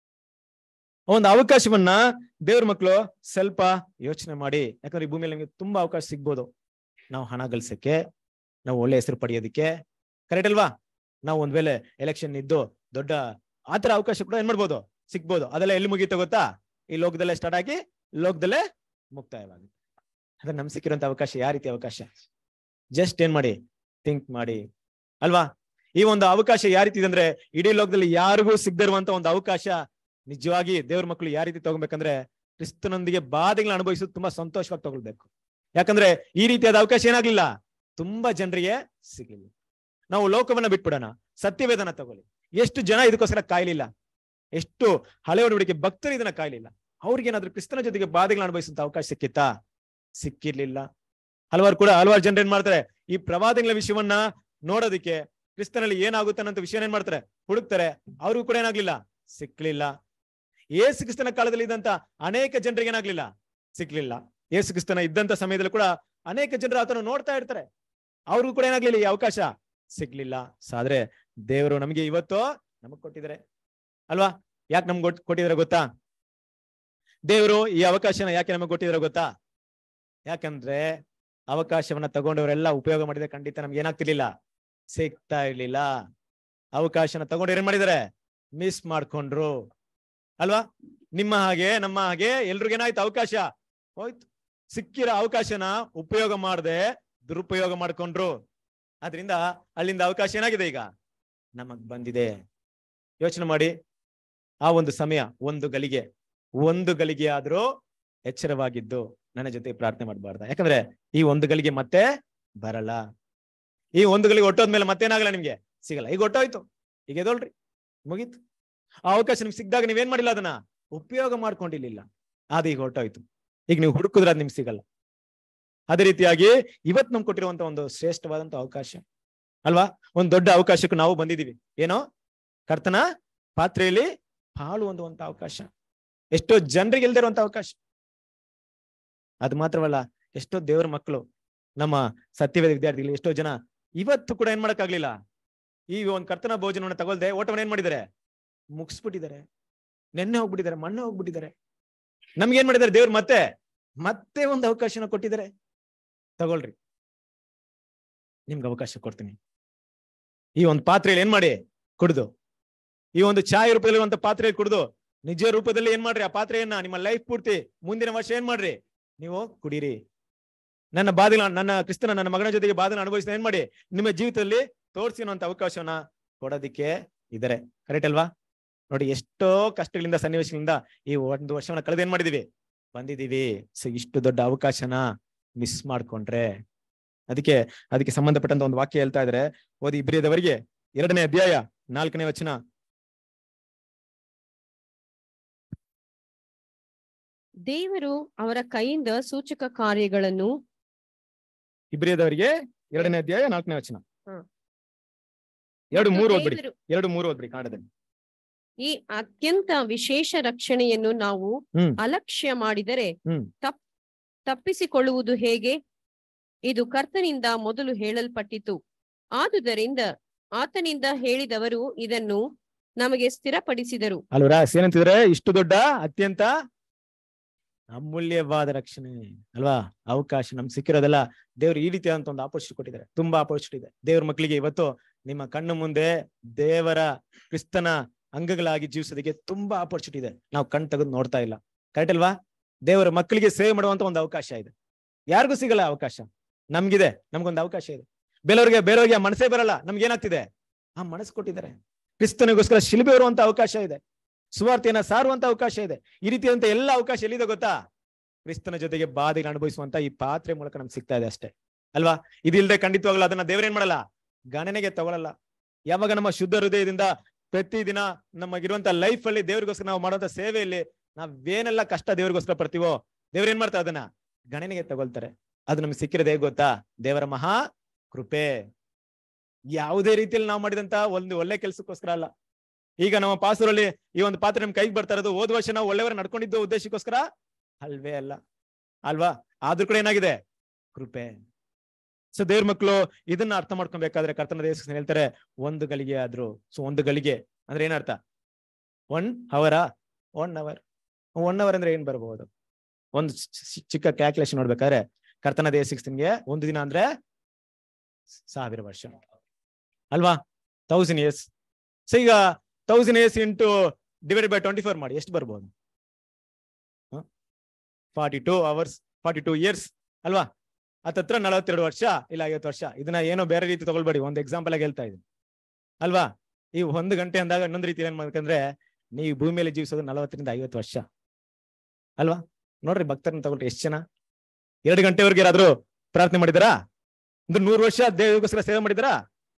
ಒಂದು ಅವಕಾಶವನ್ನ ದೇವ್ರ ಮಕ್ಕಳು ಸ್ವಲ್ಪ ಯೋಚನೆ ಮಾಡಿ ಯಾಕಂದ್ರೆ ಈ ಭೂಮಿಯಲ್ಲಿ ನಮಗೆ ತುಂಬಾ ಅವಕಾಶ ಸಿಗ್ಬೋದು ನಾವು ಹಣ ಗಳಿಸಕ್ಕೆ ನಾವು ಒಳ್ಳೆ ಹೆಸರು ಪಡೆಯೋದಕ್ಕೆ ಕರೆಕ್ಟ್ ಅಲ್ವಾ ನಾವು ಒಂದ್ ವೇಳೆ ಎಲೆಕ್ಷನ್ ಇದ್ದು ದೊಡ್ಡ ಆತರ ಅವಕಾಶ ಕೂಡ ಏನ್ ಮಾಡ್ಬೋದು ಸಿಗ್ಬೋದು ಅದೆಲ್ಲ ಎಲ್ಲಿ ಮುಗೀತು ಗೊತ್ತಾ ಈ ಲೋಕದಲ್ಲೇ ಸ್ಟಾರ್ಟ್ ಆಗಿ ಲೋಕದಲ್ಲೇ ಮುಕ್ತಾಯವಾಗುತ್ತೆ ಅದ್ರ ನಮ್ ಸಿಕ್ಕಿರೋಂತ ಅವಕಾಶ ಯಾವ ರೀತಿ ಅವಕಾಶ ಜಸ್ಟ್ ಏನ್ ಮಾಡಿ ಥಿಂಕ್ ಮಾಡಿ ಅಲ್ವಾ ಈ ಒಂದು ಅವಕಾಶ ಯಾವ ರೀತಿ ಇದೆ ಅಂದ್ರೆ ಇಡೀ ಲೋಕದಲ್ಲಿ ಯಾರಿಗೂ ಸಿಗದಿರುವಂತ ಒಂದು ಅವಕಾಶ ನಿಜವಾಗಿ ದೇವ್ರ ಮಕ್ಕಳು ಯಾವ ರೀತಿ ತಗೊಬೇಕಂದ್ರೆ ಕ್ರಿಸ್ತನೊಂದಿಗೆ ಬಾಧೆಗಳನ್ನ ಅನುಭವಿಸೋದು ತುಂಬಾ ಸಂತೋಷವಾಗಿ ತಗೊಳ್ಬೇಕು ಯಾಕಂದ್ರೆ ಈ ರೀತಿಯಾದ ಅವಕಾಶ ಏನಾಗ್ಲಿಲ್ಲ ತುಂಬಾ ಜನರಿಗೆ ಸಿಗಲಿಲ್ಲ ನಾವು ಲೋಕವನ್ನ ಬಿಟ್ಬಿಡೋಣ ಸತ್ಯವೇದನ ತಗೊಳ್ಳಿ ಎಷ್ಟು ಜನ ಇದಕ್ಕೋಸ್ಕರ ಕಾಯ್ಲಿಲ್ಲ ಎಷ್ಟು ಹಳೆ ಒಡಂಬಡಿಕೆ ಭಕ್ತರು ಇದನ್ನ ಕಾಯ್ಲಿಲ್ಲ ಅವ್ರಿಗೇನಾದ್ರೂ ಕ್ರಿಸ್ತನ ಜೊತೆಗೆ ಬಾಧೆಗಳನ್ನ ಅನುಭವಿಸುವಂತ ಅವಕಾಶ ಸಿಕ್ಕಿತ್ತಾ ಸಿಕ್ಕಿರ್ಲಿಲ್ಲ ಹಲವಾರು ಕೂಡ ಹಲವಾರು ಜನರು ಏನ್ ಮಾಡ್ತಾರೆ ಈ ಪ್ರವಾದಗಳ ವಿಷಯವನ್ನ ನೋಡೋದಕ್ಕೆ ಕ್ರಿಸ್ತನಲ್ಲಿ ಏನಾಗುತ್ತೆ ಅನ್ನೋ ವಿಷಯ ಏನ್ ಮಾಡ್ತಾರೆ ಹುಡುಕ್ತಾರೆ ಅವ್ರಿಗೂ ಕೂಡ ಏನಾಗ್ಲಿಲ್ಲ ಸಿಕ್ಲಿಲ್ಲ ಏಸು ಕ್ರಿಸ್ತನ ಕಾಲದಲ್ಲಿ ಇದ್ದಂತ ಅನೇಕ ಜನರಿಗೆ ಏನಾಗ್ಲಿಲ್ಲ ಸಿಕ್ಲಿಲ್ಲ ಏಸು ಕ್ರಿಸ್ತನ ಇದ್ದಂತ ಸಮಯದಲ್ಲಿ ಕೂಡ ಅನೇಕ ಜನರು ಆತನ ನೋಡ್ತಾ ಇರ್ತಾರೆ ಅವ್ರಿಗೂ ಕೂಡ ಏನಾಗ್ಲಿಲ್ಲ ಈ ಅವಕಾಶ ಸಿಗ್ಲಿಲ್ಲ ಸಾದ್ರೆ ದೇವರು ನಮಗೆ ಇವತ್ತು ನಮಗ್ ಕೊಟ್ಟಿದ್ದಾರೆ ಅಲ್ವಾ ಯಾಕೆ ನಮ್ಗೆ ಕೊಟ್- ಕೊಟ್ಟಿದ್ದಾರೆ ಗೊತ್ತಾ ದೇವರು ಈ ಅವಕಾಶನ ಯಾಕೆ ನಮಗೆ ಕೊಟ್ಟಿದ್ದಾರೆ ಗೊತ್ತಾ ಯಾಕಂದ್ರೆ ಅವಕಾಶವನ್ನ ತಗೊಂಡವರೆಲ್ಲ ಉಪಯೋಗ ಮಾಡಿದ್ರೆ ಖಂಡಿತ ನಮ್ಗೆ ಏನಾಗ್ತಿರ್ಲಿಲ್ಲ ಸಿಗ್ತಾ ಇರ್ಲಿಲ್ಲ ಅವಕಾಶನ ತಗೊಂಡು ಏನ್ ಮಾಡಿದಾರೆ ಮಿಸ್ ಮಾಡ್ಕೊಂಡ್ರು ಅಲ್ವಾ ನಿಮ್ಮ ಹಾಗೆ ನಮ್ಮ ಹಾಗೆ ಎಲ್ರಿಗೂ ಏನಾಯ್ತು ಅವಕಾಶ ಹೋಯ್ತು ಸಿಕ್ಕಿರೋ ಅವಕಾಶನ ಉಪಯೋಗ ಮಾಡದೆ ದುರುಪಯೋಗ ಮಾಡ್ಕೊಂಡ್ರು ಆದ್ರಿಂದ ಅಲ್ಲಿಂದ ಅವಕಾಶ ಏನಾಗಿದೆ ಈಗ ನಮಗ್ ಬಂದಿದೆ ಯೋಚನೆ ಮಾಡಿ ಆ ಒಂದು ಸಮಯ ಒಂದು ಗಳಿಗೆ ಒಂದು ಗಳಿಗೆ ಆದ್ರೂ ಎಚ್ಚರವಾಗಿದ್ದು ನನ್ನ ಜೊತೆ ಪ್ರಾರ್ಥನೆ ಮಾಡಬಾರ್ದ ಯಾಕಂದ್ರೆ ಈ ಒಂದು ಗಳಿಗೆ ಮತ್ತೆ ಬರಲ್ಲ ಈ ಒಂದು ಗಳಿಗೆ ಒಟ್ಟೋದ್ಮೇಲೆ ಮತ್ತೇನಾಗಲ್ಲ ನಿಮ್ಗೆ ಸಿಗಲ್ಲ ಈಗ ಒಟ್ಟೋಯ್ತು ಈಗ ಎದೋಳ್ರಿ ಮುಗೀತು ಆ ಅವಕಾಶ ನಿಮ್ಗೆ ಸಿಕ್ಕಿದಾಗ ನೀವೇನ್ ಮಾಡಿಲ್ಲ ಅದನ್ನ ಉಪಯೋಗ ಮಾಡ್ಕೊಂಡಿರ್ಲಿಲ್ಲ ಅದು ಈಗ ಹೊರಟೋಯ್ತು ಈಗ ನೀವು ಹುಡುಕಿದ್ರೆ ಅದು ನಿಮ್ಗೆ ಸಿಗಲ್ಲ ಅದೇ ರೀತಿಯಾಗಿ ಇವತ್ತು ನಮ್ಗೆ ಕೊಟ್ಟಿರುವಂತ ಒಂದು ಶ್ರೇಷ್ಠವಾದಂತ ಅವಕಾಶ ಅಲ್ವಾ ಒಂದು ದೊಡ್ಡ ಅವಕಾಶಕ್ಕೂ ನಾವು ಬಂದಿದೀವಿ ಏನೋ ಕರ್ತನ ಪಾತ್ರೆಯಲ್ಲಿ ಹಾಲು ಹೊಂದುವಂತ ಅವಕಾಶ ಎಷ್ಟೋ ಜನರಿಗೆ ಇಲ್ದಿರುವಂತ ಅವಕಾಶ ಅದು ಮಾತ್ರವಲ್ಲ ಎಷ್ಟೋ ದೇವರ ಮಕ್ಕಳು ನಮ್ಮ ಸತ್ಯವೇದ ವಿದ್ಯಾರ್ಥಿಗಳು ಎಷ್ಟೋ ಜನ ಇವತ್ತು ಕೂಡ ಏನ್ ಮಾಡಕ್ಕಾಗ್ಲಿಲ್ಲ ಈ ಒಂದು ಕರ್ತನ ಭೋಜನವನ್ನು ತಗೊಳ್ದೆ ಓಟವನ್ನು ಏನ್ ಮಾಡಿದ್ದಾರೆ ಮುಗಿಸ್ಬಿಟ್ಟಿದ್ದಾರೆ ನೆನ್ನೆ ಹೋಗ್ಬಿಟ್ಟಿದ್ದಾರೆ ಮೊನ್ನೆ ಹೋಗ್ಬಿಟ್ಟಿದ್ದಾರೆ ನಮ್ಗೆ ಏನ್ ಮಾಡಿದ್ದಾರೆ ದೇವ್ರು ಮತ್ತೆ ಮತ್ತೆ ಒಂದು ಅವಕಾಶನ ಕೊಟ್ಟಿದ್ದಾರೆ ತಗೊಳ್ರಿ ನಿಮ್ಗೆ ಅವಕಾಶ ಕೊಡ್ತೀನಿ ಈ ಒಂದು ಪಾತ್ರೆಯಲ್ಲಿ ಏನ್ ಮಾಡಿ ಕುಡ್ದು ಈ ಒಂದು ಚಾಯ್ ರೂಪದಲ್ಲಿ ಒಂದು ಪಾತ್ರೆಯಲ್ಲಿ ಕುಡ್ದು ನಿಜ ರೂಪದಲ್ಲಿ ಏನ್ ಮಾಡ್ರಿ ಆ ಪಾತ್ರೆಯನ್ನ ನಿಮ್ಮ ಲೈಫ್ ಪೂರ್ತಿ ಮುಂದಿನ ವರ್ಷ ಏನ್ ಮಾಡ್ರಿ ನೀವು ಕುಡೀರಿ ನನ್ನ ಬಾಧೆಗಳ ನನ್ನ ಕ್ರಿಸ್ತನ ನನ್ನ ಮಗನ ಜೊತೆಗೆ ಬಾಧನ ಅನುಭವಿಸಿದ ಏನ್ ಮಾಡಿ ನಿಮ್ಮ ಜೀವಿತದಲ್ಲಿ ತೋರಿಸಿ ಅನ್ನೋಂಥ ಅವಕಾಶವನ್ನ ಕೊಡೋದಿಕ್ಕೆ ಇದಾರೆ ಕರೆಕ್ಟ್ ಅಲ್ವಾ ನೋಡಿ ಎಷ್ಟೋ ಕಷ್ಟಗಳಿಂದ ಸನ್ನಿವೇಶಗಳಿಂದ ಈ ಒಂದು ವರ್ಷವನ್ನ ಕಳೆದ ಏನ್ ಮಾಡಿದೀವಿ ಬಂದಿದೀವಿ ಸೊ ಇಷ್ಟು ದೊಡ್ಡ ಅವಕಾಶನ ಮಿಸ್ ಮಾಡ್ಕೊಂಡ್ರೆ ಅದಕ್ಕೆ ಅದಕ್ಕೆ ಸಂಬಂಧಪಟ್ಟಂತ ಒಂದು ವಾಕ್ಯ ಹೇಳ್ತಾ ಇದ್ರೆ ಓದಿ ಇಬ್ರಿಯದವರಿಗೆ ಎರಡನೇ ಅಧ್ಯಾಯ ನಾಲ್ಕನೇ ವಚನ ದೇವರು ಅವರ ಕೈಯಿಂದ ಸೂಚಕ ಕಾರ್ಯಗಳನ್ನು ಇಬ್ರಿಯದವರಿಗೆ ಎರಡನೇ ಅಧ್ಯಾಯ ನಾಲ್ಕನೇ ವಚನ ಹ್ಮ್. ಎರಡು ಮತ್ತು ಮೂರು ಓದ್ಬಿಡಿ ದೇವರು ಎರಡು ಮೂರು ಓದ್ಬಿಡಿ ಕಾಣದಲ್ಲಿ ಈ ಅತ್ಯಂತ ವಿಶೇಷ ರಕ್ಷಣೆಯನ್ನು ನಾವು ಹ್ಮ್. ಅಲಕ್ಷ್ಯ ಮಾಡಿದರೆ ಹ್ಮ್. ತಪ್ ತಪ್ಪಿಸಿಕೊಳ್ಳುವುದು ಹೇಗೆ ಇದು ಕರ್ತನಿಂದ ಮೊದಲು ಹೇಳಲ್ಪಟ್ಟಿತು ಆದುದರಿಂದ ಆತನಿಂದ ಹೇಳಿದವರು ಇದನ್ನು ನಮಗೆ ಸ್ಥಿರಪಡಿಸಿದರು ಅಲ್ವರಾ ಏನಂತಿದ್ರೆ ಇಷ್ಟು ದೊಡ್ಡ ಅತ್ಯಂತ ಅಮೂಲ್ಯವಾದ ರಕ್ಷಣೆ ಅಲ್ವಾ ಅವಕಾಶ ನಮ್ಗೆ ಸಿಕ್ಕಿರೋದೆಲ್ಲ ದೇವ್ರು ಈ ರೀತಿಯಾದಂತ ಒಂದು ಆಪರ್ಚುನಿಟಿ ಕೊಟ್ಟಿದ್ದಾರೆ ತುಂಬಾ ಆಪರ್ಚುನಿಟಿ ಇದೆ ದೇವ್ರ ಮಕ್ಕಳಿಗೆ ಇವತ್ತು ನಿಮ್ಮ ಕಣ್ಣು ಮುಂದೆ ದೇವರ ಕ್ರಿಸ್ತನ ಅಂಗಗಳಾಗಿ ಜೀವಿಸೋದಕ್ಕೆ ತುಂಬಾ ಆಪರ್ಚುನಿಟಿ ಇದೆ ನಾವು ಕಣ್ ತೆಗೆದು ನೋಡ್ತಾ ಇಲ್ಲ ಕರೆಕ್ಟ್ ಅಲ್ವಾ ದೇವರ ಮಕ್ಕಳಿಗೆ ಸೇವೆ ಮಾಡುವಂತ ಒಂದು ಅವಕಾಶ ಇದೆ ಯಾರಿಗೂ ಸಿಗಲ್ಲ ಅವಕಾಶ ನಮ್ಗಿದೆ ನಮ್ಗೊಂದು ಅವಕಾಶ ಇದೆ ಬೇರೆಯವ್ರಿಗೆ ಬೇರೆಯವ್ರಿಗೆ ಆ ಮನಸ್ಸೇ ಬರಲ್ಲ ನಮ್ಗೆ ಏನಾಗ್ತಿದೆ ಆ ಮನಸ್ಸು ಕೊಟ್ಟಿದ್ದಾರೆ ಕ್ರಿಸ್ತನಿಗೋಸ್ಕರ ಶಿಲ್ಬೆ ಬರುವಂತ ಅವಕಾಶ ಇದೆ ಸುವಾರ್ತೆಯನ್ನ ಸಾರುವಂತ ಅವಕಾಶ ಇದೆ ಈ ರೀತಿಯಾದಂತ ಎಲ್ಲ ಅವಕಾಶ ಎಲ್ಲಿದೆ ಗೊತ್ತಾ ಕ್ರಿಸ್ತನ ಜೊತೆಗೆ ಬಾಧೆಗೆ ಅನುಭವಿಸುವಂತ ಈ ಪಾತ್ರೆ ಮೂಲಕ ನಮ್ಗೆ ಸಿಗ್ತಾ ಇದೆ ಅಷ್ಟೇ ಅಲ್ವಾ ಇದಿಲ್ದೆ ಖಂಡಿತವಾಗ್ಲೂ ಅದನ್ನ ದೇವರೇನ್ ಮಾಡಲ್ಲ ಗಣನೆಗೆ ತಗೊಳಲ್ಲ ಯಾವಾಗ ನಮ್ಮ ಶುದ್ಧ ಹೃದಯದಿಂದ ಪ್ರತಿದಿನ ನಮಗಿರುವಂತ ಲೈಫ್ ಅಲ್ಲಿ ದೇವರಿಗೋಸ್ಕರ ನಾವು ಮಾಡುವಂತ ಸೇವೆಯಲ್ಲಿ ನಾವೇನೆಲ್ಲ ಕಷ್ಟ ದೇವರಿಗೋಸ್ಕರ ಪಡ್ತೀವೋ ದೇವ್ರೇನ್ ಮಾಡ್ತಾರೆ ಅದನ್ನ ಗಣನೆಗೆ ತಗೊಳ್ತಾರೆ ಅದು ನಮ್ಗೆ ಸಿಕ್ಕಿರೋದು ಹೇಗೆ ಗೊತ್ತಾ ದೇವರ ಮಹಾ ಕೃಪೆ ಯಾವುದೇ ರೀತಿಯಲ್ಲಿ ನಾವು ಮಾಡಿದಂತ ಒಂದು ಒಳ್ಳೆ ಕೆಲ್ಸಕ್ಕೋಸ್ಕರ ಅಲ್ಲ ಈಗ ನಮ್ಮ ಪಾಸೂರಲ್ಲಿ ಈ ಒಂದು ಪಾತ್ರೆ ನಮ್ ಕೈಗೆ ಬರ್ತಾ ಇರೋದು ಹೋದ ವರ್ಷ ನಾವು ಒಳ್ಳೆಯವರ ನಡ್ಕೊಂಡಿದ್ದ ಉದ್ದೇಶಕ್ಕೋಸ್ಕರ ಅಲ್ವೇ ಅಲ್ಲ ಅಲ್ವಾ ಆದ್ರೂ ಕೂಡ ಏನಾಗಿದೆ ಕೃಪೆ ಸೊ ದೇವ್ರ ಮಕ್ಕಳು ಇದನ್ನ ಅರ್ಥ ಮಾಡ್ಕೊಬೇಕಾದ್ರೆ ಕರ್ತನ ದೇಶ ಹೇಳ್ತಾರೆ ಒಂದು ಗಳಿಗೆ ಆದ್ರು ಸೊ ಒಂದು ಗಳಿಗೆ ಅಂದ್ರೆ ಏನರ್ಥ ಒನ್ ಅವರ ಒನ್ ಅವರ್ ಒನ್ ಅವರ್ ಅಂದ್ರೆ ಏನ್ ಬರ್ಬೋದು ಒಂದು ಚಿ- ಚಿ- ಚಿಕ್ಕ ಕ್ಯಾಲ್ಕುಲೇಷನ್ ನೋಡ್ಬೇಕಾದ್ರೆ ಕರ್ತನ ದೇಹ ಸಿಕ್ಸ್ತಿನ್ಗೆ ಒಂದು ದಿನ ಅಂದ್ರೆ ಸಾವಿರ ವರ್ಷ ಅಲ್ವಾ ತೌಸಂಡ್ ಇಯರ್ಸ್ ಸೊ ಈಗ thousand years into divided by twenty four ಮಾಡಿ ಎಷ್ಟು ಬರ್ಬೋದು forty two hours forty two years ಅಲ್ವಾ ಹತ್ತತ್ರ ನಲವತ್ತೆರಡು ವರ್ಷ ಇಲ್ಲ ಐವತ್ತು ವರ್ಷ ಇದನ್ನ ಏನೋ ಬೇರೆ ರೀತಿ ತಗೊಳ್ಬೇಡಿ ಒಂದು ಎಕ್ಸಾಂಪಲ್ ಆಗಿ ಹೇಳ್ತಾ ಇದ್ದೀನಿ ಅಲ್ವಾ ಈ ಒಂದು ಗಂಟೆ ಅಂದಾಗ ಇನ್ನೊಂದು ರೀತಿ ಏನ್ ಮಾಡ್ಬೇಕಂದ್ರೆ ನೀವು ಭೂಮಿಯಲ್ಲಿ ಜೀವಿಸೋದು ನಲವತ್ತರಿಂದ ಐವತ್ತು ವರ್ಷ ಅಲ್ವಾ ನೋಡ್ರಿ ಭಕ್ತರನ್ನ ತಗೊಳ್ರಿ ಎಷ್ಟು ಜನ ಎರಡು ಗಂಟೆವರೆಗೆ ಯಾರಾದ್ರೂ ಪ್ರಾರ್ಥನೆ ಮಾಡಿದಾರಾ ಒಂದು ನೂರು ವರ್ಷ ದೇವಗೋಸ್ಕರ ಸೇವೆ ಮಾಡಿದಾರಾ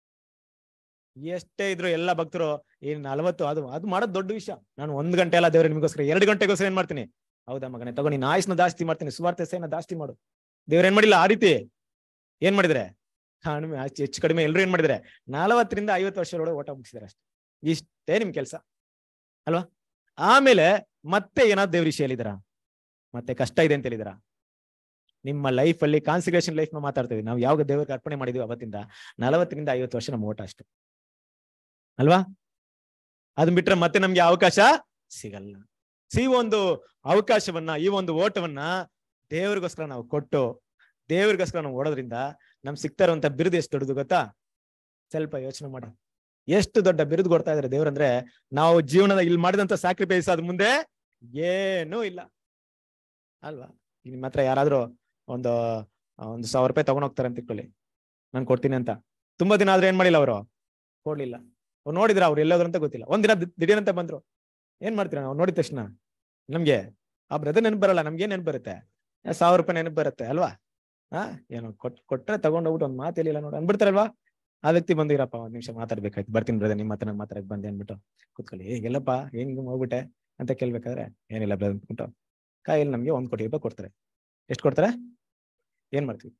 ಎಷ್ಟೇ ಇದ್ರು ಎಲ್ಲ ಭಕ್ತರು ಏನ್ ನಲವತ್ತು ಅದು ಅದು ಮಾಡೋದು ದೊಡ್ಡ ವಿಷಯ ನಾನು ಒಂದ್ ಗಂಟೆ ಅಲ್ಲ ದೇವ್ರ ನಿಮಗೋಸ್ಕರ ಎರಡು ಗಂಟೆಗೋಸ್ಕರ ಏನ್ ಮಾಡ್ತೀನಿ ಹೌದಾ ಮಗನೇ ತಗೋ ನೀನ್ ಆಯುಸ್ನ ಜಾಸ್ತಿ ಮಾಡ್ತೀನಿ ಸುವಾರ್ಥ ಸೇನ ಜಾಸ್ತಿ ಮಾಡು ದೇವ್ರ ಏನ್ ಮಾಡಿಲ್ಲ ಆ ರೀತಿ ಏನ್ ಮಾಡಿದ್ರೆ ಕಡಿಮೆ ಹೆಚ್ಚು- ಹೆಚ್ಚು ಕಡಿಮೆ ಎಲ್ರು ಏನ್ ಮಾಡಿದ್ರೆ ನಲವತ್ತರಿಂದ ಐವತ್ತು ವರ್ಷದೊಳಗೆ ಓಟ ಮುಗಿಸಿದಾರೆ ಅಷ್ಟೇ ಇಷ್ಟೇ ನಿಮ್ ಕೆಲಸ ಅಲ್ವಾ ಆಮೇಲೆ ಮತ್ತೆ ಏನಾದ್ರು ದೇವ್ರ ವಿಷಯ ಹೇಳಿದಾರ ಮತ್ತೆ ಕಷ್ಟ ಇದೆ ಅಂತ ಹೇಳಿದಾರ ನಿಮ್ಮ ಲೈಫ್ ಅಲ್ಲಿ ಕಾನ್ಸಿಗ್ರೇಷನ್ ಲೈಫ್ ನ ಮಾತಾಡ್ತೀವಿ ನಾವು ಯಾವಾಗ ದೇವರಿಗೆ ಅರ್ಪಣೆ ಮಾಡಿದ್ವಿ ಅವತ್ತಿಂದ ನಲವತ್ತರಿಂದ ಐವತ್ತು ವರ್ಷ ನಮ್ಮ ಓಟ ಅಷ್ಟೇ ಅಲ್ವಾ ಅದನ್ನ ಬಿಟ್ರೆ ಮತ್ತೆ ನಮ್ಗೆ ಅವಕಾಶ ಸಿಗಲ್ಲ ಸಿ ಒಂದು ಅವಕಾಶವನ್ನ ಈ ಒಂದು ಓಟವನ್ನ ದೇವ್ರಿಗೋಸ್ಕರ ನಾವು ಕೊಟ್ಟು ದೇವ್ರಿಗೋಸ್ಕರ ನಾವು ಓಡೋದ್ರಿಂದ ನಮ್ ಸಿಗ್ತಾ ಇರುವಂತ ಬಿರುದು ಎಷ್ಟು ದೊಡ್ಡದು ಗೊತ್ತಾ ಸ್ವಲ್ಪ ಯೋಚನೆ ಮಾಡಿ ಎಷ್ಟು ದೊಡ್ಡ ಬಿರುದು ಕೊಡ್ತಾ ಇದಾರೆ ದೇವ್ರಂದ್ರೆ ನಾವು ಜೀವನದ ಇಲ್ಲಿ ಮಾಡಿದಂತ ಸ್ಯಾಕ್ರಿಫೈಸ್ ಅದ್ ಮುಂದೆ ಏನೂ ಇಲ್ಲ ಅಲ್ವಾ ಈಗ ನಿಮ್ಮ ಹತ್ರ ಯಾರಾದ್ರೂ ಒಂದು ಆ, ಒಂದು ಸಾವಿರ ರೂಪಾಯಿ ತಗೊಂಡ್ ಹೋಗ್ತಾರೆ ಅಂತ ಇಟ್ಕೊಳ್ಳಿ ನಾನು ಕೊಡ್ತೀನಿ ಅಂತ ತುಂಬಾ ದಿನ ಆದ್ರೆ ಏನ್ ಮಾಡಿಲ್ಲ ಅವರು ಕೊಡ್ಲಿಲ್ಲ ಅವ್ರು ನೋಡಿದ್ರ ಅವ್ರು ಎಲ್ಲೋದ್ರು ಅಂತ ಗೊತ್ತಿಲ್ಲ ಒಂದಿನ ದಿ- ದಿಢೀರಂತ ಬಂದ್ರು ಏನ್ ಮಾಡ್ತೀರಾ ನಾವು ನೋಡಿದ ತಕ್ಷಣ ನಮ್ಗೆ ಆ ಬ್ರದರ್ ನೆನಪು ಬರಲ್ಲ ನಮ್ಗೆ ಏನ್ ನೆನಪು ಬರುತ್ತೆ ಆ, ಸಾವಿರ ರೂಪಾಯಿ ನೆನಪು ಬರುತ್ತೆ ಅಲ್ವಾ ಹಾ ಏನು ಕೊಟ್ ಕೊಟ್ರೆ ತಗೊಂಡೋಗ್ಬಿಟ್ಟು ಒಂದ್ ಮಾತು ಹೇಳಿಲ್ಲ ನೋಡಿ ಅನ್ಬಿಡ್ತಾರಲ್ವಾ ಆ ವ್ಯಕ್ತಿ ಬಂದು ಇರಪ್ಪ ಒಂದ್ ನಿಮಿಷ ಮಾತಾಡ್ಬೇಕಾಯ್ತು ಬರ್ತೀನಿ ಬ್ರದರ್ ನಿಮ್ಮ ಹತ್ರ ಮಾತಾಡಕ್ ಬಂದೆ ಅನ್ಬಿಟ್ಟು ಕೂತ್ಕೊಳ್ಳಿ ಏ ಎಲ್ಲಪ್ಪ ಹೆಂಗ್ ಹೋಗ್ಬಿಟ್ಟೆ ಅಂತ ಕೇಳ್ಬೇಕಾದ್ರೆ ಏನಿಲ್ಲ ಬ್ರದರ್ ಅಂದ್ಬಿಟ್ಟು ಕಾಯಲ್ಲಿ ನಮ್ಗೆ ಒಂದ್ ಕೋಟಿ ರೂಪಾಯಿ ಕೊಡ್ತಾರೆ ಎಷ್ಟು ಕೊಡ್ತಾರೆ ಏನ್ ಮಾಡ್ತೀವಿ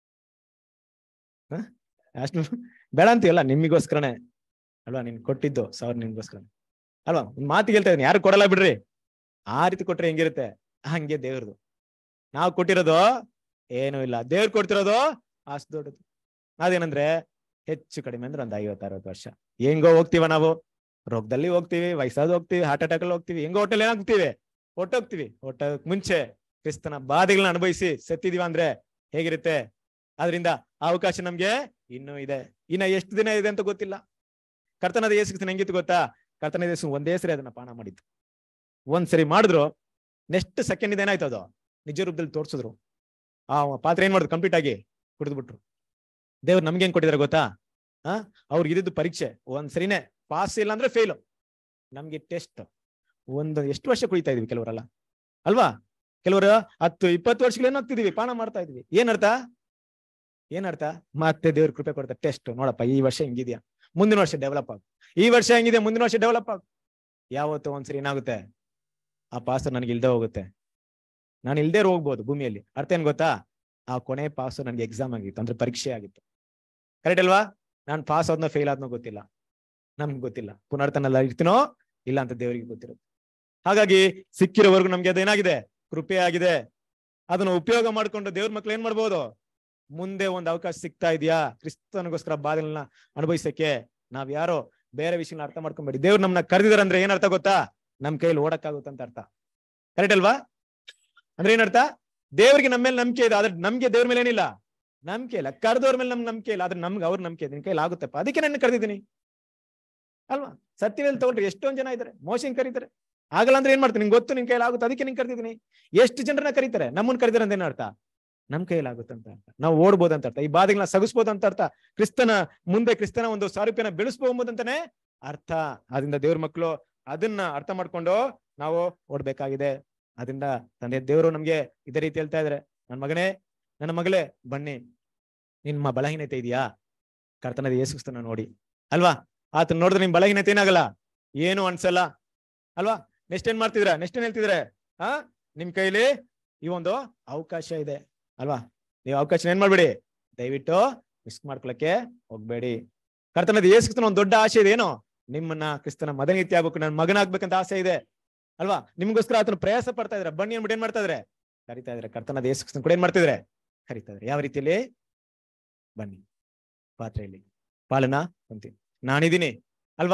ಹ? ಅಷ್ಟು ಬೇಡ ಅಂತೀವಲ್ಲ ನಿಮಿಗೋಸ್ಕರನೇ ಅಲ್ವಾ ನೀನ್ ಕೊಟ್ಟಿದ್ದು ಸಾವಿರ ನಿಮ್ಗೋಸ್ಕರ ಅಲ್ವಾ ಒಂದ್ ಮಾತಿಗೆ ಹೇಳ್ತಾ ಇದೀನಿ ಯಾರು ಕೊಡಲ್ಲ ಬಿಡ್ರಿ ಆ ರೀತಿ ಕೊಟ್ರೆ ಹೆಂಗಿರುತ್ತೆ ಹಂಗೆ ದೇವ್ರದು ನಾವು ಕೊಟ್ಟಿರೋದು ಏನೂ ಇಲ್ಲ ದೇವ್ರು ಕೊಡ್ತಿರೋದು ಅಷ್ಟು ದೊಡ್ಡದು ಅದೇನಂದ್ರೆ ಹೆಚ್ಚು ಕಡಿಮೆ ಅಂದ್ರೆ ಒಂದ್ ಐವತ್ತು ಅರವತ್ತು ವರ್ಷ ಹೆಂಗೋ ಹೋಗ್ತೀವ ನಾವು ರೋಗದಲ್ಲಿ ಹೋಗ್ತೀವಿ ವಯಸ್ಸಾದ ಹೋಗ್ತೀವಿ ಹಾರ್ಟ್ ಅಟ್ಯಾಕ್ ಅಲ್ಲಿ ಹೋಗ್ತೀವಿ ಹೆಂಗೋ ಹೋಟೆಲ್ ಏನಾಗ್ತೀವಿ ಹೊಟ್ಟೋಗ್ತೀವಿ ಹೊಟ್ಟೋಗಕ್ ಮುಂಚೆ ಕ್ರಿಸ್ತನ ಬಾಧೆಗಳನ್ನ ಅನುಭವಿಸಿ ಸತ್ತಿದೀವ ಅಂದ್ರೆ ಹೇಗಿರುತ್ತೆ ಆದ್ರಿಂದ ಆ ಅವಕಾಶ ನಮ್ಗೆ ಇನ್ನೂ ಇದೆ ಇನ್ನ ಎಷ್ಟು ದಿನ ಇದೆ ಅಂತ ಗೊತ್ತಿಲ್ಲ ಕರ್ತನದ ಯೇಸು ಕ್ರಿಸ್ತನ ಹೆಂಗಿತ್ತು ಗೊತ್ತಾ ಕರ್ತನದ ಯೇಸು ಒಂದೇ ಸರಿ ಅದನ್ನ ಪಾನ ಮಾಡಿದ್ದು ಒಂದ್ ಸರಿ ಮಾಡಿದ್ರು ನೆಕ್ಸ್ಟ್ ಸೆಕೆಂಡ್ ಇದೇನಾಯ್ತು ಅದು ನಿಜ ರೂಪದಲ್ಲಿ ತೋರ್ಸಿದ್ರು ಆ ಪಾತ್ರ ಏನ್ ಮಾಡುದು ಕಂಪ್ಲೀಟ್ ಆಗಿ ಕುಡಿದ್ಬಿಟ್ರು ದೇವ್ರು ನಮ್ಗೆ ಏನ್ ಕೊಟ್ಟಿದಾರೆ ಗೊತ್ತಾ ಆ ಅವ್ರಿಗೆ ಇದ್ದಿದ್ದು ಪರೀಕ್ಷೆ ಒಂದ್ ಸರಿನೇ ಪಾಸ್ ಇಲ್ಲ ಅಂದ್ರೆ ಫೇಲು ನಮ್ಗೆ ಟೆಸ್ಟ್ ಒಂದು ಎಷ್ಟು ವರ್ಷ ಕುಡಿತಾ ಇದೀವಿ ಕೆಲವರೆಲ್ಲ ಅಲ್ವಾ ಕೆಲವರು ಹತ್ತು ಇಪ್ಪತ್ತು ವರ್ಷಗಳು ಏನಾಗ್ತಿದೀವಿ ಪಾನ ಮಾಡ್ತಾ ಇದೀವಿ ಏನರ್ಥ ಏನರ್ಥ ಮತ್ತೆ ದೇವ್ರ ಕೃಪೆ ಕೊಡ್ತಾರೆ ಟೆಸ್ಟ್ ನೋಡಪ್ಪ ಈ ವರ್ಷ ಹಿಂಗಿದ್ಯಾ ಮುಂದಿನ ವರ್ಷ ಡೆವಲಪ್ ಆಗ ಈ ವರ್ಷ ಹೆಂಗಿದೆ ಮುಂದಿನ ವರ್ಷ ಡೆವಲಪ್ ಆಗ ಯಾವತ್ತು ಒಂದ್ಸರಿ ಏನಾಗುತ್ತೆ ಆ ಪಾಸ್ ನನಗೆ ಇಲ್ದೇ ಹೋಗುತ್ತೆ ನಾನು ಇಲ್ದೇ ಹೋಗ್ಬೋದು ಭೂಮಿಯಲ್ಲಿ ಅರ್ಥ ಏನ್ ಗೊತ್ತಾ ಆ ಕೊನೆ ಪಾಸ್ ನನಗೆ ಎಕ್ಸಾಮ್ ಆಗಿತ್ತು ಅಂದ್ರೆ ಪರೀಕ್ಷೆ ಆಗಿತ್ತು ಕರೆಕ್ಟ್ ಅಲ್ವಾ ನಾನು ಪಾಸ್ ಆದ್ನೋ ಫೇಲ್ ಆದ್ನೋ ಗೊತ್ತಿಲ್ಲ ನಮ್ಗೆ ಗೊತ್ತಿಲ್ಲ ಪುನರ್ತನೆಲ್ಲ ಇರ್ತೀನೋ ಇಲ್ಲ ಅಂತ ದೇವರಿಗೆ ಗೊತ್ತಿರುತ್ತೆ ಹಾಗಾಗಿ ಸಿಕ್ಕಿರೋವರೆಗೂ ನಮ್ಗೆ ಅದೇನಾಗಿದೆ ಕೃಪೆ ಆಗಿದೆ ಅದನ್ನ ಉಪಯೋಗ ಮಾಡ್ಕೊಂಡು ದೇವ್ರ ಮಕ್ಳು ಏನ್ ಮಾಡ್ಬೋದು ಮುಂದೆ ಒಂದು ಅವಕಾಶ ಸಿಗ್ತಾ ಇದೆಯಾ ಕ್ರಿಸ್ತನಿಗೋಸ್ಕರ ಬಾಧೆಗಳನ್ನ ಅನುಭವಿಸಕ್ಕೆ ನಾವ್ ಯಾರೋ ಬೇರೆ ವಿಷಯನ ಅರ್ಥ ಮಾಡ್ಕೊಂಬೇಡಿ ದೇವ್ರು ನಮ್ನ ಕರೆದಿದಾರೆ ಅಂದ್ರೆ ಏನ್ ಅರ್ಥ ಗೊತ್ತಾ ನಮ್ ಕೈಯಲ್ಲಿ ಓಡಕ್ಕಾಗುತ್ತೆ ಅಂತ ಅರ್ಥ ಕರೆಕ್ಟ್ ಅಲ್ವಾ ಅಂದ್ರೆ ಏನರ್ಥ ದೇವ್ರಿಗೆ ನಮ್ಮ ಮೇಲೆ ನಂಬಿಕೆ ಇದೆ ಆದ್ರೆ ನಮ್ಗೆ ದೇವ್ರ ಮೇಲೆ ಏನಿಲ್ಲ ನಂಬಿಕೆ ಇಲ್ಲ ಕರೆದವ್ರ ಮೇಲೆ ನಮ್ಗೆ ನಂಬಿಕೆ ಇಲ್ಲ ಆದ್ರೆ ನಮ್ಗೆ ಅವ್ರ ನಂಬಿಕೆ ಇದೆ ನಿನ್ ಕೈಲಿ ಆಗುತ್ತಪ್ಪ ಅದಕ್ಕೆ ನನ್ನ ಕರೆದಿದ್ದೀನಿ ಅಲ್ವಾ ಸತ್ಯವೇಲ್ ತಗೊಳ್ರಿ ಎಷ್ಟೊಂದ್ ಜನ ಇದಾರೆ ಮೋಶನ್ ಕರೀತಾರೆ ಆಗಲ್ಲ ಅಂದ್ರೆ ಏನ್ ಮಾಡ್ತೀನಿ ನಿಂಗೆ ಗೊತ್ತು ನಿನ್ ಕೈಲಿ ಆಗುತ್ತೆ ಅದಕ್ಕೆ ನಿಂಗೆ ಕರೆದಿದ್ದೀನಿ ಎಷ್ಟು ಜನರನ್ನ ಕರೀತಾರೆ ನಮ್ಮನ್ನ ಕರೀತಾರೆ ಅಂತ ಏನ್ ಅರ್ಥ ನಮ್ ಕೈಯಲ್ಲಿ ಆಗುತ್ತೆ ಅಂತ ಅರ್ಥ ನಾವು ಓಡ್ಬೋದು ಅಂತ ಅರ್ಥ ಈ ಬಾಧೆಗಳನ್ನ ಸಗಿಸ್ಬೋದು ಅಂತ ಅರ್ಥ ಕ್ರಿಸ್ತನ ಮುಂದೆ ಕ್ರಿಸ್ತನ ಒಂದು ಸಾರೂಪ್ಯನ ಬೆಳೆಸ್ಬೋದು ಅಂತಾನೆ ಅರ್ಥ ಅದರಿಂದ ದೇವ್ರ ಮಕ್ಕಳು ಅದನ್ನ ಅರ್ಥ ಮಾಡ್ಕೊಂಡು ನಾವು ಓಡ್ಬೇಕಾಗಿದೆ ಅದರಿಂದ ತಂದೆ ದೇವರು ನಮ್ಗೆ ಇದೇ ರೀತಿ ಹೇಳ್ತಾ ಇದಾರೆ ನನ್ ಮಗನೇ ನನ್ನ ಮಗಳೇ ಬನ್ನಿ ನಿಮ್ಮ ಬಲಹೀನತೆ ಇದೆಯಾ ಕರ್ತನದ ಯೇಸುಸ್ತನ ನೋಡಿ ಅಲ್ವಾ ಆತನ ನೋಡಿದ್ರೆ ನಿಮ್ ಬಲಹೀನತೆ ಏನಾಗಲ್ಲ ಏನು ಅನ್ಸಲ್ಲ ಅಲ್ವಾ ನೆಕ್ಸ್ಟ್ ಏನ್ ಮಾಡ್ತಿದ್ರ ನೆಕ್ಸ್ಟ್ ಏನ್ ಹೇಳ್ತಿದ್ರೆ ಆ ನಿಮ್ ಕೈಲಿ ಈ ಒಂದು ಅವಕಾಶ ಇದೆ ಅಲ್ವಾ ನೀವು ಅವಕಾಶ ಏನ್ ಮಾಡ್ಬೇಡಿ ದಯವಿಟ್ಟು ಮಿಸ್ ಮಾಡ್ಕೊಳಕ್ಕೆ ಹೋಗ್ಬೇಡಿ ಕರ್ತನದ ಯೇಸುಕ್ರಿಸ್ತನ ಒಂದು ದೊಡ್ಡ ಆಸೆ ಇದೆ ಏನು ನಿಮ್ಮನ್ನ ಕ್ರಿಸ್ತನ ಮದನೀತಿ ಆಗ್ಬೇಕು ನನ್ನ ಮಗನಾಗ್ಬೇಕಂತ ಆಸೆ ಇದೆ ಅಲ್ವಾ ನಿಮ್ಗೋಸ್ಕರ ಆತನ ಪ್ರಯಾಸ ಪಡ್ತಾ ಇದ್ರೆ ಬನ್ನಿ ಅಂದ್ಬಿಟ್ಟು ಏನ್ ಮಾಡ್ತಾ ಇದ್ರೆ ಕರಿತಾ ಇದ್ರೆ ಕರ್ತನದ ಯೇಸುಕ್ರಿಸ್ತನ ಕೂಡ ಏನ್ ಮಾಡ್ತಿದ್ರೆ ಕರಿತಾ ಇದ್ರೆ ಯಾವ ರೀತಿಯಲ್ಲಿ ಬನ್ನಿ ಪಾತ್ರೆಯಲ್ಲಿ ಪಾಲನ ಹೊಂತೀನಿ ನಾನಿದ್ದೀನಿ ಅಲ್ವಾ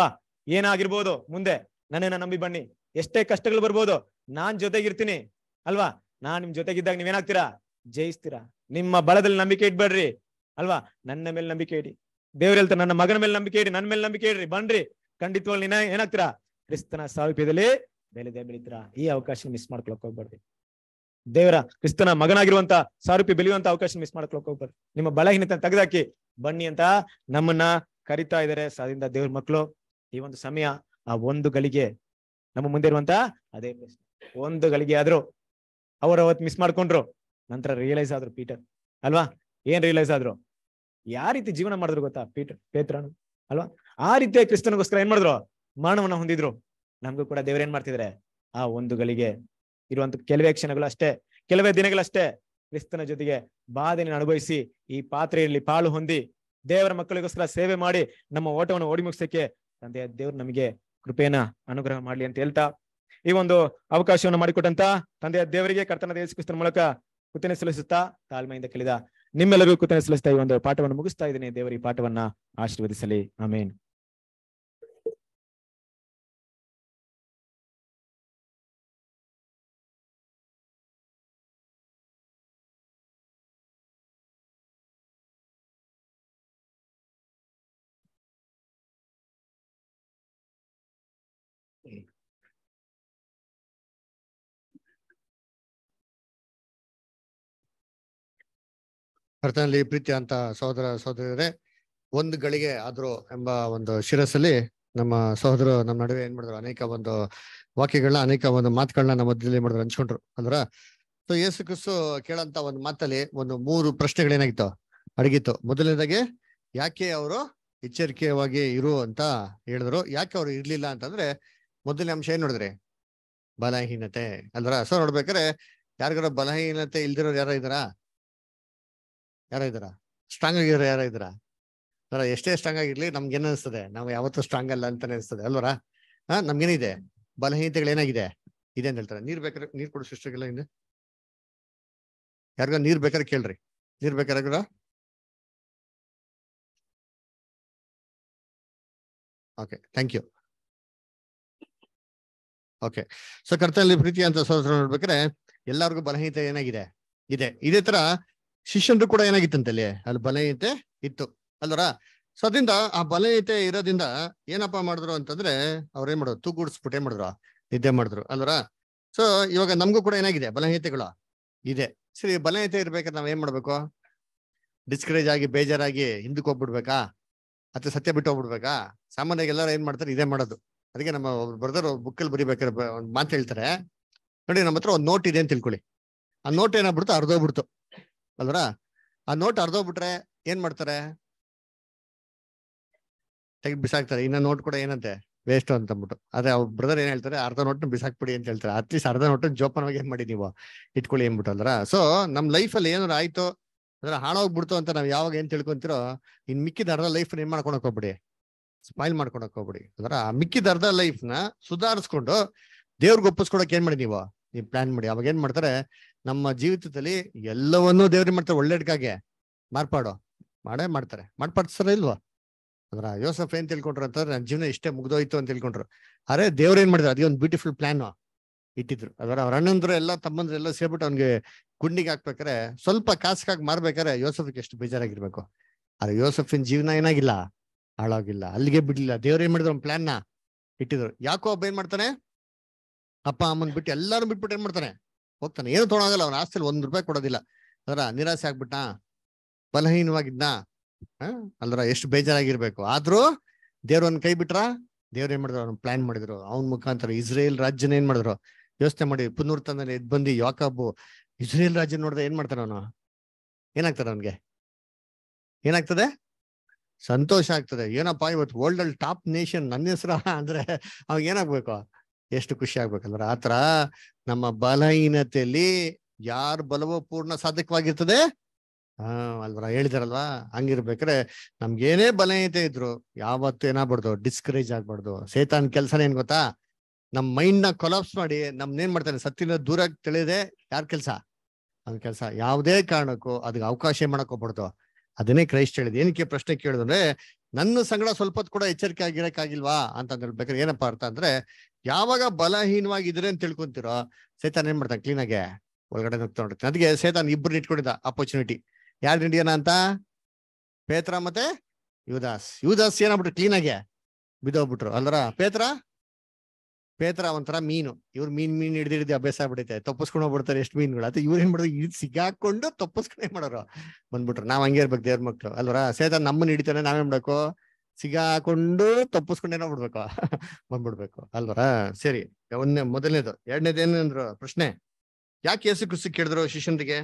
ಏನಾಗಿರ್ಬೋದು ಮುಂದೆ ನನ್ನನ್ನ ನಂಬಿ ಬನ್ನಿ ಎಷ್ಟೇ ಕಷ್ಟಗಳು ಬರ್ಬೋದು ನಾನ್ ಜೊತೆಗಿರ್ತೀನಿ ಅಲ್ವಾ ನಾನ್ ನಿಮ್ ಜೊತೆಗಿದ್ದಾಗ ನೀವೇನಾಗ್ತೀರಾ ಜಯಿಸ್ತೀರಾ ನಿಮ್ಮ ಬಲದಲ್ಲಿ ನಂಬಿಕೆ ಇಡ್ಬೇಡ್ರಿ ಅಲ್ವಾ ನನ್ನ ಮೇಲೆ ನಂಬಿಕೆ ಇಡಿ ದೇವ್ರ ಹೇಳ್ತಾರೆ ನನ್ನ ಮಗನ ಮೇಲೆ ನಂಬಿಕೆ ಇಡಿ ನನ್ನ ಮೇಲೆ ನಂಬಿಕೆ ಇಡ್ರಿ ಬನ್ರಿ ಖಂಡಿತವಾಗಿ ನೀನ ಏನಾಗ್ತೀರಾ ಕ್ರಿಸ್ತನ ಸಾರೂಪ್ಯದಲ್ಲಿ ಬೆಳೆದೇ ಬೆಳಿತೀರಾ ಈ ಅವಕಾಶ ಮಿಸ್ ಮಾಡ್ಕೊಳಕ್ ಹೋಗ್ಬಾರ್ದು ದೇವರ ಕ್ರಿಸ್ತನ ಮಗನಾಗಿರುವಂತ ಸಾರೂಪ್ಯ ಬೆಳೆಯುವಂತ ಅವಕಾಶ ಮಿಸ್ ಮಾಡ್ಕೊಳಕ್ ಹೋಗ್ಬಾರ್ದು ನಿಮ್ಮ ಬಲಹೀನತೆ ತೆಗೆದಾಕಿ ಬನ್ನಿ ಅಂತ ನಮ್ಮನ್ನ ಕರಿತಾ ಇದಾರೆ ಸಾದಿಂದ ದೇವ್ರ ಮಕ್ಕಳು ಈ ಒಂದು ಸಮಯ ಆ ಒಂದು ಗಳಿಗೆ ನಮ್ಮ ಮುಂದೆ ಇರುವಂತ ಅದೇ ಪ್ರಶ್ನೆ ಒಂದು ಗಳಿಗೆ ಆದ್ರು ಅವ್ರು ಅವತ್ ಮಿಸ್ ಮಾಡ್ಕೊಂಡ್ರು ನಂತರ ರಿಯಲೈಸ್ ಆದ್ರು ಪೀಟರ್ ಅಲ್ವಾ ಏನ್ ರಿಯಲೈಸ್ ಆದ್ರು ಯಾವ ರೀತಿ ಜೀವನ ಮಾಡಿದ್ರು ಗೊತ್ತಾ ಪೀಟರ್ ಪೇತ್ರನು ಅಲ್ವಾ ಆ ರೀತಿಯ ಕ್ರಿಸ್ತನಿಗೋಸ್ಕರ ಏನ್ ಮಾಡಿದ್ರು ಮರಣವನ್ನ ಹೊಂದಿದ್ರು ನಮ್ಗೂ ಕೂಡ ದೇವ್ರ ಏನ್ ಮಾಡ್ತಿದ್ರೆ ಆ ಒಂದು ಗಳಿಗೆ ಇರುವಂತ ಕೆಲವೇ ಕ್ಷಣಗಳು ಅಷ್ಟೇ ಕೆಲವೇ ದಿನಗಳಷ್ಟೇ ಕ್ರಿಸ್ತನ ಜೊತೆಗೆ ಬಾಧೆಯನ್ನು ಅನುಭವಿಸಿ ಈ ಪಾತ್ರೆಯಲ್ಲಿ ಪಾಲು ಹೊಂದಿ ದೇವರ ಮಕ್ಕಳಿಗೋಸ್ಕರ ಸೇವೆ ಮಾಡಿ ನಮ್ಮ ಓಟವನ್ನು ಓಡಿ ಮುಗಿಸಕ್ಕೆ ತಂದೆಯ ದೇವ್ರು ನಮಗೆ ಕೃಪೆಯನ್ನ ಅನುಗ್ರಹ ಮಾಡ್ಲಿ ಅಂತ ಹೇಳ್ತಾ ಈ ಒಂದು ಅವಕಾಶವನ್ನು ಮಾಡಿಕೊಟ್ಟಂತ ತಂದೆಯ ದೇವರಿಗೆ ಕರ್ತನ ಯೇಸು ಕ್ರಿಸ್ತನ ಮೂಲಕ ಕುತನೆ ಸಲ್ಲಿಸುತ್ತಾ ತಾಳ್ಮೆಯಿಂದ ಕೇಳಿದ ನಿಮ್ಮೆಲ್ಲರಿಗೂ ಕುತನೆ ಸಲ್ಲಿಸ್ತಾ ಈ ಒಂದು ಪಾಠವನ್ನು ಮುಗಿಸ್ತಾ ಇದ್ದೀನಿ ದೇವರ ಈ ಪಾಠವನ್ನ ಆಶೀರ್ವದಿಸಲಿ ಆಮೇನ್ ಕರ್ತನಲ್ಲಿ ಪ್ರೀತಿ ಅಂತ ಸಹೋದರ ಸಹೋದರರೇ ಒಂದು ಗಳಿಗೆ ಆದ್ರೂ ಎಂಬ ಒಂದು ಶಿರಸ್ಸಲ್ಲಿ ನಮ್ಮ ಸಹೋದರರು ನಮ್ಮ ನಡುವೆ ಏನ್ ಮಾಡಿದ್ರು ಅನೇಕ ಒಂದು ವಾಕ್ಯಗಳನ್ನ ಅನೇಕ ಒಂದು ಮಾತುಗಳನ್ನ ನಮ್ಮ ಮಧ್ಯದಲ್ಲಿ ಮಾಡಿದ್ರು ಹಂಚ್ಕೊಂಡ್ರು ಅಂದ್ರ ಸೊ ಯೇಸು ಕ್ರಿಸ್ತು ಕೇಳಂತ ಒಂದು ಮಾತಲ್ಲಿ ಒಂದು ಮೂರು ಪ್ರಶ್ನೆಗಳೇನಾಗಿತ್ತು ಅಡಗಿತ್ತು ಮೊದಲನೇದಾಗಿ ಯಾಕೆ ಅವರು ಎಚ್ಚರಿಕೆಯಾಗಿ ಇರು ಅಂತ ಹೇಳಿದ್ರು ಯಾಕೆ ಅವ್ರು ಇರ್ಲಿಲ್ಲ ಅಂತಂದ್ರೆ ಮೊದಲನೇ ಅಂಶ ಏನ್ ನೋಡಿದ್ರಿ ಬಲಹೀನತೆ ಅಲ್ರ ಸೊ ನೋಡ್ಬೇಕಾದ್ರೆ ಯಾರಿಗಾರ ಬಲಹೀನತೆ ಇಲ್ದಿರೋರು ಯಾರ ಇದಾರಾ ಯಾರ ಇದಾರ ಸ್ಟ್ರಾಂಗ್ ಆಗಿರೋ ಯಾರ ಇದಾರ ಅದರ ಎಷ್ಟೇ ಸ್ಟ್ರಾಂಗ್ ಆಗಿರ್ಲಿ ನಮ್ಗೆ ಏನ್ ಅನಿಸ್ತದೆ ನಾವು ಯಾವತ್ತೂ ಸ್ಟ್ರಾಂಗ್ ಅಲ್ಲ ಅಂತಾನೆ ಅನಿಸ್ತದೆ ಅಲ್ವರ ಹಾ ನಮ್ಗೇನಿದೆ ಬಲಹೀನತೆಗಳು ಏನಾಗಿದೆ ಇದೆ ಅಂತ ಹೇಳ್ತಾರೆ ನೀರ್ ಬೇಕಾದ್ರೆ ನೀರ್ ಕೊಡು ಸೃಷ್ಟಿಗೆಲ್ಲ ಹಿಂದೆ ಯಾರಿಗ ನೀರ್ ಬೇಕಾದ್ರೆ ಕೇಳ್ರಿ ನೀರ್ ಬೇಕಾದ್ರೆ okay thank you okay so ಕರ್ತನಲ್ಲಿ ಪ್ರೀತಿ ಅಂತ ಸಹೋದರ ನೋಡ್ಬೇಕಾದ್ರೆ ಎಲ್ಲರಿಗೂ ಬಲಹೀನತೆ ಏನಾಗಿದೆ ಇದೆ ಇದೇ ತರ ಶಿಷ್ಯನ್ರು ಕೂಡ ಏನಾಗಿತ್ತಂತೆ ಅಲ್ಲಿ ಅಲ್ಲಿ ಬಲಹೀನತೆ ಇತ್ತು ಅಲ್ವರ ಸೊ ಅದರಿಂದ ಆ ಬಲಹೀನತೆ ಇರೋದ್ರಿಂದ ಏನಪ್ಪಾ ಮಾಡಿದ್ರು ಅಂತಂದ್ರೆ ಅವ್ರ ಏನ್ ಮಾಡೋದು ತೂಗುಡಿಸ್ಬಿಟ್ಟು ಏನ್ ಮಾಡಿದ್ರು ನಿದ್ದೆ ಮಾಡಿದ್ರು ಅಲ್ವರ ಸೊ ಇವಾಗ ನಮಗೂ ಕೂಡ ಏನಾಗಿದೆ ಬಲಹೀನತೆಗಳು ಇದೆ ಸರಿ ಬಲಹೀನತೆ ಇರ್ಬೇಕಾದ್ರೆ ನಾವ್ ಏನ್ ಮಾಡ್ಬೇಕು ಡಿಸ್ಕರೇಜ್ ಆಗಿ ಬೇಜಾರಾಗಿ ಹಿಂದಕ್ಕೆ ಹೋಗ್ಬಿಡ್ಬೇಕಾ ಅಥವಾ ಸತ್ಯ ಬಿಟ್ಟು ಹೋಗ್ಬಿಡ್ಬೇಕಾ ಸಾಮಾನ್ಯವಾಗಿ ಎಲ್ಲರೂ ಏನ್ ಮಾಡ್ತಾರೆ ಇದೇ ಮಾಡೋದು ಅದಕ್ಕೆ ನಮ್ಮ ಬ್ರದರ್ ಬುಕ್ಕಲ್ಲಿ ಬರಿಬೇಕಾದ್ರೆ ಬ- ಒಂದ್ ಮಾತು ಹೇಳ್ತಾರೆ ನೋಡಿ ನಮ್ಮ ಹತ್ರ ಒಂದ್ ನೋಟ್ ಇದೆ ಅಂತ ತಿಳ್ಕೊಳ್ಳಿ ಆ ನೋಟ್ ಏನಾಗ್ಬಿಡ್ತು ಅರ್ಧೋಗ್ಬಿಡ್ತು ಅಲ್ವರ ಆ ನೋಟ್ ಅರ್ಧೋಗ್ಬಿಟ್ರೆ ಏನ್ ಮಾಡ್ತಾರೆ ತೆಗೆದು ಬಿಸಾಕ್ತಾರೆ ಇನ್ನ ನೋಟ್ ಕೂಡ ಏನಂತೆ ವೇಸ್ಟ್ ಅಂತ ಅಂದ್ಬಿಟ್ಟು ಅದೇ ಅವ್ರ ಬ್ರದರ್ ಏನ್ ಹೇಳ್ತಾರೆ ಅರ್ಧ ನೋಟ್ ಬಿಸಾಕ್ಬಿಡಿ ಅಂತ ಹೇಳ್ತಾರೆ ಅಟ್ಲೀಸ್ಟ್ ಅರ್ಧ ನೋಟ್ ಜೋಪಾನವಾಗಿ ಏನ್ ಮಾಡಿ ನೀವು ಇಟ್ಕೊಳ್ಳಿ ಏನ್ಬಿಟ್ಟು ಅಲ್ರ ಸೊ ನಮ್ ಲೈಫ್ ಅಲ್ಲಿ ಏನಾದ್ರು ಆಯ್ತು ಅಂದ್ರೆ ಹಾಳಾಗ್ಬಿಡ್ತು ಅಂತ ನಾವ್ ಯಾವಾಗ ಏನ್ ತಿಳ್ಕೊಂತಿರೋ ಇನ್ ಮಿಕ್ಕಿದ ಅರ್ಧ ಲೈಫ್ ಏನ್ ಮಾಡ್ಕೊಳಕ್ ಹೋಗ್ಬಿಡಿ ಸ್ಪೈಲ್ ಮಾಡ್ಕೊಳಕ್ ಹೋಗ್ಬಿಡಿ ಅಂದ್ರೆ ಆ ಮಿಕ್ಕಿದ ಅರ್ಧ ಲೈಫ್ ನ ಸುಧಾರಿಸ್ಕೊಂಡು ದೇವ್ರಿಗೆ ಒಪ್ಪಿಸ್ಕೊಡಕ್ ಏನ್ ಮಾಡಿ ನೀವು ನೀವು ಪ್ಲಾನ್ ಮಾಡಿ ಅವಾಗ ಏನ್ ಮಾಡ್ತಾರೆ ನಮ್ಮ ಜೀವಿತದಲ್ಲಿ ಎಲ್ಲವನ್ನೂ ದೇವ್ರಿಗೆ ಮಾಡ್ತಾರೆ ಒಳ್ಳೆಡ್ಕಾಗೆ ಮಾರ್ಪಾಡು ಮಾಡೇ ಮಾಡ್ತಾರೆ ಮಾಡ್ಪಾಡ್ಸ್ತಾರ ಇಲ್ವಾ ಅಂದ್ರ ಯೋಸಫ್ ಏನ್ ತಿಳ್ಕೊಂಡ್ರು ಅಂತಂದ್ರೆ ನನ್ನ ಜೀವನ ಇಷ್ಟೇ ಮುಗ್ದೋಯ್ತು ಅಂತ ತಿಳ್ಕೊಂಡ್ರು ಅರೆ ದೇವ್ರ ಏನ್ ಮಾಡಿದ್ರು ಅದೇ ಒಂದು ಬ್ಯೂಟಿಫುಲ್ ಪ್ಲಾನ್ ಇಟ್ಟಿದ್ರು ಅದರ ಅವ್ರ ಅಣ್ಣಂದ್ರು ಎಲ್ಲ ತಮ್ಮಂದ್ರು ಎಲ್ಲ ಸೇರ್ಬಿಟ್ಟು ಅವ್ನಿಗೆ ಗುಂಡಿಗೆ ಹಾಕ್ಬೇಕಾರೆ ಸ್ವಲ್ಪ ಕಾಸ್ಕಾಗಿ ಮಾರ್ಬೇಕಾರೆ ಯೋಸಫ್ಗೆ ಎಷ್ಟು ಬೇಜಾರಾಗಿರ್ಬೇಕು ಆದ್ರೆ ಯೋಸಫಿನ ಜೀವನ ಏನಾಗಿಲ್ಲ ಹಾಳಾಗಿಲ್ಲ ಅಲ್ಲಿಗೆ ಬಿಡ್ಲಿಲ್ಲ ದೇವ್ರ ಏನ್ ಮಾಡಿದ್ರು ಒಂದು ಪ್ಲಾನ್ ನ ಇಟ್ಟಿದ್ರು ಯಾಕೋ ಒಬ್ಬ ಏನ್ ಮಾಡ್ತಾನೆ ಅಪ್ಪ ಅಮ್ಮನ್ ಬಿಟ್ಟು ಎಲ್ಲಾರು ಬಿಟ್ಬಿಟ್ಟು ಏನ್ ಮಾಡ್ತಾನೆ ಹೋಗ್ತಾನೆ ಏನು ತೊಗೊಳಗಲ್ಲ ಅವ್ನ ಆಸ್ತಿಲಿ ಒಂದ್ ರೂಪಾಯಿ ಕೊಡೋದಿಲ್ಲ ಅದರ ನಿರಾಸೆ ಆಗ್ಬಿಟ್ಟ ಬಲಹೀನವಾಗಿದ್ನ ಹ ಅಲ್ರ ಎಷ್ಟು ಬೇಜಾರಾಗಿರ್ಬೇಕು ಆದ್ರೂ ದೇವ್ರನ್ನ ಕೈ ಬಿಟ್ರ ದೇವ್ರ ಏನ್ ಮಾಡಿದ್ರು ಅವ್ನ ಪ್ಲಾನ್ ಮಾಡಿದ್ರು ಅವ್ನ ಮುಖಾಂತರ ಇಸ್ರೇಲ್ ರಾಜ್ಯನ ಏನ್ ಮಾಡಿದ್ರು ಯೋಚನೆ ಮಾಡಿ ಪುನರ್ತಂದಲ್ಲಿ ಎದ್ ಬಂದು ಯಾಕಬ್ಬು ಇಸ್ರೇಲ್ ರಾಜ್ಯ ನೋಡಿದ್ರೆ ಏನ್ ಮಾಡ್ತಾನೆ ಅವನು ಏನಾಗ್ತದೆ ಅವನ್ಗೆ ಏನಾಗ್ತದೆ ಸಂತೋಷ ಆಗ್ತದೆ ಏನಪ್ಪಾ ಇವತ್ತು ವರ್ಲ್ಡ್ ಅಲ್ಲಿ ಟಾಪ್ ನೇಷನ್ ನನ್ನ ಹೆಸರ ಅಂದ್ರೆ ಅವಾಗ ಏನಾಗ್ಬೇಕು ಎಷ್ಟು ಖುಷಿ ಆಗ್ಬೇಕಲ್ರ ಆತರ ನಮ್ಮ ಬಲಹೀನತೆಯಲ್ಲಿ ಯಾರ ಬಲವೋ ಪೂರ್ಣ ಸಾಧಕವಾಗಿರ್ತದೆ ಹಾ ಅಲ್ವರ ಹೇಳಿದಾರಲ್ವಾ ಹಂಗಿರ್ಬೇಕಾರೆ ನಮ್ಗೇನೇ ಬಲಹೀನತೆ ಇದ್ರು ಯಾವತ್ತು ಏನಾಗ್ಬಾರ್ದು ಡಿಸ್ಕರೇಜ್ ಆಗ್ಬಾರ್ದು ಸೇತಾನ್ ಕೆಲ್ಸನ ಏನ್ ಗೊತ್ತಾ ನಮ್ ಮೈಂಡ್ ನ ಕೊಲಾಪ್ಸ್ ಮಾಡಿ ನಮ್ನೇನ್ ಮಾಡ್ತಾನೆ ಸತ್ತಿನ ದೂರ ತಿಳಿದೆ ಯಾರ್ ಕೆಲ್ಸ ಅವ್ನ ಕೆಲ್ಸ ಯಾವುದೇ ಕಾರಣಕ್ಕೂ ಅದಕ್ಕೆ ಅವಕಾಶ ಮಾಡಕ್ ಹೋಗ್ಬಾರ್ದು ಅದನ್ನೇ ಕ್ರೈಸ್ಟ್ ಹೇಳಿದ್ ಏನಕ್ಕೆ ಪ್ರಶ್ನೆ ಕೇಳಿದ್ರೆ ನನ್ನ ಸಂಗಡ ಸ್ವಲ್ಪ ಹೊತ್ತು ಕೂಡ ಎಚ್ಚರಿಕೆ ಆಗಿರಕ್ಕಾಗಿಲ್ವಾ ಅಂತ ಹೇಳ್ಬೇಕಾದ್ರೆ ಏನಪ್ಪಾ ಅರ್ಥ ಅಂದ್ರೆ ಯಾವಾಗ ಬಲಹೀನವಾಗಿದ್ರೆ ಅಂತ ತಿಳ್ಕೊಂತಿರೋ ಸೇತಾನ್ ಏನ್ ಮಾಡ್ತಾನೆ ಕ್ಲೀನಾಗೆ ಒಳಗಡೆ ನುಗ್ತಾ ನೋಡುತ್ತೆ ಅದಕ್ಕೆ ಸೇತಾನ್ ಇಬ್ಬರನ್ನ ಇಟ್ಕೊಂಡಿದ್ದ ಅಪರ್ಚುನಿಟಿ ಯಾರು ಹಿಡಿಯೋಣ ಅಂತ ಪೇತ್ರ ಮತ್ತೆ ಯುವದಾಸ್ ಯುವದಾಸ್ ಏನಾಗ್ಬಿಟ್ರು ಕ್ಲೀನಾಗೆ ಬಿದ್ದೋಗ್ಬಿಟ್ರು ಅಲ್ರ ಪೇತ್ರ ಪೇತ್ರ ಒಂಥರ ಮೀನು ಇವ್ರು ಮೀನ್ ಮೀನ್ ಹಿಡ್ದು ಹಿಡಿದು ಅಭ್ಯಾಸ ಆಗ್ಬಿಡೈತೆ ತಪ್ಪಿಸ್ಕೊಂಡು ಹೋಗ್ಬಿಡ್ತಾರೆ ಎಷ್ಟು ಮೀನುಗಳು ಅದು ಇವ್ರು ಏನ್ ಮಾಡೋದು ಇದು ಸಿಗಾಕೊಂಡು ತಪ್ಪಿಸ್ಕೊಂಡೇ ಮಾಡೋರು ಬಂದ್ಬಿಟ್ರು ನಾವ್ ಹಂಗೆ ಇರ್ಬೇಕು ದೇವ್ರ ಮಕ್ಳು ಅಲ್ವರ ಸೇತ ನಮ್ಮನ್ನ ಹಿಡಿತಾನೆ ನಾವೇನ್ ಮಾಡ್ಬೇಕು ಸಿಗಾಕೊಂಡು ತಪ್ಪಿಸ್ಕೊಂಡೇನೋ ಬಿಡ್ಬೇಕು ಬಂದ್ಬಿಡ್ಬೇಕು ಅಲ್ವರ ಸರಿ ಒಂದನೇ ಮೊದಲನೇದು ಎರಡನೇದು ಏನಂದ್ರು ಪ್ರಶ್ನೆ ಯಾಕೆ ಯೇಸು ಕ್ರಿಸ್ತು ಕೇಳಿದ್ರು ಶಿಷ್ಯನಿಗೆ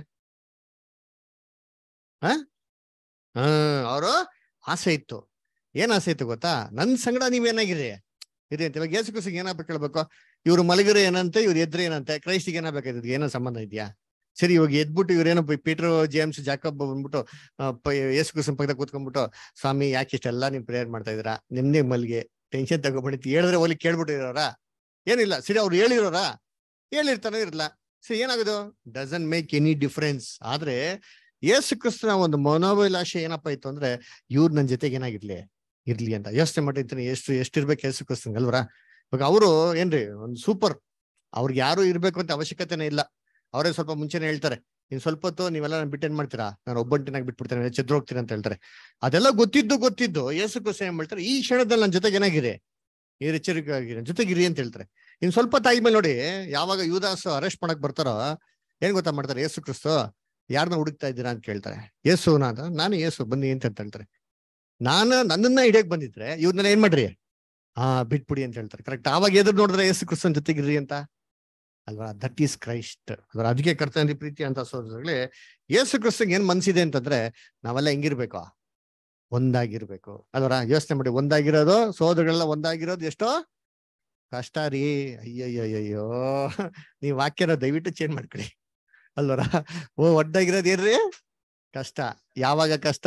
ಹ ಹಾ ಅವರು ಆಸೆ ಇತ್ತು ಏನ್ ಆಸೆ ಇತ್ತು ಗೊತ್ತಾ ನನ್ ಸಂಗಡ ನೀವೇನಾಗಿರಿ ಇರಿ ಅಂತ ಇವಾಗ ಯೇಸು ಕ್ರಿಸ್ತಿಗೆ ಏನಾಗ್ಬೇಕು ಕೇಳ್ಬೇಕು ಇವ್ರು ಮಲಗಿರೋ ಏನಂತೆ ಇವ್ರು ಎದ್ರೆ ಏನಂತೆ ಕ್ರೈಸ್ಟಿಗೆ ಏನಾಗಬೇಕಾಯ್ತದ ಏನೋ ಸಂಬಂಧ ಇದೆಯಾ ಸರಿ ಇವಾಗ ಎದ್ಬಿಟ್ಟು ಇವ್ರೇನೋ ಪೀಟರ್ ಜೇಮ್ಸ್ ಜಾಕಬ್ ಬಂದ್ಬಿಟ್ಟು ಆ, ಪ- ಯೇಸು ಕ್ರಿಸ್ತನ ಪಕ್ಕದಾಗ ಕೂತ್ಕೊಂಡ್ಬಿಟ್ಟು ಸ್ವಾಮಿ ಯಾಕೆ ಇಷ್ಟೆಲ್ಲ ನೀವು ಪ್ರೇಯರ್ ಮಾಡ್ತಾ ಇದೀರಾ ನಿಮ್ದೇ ಮಲ್ಗೆ ಟೆನ್ಷನ್ ತಗೊಬಿಡಿತಿ ಹೇಳಿದ್ರೆ ಹೋಲಿ ಕೇಳ್ಬಿಟ್ಟಿರೋರ ಏನಿಲ್ಲ ಸರಿ ಅವ್ರು ಹೇಳಿರೋರ ಹೇಳಿರ್ತಾನೆ ಇರಲ್ಲ ಸರಿ ಏನಾಗೋದು ಡಸನ್ ಮೇಕ್ ಎನಿ ಡಿಫ್ರೆನ್ಸ್ ಆದ್ರೆ ಯೇಸು ಕ್ರಿಸ್ತನ ಒಂದು ಮನೋಭಿಲಾಷೆ ಏನಪ್ಪ ಇತ್ತು ಅಂದ್ರೆ ಇವ್ರು ನನ್ನ ಜೊತೆಗೆ ಏನಾಗಿರ್ಲಿ ಇರ್ಲಿ ಅಂತ ಯೋಚನೆ ಮಾಡಿರ್ತೀನಿ ಎಷ್ಟು ಎಷ್ಟಿರ್ಬೇಕು ಯೇಸು ಕ್ರಿಸ್ತಂಗ್ ಅಲ್ವರ ಇವಾಗ ಅವರು ಏನ್ರಿ ಒಂದು ಸೂಪರ್ ಅವ್ರಿಗೆ ಯಾರು ಇರ್ಬೇಕು ಅಂತ ಅವಶ್ಯಕತೆನೇ ಇಲ್ಲ ಅವರೇ ಸ್ವಲ್ಪ ಮುಂಚೆನೆ ಹೇಳ್ತಾರೆ ಇನ್ ಸ್ವಲ್ಪ ಹೊತ್ತು ನೀವೆಲ್ಲ ನಾನು ಬಿಟ್ಟು ಏನ್ ಮಾಡ್ತೀರಾ ನಾನು ಒಬ್ಬಂಟಿನಾಗಿ ಬಿಟ್ಬಿಡ್ತೇನೆ ಚೆದ್ರು ಹೋಗ್ತೀನಿ ಅಂತ ಹೇಳ್ತಾರೆ ಅದೆಲ್ಲ ಗೊತ್ತಿದ್ದು ಗೊತ್ತಿದ್ದು ಯೇಸು ಕ್ರಿಸ್ತ ಏನ್ ಮಾಡ್ತಾರೆ ಈ ಕ್ಷಣದಲ್ಲಿ ನನ್ನ ಜೊತೆಗೆ ಏನಾಗಿದೆ ಈ ಎಚ್ಚರಿಕೆ ಆಗಿದೆ ಜೊತೆಗಿರಿ ಅಂತ ಹೇಳ್ತಾರೆ ಇನ್ ಸ್ವಲ್ಪ ತಾಯಿ ಮೇಲೆ ನೋಡಿ ಯಾವಾಗ ಯುವದಾಸ್ ಅರೆಸ್ಟ್ ಮಾಡಕ್ ಬರ್ತಾರೋ ಏನ್ ಗೊತ್ತಾ ಮಾಡ್ತಾರೆ ಯೇಸು ಕ್ರಿಸ್ತು ಯಾರನ್ನ ಹುಡುಕ್ತಾ ಇದ್ದೀರಾ ಅಂತ ಕೇಳ್ತಾರೆ ಯೇಸುನ ಅಂತ ನಾನು ಯೇಸು ಬನ್ನಿ ಅಂತ ಅಂತ ಹೇಳ್ತಾರೆ ನಾನು ನನ್ನನ್ನ ಹಿಡಿಯಕ್ ಬಂದಿದ್ರೆ ಇವ್ರನ್ನ ಏನ್ ಮಾಡ್ರಿ ಹಾ ಬಿಟ್ಬಿಡಿ ಅಂತ ಹೇಳ್ತಾರೆ ಕರೆಕ್ಟ್ ಆವಾಗ ಎದುರು ನೋಡಿದ್ರೆ ಯೇಸು ಕ್ರಿಸ್ತನ್ ಜೊತೆಗಿರ್ರಿ ಅಂತ ಅಲ್ವಾ ದಟ್ ಈಸ್ ಕ್ರೈಸ್ಟ್ ಅದ್ರ ಅದಕ್ಕೆ ಕರ್ತನ ಪ್ರೀತಿ ಅಂತ ಸೋದರಗಳೇ ಯೇಸು ಕ್ರಿಸ್ತಂಗೆ ಏನ್ ಮನ್ಸಿದೆ ಅಂತಂದ್ರೆ ನಾವೆಲ್ಲ ಹೆಂಗಿರ್ಬೇಕು ಒಂದಾಗಿರ್ಬೇಕು ಅಲ್ವರ ಯೋಚನೆ ಮಾಡಿ ಒಂದಾಗಿರೋದು ಸೋದರಗಳೆಲ್ಲ ಒಂದಾಗಿರೋದು ಎಷ್ಟೋ ಕಷ್ಟ ರೀ ಅಯ್ಯಯ್ಯಯ್ಯೋ ನೀವ್ ವಾಕ್ಯನ ದಯವಿಟ್ಟು ಚೇಂಜ್ ಮಾಡ್ಕೊಳ್ಳಿ ಅಲ್ವರ ಓ ಒಡ್ಡಾಗಿರೋದು ಏನ್ರಿ ಕಷ್ಟ ಯಾವಾಗ ಕಷ್ಟ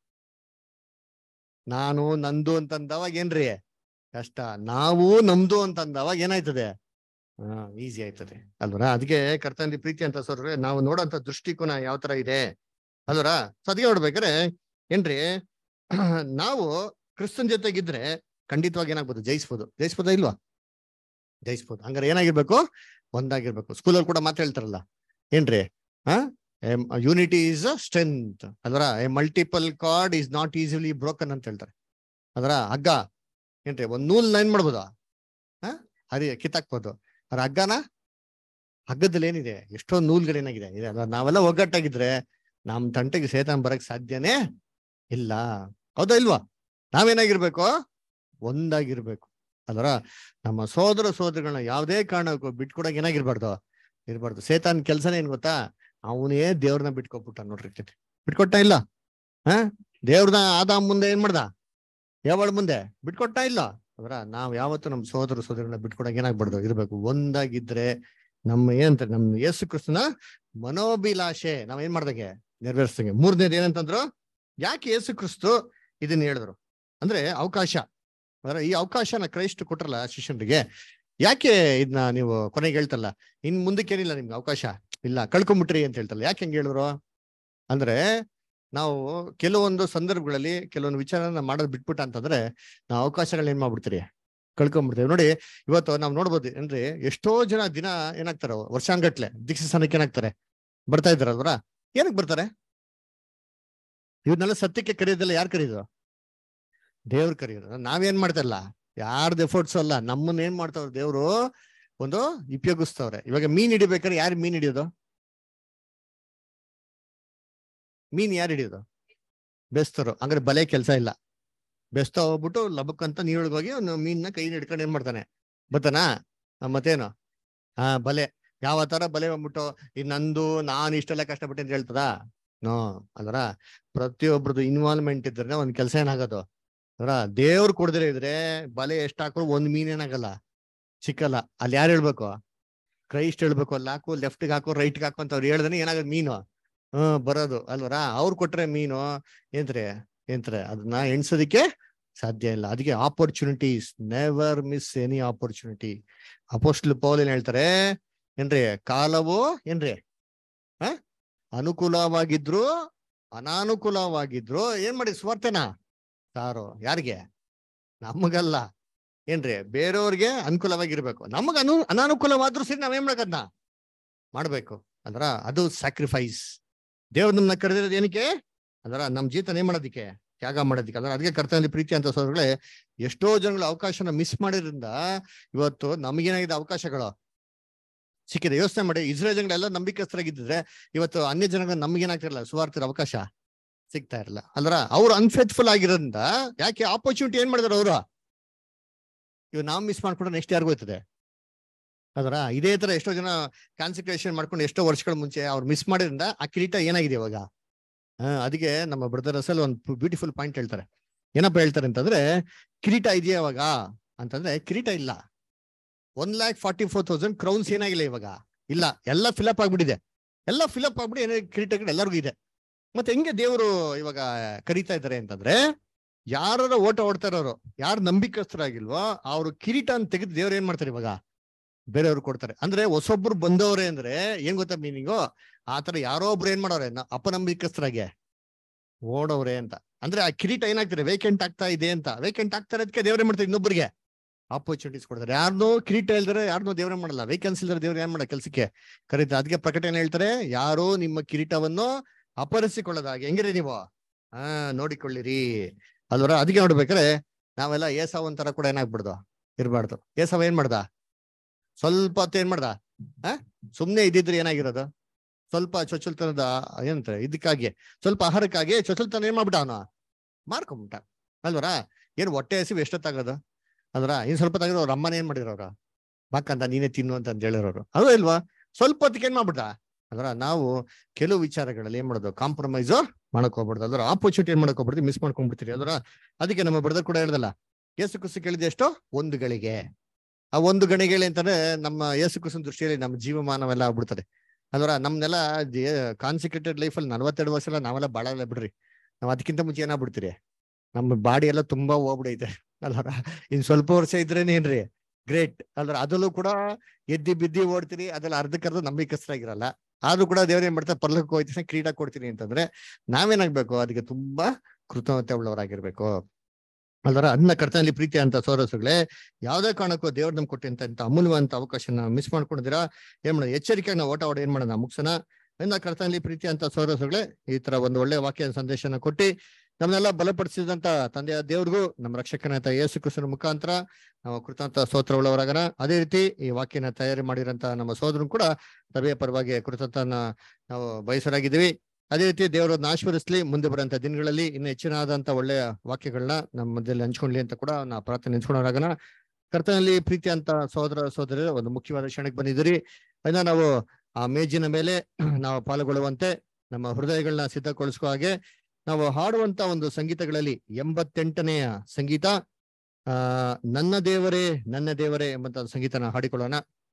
ನಾನು ನಂದು ಅಂತಂದವಾಗ ಏನ್ರಿ ಕಷ್ಟ ನಾವು ನಮ್ದು ಅಂತಂದವಾಗ ಏನಾಯ್ತದೆ ಹಾ ಈಸಿ ಆಯ್ತದೆ ಅಲ್ವರ ಅದಕ್ಕೆ ಕರ್ತಂದಿ ಪ್ರೀತಿ ಅಂತ ಸೋರ್ರೆ ನಾವು ನೋಡೋಂತ ದೃಷ್ಟಿಕೋನ ಯಾವ ತರ ಇದೆ ಅಲ್ವರ ಸೊ ಅದಕ್ಕೆ ನೋಡ್ಬೇಕಾರೆ ಏನ್ರಿ ನಾವು ಕ್ರಿಸ್ತನ್ ಜೊತೆಗಿದ್ರೆ ಖಂಡಿತವಾಗಿ ಏನಾಗ್ಬೋದು ಜಯಿಸ್ಬೋದು ಜಯಿಸ್ಬೋದಾ ಇಲ್ವಾ ಜಯಿಸ್ಬೋದು ಹಂಗಾರೆ ಏನಾಗಿರ್ಬೇಕು ಒಂದಾಗಿರ್ಬೇಕು ಸ್ಕೂಲಲ್ಲಿ ಕೂಡ ಮಾತು ಹೇಳ್ತಾರಲ್ಲ ಏನ್ರಿ ಹಾ ಯೂನಿಟಿ ಈಸ್ ಅ ಸ್ಟ್ರೆಂತ್ ಅದರ a multiple cord is not easily broken ಅಂತ ಹೇಳ್ತಾರೆ ಅದರ ಹಗ್ಗ ಏನ್ರಿ ಒಂದ್ ನೂಲ್ ಏನ್ ಮಾಡ್ಬೋದಾ ಹಾ ಅದೇ ಕಿತ್ತಾಕ್ಬೋದು ಅದ್ರ ಹಗ್ಗನ ಹಗ್ಗದಲ್ಲಿ ಏನಿದೆ ಎಷ್ಟೋ ನೂಲ್ಗಳೇನಾಗಿದೆ ಇದೆ ಅಲ್ವಾ ನಾವೆಲ್ಲ ಒಗ್ಗಟ್ಟಾಗಿದ್ರೆ ನಮ್ ತಂಟೆಗೆ ಸೇತಾನ್ ಬರಕ್ ಸಾಧ್ಯನೇ ಇಲ್ಲ ಹೌದಾ ಇಲ್ವಾ ನಾವೇನಾಗಿರ್ಬೇಕು ಒಂದಾಗಿರ್ಬೇಕು ಅಲ್ವರ ನಮ್ಮ ಸೋದರ ಸೋದರಿಗಳನ್ನ ಯಾವುದೇ ಕಾರಣಕ್ಕೂ ಬಿಟ್ಕೊಡಕ್ ಏನಾಗಿರ್ಬಾರ್ದು ಇರ್ಬಾರ್ದು ಸೇತಾನ್ ಕೆಲ್ಸನೇ ಏನ್ ಗೊತ್ತಾ ಅವನೇ ದೇವ್ರನ್ನ ಬಿಟ್ಕೊಟ್ಬಿಟ್ಟ ನೋಡ್ರಿ ಬಿಟ್ಕೊಟ್ಟ ಇಲ್ಲ ಹ ದೇವ್ರನ್ನ ಆದ ಮುಂದೆ ಏನ್ ಮಾಡ್ದ ಯಾವಳ ಮುಂದೆ ಬಿಟ್ಕೊಟ್ಟ ಇಲ್ಲ ಅವರ ನಾವ್ ಯಾವತ್ತು ನಮ್ ಸೋದರ ಸೋದರನ್ನ ಬಿಟ್ಕೊಡಕ್ ಏನಾಗ್ಬಾರ್ದು ಇರ್ಬೇಕು ಒಂದಾಗಿದ್ರೆ ನಮ್ಮ ಏನಂತ ನಮ್ ಯೇಸು ಕ್ರಿಸ್ತನ ಮನೋಭಿಲಾಷೆ ನಾವ್ ಏನ್ ಮಾಡ್ದಂಗೆ ನೆರವೇರಿಸ್ದಂಗೆ ಮೂರನೇದು ಏನಂತಂದ್ರು ಯಾಕೆ ಯೇಸು ಕ್ರಿಸ್ತು ಇದನ್ನ ಹೇಳಿದ್ರು ಅಂದ್ರೆ ಅವಕಾಶ ಅಂದ್ರೆ ಈ ಅವಕಾಶನ ಕ್ರೈಸ್ಟ್ ಕೊಟ್ರಲ್ಲ ಶಿಷ್ಯನಿಗೆ ಯಾಕೆ ಇದನ್ನ ನೀವು ಕೊನೆಗೆ ಹೇಳ್ತಲ್ಲ ಇನ್ ಮುಂದಕ್ಕೆ ಏನಿಲ್ಲ ನಿಮ್ಗೆ ಅವಕಾಶ ಇಲ್ಲ ಕಳ್ಕೊಂಬಿಟ್ರಿ ಅಂತ ಹೇಳ್ತಲ್ಲ ಯಾಕೆ ಹೆಂಗ್ ಹೇಳಿದ್ರು ಅಂದ್ರೆ ನಾವು ಕೆಲವೊಂದು ಸಂದರ್ಭಗಳಲ್ಲಿ ಕೆಲವೊಂದು ವಿಚಾರನ ಮಾಡೋದ್ ಬಿಟ್ಬಿಟ್ಟ ಅಂತಂದ್ರೆ ನಾವು ಅವಕಾಶಗಳನ್ನ ಏನ್ ಮಾಡ್ಬಿಡ್ತೀರಿ ಕಳ್ಕೊಂಡ್ಬಿಡ್ತೇವೆ ನೋಡಿ ಇವತ್ತು ನಾವು ನೋಡ್ಬೋದು ಏನ್ರಿ ಎಷ್ಟೋ ಜನ ದಿನ ಏನಾಗ್ತಾರ ವರ್ಷಾಂಗಟ್ಲೆ ದೀಕ್ಷಾ ಸ್ಥಾನಕ್ಕೆ ಏನಾಗ್ತಾರೆ ಬರ್ತಾ ಇದ್ದಾರಲ್ವರ ಏನಕ್ಕೆ ಬರ್ತಾರೆ ಇವ್ರನ್ನೆಲ್ಲ ಸತ್ಯಕ್ಕೆ ಕರೆಯೋದೆಲ್ಲ ಯಾರು ಕರೆಯೋದು ದೇವ್ರು ಕರೆಯೋದು ನಾವೇನ್ ಮಾಡ್ತಾರಲ್ಲ ಯಾರ್ದು ಎಫರ್ಟ್ಸ್ ಅಲ್ಲ ನಮ್ಮನ್ನ ಏನ್ ಮಾಡ್ತಾವ್ರೆ ದೇವ್ರು ಒಂದು ಉಪಯೋಗಿಸ್ತವ್ರೆ ಇವಾಗ ಮೀನ್ ಹಿಡಿಬೇಕಾದ್ರೆ ಯಾರು ಮೀನ್ ಹಿಡಿಯೋದು ಮೀನ್ ಯಾರು ಹಿಡಿಯೋದು ಬೆಸ್ತರು ಹಂಗಾರೆ ಬಲೆ ಕೆಲಸ ಇಲ್ಲ ಬೆಸ್ತ ಹೋಗ್ಬಿಟ್ಟು ಲಬಕ್ಕಂತ ನೀರೊಳಗೋಗಿ ಅವ್ನು ಮೀನ್ನ ಕೈ ಹಿಡ್ಕೊಂಡು ಏನ್ ಮಾಡ್ತಾನೆ ಬರ್ತಾನಾ ಆ, ಮತ್ತೇನು ಹಾ ಬಲೆ ಯಾವ ತರ ಬಲೆ ಬಂದ್ಬಿಟ್ಟು ಈ ನಂದು ನಾನು ಇಷ್ಟೆಲ್ಲ ಕಷ್ಟಪಟ್ಟೆ ಅಂತ ಹೇಳ್ತದ ನೋ ಅಂದ್ರ ಪ್ರತಿಯೊಬ್ರದ್ದು ಇನ್ವಾಲ್ವ್ಮೆಂಟ್ ಇದ್ರೆ ಒಂದ್ ಕೆಲಸ ಏನಾಗೋದು ಅಂದ್ರ ದೇವ್ರು ಕೊಡದಿರ ಇದ್ರೆ ಬಲೆ ಎಷ್ಟ್ ಹಾಕೋ ಒಂದ್ ಮೀನ್ ಏನಾಗಲ್ಲ ಸಿಕ್ಕಲ್ಲ ಅಲ್ಲಿ ಯಾರು ಹೇಳ್ಬೇಕು ಕ್ರೈಸ್ಟ್ ಹೇಳ್ಬೇಕು ಅಲ್ಲಿ ಹಾಕು ಲೆಫ್ಟ್ಗೆ ಹಾಕು ರೈಟ್ಗೆ ಹಾಕು ಅಂತ ಅವ್ರು ಹೇಳ್ದೇನೆ ಏನಾಗದ್ ಮೀನು ಹ್ಮ್ ಬರೋದು ಅಲ್ವರ ಅವ್ರು ಕೊಟ್ರೆ ಮೀನು ಏನ್ತ್ರೆ ಏನ್ತ್ರೆ ಅದನ್ನ ಎಣ್ಸೋದಿಕ್ಕೆ ಸಾಧ್ಯ ಇಲ್ಲ ಅದಕ್ಕೆ opportunities never miss any opportunity apostle Paul ಏನ್ ಹೇಳ್ತಾರೆ ಏನ್ರಿ ಕಾಲವು ಏನ್ರಿ ಹ ಅನುಕೂಲವಾಗಿದ್ರು ಅನಾನುಕೂಲವಾಗಿದ್ರು ಏನ್ ಮಾಡಿ ಸ್ವಾರ್ಥನ ಸಾರು ಯಾರಿಗೆ ನಮಗಲ್ಲ ಏನ್ರಿ ಬೇರೆಯವ್ರಿಗೆ ಅನುಕೂಲವಾಗಿರ್ಬೇಕು ನಮಗ ಅನು ಅನಾನುಕೂಲವಾದ್ರೂ ಸರಿ ನಾವೇನ್ ಮಾಡಕದ್ನ ಮಾಡ್ಬೇಕು ಅಂದ್ರ ಅದು ಸ್ಯಾಕ್ರಿಫೈಸ್ ದೇವ್ರು ನಮ್ಮನ್ನ ಕರೆದಿರೋದು ಏನಕ್ಕೆ ಅಂದ್ರ ನಮ್ ಜೀತನ ಏನ್ ಮಾಡೋದಿಕ್ಕೆ ತ್ಯಾಗ ಮಾಡೋದಿಕ್ಕೆ ಅಂದ್ರೆ ಅದಕ್ಕೆ ಕರ್ತನಲ್ಲಿ ಪ್ರೀತಿ ಅಂತ ಸೋದರಗಳೇ ಎಷ್ಟೋ ಜನಗಳು ಅವಕಾಶನ ಮಿಸ್ ಮಾಡಿದ್ರಿಂದ ಇವತ್ತು ನಮಗೇನಾಗಿದೆ ಅವಕಾಶಗಳು ಸಿಕ್ಕಿದೆ ಯೋಚನೆ ಮಾಡಿ ಇಸ್ರೇಲ್ ಜನಗಳೆಲ್ಲ ನಂಬಿಕಸ್ಥರಾಗಿದ್ದಿದ್ರೆ ಇವತ್ತು ಅನ್ಯ ಜನಗಳು ನಮ್ಗೇನಾಗ್ತಿರಲ್ಲ ಸುವಾರ್ತಿರ ಅವಕಾಶ ಸಿಗ್ತಾ ಇರಲ್ಲ ಅಂದ್ರ ಅವ್ರು ಅನ್ಫೇತ್ಫುಲ್ ಆಗಿರೋದ್ರಿಂದ ಯಾಕೆ ಆಪರ್ಚುನಿಟಿ ಏನ್ ಮಾಡಿದಾರೆ ಅವರು ಇವ್ ನಾವ್ ಮಿಸ್ ಮಾಡ್ಕೊಂಡ್ರೆ ನೆಕ್ಸ್ಟ್ ಯಾರಿಗೂ ಹೋಯ್ತದೆ ಅದರ ಇದೇ ತರ ಎಷ್ಟೋ ಜನ ಕಾನ್ಸಂಟ್ರೇಷನ್ ಮಾಡ್ಕೊಂಡು ಎಷ್ಟೋ ವರ್ಷಗಳ ಮುಂಚೆ ಅವ್ರು ಮಿಸ್ ಮಾಡಿದ್ರಿಂದ ಆ ಕಿರೀಟ ಏನಾಗಿದೆ ಇವಾಗ ಹಾ ಅದಕ್ಕೆ ನಮ್ಮ ಬ್ರದರ್ ಅಸಲ್ ಒಂದು ಬ್ಯೂಟಿಫುಲ್ ಪಾಯಿಂಟ್ ಹೇಳ್ತಾರೆ ಏನಪ್ಪ ಹೇಳ್ತಾರೆ ಅಂತಂದ್ರೆ ಕಿರೀಟ ಇದೆಯಾ ಇವಾಗ ಅಂತಂದ್ರೆ ಕಿರೀಟ ಇಲ್ಲ one lakh forty four thousand crowns ಏನಾಗಿಲ್ಲ ಇವಾಗ ಇಲ್ಲ ಎಲ್ಲ ಫಿಲಪ್ ಆಗ್ಬಿಟ್ಟಿದೆ ಎಲ್ಲ ಫಿಲಪ್ ಆಗ್ಬಿಟ್ಟು ಏನೇ ಕಿರೀಟಗಳು ಎಲ್ಲರಿಗೂ ಇದೆ ಮತ್ತೆ ಹೆಂಗೆ ದೇವರು ಇವಾಗ ಕರೀತಾ ಇದ್ದಾರೆ ಅಂತಂದ್ರೆ ಯಾರ ಓಟ ಓಡ್ತಾ ಇರೋರು ಯಾರು ನಂಬಿಕಸ್ಥರಾಗಿಲ್ವೋ ಅವ್ರು ಕಿರೀಟ ಅಂತ ತೆಗೆದು ದೇವ್ರು ಏನ್ ಮಾಡ್ತಾರೆ ಇವಾಗ ಬೇರೆಯವ್ರು ಕೊಡ್ತಾರೆ ಅಂದ್ರೆ ಹೊಸೊಬ್ರು ಬಂದವ್ರೆ ಅಂದ್ರೆ ಏನ್ ಗೊತ್ತಾ ಮೀನಿಂಗು ಆತರ ಯಾರೋ ಒಬ್ರು ಏನ್ ಮಾಡೋರೆ ನ- ಅಪನಂಬಿಕಸ್ಥರಾಗೆ ಓಡೋರೆ ಅಂತ ಅಂದ್ರೆ ಆ ಕಿರೀಟ ಏನಾಗ್ತಾರೆ ವೇಕೆಂಟ್ ಆಗ್ತಾ ಇದೆ ಅಂತ ವೇಕೆಂಟ್ ಆಗ್ತಾ ಇರೋದಕ್ಕೆ ದೇವ್ರೇ ಮಾಡ್ತಾರೆ ಇನ್ನೊಬ್ರಿಗೆ ಆಪರ್ಚುನಿಟೀಸ್ ಕೊಡ್ತಾರೆ ಯಾರನ್ನೂ ಕಿರೀಟ ಇಲ್ದರೆ ಯಾರನ್ನೂ ದೇವ್ರೇ ಮಾಡಲ್ಲ ವೇಕೆನ್ಸಿ ಇಲ್ದರೆ ದೇವ್ರು ಏನ್ ಮಾಡಲ್ಲ ಕೆಲ್ಸಕ್ಕೆ ಕರೀತಾರೆ ಅದಕ್ಕೆ ಪ್ರಕಟಣೆ ಹೇಳ್ತಾರೆ ಯಾರೋ ನಿಮ್ಮ ಕಿರೀಟವನ್ನು ಅಪಹರಿಸಿಕೊಳ್ಳೋದಾಗೆ ಹೆಂಗಿರಿ ನೀವು ಹಾ ನೋಡಿಕೊಳ್ಳಿರಿ ಅಲ್ವರ ಅದಕ್ಕೆ ನೋಡ್ಬೇಕಾರೆ ನಾವೆಲ್ಲ ಏಸಾವ್ ಒಂಥರ ಕೂಡ ಏನಾಗ್ಬಿಡ್ದು ಇರ್ಬಾರ್ದು ಏಸಾವ್ ಏನ್ ಮಾಡ್ದ ಸ್ವಲ್ಪ ಹೊತ್ತು ಏನ್ ಮಾಡ್ದ ಆ ಸುಮ್ನೆ ಇದ್ದಿದ್ರೆ ಏನಾಗಿರೋದು ಸ್ವಲ್ಪ ಚೊಚಲ್ತನದ ಏನಂತಾರೆ ಇದಕ್ಕಾಗಿ ಸ್ವಲ್ಪ ಆಹಾರಕ್ಕಾಗಿ ಚೊಚಲ್ತನ ಏನ್ ಮಾಡ್ಬಿಟ್ಟ ಅವನು ಮಾರ್ಕೊಂಬಿಟ್ಟ ಅಲ್ವರ ಏನ್ ಹೊಟ್ಟೆ ಹಸಿವು ಎಷ್ಟೊತ್ತಾಗೋದು ಅಂದ್ರ ಇನ್ ಸ್ವಲ್ಪ ತಾಗಿರೋ ಅವ್ರ ಅಮ್ಮನ ಏನ್ ಮಾಡಿರೋರು ಬಾಕಂತ ನೀನೇ ತಿನ್ನು ಅಂತ ಅಂದ್ ಹೇಳಿರೋರು ಅದು ಇಲ್ವಾ ಸ್ವಲ್ಪ ಹೊತ್ತಿಗೆ ಏನ್ ಮಾಡ್ಬಿಟ್ಟ ಅಂದ್ರ ನಾವು ಕೆಲವು ವಿಚಾರಗಳಲ್ಲಿ ಏನ್ ಮಾಡೋದು ಕಾಂಪ್ರಮೈಸ್ ಮಾಡಕ್ ಹೋಗ್ಬಾರ್ದು ಅದರ ಆಪರ್ಚುನಿಟಿ ಏನ್ ಮಾಡಕ್ ಹೋಗ್ಬಿಡ್ತೀವಿ ಮಿಸ್ ಮಾಡ್ಕೊಂಡ್ಬಿಡ್ತೀರಿ ಅದರ ಅದಕ್ಕೆ ನಮ್ಮ ಬ್ರದರ್ ಕೂಡ ಹೇಳ್ದಲ್ಲ ಏಸು ಕುಸು ಕೇಳಿದೆ ಎಷ್ಟೋ ಒಂದು ಗಳಿಗೆ ಆ ಒಂದು ಗಣಿಗಳು ಅಂತಂದ್ರೆ ನಮ್ಮ ಏಸು ಕುಸಿನ ದೃಷ್ಟಿಯಲ್ಲಿ ನಮ್ಮ ಜೀವಮಾನವೆಲ್ಲ ಆಗ್ಬಿಡ್ತದೆ ಅದರ ನಮ್ನೆಲ್ಲ ಕಾನ್ಸಿಕ್ರೇಟೆಡ್ ಲೈಫಲ್ಲಿ ನಲ್ವತ್ತೆರಡು ವರ್ಷ ಎಲ್ಲ ನಾವೆಲ್ಲ ಬಾಳಲ್ಲ ಬಿಡ್ರಿ ನಾವ್ ಅದಕ್ಕಿಂತ ಮುಂಚೆ ಏನಾಗ್ಬಿಡ್ತೀರಿ ನಮ್ಮ ಬಾಡಿ ಎಲ್ಲ ತುಂಬಾ ಹೋಗ್ಬಿಡೈತೆ ಅಲ್ವರ ಇನ್ ಸ್ವಲ್ಪ ವರ್ಷ ಇದ್ರೇನೇನ್ರಿ ಗ್ರೇಟ್ ಅಲ್ವರ ಅದರಲ್ಲೂ ಕೂಡ ಎದ್ದಿ ಬಿದ್ದಿ ಓಡ್ತೀರಿ ಅದ್ರಲ್ಲಿ ಅರ್ಧಕ್ಕರ್ಧ ನಂಬಿಕಸ್ಥರಾಗಿರಲ್ಲ ಆದ್ರೂ ಕೂಡ ದೇವ್ರ ಏನ್ ಮಾಡ್ತಾರೆ ಪರ್ಲಕ್ಕೆ ಹೋಯ್ತ ತಕ್ಷಣ ಕ್ರೀಡಾ ಕೊಡ್ತೀನಿ ಅಂತಂದ್ರೆ ನಾವೇನಾಗ್ಬೇಕು ಅದಕ್ಕೆ ತುಂಬಾ ಕೃತಜ್ಞತೆ ಉಳ್ಳವರಾಗಿರ್ಬೇಕು ಅಲ್ವರ ಅದನ್ನ ಕರ್ತನಲ್ಲಿ ಪ್ರೀತಿ ಅಂತ ಸೋರಸುಗಳೇ ಯಾವ್ದೇ ಕಾರಣಕ್ಕೂ ದೇವ್ರ ನಮ್ಗೆ ಕೊಟ್ಟಿಂತ ಇಂಥ ಅಮೂಲ್ಯವಂತ ಅವಕಾಶನ ಮಿಸ್ ಮಾಡ್ಕೊಂಡಿದ್ದೀರಾ ಏನ್ ಮಾಡೋದು ಎಚ್ಚರಿಕೆ ನಾವು ಓಟ ಓಡ ಏನ್ ಮಾಡೋಣ ಮುಗ್ಸೋಣ ಇನ್ನ ಕರ್ತನಲ್ಲಿ ಪ್ರೀತಿ ಅಂತ ಸೋರಸುಗಳೇ ಈ ತರ ಒಂದು ಒಳ್ಳೆ ವಾಕ್ಯ ಸಂದೇಶನ ಕೊಟ್ಟಿ ನಮ್ಮನ್ನೆಲ್ಲ ಬಲಪಡಿಸಿದಂತ ತಂದೆಯ ದೇವ್ರಿಗೂ ನಮ್ಮ ರಕ್ಷಕನಾದ ಯೇಸು ಕ್ರಿಸ್ತನ ಮುಖಾಂತರ ನಾವು ಕೃತಾಂತ ಸ್ತೋತ್ರ ಉಳ್ಳವರಾಗನ ಅದೇ ರೀತಿ ಈ ವಾಕ್ಯನ ತಯಾರಿ ಮಾಡಿರಂತ ನಮ್ಮ ಸೋದರನು ಕೂಡ ಸಭೆಯ ಪರವಾಗಿ ಕೃತಜ್ಞತನ ನಾವು ಬಯಸರಾಗಿದ್ದೀವಿ ಅದೇ ರೀತಿ ದೇವರನ್ನ ಆಶೀರ್ವದಿಸ್ಲಿ ಮುಂದೆ ಬರುವಂತ ದಿನಗಳಲ್ಲಿ ಇನ್ನು ಹೆಚ್ಚಿನಾದಂತ ಒಳ್ಳೆಯ ವಾಕ್ಯಗಳನ್ನ ನಮ್ಮ ಮಧ್ಯದಲ್ಲಿ ಹಂಚ್ಕೊಳ್ಳಿ ಅಂತ ಕೂಡ ನಾ ಪ್ರಾರ್ಥನೆ ಹಂಚ್ಕೊಳ್ಳೋರಾಗನ ಕರ್ತನಲ್ಲಿ ಪ್ರೀತಿ ಅಂತ ಸಹೋದರ ಸಹೋದರ ಒಂದು ಮುಖ್ಯವಾದ ಕ್ಷಣಕ್ಕೆ ಬಂದಿದ್ದೀರಿ ಅದನ್ನ ನಾವು ಆ ಮೇಜಿನ ಮೇಲೆ ನಾವು ಪಾಲ್ಗೊಳ್ಳುವಂತೆ ನಮ್ಮ ಹೃದಯಗಳನ್ನ ಸಿದ್ಧಗೊಳಿಸುವ ಹಾಗೆ ನಾವು ಹಾಡುವಂತ ಒಂದು ಸಂಗೀತಗಳಲ್ಲಿ ಎಂಬತ್ತೆಂಟನೆಯ ಸಂಗೀತ ಆ ನನ್ನ ದೇವರೇ ನನ್ನ ದೇವರೇ ಎಂಬಂತ ಸಂಗೀತನ ಹಾಡಿಕೊಳ್ಳೋಣ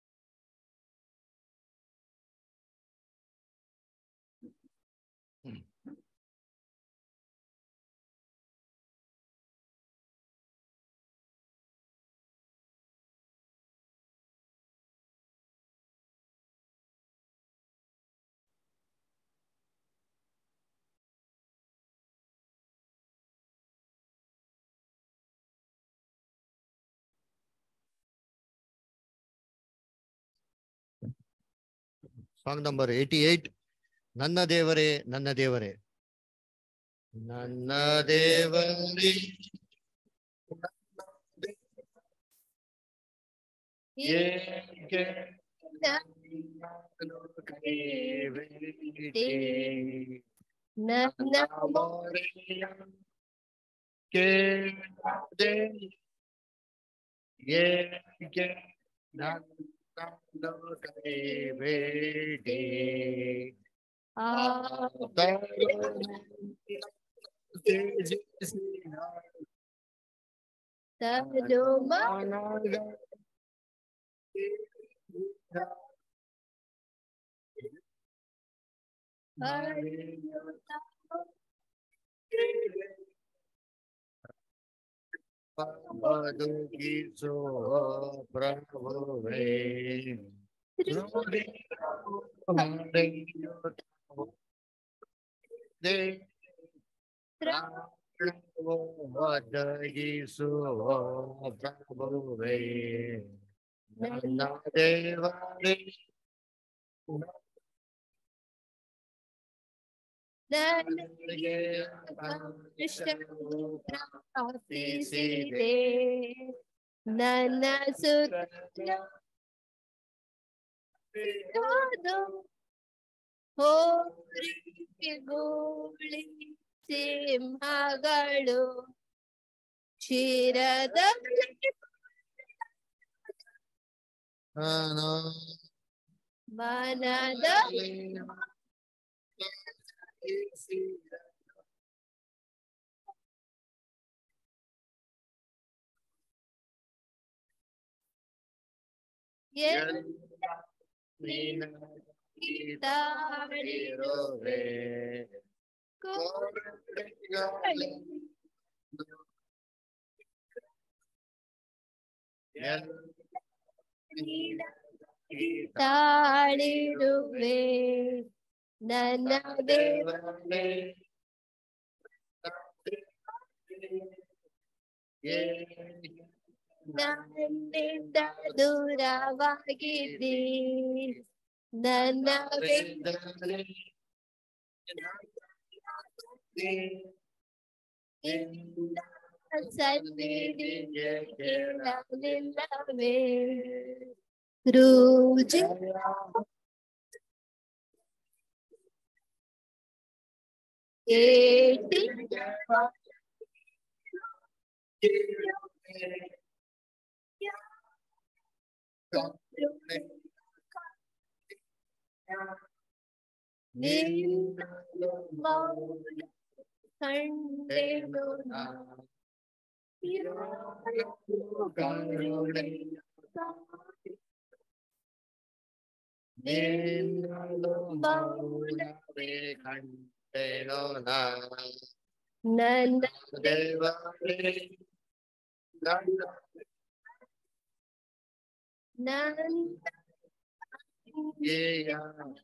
ಸಾಂಗ್ ನಂಬರ್ ಏಟಿ ಏಟ್ ನನ್ನ ದೇವರೇ ನನ್ನ ದೇವರೇ ನನ್ನ ದೇವರೇ ಏಕೆ ನನ್ನನ್ನು ಕೈಬಿಟ್ಟೆ? ನನ್ನ ಮೊರೆಯ ಕೇಳದೆ ಏಕೆ ನನ್ನನ್ನು ಕೈಬಿಟ್ಟೆ? ಆ ತನುಮ ಬದುಕಿಸೋ ಪ್ರಭುವೇ ಒದಗಿಸುವ ಪ್ರಭುವೇ ನನ್ನ ದೇವರೇ ನನಗೆ ಅದೃಷ್ಟವು ಪ್ರಾರ್ಥಿಸಿದೆ ನನ್ನ ಸುತ್ತ ಹೋರಿಗೋಳಿ ಸಿಂಹಗಳು ಶಿರದ ನಾನು ಮನದ ನೀನಾಗಿರುವೆ ತಾಳಿರುವೆ ನನ್ನ ದೇವ ನನ್ನಿಂದ ದೂರವಾಗಿದ್ದಿ ನನ್ನ ಸನ್ನಿಧಿಗೆ ಕೇಳಲಿಲ್ಲವೇ ರುಜಿ ಏಟಿ ಕಂಡೆನು ಮೌನವೇ ಕಂಡೆನೋ ನಾ ನನ್ನ ದೇವರೇ ನನ್ನ ನನ್ನ ಗೆಯ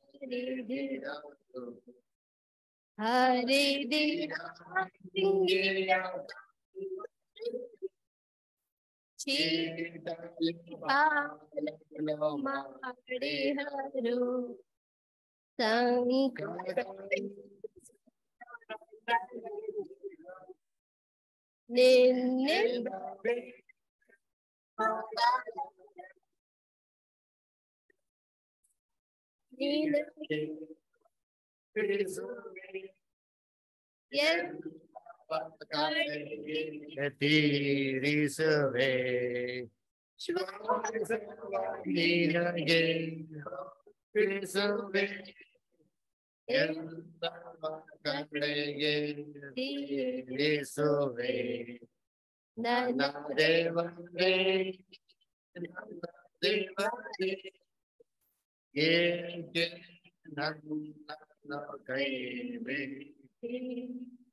ಹರಿದಿರ ಹಿಂಗೆಯ ಚೀಟಲು ಮಾಡಿಹರು ಸಂಕಟ ನಿನ್ನೆ ನಿನಗೆ ತೀರಿಸುವೆ ನಿನಗೆ ತಿಳಿಸುವೆ ಎಲ್ಲ ಕಡೆಗೆ ತೀರಿಸುವೆ ನನ್ನ ನನ್ನ ದೇವರೇ ನನ್ನ ದೇವರೇ ಏಕೆ ನನ್ನ ಕೈ ಬಿಡಿ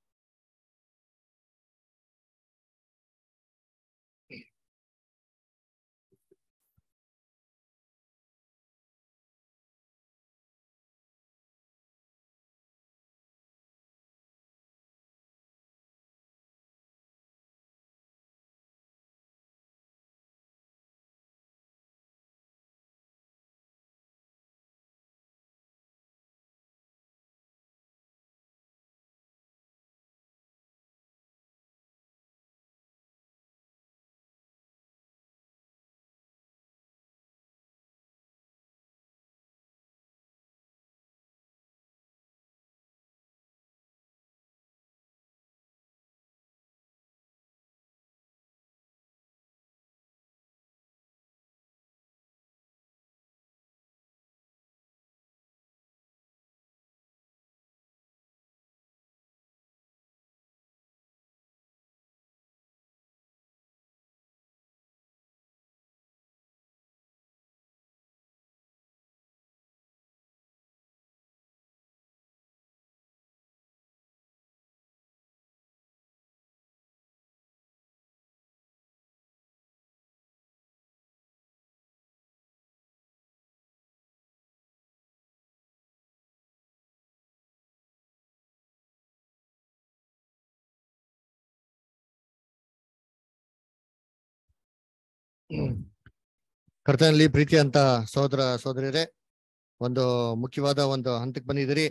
ಕರ್ತನಲ್ಲಿ ಪ್ರೀತಿ ಅಂತ ಸಹೋದರ ಸಹೋದರಿಯರೇ ಒಂದು ಮುಖ್ಯವಾದ ಒಂದು ಹಂತಕ್ಕೆ ಬಂದಿದ್ದೀರಿ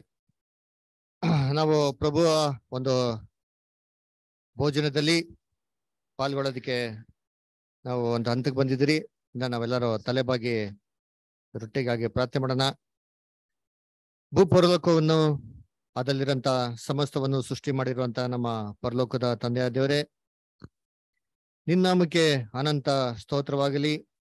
ನಾವು ಪ್ರಭುವ ಒಂದು ಭೋಜನದಲ್ಲಿ ಪಾಲ್ಗೊಳ್ಳೋದಕ್ಕೆ ನಾವು ಒಂದು ಹಂತಕ್ಕೆ ಬಂದಿದ್ದೀರಿ ಇಂದ ನಾವೆಲ್ಲರೂ ತಲೆಬಾಗಿ ರೊಟ್ಟಿಗಾಗಿ ಪ್ರಾರ್ಥನೆ ಮಾಡೋಣ ಭೂ ಪರಲೋಕವನ್ನು ಅದರಲ್ಲಿರಂತ ಸಮಸ್ತವನ್ನು ಸೃಷ್ಟಿ ಮಾಡಿರುವಂತ ನಮ್ಮ ಪರಲೋಕದ ತಂದೆಯ ದೇವರೇ ನಿನ್ನ ನಾಮಕ್ಕೆ ಅನಂತ ಸ್ತೋತ್ರವಾಗಲಿ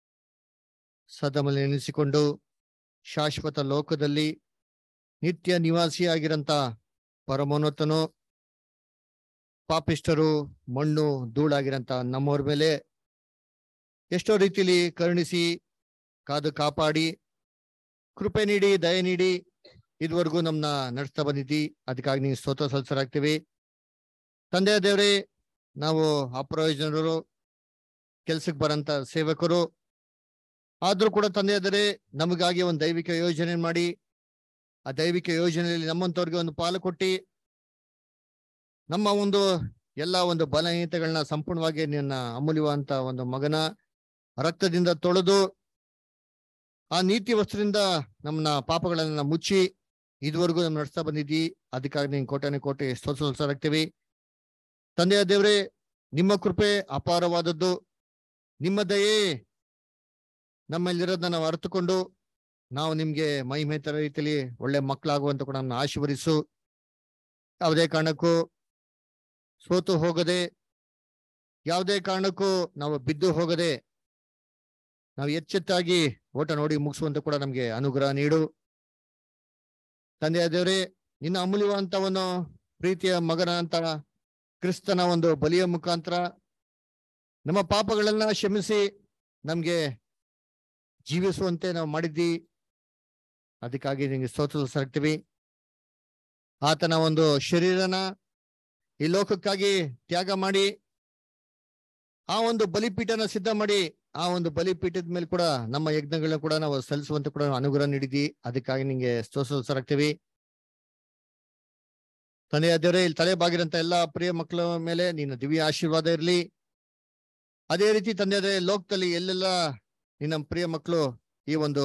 ಸದಮಲ್ಲಿ ನೆನೆಸಿಕೊಂಡು ಶಾಶ್ವತ ಲೋಕದಲ್ಲಿ ನಿತ್ಯ ನಿವಾಸಿಯಾಗಿರಂತ ಪರಮೋನ್ನತನು ಪಾಪಿಷ್ಟರು ಮಣ್ಣು ಧೂಳಾಗಿರಂತ ನಮ್ಮವ್ರ ಮೇಲೆ ಎಷ್ಟೋ ರೀತಿಲಿ ಕರುಣಿಸಿ ಕಾದು ಕಾಪಾಡಿ ಕೃಪೆ ನೀಡಿ ದಯೆ ನೀಡಿ ಇದುವರೆಗೂ ನಮ್ನ ನಡೆಸ್ತಾ ಬಂದಿದ್ದಿ ಅದಕ್ಕಾಗಿ ನೀವು ಸ್ತೋತ್ರ ಸಲ್ಲಿಸರಾಗ್ತೀವಿ ತಂದೆಯ ದೇವರೇ ನಾವು ಅಪ್ರಯೋಜನರು ಕೆಲ್ಸಕ್ಕೆ ಬರಂತ ಸೇವಕರು ಆದ್ರೂ ಕೂಡ ತಂದೆಯಾದರೆ ನಮಗಾಗಿ ಒಂದು ದೈವಿಕ ಯೋಜನೆ ಮಾಡಿ ಆ ದೈವಿಕ ಯೋಜನೆಯಲ್ಲಿ ನಮ್ಮಂತವ್ರಿಗೆ ಒಂದು ಪಾಲು ಕೊಟ್ಟಿ ನಮ್ಮ ಒಂದು ಎಲ್ಲ ಒಂದು ಬಲಹೀನತೆಗಳನ್ನ ಸಂಪೂರ್ಣವಾಗಿ ನಿನ್ನ ಅಮೂಲ್ಯವಂತ ಒಂದು ಮಗನ ರಕ್ತದಿಂದ ತೊಳೆದು ಆ ನೀತಿ ವಸ್ತ್ರದಿಂದ ನಮ್ಮನ್ನ ಪಾಪಗಳನ್ನ ಮುಚ್ಚಿ ಇದುವರೆಗೂ ನಮ್ಮ ನಡೆಸ್ತಾ ಬಂದಿದ್ದಿ ಅದಕ್ಕಾಗಿ ನೀನ್ ಕೋಟೆನೆ ಕೋಟೆ ಸ್ತೋತ್ರಾಗ್ತೀವಿ ತಂದೆಯ ದೇವ್ರೆ ನಿಮ್ಮ ಕೃಪೆ ಅಪಾರವಾದದ್ದು ನಿಮ್ಮ ದಯೆ ನಮ್ಮಲ್ಲಿರೋದನ್ನ ನಾವು ಅರ್ಥಕೊಂಡು ನಾವು ನಿಮ್ಗೆ ಮಹಿಮೆ ತರ ರೀತಿಯಲ್ಲಿ ಒಳ್ಳೆ ಮಕ್ಕಳಾಗುವಂತ ಕೂಡ ನಮ್ಮನ್ನ ಆಶೀರ್ವದಿಸು ಯಾವುದೇ ಕಾರಣಕ್ಕೂ ಸೋತು ಹೋಗದೆ ಯಾವುದೇ ಕಾರಣಕ್ಕೂ ನಾವು ಬಿದ್ದು ಹೋಗದೆ ನಾವು ಎಚ್ಚೆತ್ತಾಗಿ ಓಟ ನೋಡಿ ಮುಗಿಸುವಂತ ಕೂಡ ನಮ್ಗೆ ಅನುಗ್ರಹ ನೀಡು ತಂದೆಯ ದೇವರೇ ನಿನ್ನ ಅಮೂಲ್ಯವಂತವನ್ನು ಪ್ರೀತಿಯ ಮಗನ ಅಂತ ಕ್ರಿಸ್ತನ ಒಂದು ಬಲಿಯ ಮುಖಾಂತರ ನಮ್ಮ ಪಾಪಗಳನ್ನ ಕ್ಷಮಿಸಿ ನಮ್ಗೆ ಜೀವಿಸುವಂತೆ ನಾವು ಮಾಡಿದ್ದಿ ಅದಕ್ಕಾಗಿ ನಿಂಗೆ ಸ್ತೋತ್ರ ಸರಕ್ತೀವಿ ಆತನ ಒಂದು ಶರೀರನ ಈ ಲೋಕಕ್ಕಾಗಿ ತ್ಯಾಗ ಮಾಡಿ ಆ ಒಂದು ಬಲಿಪೀಠನ ಸಿದ್ಧ ಮಾಡಿ ಆ ಒಂದು ಬಲಿಪೀಠದ ಮೇಲೆ ಕೂಡ ನಮ್ಮ ಯಜ್ಞಗಳನ್ನ ಕೂಡ ನಾವು ಸಲ್ಲಿಸುವಂತ ಕೂಡ ಅನುಗ್ರಹ ನೀಡಿದ್ದಿ ಅದಕ್ಕಾಗಿ ನಿಂಗೆ ಸ್ತೋತ್ರ ಸರಕ್ತೀವಿ ತಂದೆಯ ದೇವರೇ ಇಲ್ಲಿ ತಲೆ ಬಾಗಿರಂತ ಎಲ್ಲಾ ಪ್ರಿಯ ಮಕ್ಕಳ ಮೇಲೆ ನಿನ್ನ ದಿವ್ಯ ಆಶೀರ್ವಾದ ಇರಲಿ ಅದೇ ರೀತಿ ತಂದೆಯಾದ್ರೆ ಲೋಕದಲ್ಲಿ ಎಲ್ಲೆಲ್ಲ ನಿನ್ನ ಪ್ರಿಯ ಮಕ್ಕಳು ಈ ಒಂದು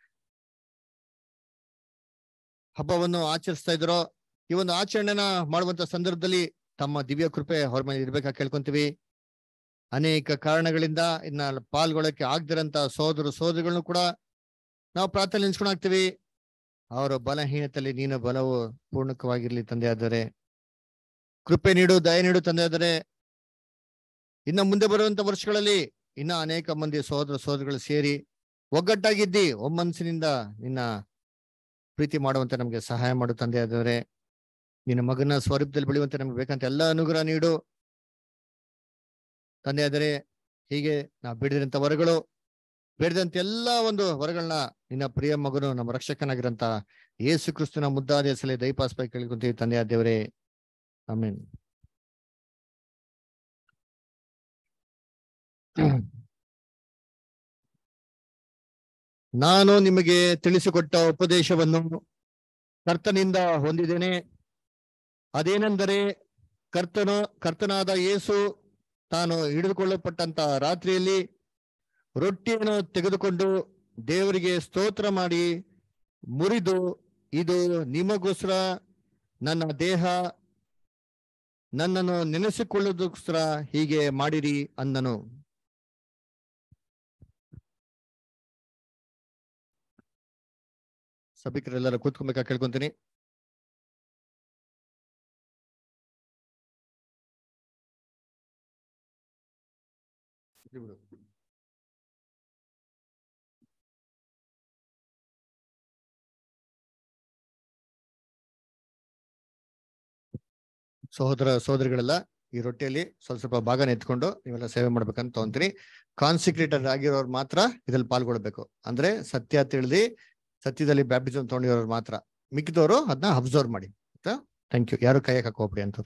ಹಬ್ಬವನ್ನು ಆಚರಿಸ್ತಾ ಇದ್ರೋ ಈ ಒಂದು ಆಚರಣೆನ ಮಾಡುವಂತ ಸಂದರ್ಭದಲ್ಲಿ ತಮ್ಮ ದಿವ್ಯ ಕೃಪೆ ಅವ್ರ ಮೇಲೆ ಇರ್ಬೇಕಾ ಕೇಳ್ಕೊಂತೀವಿ ಅನೇಕ ಕಾರಣಗಳಿಂದ ಇನ್ನ ಪಾಲ್ಗೊಳ್ಳಕ್ಕೆ ಆಗ್ದಿರಂತ ಸೋದರ ಸೋದರಿಗಳನ್ನು ಕೂಡ ನಾವು ಪ್ರಾರ್ಥನೆ ನೆನ್ಸ್ಕೊಂಡಾಗ್ತೀವಿ ಅವರ ಬಲಹೀನತೆಯಲ್ಲಿ ನೀನು ಬಲವು ಪೂರ್ಣಕವಾಗಿರ್ಲಿ ತಂದೆ ಆದರೆ ಕೃಪೆ ನೀಡು ದಯ ನೀಡು ತಂದೆ ಆದರೆ ಇನ್ನ ಮುಂದೆ ಬರುವಂತ ವರ್ಷಗಳಲ್ಲಿ ಇನ್ನ ಅನೇಕ ಮಂದಿ ಸೋದರ ಸೋದರಿಗಳು ಸೇರಿ ಒಗ್ಗಟ್ಟಾಗಿದ್ದಿ ಒಮ್ಮನಸ್ಸಿನಿಂದ ನಿನ್ನ ಪ್ರೀತಿ ಮಾಡುವಂತೆ ನಮ್ಗೆ ಸಹಾಯ ಮಾಡು ತಂದೆ ಆದರೆ ನಿನ್ನ ಮಗನ ಸ್ವರೂಪದಲ್ಲಿ ಬೆಳೆಯುವಂತೆ ನಮ್ಗೆ ಬೇಕಂತ ಎಲ್ಲ ಅನುಗ್ರಹ ನೀಡು ತಂದೆ ಆದರೆ ಹೀಗೆ ನಾವು ಬಿಡಿದಂತ ವರಗಳು ಬೇಡದಂತ ಎಲ್ಲಾ ಒಂದು ವರಗಳನ್ನ ನಿನ್ನ ಪ್ರಿಯ ಮಗನು ನಮ್ಮ ರಕ್ಷಕನಾಗಿರಂತ ಯೇಸು ಕ್ರಿಸ್ತನ ಮುದ್ದಾದ ಹೆಸರಲ್ಲಿ ದಯಪಾಸ್ಪಾಯಿ ಕೇಳ್ಕೊಂತೀವಿ ತಂದೆಯ ದೇವರೇ ಆಮೇನ್ ನಾನು ನಿಮಗೆ ತಿಳಿಸಿಕೊಟ್ಟ ಉಪದೇಶವನ್ನು ಕರ್ತನಿಂದ ಹೊಂದಿದ್ದೇನೆ ಅದೇನೆಂದರೆ ಕರ್ತನು ಕರ್ತನಾದ ಯೇಸು ತಾನು ಹಿಡಿದುಕೊಳ್ಳಲ್ಪಟ್ಟಂತ ರಾತ್ರಿಯಲ್ಲಿ ರೊಟ್ಟಿಯನ್ನು ತೆಗೆದುಕೊಂಡು ದೇವರಿಗೆ ಸ್ತೋತ್ರ ಮಾಡಿ ಮುರಿದು ಇದು ನಿಮಗೋಸ್ಕರ ನನ್ನ ದೇಹ ನನ್ನನ್ನು ನೆನೆಸಿಕೊಳ್ಳೋದಕ್ಕೋಸ್ಕರ ಹೀಗೆ ಮಾಡಿರಿ ಅಂದನು ಸಭಿಕರೆಲ್ಲರೂ ಕೂತ್ಕೊಬೇಕಾ ಕೇಳ್ಕೊಂತೀನಿ ಸಹೋದರ ಸಹೋದರಿಗಳೆಲ್ಲ ಈ ರೊಟ್ಟಿಯಲ್ಲಿ ಸ್ವಲ್ಪ ಸ್ವಲ್ಪ ಭಾಗನ ಎತ್ಕೊಂಡು ನೀವೆಲ್ಲ ಸೇವೆ ಮಾಡ್ಬೇಕಂತ ತಗೊಂತೀನಿ ಕಾನ್ಸಿಕ್ರೇಟರ್ ಆಗಿರೋರು ಮಾತ್ರ ಇದ್ರಲ್ಲಿ ಪಾಲ್ಗೊಳ್ಬೇಕು ಅಂದ್ರೆ ಸತ್ಯ ತಿಳಿದಿ ಸತ್ಯದಲ್ಲಿ ಬ್ಯಾಪ್ಟಿಸಮ್ ತಗೊಂಡಿರೋರು ಮಾತ್ರ ಮಿಕ್ಕಿದವರು ಅದನ್ನ ಅಬ್ಸರ್ವ್ ಮಾಡಿ ಥ್ಯಾಂಕ್ ಯು ಯಾರು ಕೈಯಕ್ಕೆ ಹಾಕೋಬಿಡಿ ಅಂತ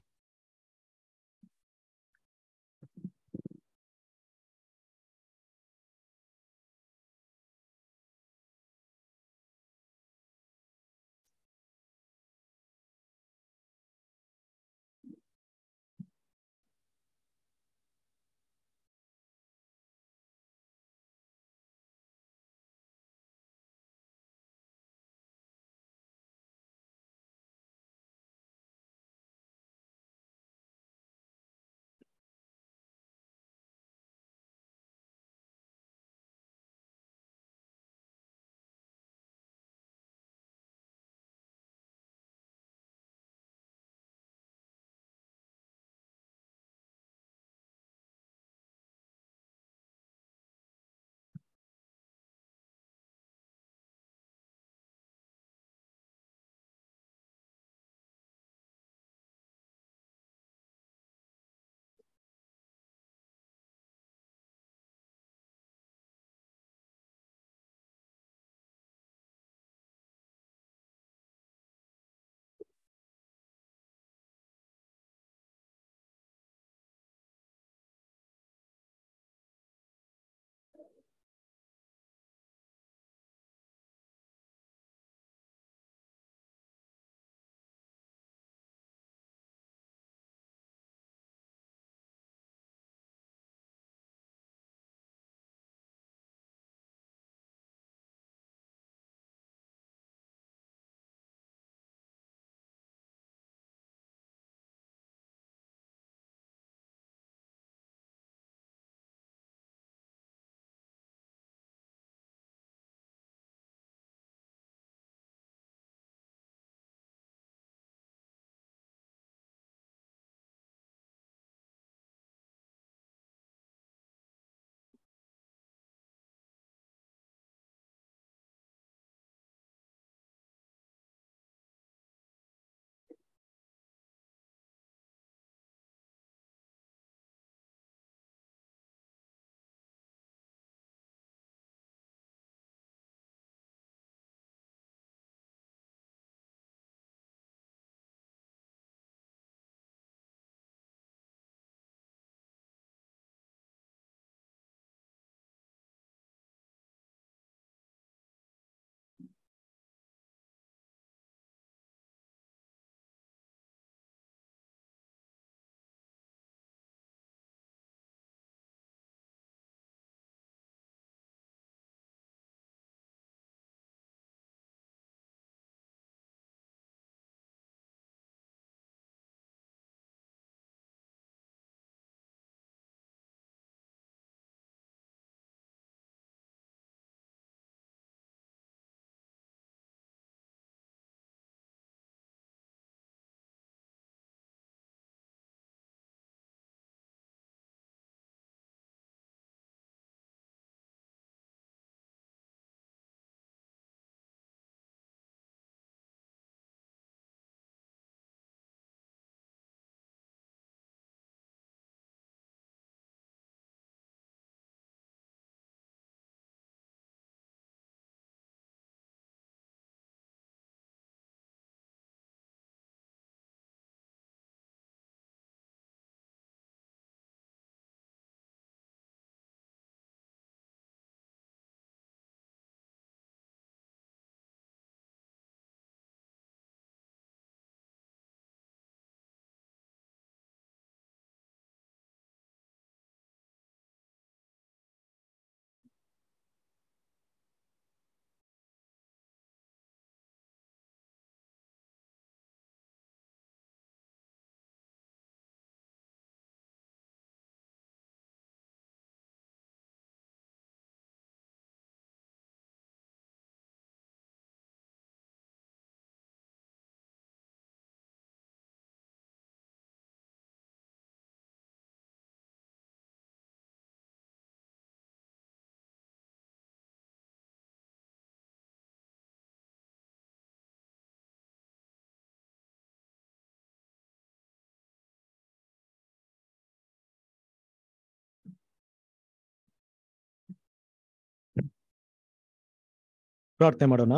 ಪ್ರಾರ್ಥನೆ ಮಾಡೋಣ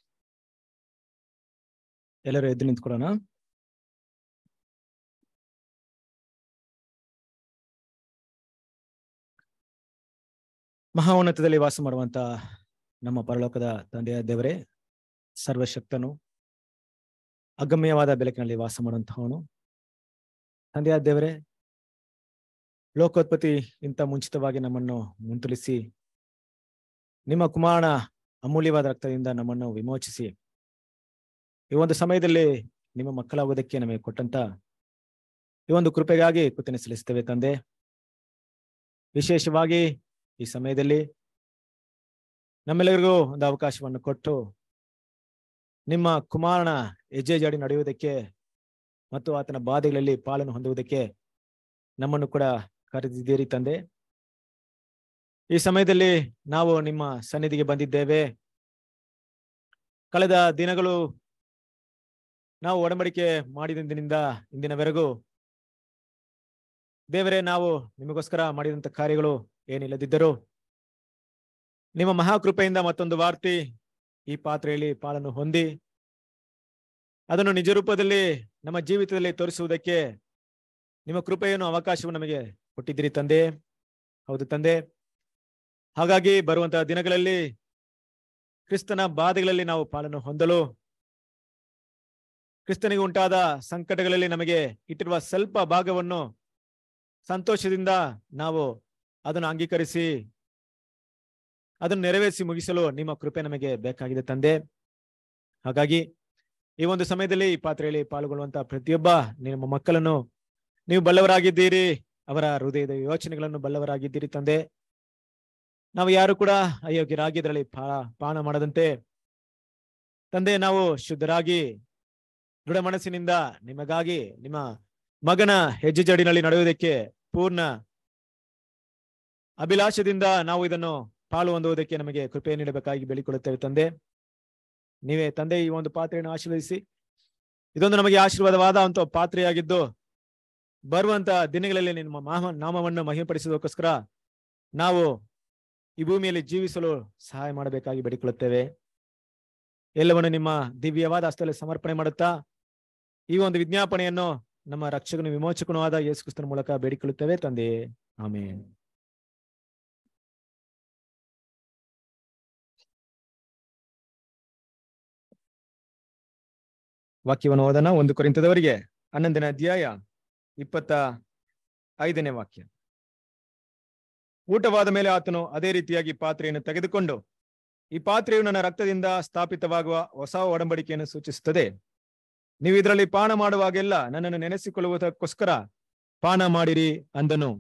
ಎಲ್ಲರೂ ಎದ್ದು ನಿಂತ್ಕೊಳ್ಳೋಣ ಮಹಾ ಉನ್ನತದಲ್ಲಿ ವಾಸ ಮಾಡುವಂತ ನಮ್ಮ ಪರಲೋಕದ ತಂದೆಯ ದೇವರೇ ಸರ್ವಶಕ್ತನು ಅಗಮ್ಯವಾದ ಬೆಳಕಿನಲ್ಲಿ ವಾಸ ಮಾಡುವಂತಹವನು ತಂದೆಯ ದೇವರೇ ಲೋಕೋತ್ಪತ್ತಿ ಇಂಥ ಮುಂಚಿತವಾಗಿ ನಮ್ಮನ್ನು ಮುಂತುಲಿಸಿ ನಿಮ್ಮ ಕುಮಾರನ ಅಮೂಲ್ಯವಾದ ರಕ್ತದಿಂದ ನಮ್ಮನ್ನು ವಿಮೋಚಿಸಿ ಈ ಒಂದು ಸಮಯದಲ್ಲಿ ನಿಮ್ಮ ಮಕ್ಕಳಾಗೋದಕ್ಕೆ ನಮಗೆ ಕೊಟ್ಟಂತ ಈ ಒಂದು ಕೃಪೆಗಾಗಿ ಕೃತಜ್ಞ ಸಲ್ಲಿಸ್ತೇವೆ ತಂದೆ ವಿಶೇಷವಾಗಿ ಈ ಸಮಯದಲ್ಲಿ ನಮ್ಮೆಲ್ಲರಿಗೂ ಒಂದು ಅವಕಾಶವನ್ನು ಕೊಟ್ಟು ನಿಮ್ಮ ಕುಮಾರನ ಹೆಜ್ಜೆ ಜಾಡಿ ನಡೆಯುವುದಕ್ಕೆ ಮತ್ತು ಆತನ ಬಾಧೆಗಳಲ್ಲಿ ಪಾಲನ್ನು ಹೊಂದುವುದಕ್ಕೆ ನಮ್ಮನ್ನು ಕೂಡ ಕರೆದಿದ್ದೀರಿ ತಂದೆ ಈ ಸಮಯದಲ್ಲಿ ನಾವು ನಿಮ್ಮ ಸನ್ನಿಧಿಗೆ ಬಂದಿದ್ದೇವೆ ಕಳೆದ ದಿನಗಳು ನಾವು ಒಡಂಬಡಿಕೆ ಮಾಡಿದಂದಿನಿಂದ ಇಂದಿನವರೆಗೂ ದೇವರೇ ನಾವು ನಿಮಗೋಸ್ಕರ ಮಾಡಿದಂತ ಕಾರ್ಯಗಳು ಏನಿಲ್ಲದಿದ್ದರೂ ನಿಮ್ಮ ಮಹಾಕೃಪೆಯಿಂದ ಮತ್ತೊಂದು ವಾರ್ತಿ ಈ ಪಾತ್ರೆಯಲ್ಲಿ ಪಾಲನ್ನು ಹೊಂದಿ ಅದನ್ನು ನಿಜ ರೂಪದಲ್ಲಿ ನಮ್ಮ ಜೀವಿತದಲ್ಲಿ ತೋರಿಸುವುದಕ್ಕೆ ನಿಮ್ಮ ಕೃಪೆಯನ್ನು ಅವಕಾಶವು ನಮಗೆ ಕೊಟ್ಟಿದ್ದೀರಿ ತಂದೆ ಹೌದು ತಂದೆ ಹಾಗಾಗಿ ಬರುವಂತಹ ದಿನಗಳಲ್ಲಿ ಕ್ರಿಸ್ತನ ಬಾಧೆಗಳಲ್ಲಿ ನಾವು ಪಾಲನ್ನು ಹೊಂದಲು ಕ್ರಿಸ್ತನಿಗೆ ಉಂಟಾದ ಸಂಕಟಗಳಲ್ಲಿ ನಮಗೆ ಇಟ್ಟಿರುವ ಸ್ವಲ್ಪ ಭಾಗವನ್ನು ಸಂತೋಷದಿಂದ ನಾವು ಅದನ್ನು ಅಂಗೀಕರಿಸಿ ಅದನ್ನು ನೆರವೇರಿಸಿ ಮುಗಿಸಲು ನಿಮ್ಮ ಕೃಪೆ ನಮಗೆ ಬೇಕಾಗಿದೆ ತಂದೆ ಹಾಗಾಗಿ ಈ ಒಂದು ಸಮಯದಲ್ಲಿ ಈ ಪಾತ್ರೆಯಲ್ಲಿ ಪಾಲ್ಗೊಳ್ಳುವಂತಹ ಪ್ರತಿಯೊಬ್ಬ ನಿಮ್ಮ ಮಕ್ಕಳನ್ನು ನೀವು ಬಲ್ಲವರಾಗಿದ್ದೀರಿ ಅವರ ಹೃದಯದ ಯೋಚನೆಗಳನ್ನು ಬಲ್ಲವರಾಗಿದ್ದೀರಿ ತಂದೆ ನಾವು ಯಾರು ಕೂಡ ಅಯೋಗ್ಯರಾಗಿ ಇದರಲ್ಲಿ ಪಾ ಪಾನ ಮಾಡದಂತೆ ತಂದೆ ನಾವು ಶುದ್ಧರಾಗಿ ದೃಢ ಮನಸ್ಸಿನಿಂದ ನಿಮಗಾಗಿ ನಿಮ್ಮ ಮಗನ ಹೆಜ್ಜೆ ಜಡಿನಲ್ಲಿ ನಡೆಯುವುದಕ್ಕೆ ಪೂರ್ಣ ಅಭಿಲಾಷದಿಂದ ನಾವು ಇದನ್ನು ಪಾಲು ಹೊಂದುವುದಕ್ಕೆ ನಮಗೆ ಕೃಪೆ ನೀಡಬೇಕಾಗಿ ಬೇಡಿಕೊಳ್ಳುತ್ತೇವೆ ತಂದೆ ನೀವೇ ತಂದೆ ಈ ಒಂದು ಪಾತ್ರೆಯನ್ನು ಆಶೀರ್ವದಿಸಿ ಇದೊಂದು ನಮಗೆ ಆಶೀರ್ವಾದವಾದ ಅಂತ ಪಾತ್ರೆಯಾಗಿದ್ದು ಬರುವಂತ ದಿನಗಳಲ್ಲಿ ನಿಮ್ಮ ಮಾಮ ನಾಮವನ್ನು ಮಹಿಮೆಪಡಿಸುವುದಕ್ಕೋಸ್ಕರ ನಾವು ಈ ಭೂಮಿಯಲ್ಲಿ ಜೀವಿಸಲು ಸಹಾಯ ಮಾಡಬೇಕಾಗಿ ಬೇಡಿಕೊಳ್ಳುತ್ತೇವೆ ಎಲ್ಲವನ್ನು ನಿಮ್ಮ ದಿವ್ಯವಾದ ಹಸ್ತದಲ್ಲಿ ಸಮರ್ಪಣೆ ಮಾಡುತ್ತಾ ಈ ಒಂದು ವಿಜ್ಞಾಪನೆಯನ್ನು ನಮ್ಮ ರಕ್ಷಕನು ವಿಮೋಚಕನೂ ಆದ ಯೇಸು ಕ್ರಿಸ್ತನ ಮೂಲಕ ಬೇಡಿಕೊಳ್ಳುತ್ತೇವೆ ತಂದೆ ಆಮೇನ್ ವಾಕ್ಯವನ್ನು ಓದೋಣ ಒಂದು ಕೊರಿಂತದವರಿಗೆ ಹನ್ನೊಂದನೇ ಅಧ್ಯಾಯ ಇಪ್ಪತ್ತ ಐದನೇ ವಾಕ್ಯ ಊಟವಾದ ಮೇಲೆ ಆತನು ಅದೇ ರೀತಿಯಾಗಿ ಪಾತ್ರೆಯನ್ನು ತೆಗೆದುಕೊಂಡು ಈ ಪಾತ್ರೆಯು ನನ್ನ ರಕ್ತದಿಂದ ಸ್ಥಾಪಿತವಾಗುವ ಹೊಸ ಒಡಂಬಡಿಕೆಯನ್ನು ಸೂಚಿಸುತ್ತದೆ ನೀವು ಇದರಲ್ಲಿ ಪಾನ ಮಾಡುವಾಗೆಲ್ಲ ನನ್ನನ್ನು ನೆನೆಸಿಕೊಳ್ಳುವುದಕ್ಕೋಸ್ಕರ ಪಾನ ಮಾಡಿರಿ ಅಂದನು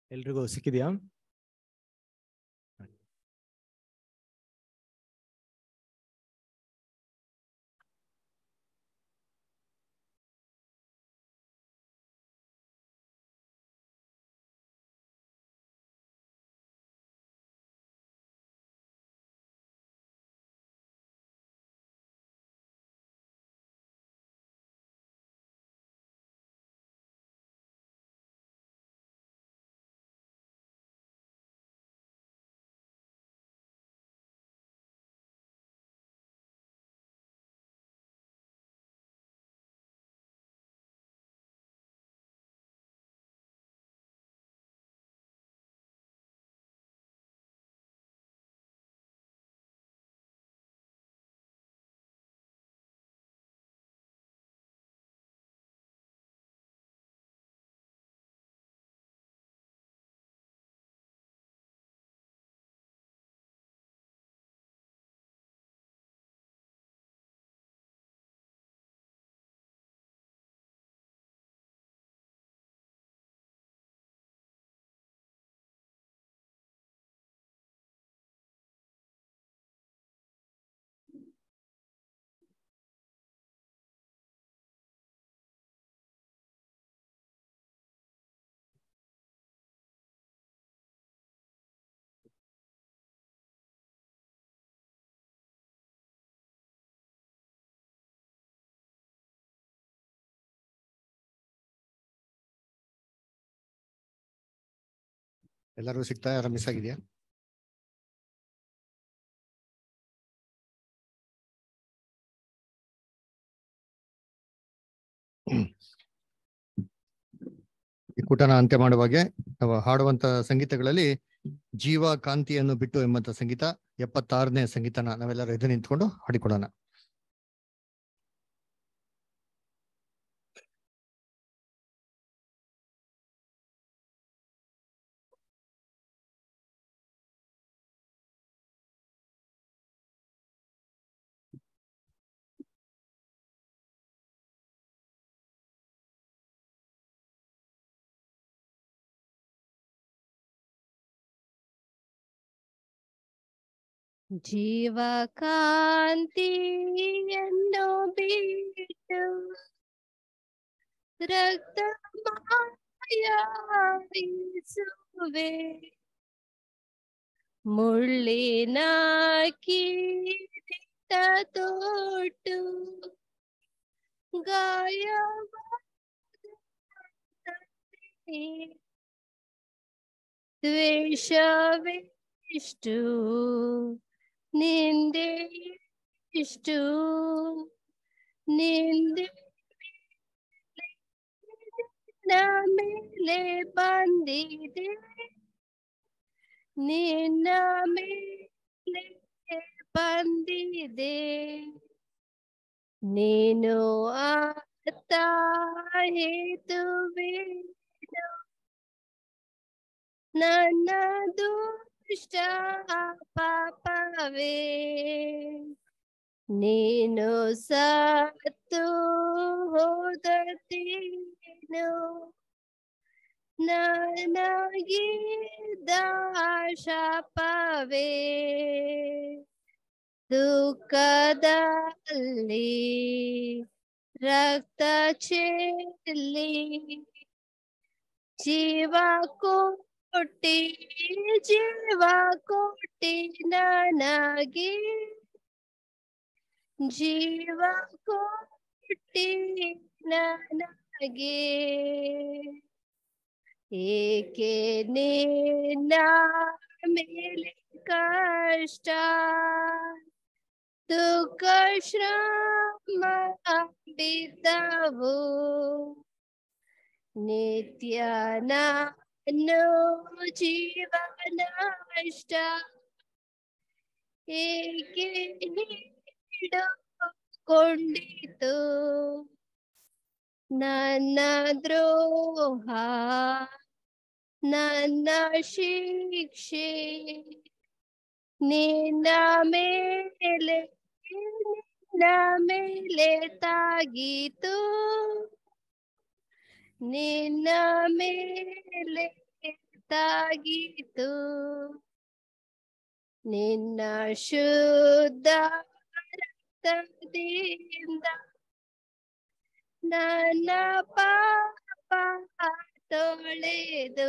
ಎಲ್ರಿಗೂ ಸಿಕ್ಕಿದ್ಯಾ ಎಲ್ಲರೂ ಸಿಗ್ತಾ ಯಾರ ಮಿಸ್ ಆಗಿದೆಯಾ ಈ ಕೂಟನ ಅಂತ್ಯ ಮಾಡುವಾಗೆ ನಾವು ಹಾಡುವಂತ ಸಂಗೀತಗಳಲ್ಲಿ ಜೀವ ಕಾಂತಿಯನ್ನು ಬಿಟ್ಟು ಎಂಬಂತ ಸಂಗೀತ ಎಪ್ಪತ್ತಾರನೇ ಸಂಗೀತನ ನಾವೆಲ್ಲರೂ ಎದ್ದು ನಿಂತ್ಕೊಂಡು ಹಾಡಿಕೊಡೋಣ ಜೀವಕಾಂತಿಯನ್ನು ಬಿಟ್ಟು ರಕ್ತ ಮಾಯಾಯಿಸುವೆ ಮುಳ್ಳಿನ ಕಿರೀಟ ತೊಟ್ಟು ಗಾಯವಾದ ದ್ವೇಷವೆಷ್ಟು ನಿಂದೆ ಇಷ್ಟು ನಿಂದೆ ನಿನ್ನ ಮೇಲೆ ಬಂದಿದೆ ನಿನ್ನ ಮೇಲೆ ಬಂದಿದೆ ನೀನು ಆತ ಹೇತುವೇನು ನನ್ನ ದುಷ್ಟ ಪಾಪವೇ ನೀನು ಸತ್ತು ಹೋದತೇನು ನನಗಿದ್ದ ಶಾಪವೇ ದುಃಖದಲ್ಲಿ ರಕ್ತ ಚೆಲ್ಲಿ ಜೀವ ಕೊಟ್ಟಿ ಜೀವ ಕೊಟ್ಟಿ ನನಗೆ ಜೀವ ಕೊಟ್ಟಿ ನನಗೆ ಏಕೆ ನಿನ್ನ ಮೇಲೆ ಕಷ್ಟ ದುಃಖ ಶ್ರಮ ಬಿದ್ದವು ನಿತ್ಯ ನಾನು ಜೀವನ ಇಷ್ಟ ಏಕೆ ಕೊಂಡಿತು ನನ್ನ ದ್ರೋಹ ನನ್ನ ಶಿಕ್ಷೆ ನಿನ್ನ ಮೇಲೆ ನಿನ್ನ ಮೇಲೆ ತಾಗಿತು ನಿನ್ನ ಮೇಲೆ ಹೊರತಾಗಿತು ನಿನ್ನ ಶುದ್ಧ ರಕ್ತದಿಂದ ನನ್ನ ಪಾಪ ತೊಳೆದು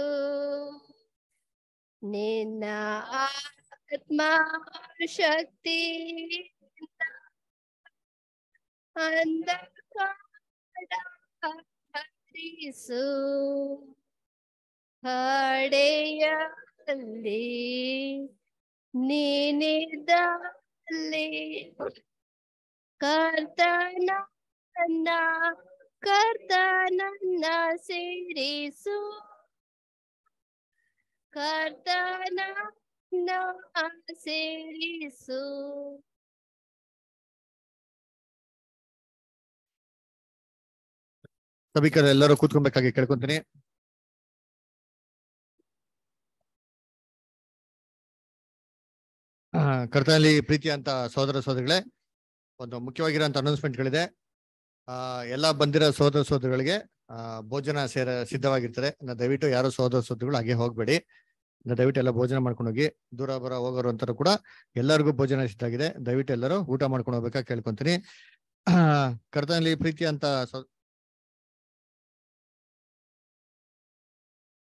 ನಿನ್ನ ಆತ್ಮ ಶಕ್ತಿಯಿಂದ ಅಂಧಕಾರ ಹರಿಸು ಹಡೆಯಲ್ಲಿ ನೀನಿದ್ದಲ್ಲಿ ಕರ್ತನ ನನ್ನ ಕರ್ತನನ್ನ ಸೇರಿಸು ಕರ್ತನ ಸೇರಿಸು ಸಭಿಕರು ಎಲ್ಲರೂ ಕೂತ್ಕೊಬೇಕಾಗಿ ಕೇಳ್ಕೊಂತೀನಿ ಆ, ಕರ್ತನಲ್ಲಿ ಪ್ರೀತಿ ಅಂತ ಸೋದರ ಸೋದರಿಗಳೇ ಒಂದು ಮುಖ್ಯವಾಗಿರೋಂಥ ಅನೌನ್ಸ್ಮೆಂಟ್ಗಳಿದೆ ಆ ಎಲ್ಲ ಬಂದಿರೋ ಸೋದರ ಸೋದರಿಗಳಿಗೆ ಆ ಭೋಜನ ಸೇರ ಸಿದ್ಧವಾಗಿರ್ತಾರೆ ಇನ್ನು ದಯವಿಟ್ಟು ಯಾರು ಸೋದರ ಸೋದರಿಗಳು ಹಾಗೆ ಹೋಗ್ಬೇಡಿ ಇನ್ನು ದಯವಿಟ್ಟು ಎಲ್ಲ ಭೋಜನ ಮಾಡ್ಕೊಂಡು ಹೋಗಿ ದೂರ ಬರ ಹೋಗೋರು ಅಂತಾರು ಕೂಡ ಎಲ್ಲರಿಗೂ ಭೋಜನ ಸಿದ್ಧ ಆಗಿದೆ ದಯವಿಟ್ಟು ಎಲ್ಲರೂ ಊಟ ಮಾಡ್ಕೊಂಡು ಹೋಗ್ಬೇಕಾ ಕೇಳ್ಕೊಂತೀನಿ ಕರ್ತನಲ್ಲಿ ಪ್ರೀತಿ ಅಂತ ಸೋ-